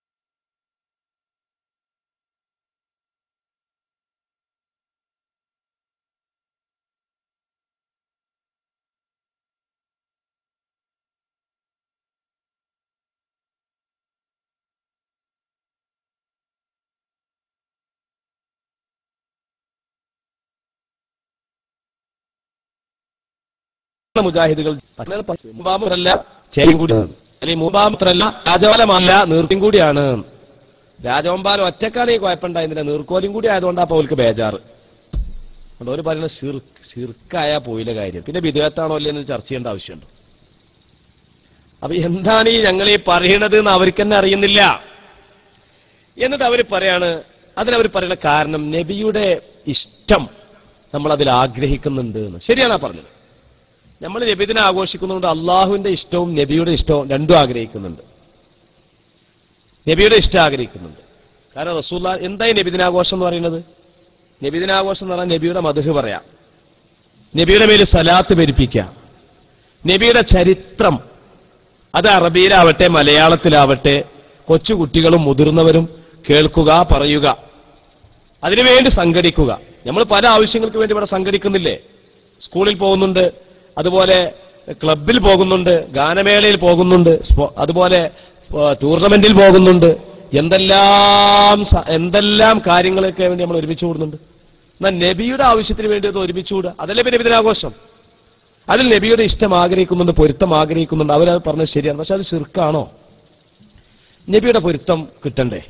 മുജാഹിദുകൾ മുബാമല്ല ചേരും കൂടിയാണ് അല്ലെങ്കിൽ മുബാമത്രല്ല രാജപാലമല്ല നീർത്തിയും കൂടിയാണ് രാജവമ്പാലം ഒറ്റക്കാണ് ഈ കുഴപ്പമുണ്ടായിരുന്നില്ല നീർക്കോലും കൂടി ആയതുകൊണ്ടാ അപ്പൊ അവർക്ക് ബേജാറ് അതുകൊണ്ട് ഒരു പറയുന്നത് ശിർക്ക് ശിർക്കായ പോയില്ല കാര്യം പിന്നെ വിധേയത്താണോ അല്ലേ എന്ന് ചർച്ച ചെയ്യേണ്ട ആവശ്യമുണ്ട് അപ്പൊ എന്താണ് ഈ ഞങ്ങൾ ഈ പറയണത് എന്ന് അവർക്ക് തന്നെ അറിയുന്നില്ല എന്നിട്ട് അവർ പറയാണ് അതിനവർ പറയുന്ന കാരണം നബിയുടെ ഇഷ്ടം നമ്മൾ അതിൽ ആഗ്രഹിക്കുന്നുണ്ട് എന്ന് ശരിയാണ് ആ പറഞ്ഞത് നമ്മൾ നബിദിനെ ആഘോഷിക്കുന്നതുകൊണ്ട് അള്ളാഹുവിന്റെ ഇഷ്ടവും നബിയുടെ ഇഷ്ടവും രണ്ടും ആഗ്രഹിക്കുന്നുണ്ട് നബിയുടെ ഇഷ്ടം ആഗ്രഹിക്കുന്നുണ്ട് കാരണം റസൂല്ല എന്തായി നബിദിനാഘോഷം എന്ന് പറയുന്നത് നബിദിനാഘോഷം എന്ന് പറഞ്ഞാൽ നബിയുടെ മധുഹ് പറയാം നബിയുടെ മേൽ സലാത്ത് പെരുപ്പിക്കാം നബിയുടെ ചരിത്രം അത് അറബിയിലാവട്ടെ മലയാളത്തിലാവട്ടെ കൊച്ചുകുട്ടികളും മുതിർന്നവരും കേൾക്കുക പറയുക അതിനുവേണ്ടി സംഘടിക്കുക നമ്മൾ പല ആവശ്യങ്ങൾക്ക് വേണ്ടി ഇവിടെ സംഘടിക്കുന്നില്ലേ സ്കൂളിൽ പോകുന്നുണ്ട് അതുപോലെ ക്ലബിൽ പോകുന്നുണ്ട് ഗാനമേളയിൽ പോകുന്നുണ്ട് സ്പോ- അതുപോലെ ഏഹ്, ടൂർണമെന്റിൽ പോകുന്നുണ്ട് എന്തെല്ലാം സ- എന്തെല്ലാം കാര്യങ്ങളൊക്കെ വേണ്ടി നമ്മൾ ഒരുമിച്ച് കൂടുന്നുണ്ട് എന്നാൽ നബിയുടെ ആവശ്യത്തിന് വേണ്ടി അത് ഒരുമിച്ച് കൂടുക അതല്ലേ പിന്നെ നബിദിനാഘോഷം അതിൽ നബിയുടെ ഇഷ്ടം ആഗ്രഹിക്കുന്നുണ്ട് പൊരുത്തം ആഗ്രഹിക്കുന്നുണ്ട് അവരത് പറഞ്ഞത് ശരിയാണ് പക്ഷെ അത് ശിർക്കാണോ നബിയുടെ പൊരുത്തം കിട്ടണ്ടേ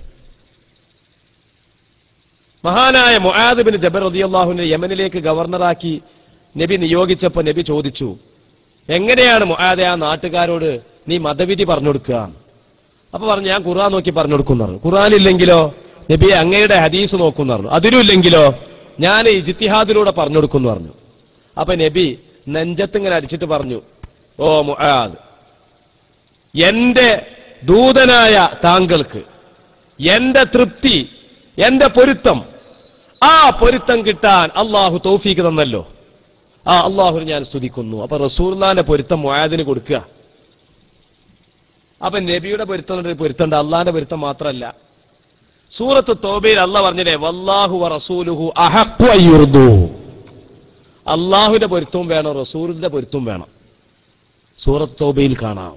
മഹാനായ മുആദ് ബിൻ ജബർ റളിയല്ലാഹുവിനെ യമനിലേക്ക് ഗവർണറാക്കി നബി നിയോഗിച്ചപ്പോ നബി ചോദിച്ചു എങ്ങനെയാണ് മുആദെ ആ നാട്ടുകാരോട് നീ മതവിധി പറഞ്ഞു കൊടുക്കുക അപ്പൊ പറഞ്ഞു ഞാൻ ഖുർആൻ നോക്കി പറഞ്ഞു കൊടുക്കും പറഞ്ഞു ഖുർആൻ ഇല്ലെങ്കിലോ നബിയെ അങ്ങയുടെ ഹദീസ് നോക്കും പറഞ്ഞു അതിലും ഇല്ലെങ്കിലോ ഞാൻ ഇജിത്തിഹാദിലൂടെ പറഞ്ഞു കൊടുക്കും എന്ന് പറഞ്ഞു അപ്പൊ നബി നെഞ്ചത്ത് ഇങ്ങനെ അടിച്ചിട്ട് പറഞ്ഞു ഓ മുആദ് എന്റെ ദൂതനായ താങ്കൾക്ക് എന്റെ തൃപ്തി എന്റെ പൊരുത്തം ആ പൊരുത്തം കിട്ടാൻ അള്ളാഹു തൗഫീക്ക് തന്നല്ലോ ആ അള്ളാഹുവിനെ ഞാൻ സ്തുതിക്കുന്നു അപ്പൊ റസൂർലാന്റെ പൊരുത്തം മുആദിന് കൊടുക്കുക അപ്പൊ നബിയുടെ പൊരുത്തം എന്നൊരു പൊരുത്തമുണ്ട് അള്ളാന്റെ പൊരുത്തം മാത്രമല്ല സൂറത്ത് തോബയിൽ അല്ല പറഞ്ഞില്ലേ വല്ലാഹു വ റസൂലുഹു അഹഖു അയ്യുർദു അള്ളാഹുവിന്റെ പൊരുത്തവും വേണം റസൂലിന്റെ പൊരുത്തവും വേണം സൂറത്ത് തോബയിൽ കാണാം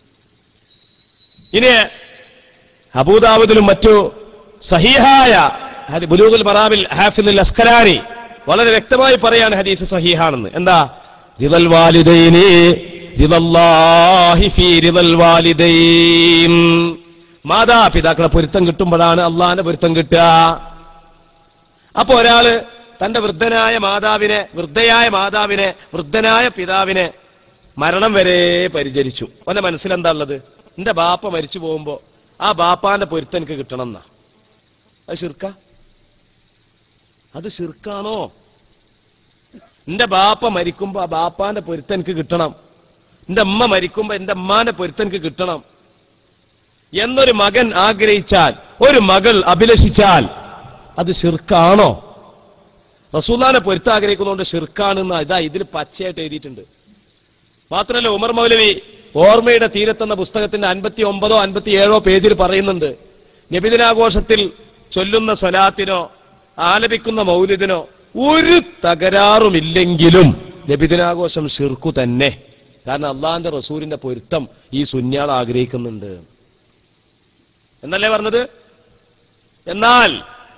ഇനി അബൂദാബുദിലും മറ്റു സഹീഹായ ഹദി- ബുലൂഗുൽ മറാബിൽ ഹാഫിദുൽ അസ്കലാനി വളരെ വ്യക്തമായി പറയാണ് ഹദീസ് സഹീഹാണെന്ന് എന്താ റിദൽ വാലിദൈനി റിദല്ലാഹി ഫീ റിദൽ വാലിദൈൻ മാതാപിതാക്കളെ പൊരുത്തം കിട്ടുമ്പോഴാണ് അള്ളാഹിന്റെ പൊരുത്തം കിട്ടുക അപ്പൊ ഒരാള് തന്റെ വൃദ്ധനായ മാതാവിനെ വൃദ്ധയായ മാതാവിനെ വൃദ്ധനായ പിതാവിനെ മരണം വരെ പരിചരിച്ചു അവന്റെ മനസ്സിലെന്താ ഉള്ളത് എന്റെ ബാപ്പ മരിച്ചു പോകുമ്പോ ആ ബാപ്പാന്റെ പൊരുത്തം എനിക്ക് കിട്ടണം എന്നാ അത് ശിർക്ക അത് ശിർക്കാണോ എന്റെ ബാപ്പ മരിക്കുമ്പോ ആ ബാപ്പാന്റെ പൊരുത്തം എനിക്ക് കിട്ടണം എന്റെ അമ്മ മരിക്കുമ്പോ എന്റെ അമ്മാന്റെ പൊരുത്തം എനിക്ക് കിട്ടണം എന്നൊരു മകൻ ആഗ്രഹിച്ചാൽ ഒരു മകൾ അഭിലഷിച്ചാൽ അത് ശിർക്കാണോ റസൂല്ലാനെ പൊരുത്തം ആഗ്രഹിക്കുന്നതുകൊണ്ട് ഷിർക്കാണെന്ന് ഇതാ ഇതിൽ പച്ചയായിട്ട് എഴുതിയിട്ടുണ്ട് മാത്രമല്ല ഉമർ മൗലവി ഓർമ്മയുടെ തീരത്തെന്ന പുസ്തകത്തിന്റെ അൻപത്തി ഒമ്പതോ അൻപത്തി ഏഴോ പേജിൽ പറയുന്നുണ്ട് നബിദിനാഘോഷത്തിൽ ചൊല്ലുന്ന സ്വലാത്തിനോ ആലപിക്കുന്ന മൗലിദിനോ ഒരു തകരാറുമില്ലെങ്കിലും നബിദിനാഘോഷം ഷിർക്കു തന്നെ കാരണം അള്ളാഹിന്റെ റസൂലിന്റെ പൊരുത്തം ഈ സുന്യാൾ ആഗ്രഹിക്കുന്നുണ്ട് എന്നല്ലേ പറഞ്ഞത് എന്നാൽ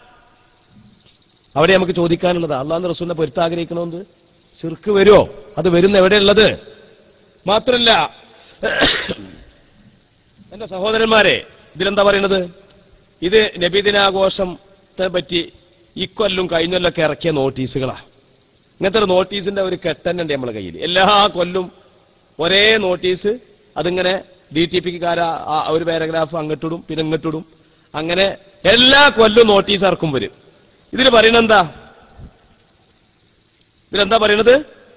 അവിടെ നമുക്ക് ചോദിക്കാനുള്ളത് അള്ളാഹിന്റെ റസൂലിന്റെ പൊരുത്തം ആഗ്രഹിക്കണമെന്ന് ഷിർക്ക് വരുമോ അത് വരുന്ന എവിടെയുള്ളത് മാത്രല്ല എന്റെ സഹോദരന്മാരെ ഇതിലെന്താ പറയുന്നത് ഇത് നബിദിനാഘോഷത്തെ പറ്റി ഇക്കൊല്ലും കഴിഞ്ഞൊല്ലൊക്കെ ഇറക്കിയ നോട്ടീസുകളാ ഇങ്ങനത്തെ ഒരു നോട്ടീസിന്റെ ഒരു കെട്ടന്നുണ്ട് നമ്മളെ കയ്യിൽ എല്ലാ കൊല്ലും ഒരേ നോട്ടീസ് അതിങ്ങനെ ഡി ടി പിക്ക് കാര ഒരു പാരഗ്രാഫ് അങ്ങോട്ടിടും പിന്നെ ഇങ്ങോട്ടിടും അങ്ങനെ എല്ലാ കൊല്ലും നോട്ടീസ് ഇറക്കും വരും ഇതിൽ പറയണ എന്താ ഇതിലെന്താ പറയണത്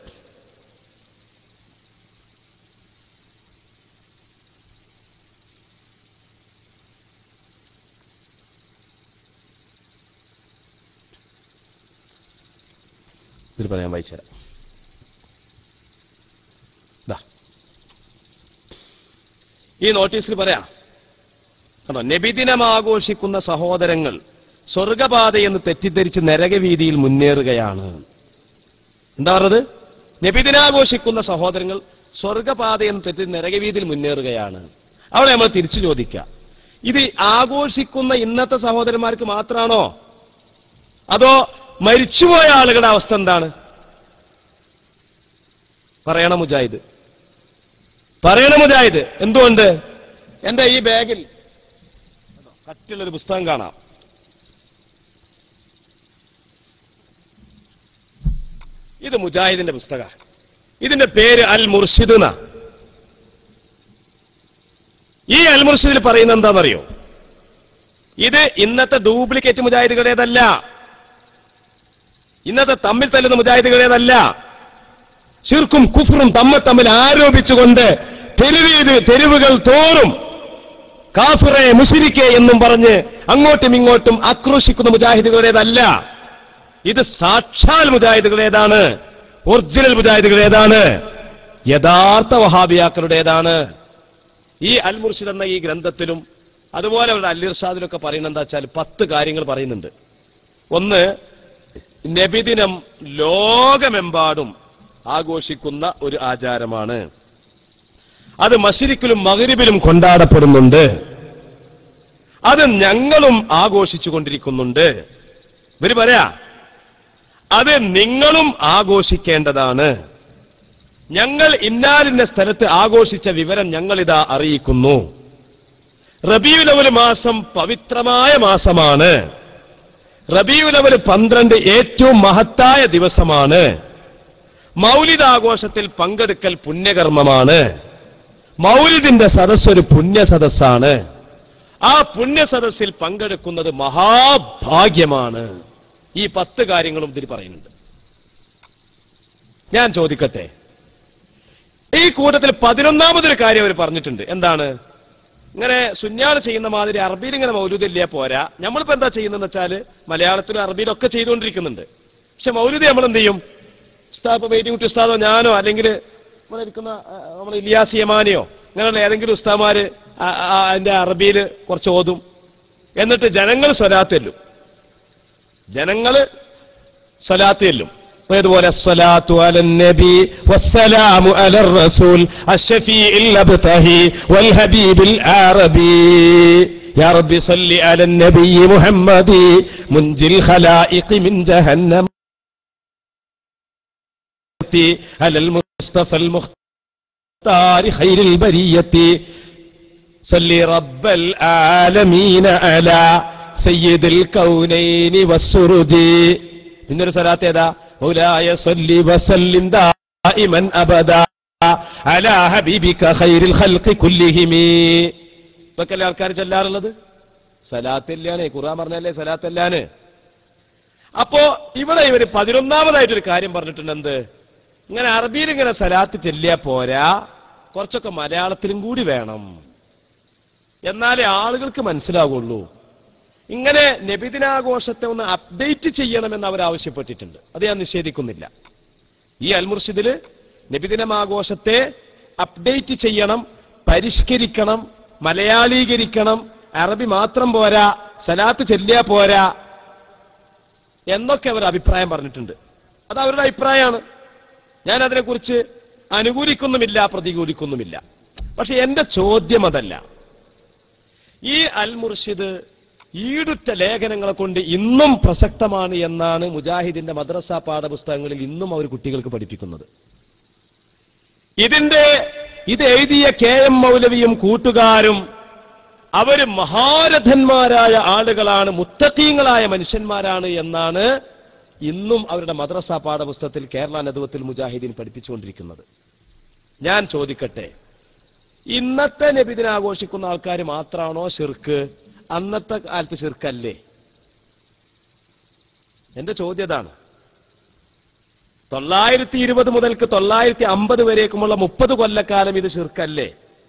ഇതിൽ പറയാൻ വായിച്ചുതരാം ദാ. ഈ നോട്ടീസിൽ പറയാം കണ്ടോ നബിദിനം ആഘോഷിക്കുന്ന സഹോദരങ്ങൾ സ്വർഗപാതയെന്ന് തെറ്റിദ്ധരിച്ച് നരകവീതിയിൽ മുന്നേറുകയാണ് എന്താ പറഞ്ഞത് നബിദിനാഘോഷിക്കുന്ന സഹോദരങ്ങൾ സ്വർഗപാതയെന്ന് തെറ്റി നരകവീതിയിൽ മുന്നേറുകയാണ് അവിടെ നമ്മൾ തിരിച്ചു ചോദിക്കുക ഇത് ആഘോഷിക്കുന്ന ഇന്നത്തെ സഹോദരന്മാർക്ക് മാത്രമാണോ അതോ മരിച്ചുപോയ ആളുകളുടെ അവസ്ഥ എന്താണ് പറയണം മുജാഹിദ് പറയണം മുജാഹിദ് എന്തുകൊണ്ട് എന്റെ ഈ ബാഗിൽ കട്ടിയുള്ളൊരു പുസ്തകം കാണാം ഇത് മുജാഹിദിന്റെ പുസ്തക ഇതിന്റെ പേര് അൽ മുർഷിദ് എന്നാ ഈ അൽ മുർഷിദിൽ പറയുന്നത് എന്താണെന്നറിയോ ഇത് ഇന്നത്തെ ഡ്യൂപ്ലിക്കേറ്റ് മുജാഹിദുകളുടേതല്ല ഇന്നത്തെ തമ്മിൽ തല്ലുന്ന മുജാഹിദുകളേതല്ല ശിർക്കും കുഫറും തമ്മിൽ തമ്മിൽ ആരോപിച്ചുകൊണ്ട് തെരുവീത് തെരുവുകൾ തോറും കാഫിറെ മുഷിരിക്കെ എന്നും പറഞ്ഞ് അങ്ങോട്ടും ഇങ്ങോട്ടും ആക്രോശിക്കുന്ന മുജാഹിദുകളുടേതല്ല ഇത് സാക്ഷാൽ മുജാഹിദുകളേതാണ് ഒറിജിനൽ മുജാഹിദുകളേതാണ് യഥാർത്ഥ വഹാബിയാക്കളുടേതാണ് ഈ അൽ മുർഷിദ് എന്ന ഈ ഗ്രന്ഥത്തിലും അതുപോലെ അവരുടെ അല്ലിർഷാദിലൊക്കെ പറയുന്നത് എന്താ വെച്ചാൽ പത്ത് കാര്യങ്ങൾ പറയുന്നുണ്ട് ഒന്ന് നബിദിനം ലോകമെമ്പാടും ആഘോഷിക്കുന്ന ഒരു ആചാരമാണ് അത് മഷിരിക്കിലും മകരിബിലും കൊണ്ടാടപ്പെടുന്നുണ്ട് അത് ഞങ്ങളും ആഘോഷിച്ചു കൊണ്ടിരിക്കുന്നുണ്ട് ഇവര് പറയാ അത് നിങ്ങളും ആഘോഷിക്കേണ്ടതാണ് ഞങ്ങൾ ഇന്നാലിന്ന സ്ഥലത്ത് ആഘോഷിച്ച വിവരം ഞങ്ങളിതാ അറിയിക്കുന്നു റബിയുലവൽ മാസം പവിത്രമായ മാസമാണ് റബിയുലവൽ പന്ത്രണ്ട് ഏറ്റവും മഹത്തായ ദിവസമാണ് മൗലിദാഘോഷത്തിൽ പങ്കെടുക്കൽ പുണ്യകർമ്മമാണ് മൗലിദിന്റെ സദസ് ഒരു പുണ്യ സദസ്സാണ് ആ പുണ്യ സദസ്സിൽ പങ്കെടുക്കുന്നത് മഹാഭാഗ്യമാണ് ഈ പത്ത് കാര്യങ്ങളും ഇതിൽ പറയുന്നുണ്ട് ഞാൻ ചോദിക്കട്ടെ ഈ കൂട്ടത്തിൽ പതിനൊന്നാമതൊരു കാര്യം അവർ പറഞ്ഞിട്ടുണ്ട് എന്താണ് ഇങ്ങനെ സുന്യാള് ചെയ്യുന്ന മാതിരി അറബിയിൽ ഇങ്ങനെ മൗലൂദില്ല പോരാ നമ്മളിപ്പോ എന്താ ചെയ്യുന്നതെന്ന് വെച്ചാല് മലയാളത്തിലും അറബിയിലും ഒക്കെ ചെയ്തുകൊണ്ടിരിക്കുന്നുണ്ട് പക്ഷെ മൗലൂദി നമ്മൾ എന്ത് ചെയ്യും ഉസ്താദ് ഇപ്പൊ വെയിറ്റിംഗ് കുട്ടി ഉസ്താദോ ഞാനോ അല്ലെങ്കിൽ ഇവിടെ ഇരിക്കുന്ന ആ, നമ്മൾ ഇലിയാസ് യമാനിയോ ഇങ്ങനെയുള്ള ഏതെങ്കിലും ഉസ്താമാര് ആ- ആ- അതിന്റെ അറബിയിൽ കുറച്ച് ഓതും എന്നിട്ട് ജനങ്ങൾ സ്വലാത്ത് ചെല്ലും ജനങ്ങള് സ്വലാത്ത് ചെല്ലും അതുപോലെ الصلاة على النبي والسلام على الرسول الشفيع الأبتهي والحبيب العربي يا رب صل على النبي محمد منجي الخلائق من جهنم على المصطفى المختار خير البرية صل رب العالمين على سيد الكونين والسرج പിന്നൊരു സ്ഥലത്ത് ഏതാ മൗലായ സല്ലി വസല്ലിം ദായിമൻ അബദ അലാ ഹബീബിക ഖൈറിൽ ഖൽഖി കുല്ലിഹിമി ഇതൊക്കെയല്ലേ ആൾക്കാർ ചൊല്ലാറുള്ളത് സലാത്തല്ലാണേ ഖുർആൻ പറഞ്ഞല്ലേ സലാത്തല്ലാന് അപ്പോ ഇവിടെ ഇവര് പതിനൊന്നാമതായിട്ടൊരു കാര്യം പറഞ്ഞിട്ടുണ്ട് എന്ത് ഇങ്ങനെ അറബിയിൽ ഇങ്ങനെ സലാത്ത് ചെല്ലിയാ പോരാ കുറച്ചൊക്കെ മലയാളത്തിലും കൂടി വേണം എന്നാലേ ആളുകൾക്ക് മനസ്സിലാകുള്ളൂ ഇങ്ങനെ നബിദിനാഘോഷത്തെ ഒന്ന് അപ്ഡേറ്റ് ചെയ്യണമെന്ന് അവർ ആവശ്യപ്പെട്ടിട്ടുണ്ട് അത് ഞാൻ നിഷേധിക്കുന്നില്ല ഈ അൽമുർഷിദില് നബിദിനമാഘോഷത്തെ അപ്ഡേറ്റ് ചെയ്യണം പരിഷ്കരിക്കണം മലയാളീകരിക്കണം അറബി മാത്രം പോരാ സലാത്ത് ചെല്ലിയാ പോരാ എന്നൊക്കെ അവർ അഭിപ്രായം പറഞ്ഞിട്ടുണ്ട് അത് അവരുടെ അഭിപ്രായമാണ് ഞാൻ അതിനെക്കുറിച്ച് അനുകൂലിക്കുന്നുമില്ല പ്രതികൂലിക്കുന്നുമില്ല പക്ഷെ എന്റെ ചോദ്യം അതല്ല ഈ അൽ മുർഷിദ് ഈടുറ്റ ലേഖനങ്ങളെ കൊണ്ട് ഇന്നും പ്രസക്തമാണ് എന്നാണ് മുജാഹിദിന്റെ മദ്രസ പാഠപുസ്തകങ്ങളിൽ ഇന്നും അവർ കുട്ടികൾക്ക് പഠിപ്പിക്കുന്നത് ഇതിന്റെ ഇത് എഴുതിയ കെ എം മൗലവിയും കൂട്ടുകാരും അവര് മഹാരഥന്മാരായ ആളുകളാണ് മുത്തക്കീങ്ങളായ മനുഷ്യന്മാരാണ് എന്നാണ് ഇന്നും അവരുടെ മദ്രസ പാഠപുസ്തകത്തിൽ കേരള നദുവത്തിൽ മുജാഹിദീൻ പഠിപ്പിച്ചുകൊണ്ടിരിക്കുന്നത് ഞാൻ ചോദിക്കട്ടെ ഇന്നത്തെ നബിദിന ആഘോഷിക്കുന്ന ആൾക്കാർ മാത്രമാണോ ഷിർക്ക് അന്നത്തെ കാലത്ത് ഷിർക്കല്ലേ എന്റെ ചോദ്യം ഇതാണ് തൊള്ളായിരത്തി ഇരുപത് മുതൽക്ക് തൊള്ളായിരത്തി അമ്പത് വരേക്കുമുള്ള മുപ്പത് കൊല്ലക്കാലം ഇത് ഷിർക്കല്ലേ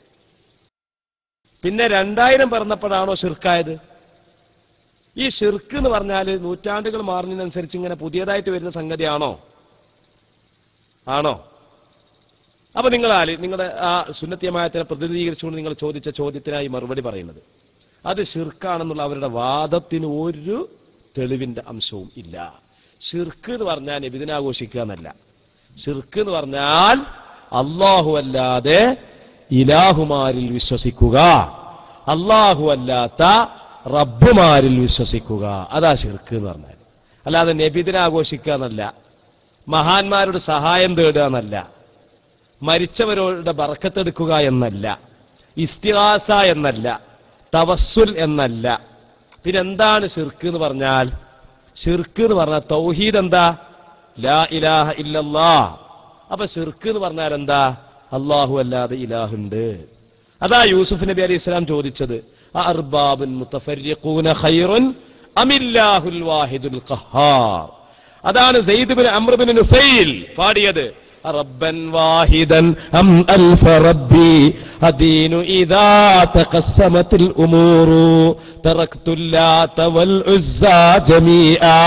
പിന്നെ രണ്ടായിരം പിറന്നപ്പോഴാണോ ഷിർക്കായത് ഈ ഷിർക്ക് എന്ന് പറഞ്ഞാല് നൂറ്റാണ്ടുകൾ മാറുന്നതിനനുസരിച്ച് ഇങ്ങനെ പുതിയതായിട്ട് വരുന്ന സംഗതിയാണോ ആണോ അപ്പൊ നിങ്ങൾ ആല് നിങ്ങളുടെ ആ സുന്നത്യമായത്തിനെ പ്രതിനിധീകരിച്ചുകൊണ്ട് നിങ്ങൾ ചോദിച്ച ചോദ്യത്തിനായി മറുപടി പറയുന്നത് അത് ഷിർക്കാണെന്നുള്ള അവരുടെ വാദത്തിന് ഒരു തെളിവിന്റെ അംശവും ഇല്ല ഷിർക്ക് എന്ന് പറഞ്ഞാൽ നബിദിനാഘോഷിക്കുക എന്നല്ല ഷിർക്ക് എന്ന് പറഞ്ഞാൽ അള്ളാഹു അല്ലാതെ ഇലാഹുമാരിൽ വിശ്വസിക്കുക അള്ളാഹു അല്ലാത്ത റബ്ബുമാരിൽ വിശ്വസിക്കുക അതാ ഷിർക്ക് എന്ന് പറഞ്ഞാൽ അല്ലാതെ നബിദിനാഘോഷിക്കുക എന്നല്ല മഹാന്മാരുടെ സഹായം തേടുക എന്നല്ല മരിച്ചവരോട് ബറക്കത്തെടുക്കുക എന്നല്ല ഇസ്തിഹാസ എന്നല്ല തവസ്സുൽ എന്നല്ല പിന്നെ എന്താണ് ഷിർക്ക് എന്ന് പറഞ്ഞാൽ ഷിർക്ക് എന്ന് പറഞ്ഞാൽ തൗഹീദ് എന്താ ലാ ഇലാഹ ഇല്ലല്ലാ അപ്പൊ ഷിർക്ക് എന്ന് പറഞ്ഞാൽ എന്താ അള്ളാഹു അല്ലാതെ ഇലാഹുണ്ട് അതാ യൂസുഫ് നബി അലൈഹി ഇസ്ലാം ചോദിച്ചത് അർബാബുൻ മുത്തഫരിഖൂന ഖൈറുൻ അമില്ലാഹുൽ വാഹിദുൽ ഖഹാർ അതാണ് സെയ്ദ് ബിൻ അംർ ബിൻ നുഫൈൽ പാടിയത് ربا واحدا أم ألف ربي الدين إذا تقسمت الأمور تركت اللات والعزى جميعا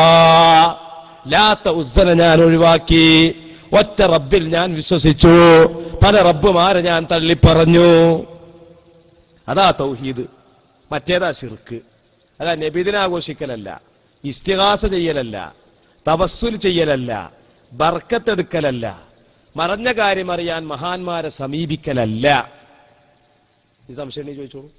ലാത്ത ഉസ്സനെ ഞാൻ ഒഴിവാക്കി ഒറ്റ റബ്ബിൽ ഞാൻ വിശ്വസിച്ചു പല റബ്ബുമാരെ ഞാൻ തള്ളിപ്പറഞ്ഞു അതാ തൗഹീദ് മറ്റേതാ ഷിർക്ക് അതാ നബിദിനാഘോഷിക്കലല്ല ഇസ്തിഹാസ ചെയ്യലല്ല തപസ്സുൽ ചെയ്യലല്ല ബർക്കത്തെടുക്കലല്ല മറഞ്ഞ കാര്യം അറിയാൻ മഹാന്മാരെ സമീപിക്കലല്ല ഈ സംശയം ഉണ്ടെങ്കിൽ ചോദിച്ചോളൂ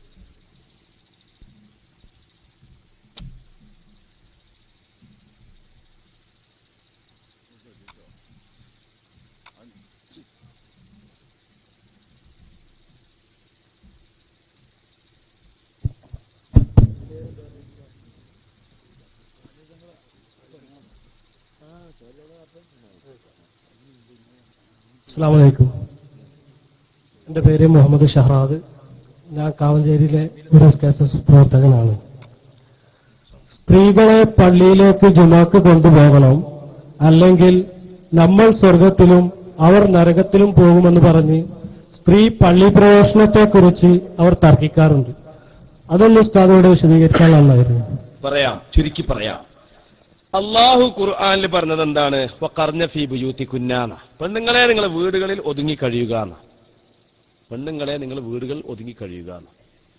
അസ്സാം വലൈക്കും എൻ്റെ പേര് മുഹമ്മദ് ഷഹറാദ് ഞാൻ കാവഞ്ചേരിയിലെ ഒരു എസ് കെ എസ് എസ് പ്രവർത്തകനാണ് സ്ത്രീകളെ പള്ളിയിലേക്ക് ജുമാക്ക് കൊണ്ടുപോകണം അല്ലെങ്കിൽ നമ്മൾ സ്വർഗത്തിലും അവർ നരകത്തിലും പോകുമെന്ന് പറഞ്ഞ് സ്ത്രീ പള്ളി പ്രവേശനത്തെക്കുറിച്ച് അവർ തർക്കിക്കാറുണ്ട് അതൊന്ന് ഉസ്താദോട് വിശദീകരിക്കാൻ നന്നായിരുന്നു പറയാം ചുരുക്കി പറയാം അള്ളാഹു ഖുർആനിൽ പറഞ്ഞത് എന്താണ് വഖർന ഫീ ബുയൂത്തി കുന്നാന്ന പെണ്ണുങ്ങളെ നിങ്ങൾ വീടുകളിൽ ഒതുങ്ങി കഴിയുക എന്ന് പെണ്ണുങ്ങളെ നിങ്ങൾ വീടുകൾ ഒതുങ്ങി കഴിയുക എന്ന്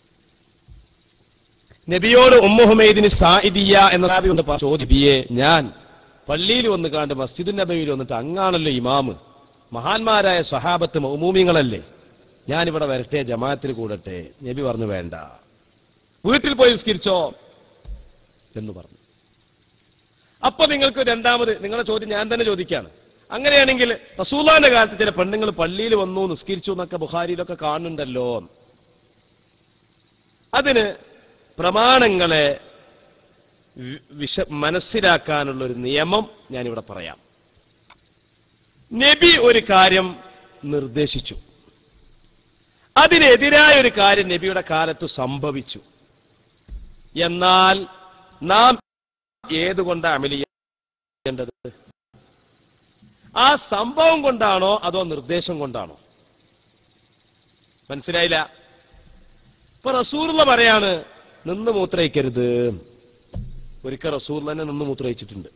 നബിയോട് ഉമ്മുഹുമൈദിന് സായിദിയ എന്ന സാബി കൊണ്ട് പറഞ്ഞു, ചോദിപ്പിയെ ഞാൻ പള്ളിയിൽ വന്ന് കാണ്ട് മസ്ജിദുൻ നബിയിൽ വന്നിട്ട് അങ്ങാണല്ലോ ഇമാമ് മഹാന്മാരായ സ്വഹാബത്ത് മൗമൂമിങ്ങളല്ലേ ഞാനിവിടെ വരട്ടെ ജമാഅത്തിൽ കൂടട്ടെ നബി പറഞ്ഞു വേണ്ട വീട്ടിൽ പോയി നിസ്കരിച്ചോ എന്ന് പറഞ്ഞു അപ്പൊ നിങ്ങൾക്ക് രണ്ടാമത് നിങ്ങളുടെ ചോദ്യം ഞാൻ തന്നെ ചോദിക്കാണ് അങ്ങനെയാണെങ്കിൽ റസൂലാന്റെ കാലത്ത് ചില പെണ്ണുങ്ങൾ പള്ളിയിൽ വന്നു നിസ്കരിച്ചു എന്നൊക്കെ ബുഹാരിയിലൊക്കെ കാണുന്നുണ്ടല്ലോ അതിന് പ്രമാണങ്ങളെ വി- വിശ മനസ്സിലാക്കാനുള്ള ഒരു നിയമം ഞാനിവിടെ പറയാം നബി ഒരു കാര്യം നിർദ്ദേശിച്ചു അതിനെതിരായ ഒരു കാര്യം നബിയുടെ കാലത്ത് സംഭവിച്ചു എന്നാൽ നാം ഏതുകൊണ്ട് അമലി ചെയ്യേണ്ടത് ആ സംഭവം കൊണ്ടാണോ അതോ നിർദ്ദേശം കൊണ്ടാണോ മനസ്സിലായില്ല ഇപ്പൊ റസൂർല പറയാണ് നിന്ന് മൂത്രയിക്കരുത് ഒരിക്കൽ റസൂർ തന്നെ നിന്ന് മൂത്രയിച്ചിട്ടുണ്ട്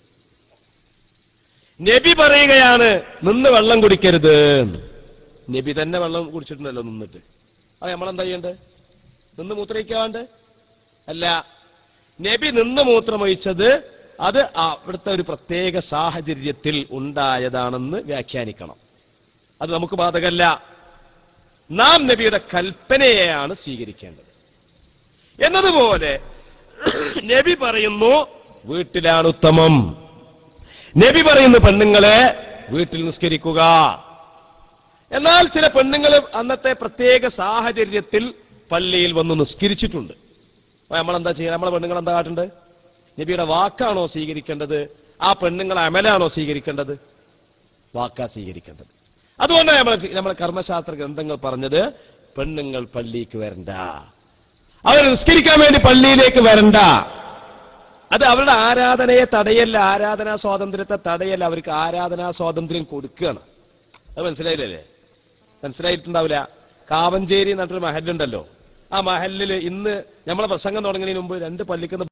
നബി പറയുകയാണ് നിന്ന് വെള്ളം കുടിക്കരുത് നബി തന്നെ വെള്ളം കുടിച്ചിട്ടുണ്ടല്ലോ നിന്നിട്ട് അത് നമ്മളെന്താ ചെയ്യണ്ടേ നിന്ന് മൂത്രയിക്കാണ്ട് അല്ല നബി നിന്ന് മൂത്രമൊഴിച്ചത് അത് അവിടുത്തെ ഒരു പ്രത്യേക സാഹചര്യത്തിൽ ഉണ്ടായതാണെന്ന് വ്യാഖ്യാനിക്കണം അത് നമുക്ക് ബാധകല്ല നാം നബിയുടെ കൽപ്പനയെയാണ് സ്വീകരിക്കേണ്ടത് എന്നതുപോലെ നബി പറയുന്നു വീട്ടിലാണ് ഉത്തമം നബി പറയുന്നു പെണ്ണുങ്ങളെ വീട്ടിൽ നിസ്കരിക്കുക എന്നാൽ ചില പെണ്ണുങ്ങൾ അന്നത്തെ പ്രത്യേക സാഹചര്യത്തിൽ പള്ളിയിൽ വന്ന് നിസ്കരിച്ചിട്ടുണ്ട് അപ്പൊ നമ്മളെന്താ ചെയ്യുക നമ്മളെ പെണ്ണുങ്ങൾ എന്താ കാട്ടുണ്ട് നബിയുടെ വാക്കാണോ സ്വീകരിക്കേണ്ടത് ആ പെണ്ണുങ്ങളെ അമലാണോ സ്വീകരിക്കേണ്ടത് വാക്കാ സ്വീകരിക്കേണ്ടത് അതുകൊണ്ടാണ് നമ്മൾ നമ്മളെ കർമ്മശാസ്ത്ര ഗ്രന്ഥങ്ങൾ പറഞ്ഞത് പെണ്ണുങ്ങൾ പള്ളിക്ക് വരണ്ട അവർ നിസ്കരിക്കാൻ വേണ്ടി പള്ളിയിലേക്ക് വരണ്ട അത് അവരുടെ ആരാധനയെ തടയല്ല ആരാധനാ സ്വാതന്ത്ര്യത്തെ തടയല്ല അവർക്ക് ആരാധനാ സ്വാതന്ത്ര്യം കൊടുക്കുകയാണ് അത് മനസ്സിലായില്ലേ മനസ്സിലായിട്ടുണ്ടാവില്ല കാവഞ്ചേരി എന്നിട്ടൊരു മഹലുണ്ടല്ലോ ആ മഹലില് ഇന്ന് നമ്മളെ പ്രസംഗം തുടങ്ങുന്നതിന് മുമ്പ് രണ്ട് പള്ളിക്കുന്ന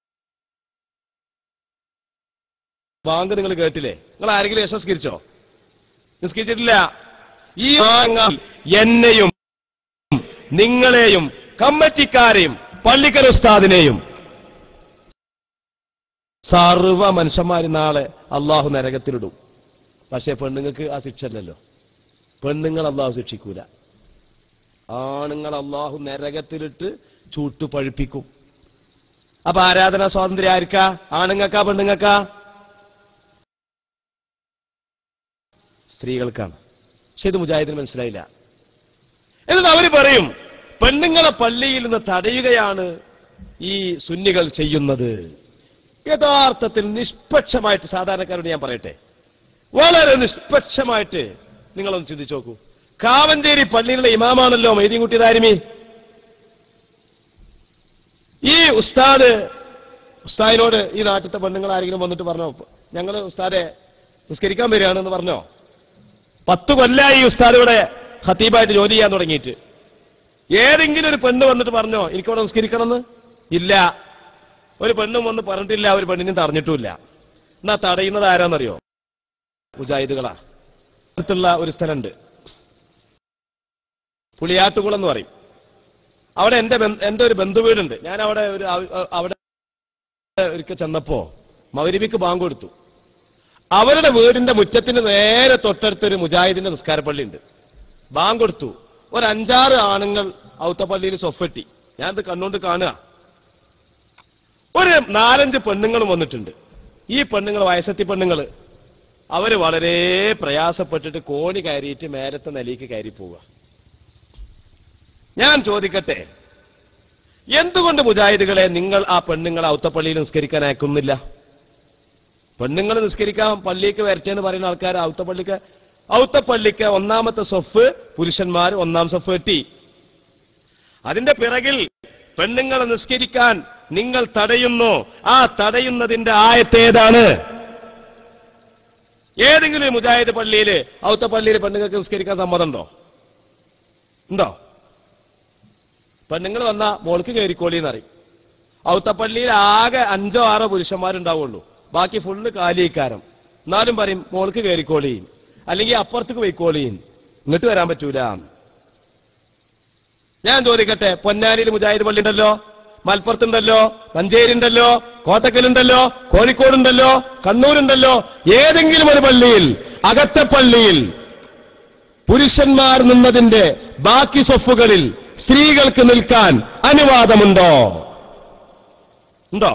ബാങ്ക് നിങ്ങൾ കേട്ടില്ലേ നിങ്ങൾ ആരെങ്കിലും യശസ്കരിച്ചോ നിസ്കരിച്ചിട്ടില്ല ഈ ആങ്ങൾ എന്നെയും നിങ്ങളെയും കമ്മറ്റിക്കാരെയും പള്ളിക്കൽ ഉസ്താദിനെയും സർവ മനുഷ്യന്മാര് നാളെ അള്ളാഹു നരകത്തിലിടും പക്ഷെ പെണ്ണുങ്ങൾക്ക് ആ ശിക്ഷ അല്ലല്ലോ പെണ്ണുങ്ങൾ അള്ളാഹു ശിക്ഷിക്കൂല ആണുങ്ങൾ അള്ളാഹു നരകത്തിലിട്ട് ചൂട്ടു പഴുപ്പിക്കും അപ്പൊ ആരാധനാ സ്വാതന്ത്ര്യം ആർക്കാ ആണുങ്ങൾക്കാ പെണ്ണുങ്ങൾക്കാ സ്ത്രീകൾക്കാണ് പക്ഷെ ഇത് മുജാഹിദിന് മനസ്സിലായില്ല എന്നിട്ട് അവര് പറയും പെണ്ണുങ്ങളെ പള്ളിയിൽ നിന്ന് തടയുകയാണ് ഈ സുന്നികൾ ചെയ്യുന്നത് യഥാർത്ഥത്തിൽ നിഷ്പക്ഷമായിട്ട് സാധാരണക്കാരോട് ഞാൻ പറയട്ടെ വളരെ നിഷ്പക്ഷമായിട്ട് നിങ്ങളൊന്ന് ചിന്തിച്ചു നോക്കൂ കാവഞ്ചേരി പള്ളിയിലുള്ള ഇമാമാണല്ലോ മൈദീൻകുട്ടി ദാരിമി ഈ ഉസ്താദ് ഉസ്താദിനോട് ഈ നാട്ടിലത്തെ പെണ്ണുങ്ങൾ ആരെങ്കിലും വന്നിട്ട് പറഞ്ഞോ ഞങ്ങൾ ഉസ്താദെ നിസ്കരിക്കാൻ വരികയാണെന്ന് പറഞ്ഞോ പത്ത് കൊല്ലായി ഈ ഉസ്താദ് ഇവിടെ ഖത്തീബായിട്ട് ജോലി ചെയ്യാൻ തുടങ്ങിയിട്ട് ഏതെങ്കിലും ഒരു പെണ്ണ് വന്നിട്ട് പറഞ്ഞോ എനിക്കിവിടെ നിസ്കരിക്കണമെന്ന് ഇല്ല ഒരു പെണ്ണും വന്ന് പറഞ്ഞിട്ടില്ല ഒരു പെണ്ണിനും തടഞ്ഞിട്ടുമില്ല എന്നാ തടയുന്നത് ആരാന്നറിയോ മുജാഹിദുകളാ അടുത്തുള്ള ഒരു സ്ഥലമുണ്ട് പുളിയാട്ടുകുളം എന്ന് പറയും അവിടെ എന്റെ ബന്ധ- എന്റെ ഒരു ബന്ധുവീടുണ്ട് ഞാൻ അവിടെ ഒരു അവ- അവിടെ ഒരിക്കൽ ചെന്നപ്പോ മൗരിബിക്ക് ബാങ്ക് കൊടുത്തു അവരുടെ വീടിന്റെ മുറ്റത്തിന് നേരെ തൊട്ടടുത്തൊരു മുജാഹിദിന്റെ നിസ്കാരപ്പള്ളി ഉണ്ട് ബാങ്ക് കൊടുത്തു ഒരു അഞ്ചാറ് ആണുങ്ങൾ ഔത്തപ്പള്ളിയിൽ സൊഫെട്ടി ഞാനത് കണ്ണുകൊണ്ട് കാണുക ഒരു നാലഞ്ച് പെണ്ണുങ്ങളും വന്നിട്ടുണ്ട് ഈ പെണ്ണുങ്ങൾ വയസ്സത്തി പെണ്ണുങ്ങൾ അവര് വളരെ പ്രയാസപ്പെട്ടിട്ട് കോണി കയറിയിട്ട് മേലത്തെ നിലയ്ക്ക് കയറി പോവുക ഞാൻ ചോദിക്കട്ടെ എന്തുകൊണ്ട് മുജാഹിദുകളെ നിങ്ങൾ ആ പെണ്ണുങ്ങളെ ഔത്തപ്പള്ളിയിൽ നിസ്കരിക്കാൻ അയക്കുന്നില്ല പെണ്ണുങ്ങൾ നിസ്കരിക്കാൻ പള്ളിക്ക് വരട്ടെന്ന് പറയുന്ന ആൾക്കാർ ഔത്ത പള്ളിക്ക് ഔത്ത പള്ളിക്ക് ഒന്നാമത്തെ സൊഫ് പുരുഷന്മാർ ഒന്നാം സൊഫ് കെട്ടി അതിന്റെ പിറകിൽ പെണ്ണുങ്ങളെ നിസ്കരിക്കാൻ നിങ്ങൾ തടയുന്നു ആ തടയുന്നതിന്റെ ആയത്തേതാണ് ഏതെങ്കിലും ഒരു മുജാഹിദ് പള്ളിയിൽ ഔത്ത പള്ളിയിൽ പെണ്ണുങ്ങൾക്ക് നിസ്കരിക്കാൻ സമ്മതമുണ്ടോ ഉണ്ടോ പെണ്ണുങ്ങൾ വന്ന മോൾക്ക് കയറിക്കോളി എന്നറിയും ഔത്തപ്പള്ളിയിൽ ആകെ അഞ്ചോ ആറോ പുരുഷന്മാരുണ്ടാവുള്ളൂ ബാക്കി ഫുള്ള് കാലിയിക്കാരം എന്നാലും പറയും മോൾക്ക് കയറിക്കോളീൻ അല്ലെങ്കിൽ അപ്പുറത്തേക്ക് പോയിക്കോളീൻ ഇങ്ങോട്ട് വരാൻ പറ്റൂല ഞാൻ ചോദിക്കട്ടെ പൊന്നാനിയിൽ മുജാഹിദ് പള്ളി ഉണ്ടല്ലോ മലപ്പുറത്തുണ്ടല്ലോ മഞ്ചേരി ഉണ്ടല്ലോ കോട്ടക്കലുണ്ടല്ലോ കോഴിക്കോടുണ്ടല്ലോ കണ്ണൂരുണ്ടല്ലോ ഏതെങ്കിലും ഒരു പള്ളിയിൽ അകത്തെ പള്ളിയിൽ പുരുഷന്മാർ നിന്നതിന്റെ ബാക്കി സൊഫുകളിൽ സ്ത്രീകൾക്ക് നിൽക്കാൻ അനുവാദമുണ്ടോ ഉണ്ടോ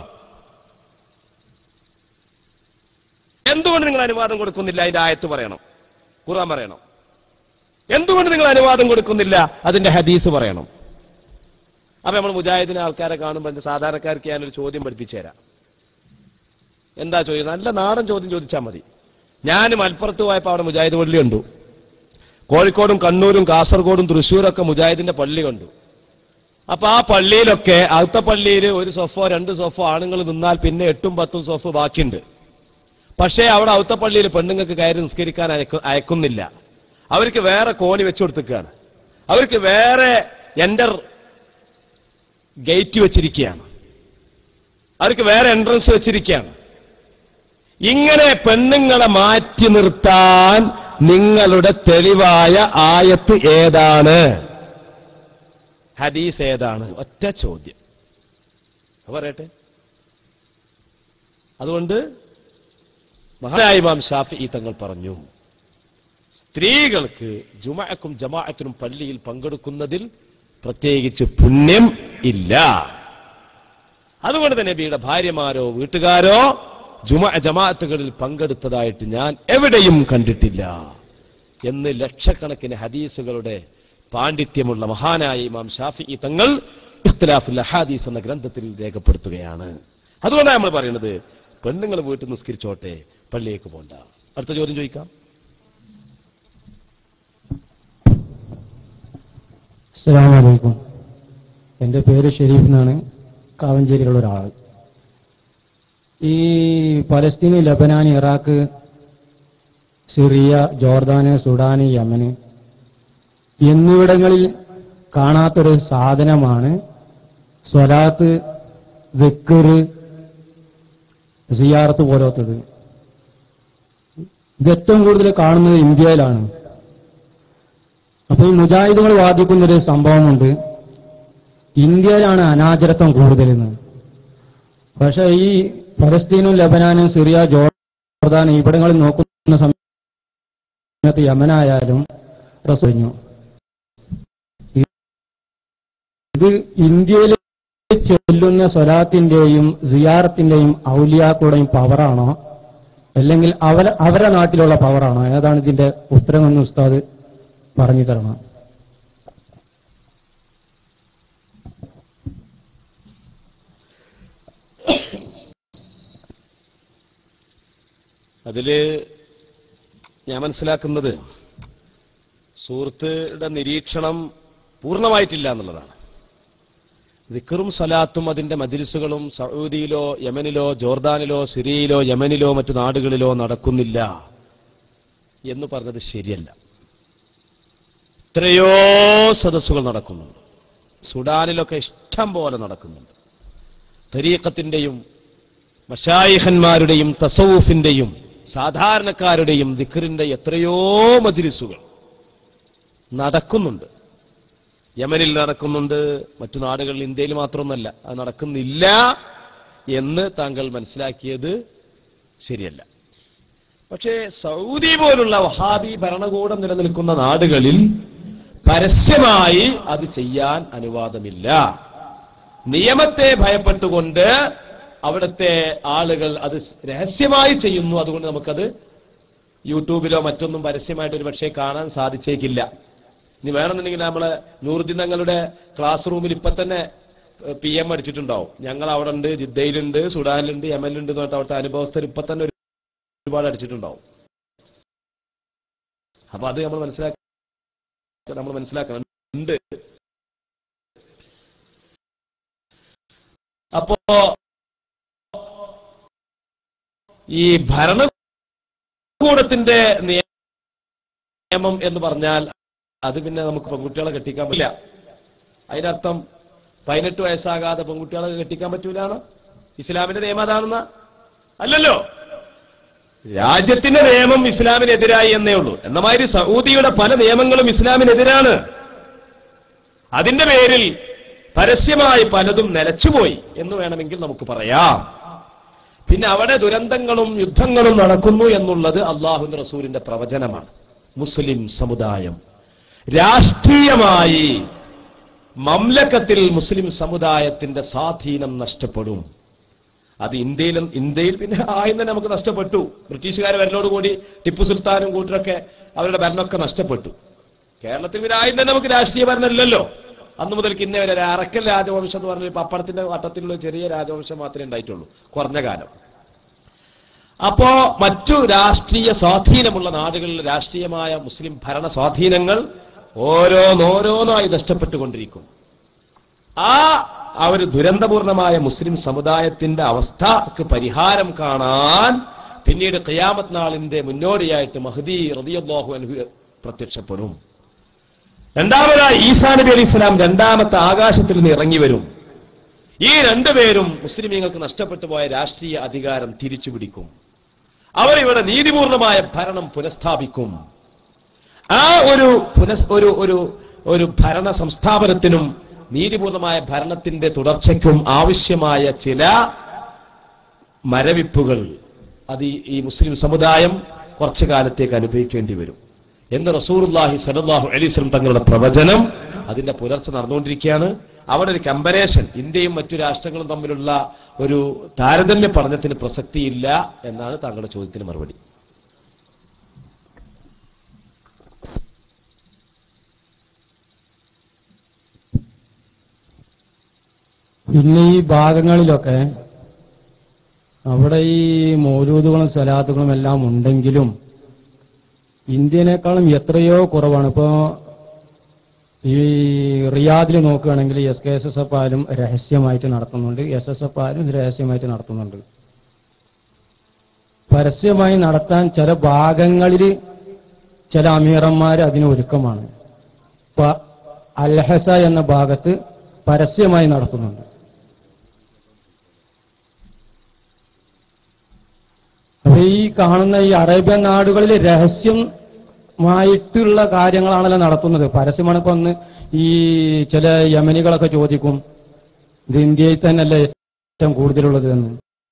എന്തുകൊണ്ട് നിങ്ങൾ അനുവാദം കൊടുക്കുന്നില്ല അതിന്റെ ആയത്ത് പറയണം ഖുർആൻ പറയണം എന്തുകൊണ്ട് നിങ്ങൾ അനുവാദം കൊടുക്കുന്നില്ല അതിന്റെ ഹദീസ് പറയണം അപ്പൊ നമ്മൾ മുജാഹിദിനെ ആൾക്കാരെ കാണുമ്പോൾ എന്ത് സാധാരണക്കാർക്ക് ഞാനൊരു ചോദ്യം പഠിപ്പിച്ചു തരാം എന്താ ചോദ്യം നല്ല നാടൻ ചോദ്യം ചോദിച്ചാൽ മതി ഞാൻ മലപ്പുറത്ത് പോയപ്പോൾ അവിടെ മുജാഹിദ് പള്ളി കണ്ടു കോഴിക്കോടും കണ്ണൂരും കാസർഗോഡും തൃശ്ശൂരൊക്കെ മുജാഹിദിന്റെ പള്ളി കണ്ടു അപ്പൊ ആ പള്ളിയിലൊക്കെ അടുത്ത പള്ളിയിൽ ഒരു സൊഫോ രണ്ട് സൊഫോ ആണുങ്ങൾ നിന്നാൽ പിന്നെ എട്ടും പത്തും സൊഫ് ബാക്കിയുണ്ട് പക്ഷേ അവിടെ ഔത്ത പള്ളിയിൽ പെണ്ണുങ്ങൾക്ക് കയറി നിസ്കരിക്കാൻ അയക്കു- അയക്കുന്നില്ല അവർക്ക് വേറെ കോണി വെച്ചു കൊടുത്തിരിക്കുകയാണ് അവർക്ക് വേറെ എൻ്റർ ഗേറ്റ് വെച്ചിരിക്കുകയാണ് അവർക്ക് വേറെ എൻട്രൻസ് വെച്ചിരിക്കുകയാണ് ഇങ്ങനെ പെണ്ണുങ്ങളെ മാറ്റി നിർത്താൻ നിങ്ങളുടെ തെളിവായ ആയത്ത് ഏതാണ് ഹദീസ് ഏതാണ് ഒറ്റ ചോദ്യം അത് പറയട്ടെ അതുകൊണ്ട് മഹാനായ ഇമാം ഷാഫി തങ്ങൾ പറഞ്ഞു സ്ത്രീകൾക്ക് ജുമാക്കും ജമാഅത്തിനും പള്ളിയിൽ പങ്കെടുക്കുന്നതിൽ പ്രത്യേകിച്ച് പുണ്യം ഇല്ല അതുകൊണ്ട് തന്നെ നബിയുടെ ഭാര്യമാരോ വീട്ടുകാരോ ജുമ ജമാഅത്തുകളിൽ പങ്കെടുത്തതായിട്ട് ഞാൻ എവിടെയും കണ്ടിട്ടില്ല എന്ന് ലക്ഷക്കണക്കിന് ഹദീസുകളുടെ പാണ്ഡിത്യമുള്ള മഹാനായ ഇമാം ഷാഫി തങ്ങൾ ഇഖ്തിലാഫുൽ ഹദീസ് എന്ന ഗ്രന്ഥത്തിൽ രേഖപ്പെടുത്തുകയാണ് അതുകൊണ്ടാണ് നമ്മൾ പറയുന്നത് പെണ്ണുങ്ങൾ വീട്ടിൽ നിസ്കരിച്ചോട്ടെ പള്ളിയേക്ക് പോണ്ട അടുത്ത ചോദ്യം ചോദിക്കാം അസ്സലാമലൈക്കും എൻ്റെ പേര് ഷെരീഫ് എന്നാണ് കാവഞ്ചേരിയിലുള്ള ഒരാൾ ഈ പലസ്തീന് ലബനാൻ ഇറാഖ് സിറിയ ജോർദാന് സുഡാന് യമന് എന്നിവിടങ്ങളിൽ കാണാത്തൊരു സാധനമാണ് സ്വലാത്ത് വിക്കറ് സിയാറത്ത് പോലത്തത് ഇത് ഏറ്റവും കൂടുതൽ കാണുന്നത് ഇന്ത്യയിലാണ് അപ്പൊ ഈ മുജാഹിദുകൾ വാദിക്കുന്നൊരു സംഭവമുണ്ട് ഇന്ത്യയിലാണ് അനാചരത്വം കൂടുതലെന്ന് പക്ഷെ ഈ ഫലസ്തീനും ലബനാനും സിറിയ ജോർദാൻ ഇവിടങ്ങളിൽ നോക്കുന്ന സമയത്ത് യമനായാലും റസൂൽ പറഞ്ഞു ഇത് ഇന്ത്യയിൽ ചൊല്ലുന്ന സ്വലാത്തിന്റെയും സിയാറത്തിന്റെയും ഔലിയാക്കളുടെയും പവറാണോ അല്ലെങ്കിൽ അവര അവരുടെ നാട്ടിലുള്ള പവറാണോ ഏതാണ് ഇതിന്റെ ഉത്തരമെന്ന് ഉസ്താദ് പറഞ്ഞു തരണം അതില് ഞാൻ മനസ്സിലാക്കുന്നത് സുഹൃത്തുടെ നിരീക്ഷണം പൂർണ്ണമായിട്ടില്ല എന്നുള്ളതാണ് ദിക്കറും സലാത്തും അതിന്റെ മജിലിസുകളും സൗദിയിലോ യമനിലോ ജോർദാനിലോ സിറിയയിലോ യമനിലോ മറ്റു നാടുകളിലോ നടക്കുന്നില്ല എന്ന് പറഞ്ഞത് ശരിയല്ല എത്രയോ സദസ്സുകൾ നടക്കുന്നുണ്ട് സുഡാനിലൊക്കെ ഇഷ്ടം പോലെ നടക്കുന്നുണ്ട് തരീക്കത്തിന്റെയും മഷായിഹന്മാരുടെയും തസവുഫിന്റെയും സാധാരണക്കാരുടെയും ദിക്കറിന്റെ എത്രയോ മജിലിസുകൾ നടക്കുന്നുണ്ട് യമനിൽ നടക്കുന്നുണ്ട് മറ്റു നാടുകളിൽ ഇന്ത്യയിൽ മാത്രമൊന്നല്ല അത് നടക്കുന്നില്ല എന്ന് താങ്കൾ മനസ്സിലാക്കിയത് ശരിയല്ല പക്ഷേ സൗദി പോലുള്ള വഹാബി ഭരണകൂടം നിലനിൽക്കുന്ന നാടുകളിൽ പരസ്യമായി അത് ചെയ്യാൻ അനുവാദമില്ല നിയമത്തെ ഭയപ്പെട്ടുകൊണ്ട് അവിടുത്തെ ആളുകൾ അത് രഹസ്യമായി ചെയ്യുന്നു അതുകൊണ്ട് നമുക്കത് യൂട്യൂബിലോ മറ്റൊന്നും പരസ്യമായിട്ട് ഒരു പക്ഷേ കാണാൻ സാധിച്ചേക്കില്ല ഇനി വേണമെന്നുണ്ടെങ്കിൽ നമ്മള് നൂറുദ്ദീൻ തങ്ങളുടെ ക്ലാസ് റൂമിൽ ഇപ്പൊ തന്നെ പി എം അടിച്ചിട്ടുണ്ടാവും ഞങ്ങൾ അവിടെ ഉണ്ട് ജിദ്ദയിലുണ്ട് സുഡാനിലുണ്ട് യമനിലുണ്ട് എന്ന് പറഞ്ഞിട്ട് അവിടുത്തെ അനുഭവസ്ഥർ ഇപ്പൊ തന്നെ ഒരു ഒരുപാട് അടിച്ചിട്ടുണ്ടാവും അപ്പൊ അത് നമ്മൾ മനസ്സിലാക്കി നമ്മൾ മനസ്സിലാക്കണം ഉണ്ട് അപ്പോ ഈ ഭരണകൂടത്തിന്റെ നിയമം എന്ന് പറഞ്ഞാൽ അത് പിന്നെ നമുക്ക് പെൺകുട്ടികളെ കെട്ടിക്കാൻ പറ്റില്ല അതിനർത്ഥം പതിനെട്ട് വയസ്സാകാതെ പെൺകുട്ടികളെ കെട്ടിക്കാൻ പറ്റൂലാണ് ഇസ്ലാമിന്റെ നിയമം അതാണെന്ന അല്ലല്ലോ രാജ്യത്തിന്റെ നിയമം ഇസ്ലാമിനെതിരായി എന്നേ ഉള്ളൂ എന്ന മാതിരി സൗദിയുടെ പല നിയമങ്ങളും ഇസ്ലാമിനെതിരാണ് അതിന്റെ പേരിൽ പരസ്യമായി പലതും നിലച്ചുപോയി എന്ന് വേണമെങ്കിൽ നമുക്ക് പറയാം പിന്നെ അവിടെ ദുരന്തങ്ങളും യുദ്ധങ്ങളും നടക്കുന്നു എന്നുള്ളത് അള്ളാഹു റസൂലിന്റെ പ്രവചനമാണ് മുസ്ലിം സമുദായം രാഷ്ട്രീയമായി മംലക്കത്തിൽ മുസ്ലിം സമുദായത്തിന്റെ സ്വാധീനം നഷ്ടപ്പെടും അത് ഇന്ത്യയിലും ഇന്ത്യയിൽ പിന്നെ ആയും തന്നെ നമുക്ക് നഷ്ടപ്പെട്ടു ബ്രിട്ടീഷുകാർ വരലോടുകൂടി ടിപ്പു സുൽത്താനും കൂട്ടരൊക്കെ അവരുടെ ഭരണമൊക്കെ നഷ്ടപ്പെട്ടു കേരളത്തിൽ പിന്നെ ആയും തന്നെ നമുക്ക് രാഷ്ട്രീയ ഭരണം ഇല്ലല്ലോ അന്ന് മുതൽക്ക് ഇന്നേ വരെ ഒരു അറക്കൽ രാജവംശം എന്ന് പറഞ്ഞ പപ്പടത്തിന്റെ വട്ടത്തിലുള്ള ചെറിയ രാജവംശം മാത്രമേ ഉണ്ടായിട്ടുള്ളൂ കുറഞ്ഞ കാലം അപ്പോ മറ്റു രാഷ്ട്രീയ സ്വാധീനമുള്ള നാടുകളിൽ രാഷ്ട്രീയമായ മുസ്ലിം ഭരണ സ്വാധീനങ്ങൾ ഓരോന്നോരോന്നായി നഷ്ടപ്പെട്ടുകൊണ്ടിരിക്കും ആ ആ ഒരു ദുരന്തപൂർണമായ മുസ്ലിം സമുദായത്തിന്റെ അവസ്ഥക്ക് പരിഹാരം കാണാൻ പിന്നീട് ഖിയാമത്ത് നാളിന്റെ മുന്നോടിയായിട്ട് മഹദി റതിയല്ലാഹു അൻഹു പ്രത്യക്ഷപ്പെടും രണ്ടാമതായി ഈസാ നബി അലി ഇസ്ലാം രണ്ടാമത്തെ ആകാശത്തിൽ നിന്ന് ഇറങ്ങി വരും ഈ രണ്ടുപേരും മുസ്ലിമീങ്ങൾക്ക് നഷ്ടപ്പെട്ടു പോയ രാഷ്ട്രീയ അധികാരം തിരിച്ചു പിടിക്കും അവർ ഇവിടെ നീതിപൂർണമായ ഭരണം പുനഃസ്ഥാപിക്കും ആ ഒരു പുനഃ ഒരു ഒരു ഒരു ഭരണ സംസ്ഥാപനത്തിനും നീതിപൂർണമായ ഭരണത്തിന്റെ തുടർച്ചയ്ക്കും ആവശ്യമായ ചില മരവിപ്പുകൾ അത് ഈ- ഈ മുസ്ലിം സമുദായം കുറച്ചു കാലത്തേക്ക് അനുഭവിക്കേണ്ടി വരും എന്ന് റസൂർല്ലാഹി സലാഹു അലൈസ്ലം തങ്ങളുടെ പ്രവചനം അതിന്റെ പുലർച്ചെ നടന്നുകൊണ്ടിരിക്കുകയാണ് അവിടെ ഒരു കമ്പരേഷൻ ഇന്ത്യയും മറ്റു രാഷ്ട്രങ്ങളും തമ്മിലുള്ള ഒരു താരതമ്യ പഠനത്തിന് പ്രസക്തിയില്ല എന്നാണ് താങ്കളുടെ ചോദ്യത്തിന് മറുപടി പിന്നെ ഈ ഭാഗങ്ങളിലൊക്കെ അവിടെ ഈ മൗലൂദുകളും സലാത്തുകളും എല്ലാം ഉണ്ടെങ്കിലും ഇന്ത്യനേക്കാളും എത്രയോ കുറവാണ് ഇപ്പോ ഈ റിയാദിൽ നോക്കുകയാണെങ്കിൽ S K S S F ആയാലും രഹസ്യമായിട്ട് നടത്തുന്നുണ്ട് എസ് എസ് എഫ് ആയാലും രഹസ്യമായിട്ട് നടത്തുന്നുണ്ട് പരസ്യമായി നടത്താൻ ചില ഭാഗങ്ങളിൽ ചില അമീറന്മാർ അതിന് ഒരുക്കമാണ് ഇപ്പൊ അൽഹസ എന്ന ഭാഗത്ത് പരസ്യമായി നടത്തുന്നുണ്ട് അപ്പൊ ഈ കാണുന്ന ഈ അറേബ്യൻ നാടുകളിൽ രഹസ്യമായിട്ടുള്ള കാര്യങ്ങളാണല്ലോ നടത്തുന്നത് പരസ്യമാണ് ഇപ്പൊ ഒന്ന് ഈ ചില യമനികളൊക്കെ ചോദിക്കും ഇത് ഇന്ത്യയിൽ തന്നെയല്ലേ ഏറ്റവും കൂടുതലുള്ളത് എന്ന്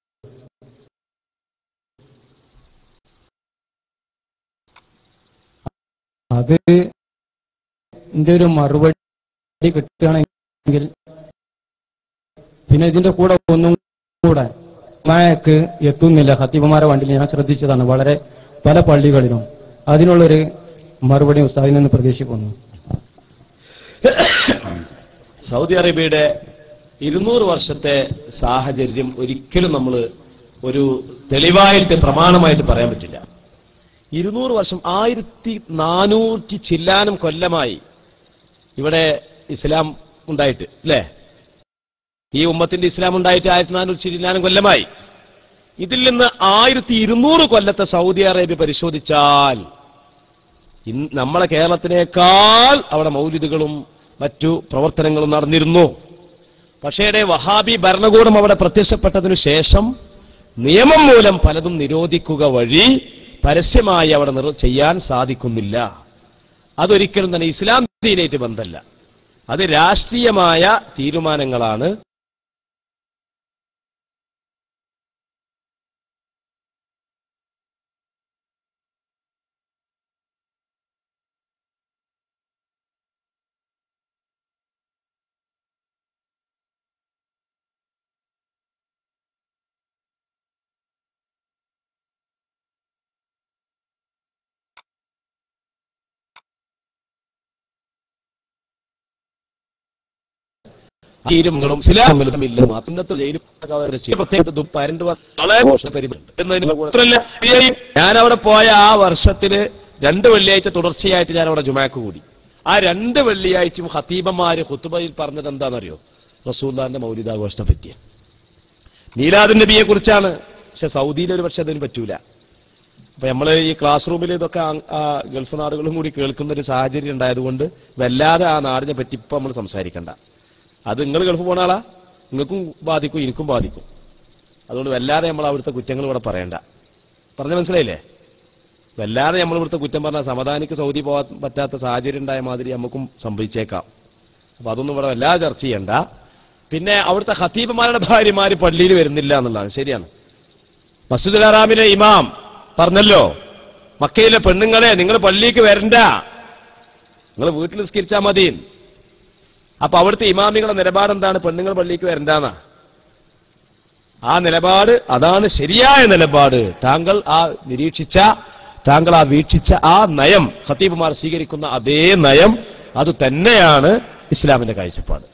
അത് ഇതിന്റെ ഒരു മറുപടി കിട്ടുകയാണെങ്കിൽ പിന്നെ ഇതിന്റെ കൂടെ ഒന്നും കൂടെ മായക്ക് എത്തുന്നില്ല ഹത്തീബമാരെ വണ്ടിയിൽ ഞാൻ ശ്രദ്ധിച്ചതാണ് വളരെ പല പള്ളികളിലും അതിനുള്ളൊരു മറുപടി ഉസ്താദിൽ നിന്ന് പ്രതീക്ഷിക്കുന്നു സൗദി അറേബ്യയുടെ ഇരുന്നൂറ് വർഷത്തെ സാഹചര്യം ഒരിക്കലും നമ്മൾ ഒരു തെളിവായിട്ട് പ്രമാണമായിട്ട് പറയാൻ പറ്റില്ല ഇരുന്നൂറ് വർഷം ആയിരത്തി നാനൂറ്റി ചില്ലാനും കൊല്ലമായി ഇവിടെ ഇസ്ലാം ഉണ്ടായിട്ട് അല്ലേ ഈ ഉമ്മത്തിന്റെ ഇസ്ലാം ഉണ്ടായിട്ട് ആയിരത്തി നാനൂറ്റി ചില്ലാനും കൊല്ലമായി ഇതിൽ നിന്ന് ആയിരത്തി ഇരുന്നൂറ് കൊല്ലത്തെ സൗദി അറേബ്യ പരിശോധിച്ചാൽ ഇന്ന് നമ്മളെ കേരളത്തിനേക്കാൾ അവിടെ മൗലിദുകളും മറ്റു പ്രവർത്തനങ്ങളും നടന്നിരുന്നു പക്ഷേ ഇവിടെ വഹാബി ഭരണകൂടം അവിടെ പ്രത്യക്ഷപ്പെട്ടതിനു ശേഷം നിയമം മൂലം പലതും നിരോധിക്കുക വഴി പരസ്യമായി അവിടെ നിർ- ചെയ്യാൻ സാധിക്കുന്നില്ല അതൊരിക്കലും തന്നെ ഇസ്ലാം ദീനായിട്ട് ബന്ധമല്ല അത് രാഷ്ട്രീയമായ തീരുമാനങ്ങളാണ് തീരുമാനങ്ങളും ഇസ്ലാമിലും ഇല്ല മാത്രം ജയിലും പ്രത്യേകത ദുപ്പാരന്റെ വളരെ മോശപരിമുണ്ട് എന്നതിന് മാത്രമല്ല ഞാൻ അവിടെ പോയ ആ വർഷത്തില് രണ്ട് വെള്ളിയാഴ്ച തുടർച്ചയായിട്ട് ഞാൻ അവിടെ ജുമാക്ക് കൂടി ആ രണ്ട് വെള്ളിയാഴ്ചയും ഹത്തീബന്മാര് ഹുത്തുബയിൽ പറഞ്ഞത് എന്താണെന്നറിയോ റസൂല്ലാന്റെ മൗലിതാഘോഷത്തെ പറ്റിയ മീലാദ് നബിയെ കുറിച്ചാണ് പക്ഷെ സൗദിയിൽ ഒരു പക്ഷെ അതിന് പറ്റൂല അപ്പൊ നമ്മൾ ഈ ക്ലാസ് റൂമിൽ ഇതൊക്കെ ആ- ആ ഗൾഫ് നാടുകളും കൂടി കേൾക്കുന്ന ഒരു സാഹചര്യം ഉണ്ടായതുകൊണ്ട് വല്ലാതെ ആ നാടിനെ പറ്റി ഇപ്പൊ നമ്മൾ സംസാരിക്കണ്ട അത് നിങ്ങൾ ഗൾഫ് പോണ ആളാ നിങ്ങൾക്കും ബാധിക്കും എനിക്കും ബാധിക്കും അതുകൊണ്ട് വല്ലാതെ നമ്മൾ അവിടുത്തെ കുറ്റങ്ങൾ ഇവിടെ പറയണ്ട പറഞ്ഞ മനസ്സിലായില്ലേ വല്ലാതെ നമ്മൾ ഇവിടുത്തെ കുറ്റം പറഞ്ഞാൽ സമാധാനിക്ക് സൗദി പോകാൻ പറ്റാത്ത സാഹചര്യം ഉണ്ടായ മാതിരി നമുക്കും സംഭവിച്ചേക്കാം അപ്പൊ അതൊന്നും ഇവിടെ വല്ലാതെ ചർച്ച ചെയ്യണ്ട പിന്നെ അവിടുത്തെ ഖത്തീബുമാരുടെ ഭാര്യമാര് പള്ളിയിൽ വരുന്നില്ല എന്നുള്ളതാണ് ശരിയാണ് മസ്ജിദുൽ ഹറാമിലെ ഇമാം പറഞ്ഞല്ലോ മക്കയിലെ പെണ്ണുങ്ങളെ നിങ്ങൾ പള്ളിക്ക് വരണ്ട നിങ്ങൾ വീട്ടിൽ നിസ്കരിച്ചാൽ മതി അപ്പൊ അവിടുത്തെ ഇമാമികളുടെ നിലപാട് എന്താണ് പെണ്ണുങ്ങൾ പള്ളിക്ക് വരണ്ടെന്നാ ആ നിലപാട് അതാണ് ശരിയായ നിലപാട് താങ്കൾ ആ നിരീക്ഷിച്ച താങ്കൾ ആ വീക്ഷിച്ച ആ നയം ഖത്തീബുമാർ സ്വീകരിക്കുന്ന അതേ നയം അത് തന്നെയാണ് ഇസ്ലാമിന്റെ കാഴ്ചപ്പാട്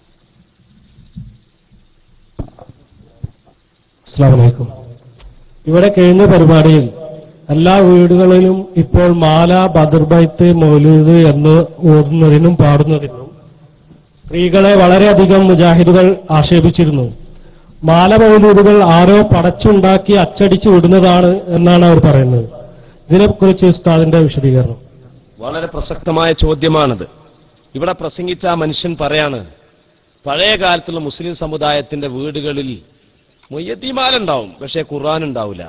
അസ്സാം വലൈക്കും ഇവിടെ കഴിഞ്ഞ പരിപാടിയിൽ എല്ലാ വീടുകളിലും ഇപ്പോൾ മാല ബദർബൈത്ത് മൗലൂദ് എന്ന് ഓതുന്നതിനും പാടുന്നതിനും സ്ത്രീകളെ വളരെയധികം മുജാഹിദുകൾ ആക്ഷേപിച്ചിരുന്നു മാല മൗലൂദുകൾ ആരോ പടച്ചുണ്ടാക്കി അച്ചടിച്ചു വിടുന്നതാണ് എന്നാണ് അവർ പറയുന്നത് ഇതിനെക്കുറിച്ച് ഉസ്താദിന്റെ വിശദീകരണം വളരെ പ്രസക്തമായ ചോദ്യമാണിത് ഇവിടെ പ്രസംഗിച്ച ആ മനുഷ്യൻ പറയാണ് പഴയ കാലത്തുള്ള മുസ്ലിം സമുദായത്തിന്റെ വീടുകളിൽ മൊയ്യത്തിമാല ഉണ്ടാവും പക്ഷേ ഖുർആൻ ഉണ്ടാവില്ല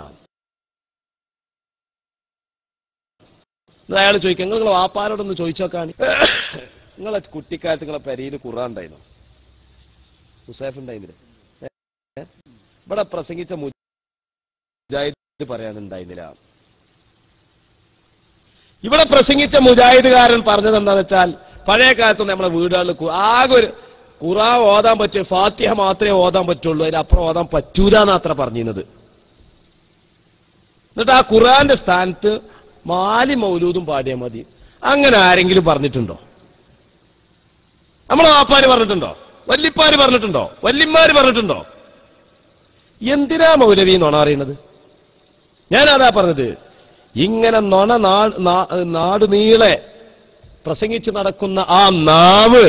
അയാൾ ചോദിക്കുക നിങ്ങൾ വാപ്പാരോടൊന്ന് ചോദിച്ചോക്കാണ് നിങ്ങളെ കുട്ടിക്കാലത്ത് നിങ്ങളെ പെരയിൽ ഖുർആൻ ഉണ്ടായിരുന്നു മുസാഫ് ഉണ്ടായിരുന്നില്ല ഏ? ഇവിടെ പ്രസംഗിച്ച മുജാഹിദ് പറയാനുണ്ടായിരുന്നില്ല ഇവിടെ പ്രസംഗിച്ച മുജാഹിദുകാരൻ പറഞ്ഞത് എന്താണെന്ന് വെച്ചാൽ പഴയ കാലത്ത് നമ്മളെ വീടുകളിൽ കു- ആകെ ഒരു ഖുറാ ഓതാൻ പറ്റും ഫാത്തിഹ മാത്രമേ ഓതാൻ പറ്റുള്ളൂ അതിനപ്പുറം ഓതാൻ പറ്റൂല എന്നാത്ര പറഞ്ഞിരുന്നത് എന്നിട്ട് ആ ഖുറാന്റെ സ്ഥാനത്ത് മാലി മൗലൂദും പാടിയാൽ മതി അങ്ങനെ ആരെങ്കിലും പറഞ്ഞിട്ടുണ്ടോ നമ്മളെ വാപ്പാര് പറഞ്ഞിട്ടുണ്ടോ വല്ലിപ്പാര് പറഞ്ഞിട്ടുണ്ടോ വല്യന്മാര് പറഞ്ഞിട്ടുണ്ടോ എന്തിനാ മൗലവി നുണ അറിയണത് ഞാനതാ പറഞ്ഞത് ഇങ്ങനെ നുണ നാ- നാ- നാടുനീളെ പ്രസംഗിച്ച് നടക്കുന്ന ആ നാവ്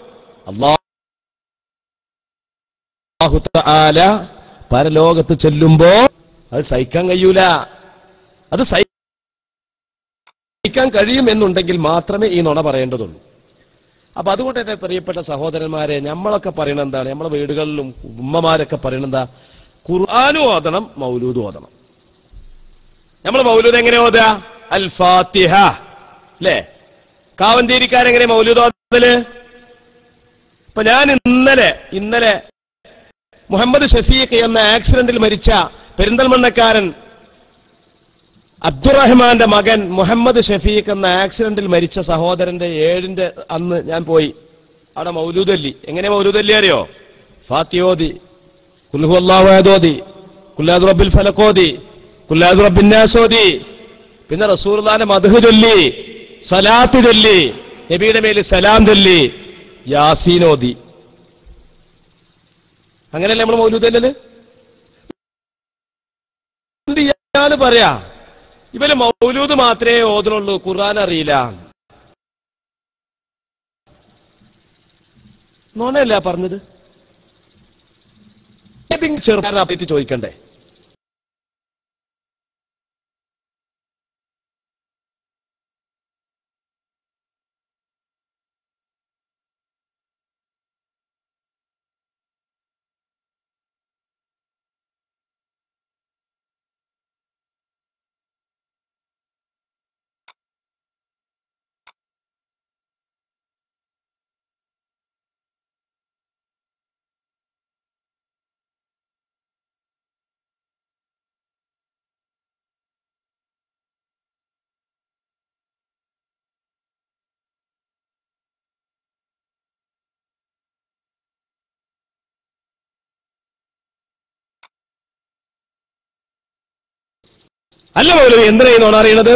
അള്ളാഹു തആല പരലോകത്ത് ചെല്ലുമ്പോ അത് സഹിക്കാൻ കഴിയൂല അത് സഹിക്കാൻ കഴിയും എന്നുണ്ടെങ്കിൽ മാത്രമേ ഈ നുണ പറയേണ്ടതുള്ളൂ അപ്പൊ അതുകൊണ്ട് എന്റെ പ്രിയപ്പെട്ട സഹോദരന്മാരെ നമ്മളൊക്കെ പറയണത് എന്താണ് നമ്മളെ വീടുകളിലും ഉമ്മമാരൊക്കെ പറയണത് എന്താ ഖുർആാനും ഓതണം മൗലൂദും ഓതണം നമ്മൾ മൗലൂദ് എങ്ങനെ ഓതുക അൽ ഫാത്തിഹ അല്ലേ കാവന്തേരിക്കാരെങ്ങനെ മൗലൂദ് ഓതല് ഇപ്പൊ ഞാൻ ഇന്നലെ ഇന്നലെ മുഹമ്മദ് ഷഫീഖ് എന്ന ആക്സിഡന്റിൽ മരിച്ച പെരിന്തൽമണ്ണക്കാരൻ അബ്ദുറഹ്മാന്റെ മകൻ മുഹമ്മദ് ഷഫീഖ് എന്ന ആക്സിഡന്റിൽ മരിച്ച സഹോദരന്റെ ഏഴിന്റെ അന്ന് ഞാൻ പോയി അവിടെ മൗലൂദല്ലി എങ്ങനെ മൗലൂദല്ലി അറിയോ ഫാത്തിയോദി കുൽഹു അള്ളാഹുദോദി കുല്ലാദ് റബ്ബിൽ ഫലക്കോദി കുല്ലാദ് റബ്ബിൻ നാസോദി പിന്നെ റസൂർദാന്റെ മധു ചൊല്ലി സലാത്ത് ചൊല്ലി നബിയുടെ മേലിൽ സലാം ചൊല്ലി യാസീനോദി അങ്ങനെയല്ലേ നമ്മൾ മൗലൂദല്ലേ ഇയാള് പറയാ ഇവര് മൗലൂദ് മാത്രമേ ഓതുന്നുള്ളൂ ഖുർആൻ അറിയില്ല നോണയല്ല പറഞ്ഞത് ഏതെങ്കിലും ചെറുക്കാരൻ അപ്ഡേറ്റ് ചോദിക്കണ്ടേ അല്ല മൗലവി എന്തിനാ ഈ നോണ അറിയണത്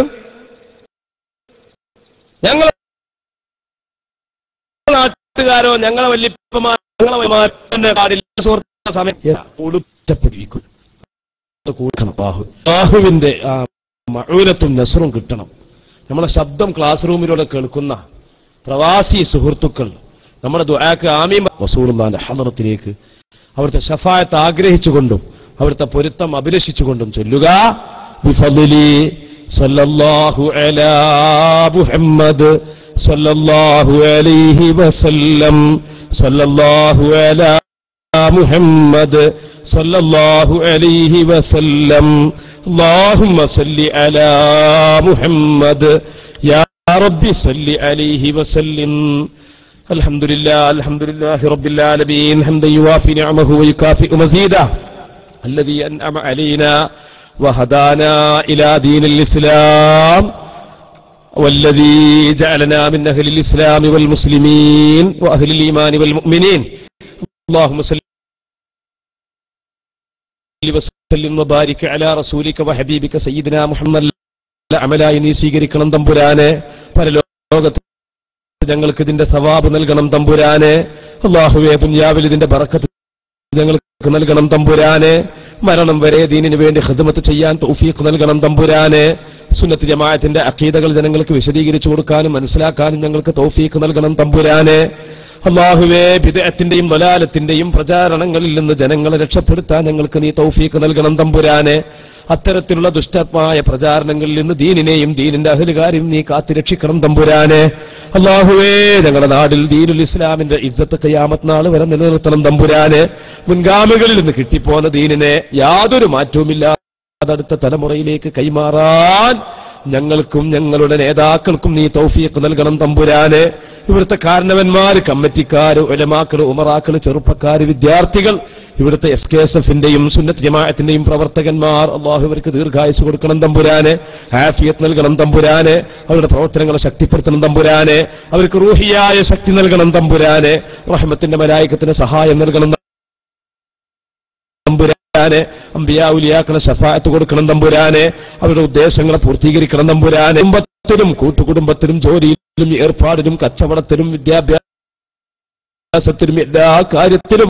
ഞങ്ങൾ നാട്ടുകാരോ ഞങ്ങളെ വല്യപ്പമാരോ ഞങ്ങളെ പാടില്ല സുഹൃത്ത സമയം ഒടുറ്റപ്പെടിക്കും കൂട്ടണം ബാഹു ബാഹുവിന്റെ ആ മഴൂലത്തും നസറും കിട്ടണം നമ്മളെ ശബ്ദം ക്ലാസ് റൂമിലൂടെ കേൾക്കുന്ന പ്രവാസി സുഹൃത്തുക്കൾ നമ്മുടെ ദുആക്ക് ആമീം റസൂലുള്ളാന്റെ ഹദറത്തിലേക്ക് അവിടുത്തെ ഷഫായത്ത് ആഗ്രഹിച്ചുകൊണ്ടും അവിടുത്തെ പൊരുത്തം അഭിലഷിച്ചുകൊണ്ടും ചൊല്ലുക ബിഫദ്ലി സല്ലല്ലാഹു അലാ മുഹമ്മദ് സല്ലല്ലാഹു അലൈഹി വസല്ലം സല്ലല്ലാഹു അലാ محمد صلى الله عليه وسلم اللهم صل على محمد يا رب صل عليه وسلم الحمد لله الحمد لله رب العالمين حمدا يوافي نعمه ويكافئ مزيده الذي أنعم علينا وهدانا إلى دين الإسلام والذي جعلنا من أهل الإسلام والمسلمين وأهل الإيمان والمؤمنين اللهم صل وسلم وبارك على رسولك وحبيبك سيدنا محمد അമലായി നീ സ്വീകരിക്കണം തമ്പുരാനെ പരലോകത്ത് ഞങ്ങൾക്ക് ഇതിന്റെ സവാബ് നൽകണം തമ്പുരാനെ അള്ളാഹുവെ പുഞ്ഞാവിൽ ഇതിന്റെ ബറക്കത്ത് ഞങ്ങൾക്ക് നൽകണം തമ്പുരാനെ മരണം വരെ ദീനിനു വേണ്ടി ഹിദ്മത്ത് ചെയ്യാൻ തൗഫീഖ് നൽകണം തമ്പുരാനെ സുന്നത്ത് ജമാഅത്തിന്റെ അഖീദകൾ ജനങ്ങൾക്ക് വിശദീകരിച്ചു കൊടുക്കാനും മനസ്സിലാക്കാനും ഞങ്ങൾക്ക് തൗഫീഖ് നൽകണം തമ്പുരാനെ അള്ളാഹുവേ ബിദഅത്തിന്റെയും വലാലത്തിന്റെയും പ്രചാരണങ്ങളിൽ നിന്ന് ജനങ്ങളെ രക്ഷപ്പെടുത്താൻ ഞങ്ങൾക്ക് നീ തൗഫീഖ് നൽകണം തമ്പുരാനെ അത്തരത്തിലുള്ള ദുഷ്ടമായ പ്രചാരണങ്ങളിൽ നിന്ന് ദീനിനെയും ദീനിന്റെ അഹലുകാരെയും നീ കാത്തുരക്ഷിക്കണം തമ്പുരാനെ അള്ളാഹുവേ ഞങ്ങളുടെ നാടിൽ ദീനുൽ ഇസ്ലാമിന്റെ ഇജ്ജത്ത് കയ്യാമത്ത് നാൾ വരെ നിലനിർത്തണം തമ്പുരാനെ മുൻഗാമികളിൽ നിന്ന് കിട്ടിപ്പോന്ന ദീനിനെ യാതൊരു മാറ്റവുമില്ലാതെ അടുത്ത തലമുറയിലേക്ക് കൈമാറാൻ ഞങ്ങൾക്കും ഞങ്ങളുടെ നേതാക്കൾക്കും നീ തൗഫീഖ് നൽകണം തമ്പുരാനെ ഇവിടുത്തെ കാരണവന്മാര് കമ്മിറ്റിക്കാര് ഒലമാക്കള് ഉമറാക്കള് ചെറുപ്പക്കാര് വിദ്യാർത്ഥികൾ ഇവിടുത്തെ എസ് കെ എസ് എഫിന്റെയും സുന്നത്ത് ജമാഅത്തിന്റെയും പ്രവർത്തകന്മാർ അള്ളാഹു അവർക്ക് ദീർഘായുസ് കൊടുക്കണം തമ്പുരാനെ ഹാഫിയത്ത് നൽകണം തമ്പുരാനെ അവരുടെ പ്രവർത്തനങ്ങളെ ശക്തിപ്പെടുത്തണം തമ്പുരാനെ അവർക്ക് റൂഹിയായ ശക്തി നൽകണം തമ്പുരാനെ റഹ്മത്തിന്റെ മലായക്കത്തിന് സഹായം നൽകണം തമ്പുരാനെ അമ്പിയാവുലിയാക്കളെ ഷഫായത്ത് കൊടുക്കണം തമ്പുരാനെ അവരുടെ ഉദ്ദേശങ്ങളെ പൂർത്തീകരിക്കണം തമ്പുരാനെ കുടുംബത്തിലും കൂട്ടുകുടുംബത്തിലും ജോലിയിലും ഏർപ്പാടിലും കച്ചവടത്തിലും വിദ്യാഭ്യാസത്തിലും എല്ലാ കാര്യത്തിലും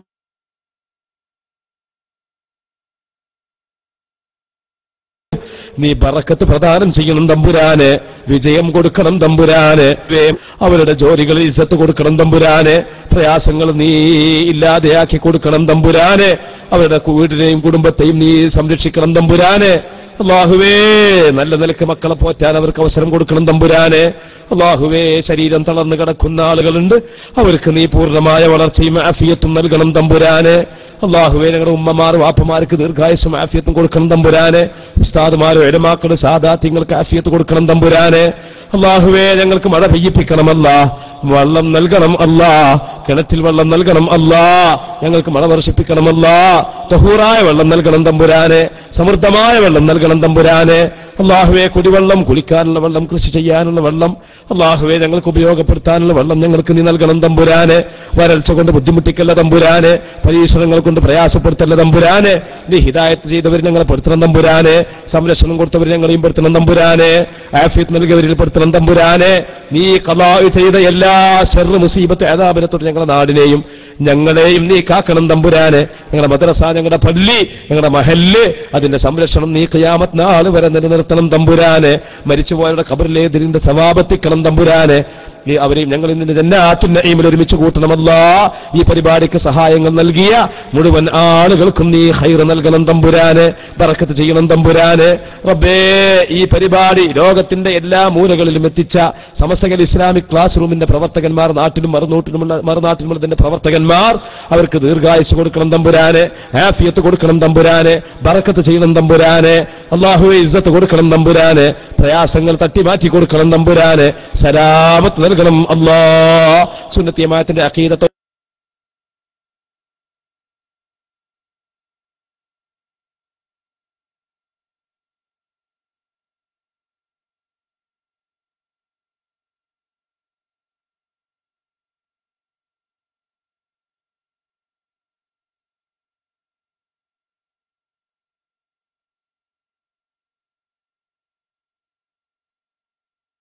നീ ബറക്കത്ത് പ്രദാനം ചെയ്യണം തമ്പുരാന് വിജയം കൊടുക്കണം തമ്പുരാന് വേ- അവരുടെ ജോലികളിൽ ഇസത്ത് കൊടുക്കണം തമ്പുരാന് പ്രയാസങ്ങൾ നീ ഇല്ലാതെയാക്കി കൊടുക്കണം തമ്പുരാന് അവരുടെ വീടിനെയും കുടുംബത്തെയും നീ സംരക്ഷിക്കണം തമ്പുരാന് അള്ളാഹുവേ നല്ല നിലക്ക് മക്കളെ പോറ്റാൻ അവർക്ക് അവസരം കൊടുക്കണം തമ്പുരാന് അള്ളാഹുവേ ശരീരം തളർന്നു കിടക്കുന്ന ആളുകളുണ്ട് അവർക്ക് നീ പൂർണ്ണമായ വളർച്ചയും ആഫിയത്തും നൽകണം തമ്പുരാന് അള്ളാഹുവേ ഞങ്ങളുടെ ഉമ്മമാർ വാപ്പമാർക്ക് ദീർഘായുസും ആഫിയത്തും കൊടുക്കണം തമ്പുരാന് ഉസ്താദുമാരും എടമാക്കളും സാദാത്യങ്ങൾക്ക് ആഫിയത്ത് കൊടുക്കണം തമ്പുരാന് അള്ളാഹുവേ ഞങ്ങൾക്ക് മഴ പെയ്യിപ്പിക്കണമല്ല വെള്ളം നൽകണം അല്ല കിണറ്റിൽ വെള്ളം നൽകണം അല്ല ഞങ്ങൾക്ക് മഴ വർഷിപ്പിക്കണമല്ല തഹൂറായ വെള്ളം നൽകണം തമ്പുരാനെ സമൃദ്ധമായ വെള്ളം നൽകണം തമ്പുരാനെ അള്ളാഹുവെ കുടിവെള്ളം കുളിക്കാനുള്ള വെള്ളം കൃഷി ചെയ്യാനുള്ള വെള്ളം അള്ളാഹുവെ ഞങ്ങൾക്ക് ഉപയോഗപ്പെടുത്താനുള്ള വെള്ളം ഞങ്ങൾക്ക് നീ നൽകണം തമ്പുരാനെ വരൾച്ച കൊണ്ട് ബുദ്ധിമുട്ടിക്കല്ല തമ്പുരാനെ പരീക്ഷണങ്ങൾ കൊണ്ട് പ്രയാസപ്പെടുത്തല്ല തമ്പുരാനെ നീ ഹിദായത്ത് ചെയ്തവർ ഞങ്ങളെ പെടുത്തണം തമ്പുരാനെ സംരക്ഷണം കൊടുത്തവർ ഞങ്ങളെയും പെടുത്തണം തമ്പുരാനെ ആഫിയത്ത് നൽകിയവരിൽ പെടുത്തണം തമ്പുരാനെ നീ കലാ ചെയ്ത എല്ലാ ഷെറ് മുസീബത്ത് ഏതാപനത്തോട് ഞങ്ങളുടെ നാടിനെയും ഞങ്ങളെയും നീ കാക്കണം തമ്പുരാനെ ഞങ്ങളുടെ മദ്രസ ഞങ്ങളുടെ പള്ളി ഞങ്ങളുടെ മഹല്ല് അതിന്റെ സംരക്ഷണം നീ ഖിയാമത്ത് നാൾ വരെ നിലനിർത്തണം തമ്പുരാനെ മരിച്ചുപോയവരുടെ ഖബറിലെ ഇതിന്റെ സവാപത്തിക്കണം തമ്പുരാനെ നീ അവരെയും ഞങ്ങൾ ഇന്ന് ജന്നാത്തുന്നയിൽ ഒരുമിച്ച് കൂട്ടണമല്ല ഈ പരിപാടിക്ക് സഹായങ്ങൾ നൽകിയ മുഴുവൻ ആളുകൾക്കും നീ ഹൈർ നൽകണം തമ്പുരാന് ബറക്കത്ത് ചെയ്യണം തമ്പുരാന് റബ്ബേ ഈ പരിപാടി ലോകത്തിന്റെ എല്ലാ മൂലകളിലും എത്തിച്ച സമസ്തകൽ ഇസ്ലാമിക് ക്ലാസ് റൂമിന്റെ പ്രവർത്തകന്മാർ നാട്ടിലും മറുനാട്ടിലുമുള്ള മറുനാട്ടിലുമുള്ള ഇതിന്റെ പ്രവർത്തകന്മാർ അവർക്ക് ദീർഘായുസ് കൊടുക്കണം തമ്പുരാന് ഹാഫിയത്ത് കൊടുക്കണം തമ്പുരാന് ബറക്കത്ത് ചെയ്യണം തമ്പുരാന് അള്ളാഹുവെ ഇസ്സത്ത് കൊടുക്കണം തമ്പുരാന് പ്രയാസങ്ങൾ തട്ടിമാറ്റി കൊടുക്കണം തമ്പുരാന് സലാമത്ത് നൽകണം അല്ലാ സുന്നത്തിയമായത്തിന്റെ അഖീദത്ത്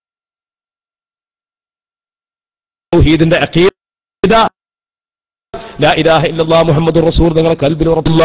തൗഹീദിന്റെ അഖീദ ലാ ഇലാഹ ഇല്ലല്ലാഹ് മുഹമ്മദുർ റസൂൽ നിങ്ങളെ കൽബിൽ ഉറപ്പുള്ള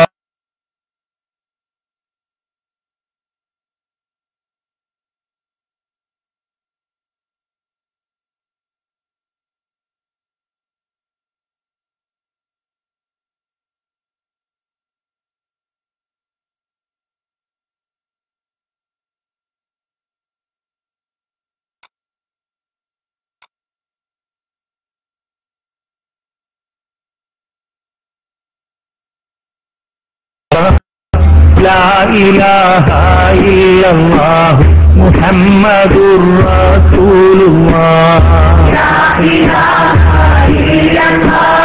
لا إله إلا الله محمد رسول الله لا إله إلا الله